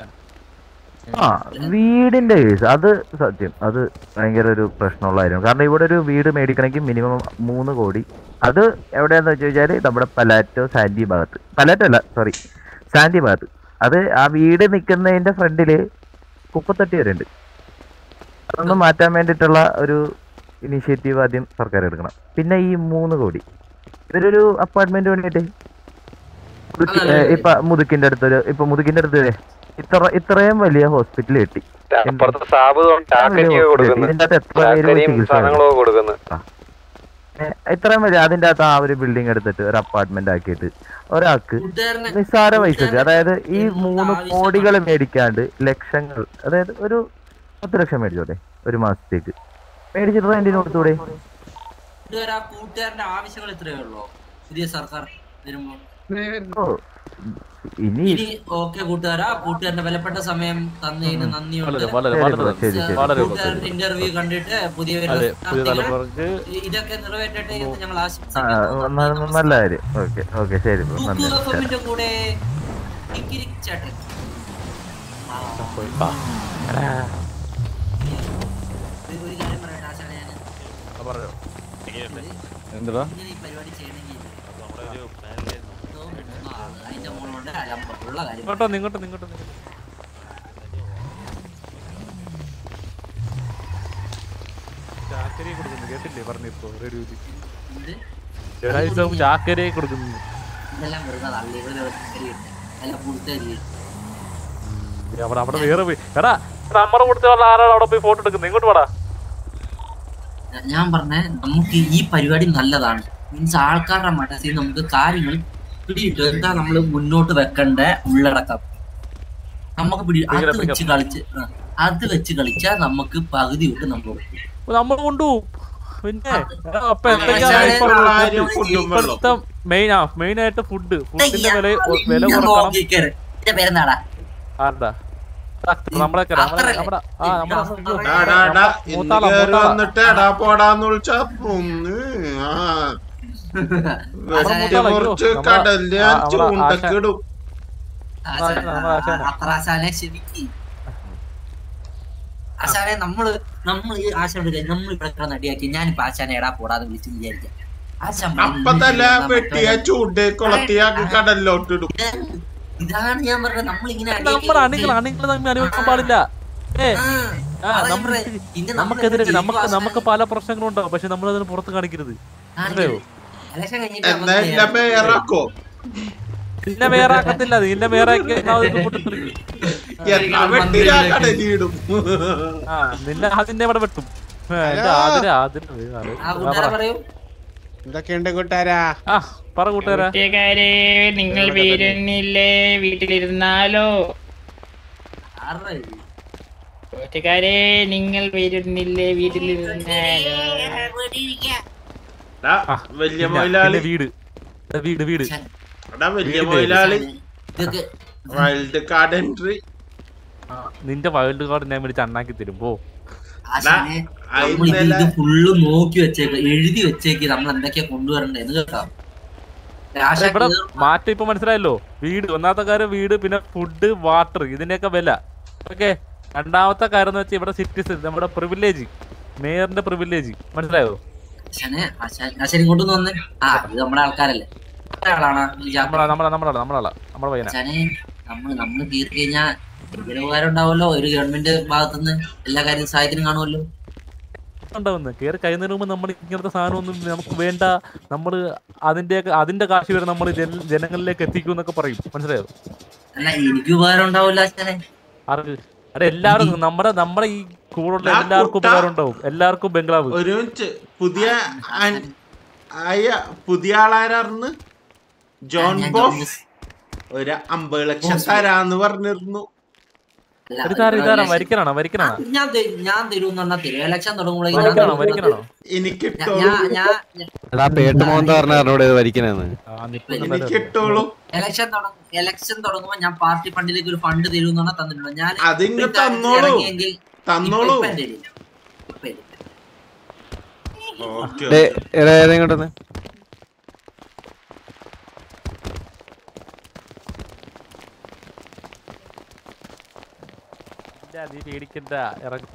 ആ വീടിന്റെ കേസ് അത് സത്യം അത് ഭയങ്കര ഒരു പ്രശ്നമുള്ള കാര്യമാണ് കാരണം ഇവിടെ ഒരു വീട് മേടിക്കണമെങ്കിൽ മിനിമം മൂന്ന് കോടി അത് എവിടെയാന്ന് വെച്ച് കഴിഞ്ഞാല് നമ്മുടെ പലാറ്റോ സാൻഡി ഭാഗത്ത് പലാറ്റോ അല്ല സോറി സാൻഡി ഭാഗത്ത് അത് ആ വീട് നിൽക്കുന്നതിന്റെ ഫ്രണ്ടില് കുപ്പത്തട്ടി വരെ ഉണ്ട് അതൊന്ന് മാറ്റാൻ വേണ്ടിയിട്ടുള്ള ഒരു ഇനിഷ്യേറ്റീവ് ആദ്യം സർക്കാർ എടുക്കണം പിന്നെ ഈ മൂന്ന് കോടി ഇതൊരു അപ്പാർട്ട്മെന്റ് വേണ്ടിയിട്ട് മുതുക്കി- ഏ, ഇപ്പൊ മുതുക്കിന്റെ അടുത്തൊരു ഇപ്പൊ മുതുക്കിന്റെ അടുത്ത് ദേ ഇത്ര ഇത്രയും വലിയ ഹോസ്പിറ്റൽ കിട്ടി അപ്പുറത്ത് സാബ് ചാക്കനിയൊക്കെ കൊടുക്കുന്നു ഇതിന്റെ അകത്ത് എത്ര പേര് പോയി ചാക്കനിയും ചികിത്സ സാധനങ്ങളൊക്കെ കൊടുക്കുന്നു ഏ, ഇത്രയും വലിയ അതിന്റെ അകത്ത് ആ ഒരു ബിൽഡിംഗ് എടുത്തിട്ട് ഒരു അപ്പാർട്ട്മെന്റ് ആക്കിയിട്ട് ഒരാൾക്ക് നിസ്സാര പൈസക്ക് അതായത് ഈ മൂന്ന് കോടികൾ മേടിക്കാണ്ട് ലക്ഷങ്ങൾ അതായത് ഒരു പത്ത് ലക്ഷം മേടിച്ചോട്ടെ ഒരു മാസത്തേക്ക് മേടിച്ചിട്ട് റെന്റിന് കൊടുത്തൂടെ കൂട്ടുകാർ ആ കൂട്ടുകാരന്റെ ആവശ്യങ്ങൾ ഇത്രയേ ഉള്ളൂ പുതിയ സർക്കാർ വരുമ്പോൾ ഓ, ഇനി ഇനി ഓക്കെ കൂട്ടുകാരാ കൂട്ടുകാരന്റെ വിലപ്പെട്ട സമയം തന്നതിന് നന്ദിയുണ്ട് വളരെ, വളരെ, വളരെ നന്ദി. ശരി, ശരി. വളരെ കൂട്ടുകാരന്റെ ഇന്റർവ്യൂ കണ്ടിട്ട് പുതിയ വരുന്ന അതെ, പുതിയ സ്ഥാനാർത്ഥികൾ തലമുറക്ക് ഇതൊക്കെ നിറവേറ്റട്ടെ എന്ന് ഞങ്ങൾ ആ, ആശംസിക്കുന്നു ന- നല്ല കാര്യം ഓക്കെ ഓക്കെ ശരി ബ്രോ നന്ദി നമസ്കാരം എഫിന്റെ കൂടെ കിക്കിരിക്ക് ചേട്ടൻ ഒരു- ഒരു കാര്യം പറയട്ടെ ആശാനെ ഞാൻ എന്താ ഇങ്ങനെ ഈ പരിപാടി ചെയ്യണമെങ്കിൽ ഇതോ മൂന്നോ ആള്, അതിന്റെ മോളുണ്ട് അലമ്പം ഉള്ള കാര്യം ഇങ്ങോട്ടോ നിങ്ങോട്ടോ നിങ്ങോട്ടോ ചാക്കരയെ കൊടുക്കുന്നു കേട്ടില്ലേ പറഞ്ഞിപ്പോ റേഡിയോയിൽ എന്ത്? ജഡായുസം ചാക്കരയെ കൊടുക്കുന്നു ഇതെല്ലാം വെറുതെ തള്ളി ഇവിടെ എല്ലാം പുറത്തേക്ക് അവിടെ അവിടെ വേറെ പോയി എടാ നമ്മുടെ കൊടുത്തുള്ള ആരാണ് അവിടെ പോയി ഫോട്ടോ എടുക്കുന്നത് ഇങ്ങോട്ട് വാടാ ഞാ- ഞാൻ പറഞ്ഞ നമുക്ക് ഈ പരിപാടി നല്ലതാണ് മീൻസ് ആൾക്കാരുടെ മനസ്സിൽ നമുക്ക് കാര്യങ്ങൾ പിടിയിട്ടു എന്താ നമ്മൾ മുന്നോട്ട് വെക്കേണ്ട ഉള്ളടക്കം നമുക്ക് പിടി അത് പിടിക്കണം, വെച്ച് കളിച്ച് ആ, അത് വെച്ച് കളിച്ചാൽ നമുക്ക് പകുതി വിട്ട് നമ്മൾ നമ്മൾ കൊണ്ടുപോകും പിന്നെ എടാ, അപ്പൊ ആ, എന്തൊക്കെയാണ് പക്ഷേ കാര്യം ഫുഡും ഇപ്പോഴത്തെ മെയിൻ ആ മെയിൻ ആയിട്ട് ഫുഡ് ഫുഡിന്റെ വില വില ഞാൻ കുറക്കണം നോക്കിക്കേറ്. എന്റെ പേരെന്താടാ ആരുടെ നമ്മളെ നമ്മുടെ നമ്മുടെ ആ നമ്മുടെ ഡാ, ഡാ, ഡാ, ഇന്ന് മൂത്താളാ, കേറി മൂത്താളാ. വന്നിട്ട് എടാ പോടാന്ന് വിളിച്ചാ ഒന്ന് ആ വെട്ടി മൂത്താളാ, മുറിച്ച് അയ്യോ, കടലില് നമ്മളെ- ആ, നമ്മളെ ചൂണ്ടക്ക് ആശാൻ. ഇടും ആശാനെ, നമ്മളെ ആശാനെ. അത്ര ആശാനെ ക്ഷമിക്ക് ആശാനെ നമ്മള് നമ്മൾ ഈ ആശാനോട് നമ്മൾ ഇവിടെ കിടന്ന് അടിയാക്കി ഞാനിപ്പോ ആശാനെ എടാ പോടാന്ന് വിളിച്ചു വിചാരിക്കാം ആശാൻ അപ്പൊ തന്നെ വെട്ടിയ ചൂണ്ട് കൊളത്തിയാക്കി കടലിലോട്ട് ഇടും ഇതാണ് ഞാൻ പറഞ്ഞത് നമ്മളിങ്ങനെ നമ്മുടെ അണികൾ അണികൾ തമ്മിൽ അനുഭവിക്കാൻ പാടില്ല ഏ ആ, നമുക്ക് നമുക്കെതിരെ നമുക്ക് നമുക്ക് പല പ്രശ്നങ്ങളും ഉണ്ടാവും പക്ഷെ നമ്മൾ അതിന് പുറത്ത് കാണിക്കരുത് മനസ്സിലായോ ഇലക്ഷൻ കഴിഞ്ഞിട്ട് എന്നാ എന്നെ പേരാക്കോ നിന്നെ വേറെ ആക്കത്തില്ല നിന്നെ വേറെ ആക്കി ഒന്നാമത് പൊട്ടിത്തെറിക്കും. എന്നാ വെട്ടിയാ കടലിടും ആ നിന്നെ അതിന്റെ ഇവിടെ വെട്ടും ഏ, എന്റെ ആതിര ആതിര ആള്. ആ ആ, കൂട്ടുകാരെ പറ. പറയൂ എന്തൊക്കെയുണ്ട് കൂട്ടുകാരാ ആ പറ കൂട്ടുകാരാ കൂട്ടുകാരെ നിങ്ങൾ വരുന്നില്ലേ വീട്ടിലിരുന്നാലോ ആരുടെ ഇത്? കൂട്ടുകാരെ നിങ്ങൾ വരുന്നില്ലേ വീട്ടിലിരുന്നാലോ ഡാ, വലിയ ഇല്ല, മൊയിലാളി പിന്നെ വീട് ദാ വീട് വീട് എടാ വലിയ വീടിന്റെ മൊയിലാളി ഇതൊക്കെ വൈൽഡ് കാർഡ് എൻട്രി നിന്റെ വൈൽഡ് കാർഡ് ഞാൻ മേടിച്ച് അണ്ണാക്കി തരും പോ ആശാനെ നമ്മൾ ഇത് ഇത് ഫുള്ള് നോക്കി വെച്ചേക്ക് എഴുതി വെച്ചേക്ക് നമ്മൾ എന്തൊക്കെയാ കൊണ്ടുവരണ്ടേന്ന് കേട്ടോ ആശ ഇവിടെ മാറ്റം ഇപ്പൊ മനസ്സിലായല്ലോ വീട് ഒന്നാമത്തെ കാര്യം വീട് പിന്നെ ഫുഡ് വാട്ടർ ഇതിന്റെയൊക്കെ വില ഓക്കെ രണ്ടാമത്തെ കാര്യം എന്ന് വെച്ചാൽ ഇവിടെ സിറ്റിസൺ നമ്മുടെ പ്രിവിലേജ് മേയറിന്റെ പ്രിവിലേജ് മനസ്സിലായോ ആശാനെ ആശാൻ ആശാൻ ഇങ്ങോട്ട് വന്നേ ആ ഇത് നമ്മുടെ ആൾക്കാരല്ലേ നമ്മുടെ ആളാണ് ഈ ജാ- നമ്മളാ നമ്മളാ നമ്മളാ നമ്മളാ നമ്മുടെ പയ്യനാ ആശാനെ നമ്മള് നമ്മള് തീർത്ത് കഴിഞ്ഞാൽ എന്തൊരു ഉപകാരം ഉണ്ടാവുമല്ലോ ഒരു ഗവൺമെന്റ് ഭാഗത്തുനിന്ന് എല്ലാ കാര്യം സഹായത്തിനും കാണുമല്ലോ ഉണ്ടാവുന്നത് കയറി കൈ നീറുമ്പോൾ നമ്മൾ ഇങ്ങനത്തെ സാധനമൊന്നും നമുക്ക് വേണ്ട നമ്മൾ അതിന്റെ അതിന്റെ കാശ് വരെ നമ്മൾ ജനങ്ങളിലേക്ക് എത്തിക്കും എന്നൊക്കെ പറയും മനസ്സിലായോ അല്ല എനിക്ക് ഉപകാരം ഉണ്ടാവില്ല ആശാനെ ആർക്ക് അവിടെ എല്ലാവർക്കും നമ്മുടെ നമ്മുടെ ഈ കൂടുള്ള ആ എല്ലാവർക്കും കുട്ടാ. ഉപകാരം ഉണ്ടാവും എല്ലാവർക്കും ബംഗ്ലാവ് ഒരു മിനിറ്റ് പുതിയ അൻ- ആയ പുതിയ ആളാരാർന്ന് ജോൺ ഞാൻ ബോസ് ഒരു അമ്പത് ലക്ഷം തരാന്ന് പറഞ്ഞിരുന്നു അല്ല, ഒരു കാര്യം ഇവിടെ ഇതാരാ election- വരിക്കനാണോ വരിക്കനാണോ ഞാൻ തെ- ഞാൻ തരും പറഞ്ഞാൽ തരും ഇലക്ഷൻ വരിക്കനാണോ വരിക്കനാണോ എനിക്ക് എടാ പേട്ട് മോന്ത പറഞ്ഞ അറിഞ്ഞൂടെ ഇത് വരിക്കണെന്ന് എനിക്ക് ഇട്ടോളൂ ഇലക്ഷൻ തുടങ്ങും ഇലക്ഷൻ തുടങ്ങുമ്പോ ഞാൻ പാർട്ടി ഫണ്ടിലേക്ക് ഒരു ഫണ്ട് തരും എന്നാണ് തന്നിട്ടുണ്ട് ഞാൻ അതിങ്ങ് ഒരു കാര്യത്തിൽ തന്നോളൂ. ഇറങ്ങിയെങ്കിൽ തന്നോളൂ. ഇപ്പൊ എന്റെ കയ്യിലില്ല. ഇപ്പൊ ഇല്ല. ഓക്കെ ഡേ എടാ ഏതാ ഇങ്ങോട്ടൊന്ന് ഇല്ല, നീ പേടിക്കണ്ട ഇറങ്ങും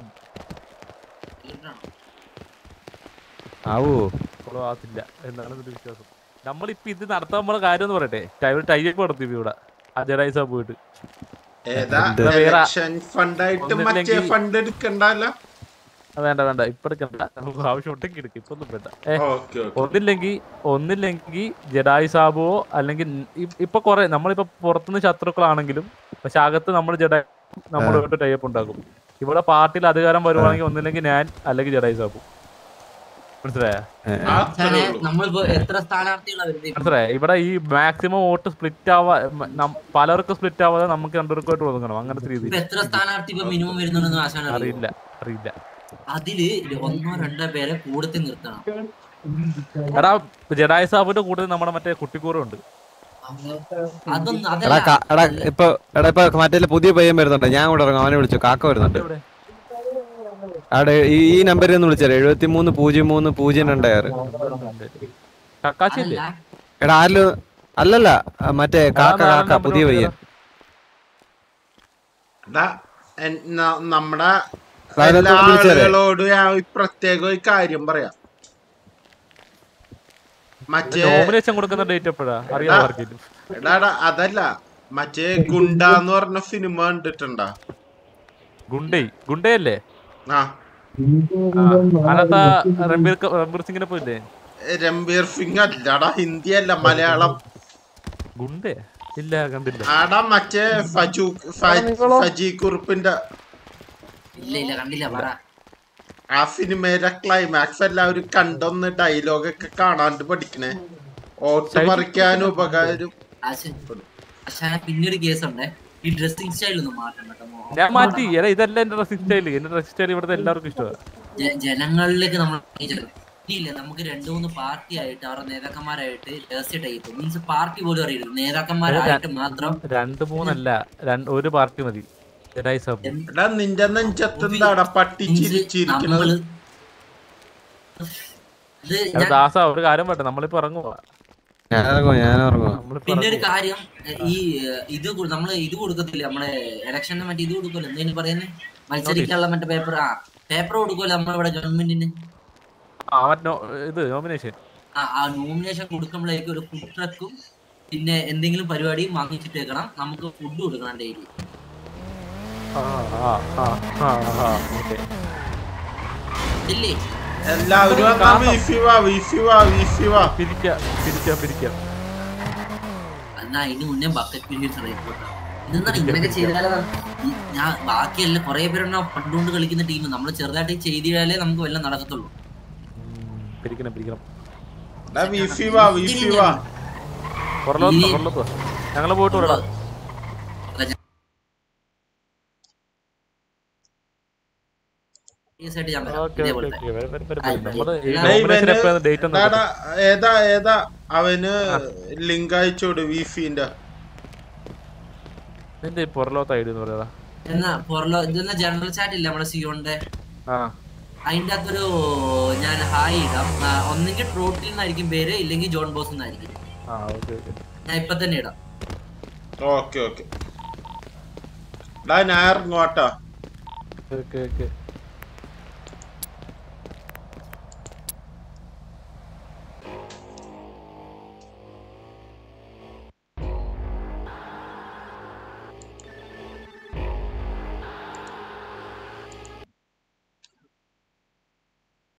ആവൂ ഫോളോ ആകത്തില്ല എന്നാണ് എന്റെ വിശ്വാസം നമ്മളിപ്പോ ഇത് നടത്താൻ പോണ കാര്യം എന്ന് പറയട്ടെ ടൈപ്പ് നടത്തി ഇവിടെ അജയ് സാബ് പോയിട്ട് ഏതാ ഇത് വേറെ- ഇലക്ഷൻ ഫണ്ടായിട്ട് മറ്റേ ഒന്നില്ലെങ്കിൽ- ഫണ്ട് എടുക്കണ്ടല്ലോ ആ, വേണ്ട വേണ്ട ഇപ്പൊ എടുക്കണ്ട നമുക്ക് ആവശ്യം ഉണ്ടെങ്കിൽ എടുക്കും ഇപ്പൊ ഒന്നും വേണ്ട ഏ, ഓക്കെ ഓക്കെ ഒന്നില്ലെങ്കിൽ ഒന്നില്ലെങ്കിൽ ജഡായി സാബോ അല്ലെങ്കിൽ ഇ- ഇപ്പൊ കൊറേ നമ്മളിപ്പോ പുറത്തുനിന്ന് ശത്രുക്കളാണെങ്കിലും പക്ഷെ അകത്ത് നമ്മൾ ജഡായി നമ്മളുമായിട്ട് ടൈപ്പ് ഉണ്ടാക്കും ഇവിടെ പാർട്ടിയിൽ അധികാരം വരുവാണെങ്കിൽ ഒന്നില്ലെങ്കിൽ ഞാൻ അല്ലെങ്കിൽ ജഡായി സാബു മനസ്സിലായോ ആശാനെ, നമ്മളിപ്പോ എത്ര സ്ഥാനാർത്ഥികളാ വരുന്നത് ഇപ്പൊ? മനസ്സിലായോ ഇവിടെ ഈ മാക്സിമം വോട്ട് സ്പ്ലിറ്റ് ആവാ മ- നം- പലർക്കും സ്പ്ലിറ്റ് ആവാതെ നമുക്ക് രണ്ടുപേർക്കുമായിട്ട് ഒതുങ്ങണം അങ്ങനത്തെ രീതി ഇപ്പൊ എത്ര സ്ഥാനാർത്ഥി ഇപ്പൊ മിനിമം വരുന്നുണ്ടെന്ന് ആശാന അറിയില്ല അറിയില്ല അതില് ഒന്നോ രണ്ടോ പേരെ കൂടത്തിൽ നിർത്തണം എടാ ജഡായി സാബുവിന്റെ കൂട്ടത്തിൽ നമ്മുടെ മറ്റേ കുട്ടിക്കൂറും ഉണ്ട് അതൊന്നും എടാ അതല്ല കാ- എടാ ഇപ്പൊ എടാ ഇപ്പൊ മറ്റേ പുതിയ പയ്യൻ വരുന്നുണ്ട് ഞാൻ കൂടെ ഇറങ്ങാം അവനെ വിളിച്ചു കാക്ക വരുന്നുണ്ട് അവിടെ ഈ ഈ നമ്പറിൽ ഒന്ന് വിളിച്ചാൽ എഴുപത്തി മൂന്ന് പൂജ്യം മൂന്ന് പൂജ്യം രണ്ട് ആറ് കക്കാച്ചി ഇല്ലേ എടാ ആരിലും അല്ലല്ല ആ, മറ്റേ കാക്ക നാളെ കാക്ക പുതിയ പയ്യൻ എടാ, എൻ- ന- നമ്മടെ അതിനകത്ത് എല്ലാ ഒന്ന് വിളിച്ചേരെ. ആളുകളോടും ഞാൻ ഒരു പ്രത്യേക ഒരു കാര്യം പറയാം മറ്റേ നോമിനേഷൻ കൊടുക്കുന്ന ഡേറ്റ് എപ്പോഴാ അറിയാതെ ആർക്കെങ്കിലും എടാ എടാ, അതല്ല മറ്റേ ഗുണ്ടാന്ന് പറഞ്ഞ സിനിമ കണ്ടിട്ടുണ്ടാ ഗുണ്ടേ ഗുണ്ടയല്ലേ ആ അതിനകത്ത് രൺബീർ ക- രൺബീർ സിംഗിനെ പോയില്ലേ രംബീർ സിംഗ് അല്ലടാ ഹിന്ദി അല്ല മലയാളം ഗുണ്ടേ ഇല്ല കണ്ടില്ല ആടാ മറ്റേ ഫജു ഫ- ഫജി കുറുപ്പിന്റെ ഇല്ല ഇല്ല കണ്ടില്ല പറ ആ സിനിമയിലെ ക്ലൈമാക്സ് എല്ലാവരും കണ്ടൊന്ന് ഡയലോഗൊക്കെ കാണാണ്ട് പഠിക്കണേ ഓട്ട് പറിക്കാൻ ഉപകാരം പക്ഷേ പിന്നൊരു കേസുണ്ടേ ഈ ഡ്രസ്സിംഗ് സ്റ്റൈൽ ഒന്നും മാറ്റണം കേട്ടോ മോ. ഞാൻ മാറ്റി എടാ ഇതല്ല എന്റെ ഡ്രസ്സിംഗ് സ്റ്റൈൽ എന്റെ ഡ്രസ്സിംഗ് സ്റ്റൈൽ ഇവിടുത്തെ എല്ലാവർക്കും ഇഷ്ടമാണ് ജ- ജനങ്ങളിലേക്ക് നമ്മൾ ഇല്ല നമുക്ക് രണ്ടു മൂന്ന് പാർട്ടി ആയിട്ട് അവരുടെ നേതാക്കന്മാരായിട്ട് രഹസ്യ ടൈപ്പ് മീൻസ് പാർട്ടി പോലും അറിയരുത് നേതാക്കന്മാരായിട്ട് മാത്രം രണ്ട് മൂന്നല്ല രണ്ട് ഒരു പാർട്ടി മതി ജഡായി സബ് എടാ നിന്റെ നെഞ്ചത്തെന്താടാ പട്ടി ചിരിച്ചിരിക്കുന്നത് നമ്മള് ഇത് എടാ ഞാൻ- ദാസ ഒരു കാര്യം പറ്റേ നമ്മളിപ്പോ ഇറങ്ങുവാ ഞാൻ ഇറങ്ങുവാ ഞാൻ ഇറങ്ങുവാ പിന്നെ ഒരു കാര്യം ഈ ഏഹ്, ഇത് കൊ- നമ്മള് ഇത് കൊടുക്കത്തില്ല നമ്മളെ ഇലക്ഷന് മറ്റേ ഇത് കൊടുക്കുമല്ലോ എന്തേലും പറയുന്നത് മത്സരിക്കാനുള്ള മറ്റേ പേപ്പർ ആ പേപ്പർ കൊടുക്കുമല്ലോ നമ്മളിവിടെ ഗവൺമെന്റിന് ആ മറ്റോ ഇത് നോമിനേഷൻ ആ ആ നോമിനേഷൻ കൊടുക്കുമ്പോഴേക്കും ഒരു ഫുഡ് ട്രക്കും പിന്നെ എന്തെങ്കിലും പരിപാടിയും വാങ്ങിച്ചിട്ടേക്കണം നമുക്ക് ഫുഡ് കൊടുക്കണം ഡെയിലി ആ ആ ആ ആ ആ ഓക്കെ ഇല്ലേ എല്ലാവരും വന്നാ വിഫി വാ വിഫി വാ വിഫി വാ പിരിക്കാം പിരിക്കാം പിരിക്കാം എന്നാ അതിന് മുന്നേ ബക്കറ്റ് പീരീഡ്സ് റിപ്പോർട്ട് ഇതെന്താണ് ഇങ്ങനെയൊക്കെ ചെയ്താലേ ഈ ഞാൻ ബാക്കിയെല്ലാം കുറെ പേരുണ്ടാവും പണ്ടുകൊണ്ട് കളിക്കുന്ന ടീം നമ്മൾ ചെറുതായിട്ട് ചെയ്താലേ നമുക്ക് വല്ലതും നടക്കത്തുള്ളൂ പിരിക്കണം പിരിക്കണം എടാ വിഫി വാ വിഫി വാ പുറലോത്തോ പുറലോത്തോ ഞങ്ങള് പോയിട്ട് വിടാം Serious ആയിട്ട് ഞാൻ വരാം. ഓക്കെ ഓക്കെ ഇതേപോലത്തെ. ഓക്കെ വരും വരും വരും ആ, വരും നമ്മള് ഈ എല്ലാ- നോമിനേഷൻ എപ്പോഴാണ് ഡേറ്റ് ഒന്ന് എടാ, ഏതാ ഏതാ അവന് ലിങ്ക് അയച്ചോട് വിഫിന്റെ നിന്റെ ഈ പുറലോത്ത ഐഡി എന്ന് പറയാ എന്നാ പുറലോ ഇതെന്നാ ജനറൽ ചാറ്റ് ഇല്ല നമ്മുടെ സിയോന്റെ ആ അതിന്റെ അകത്തൊരു ഞാൻ ഹായ് ഇടാം ആ, ഒന്നെങ്കിൽ ട്രോട്ടിൽ നിന്നായിരിക്കും പേര് ഇല്ലെങ്കിൽ ജോൺ ബോസ് എന്നായിരിക്കും ആ ഓക്കെ ഓക്കെ ഞാൻ ഇപ്പൊ തന്നെ ഇടാം ഓക്കെ ഓക്കെ എടാ ഞാൻ ഇറങ്ങോട്ടാ ഓക്കെ ഓക്കെ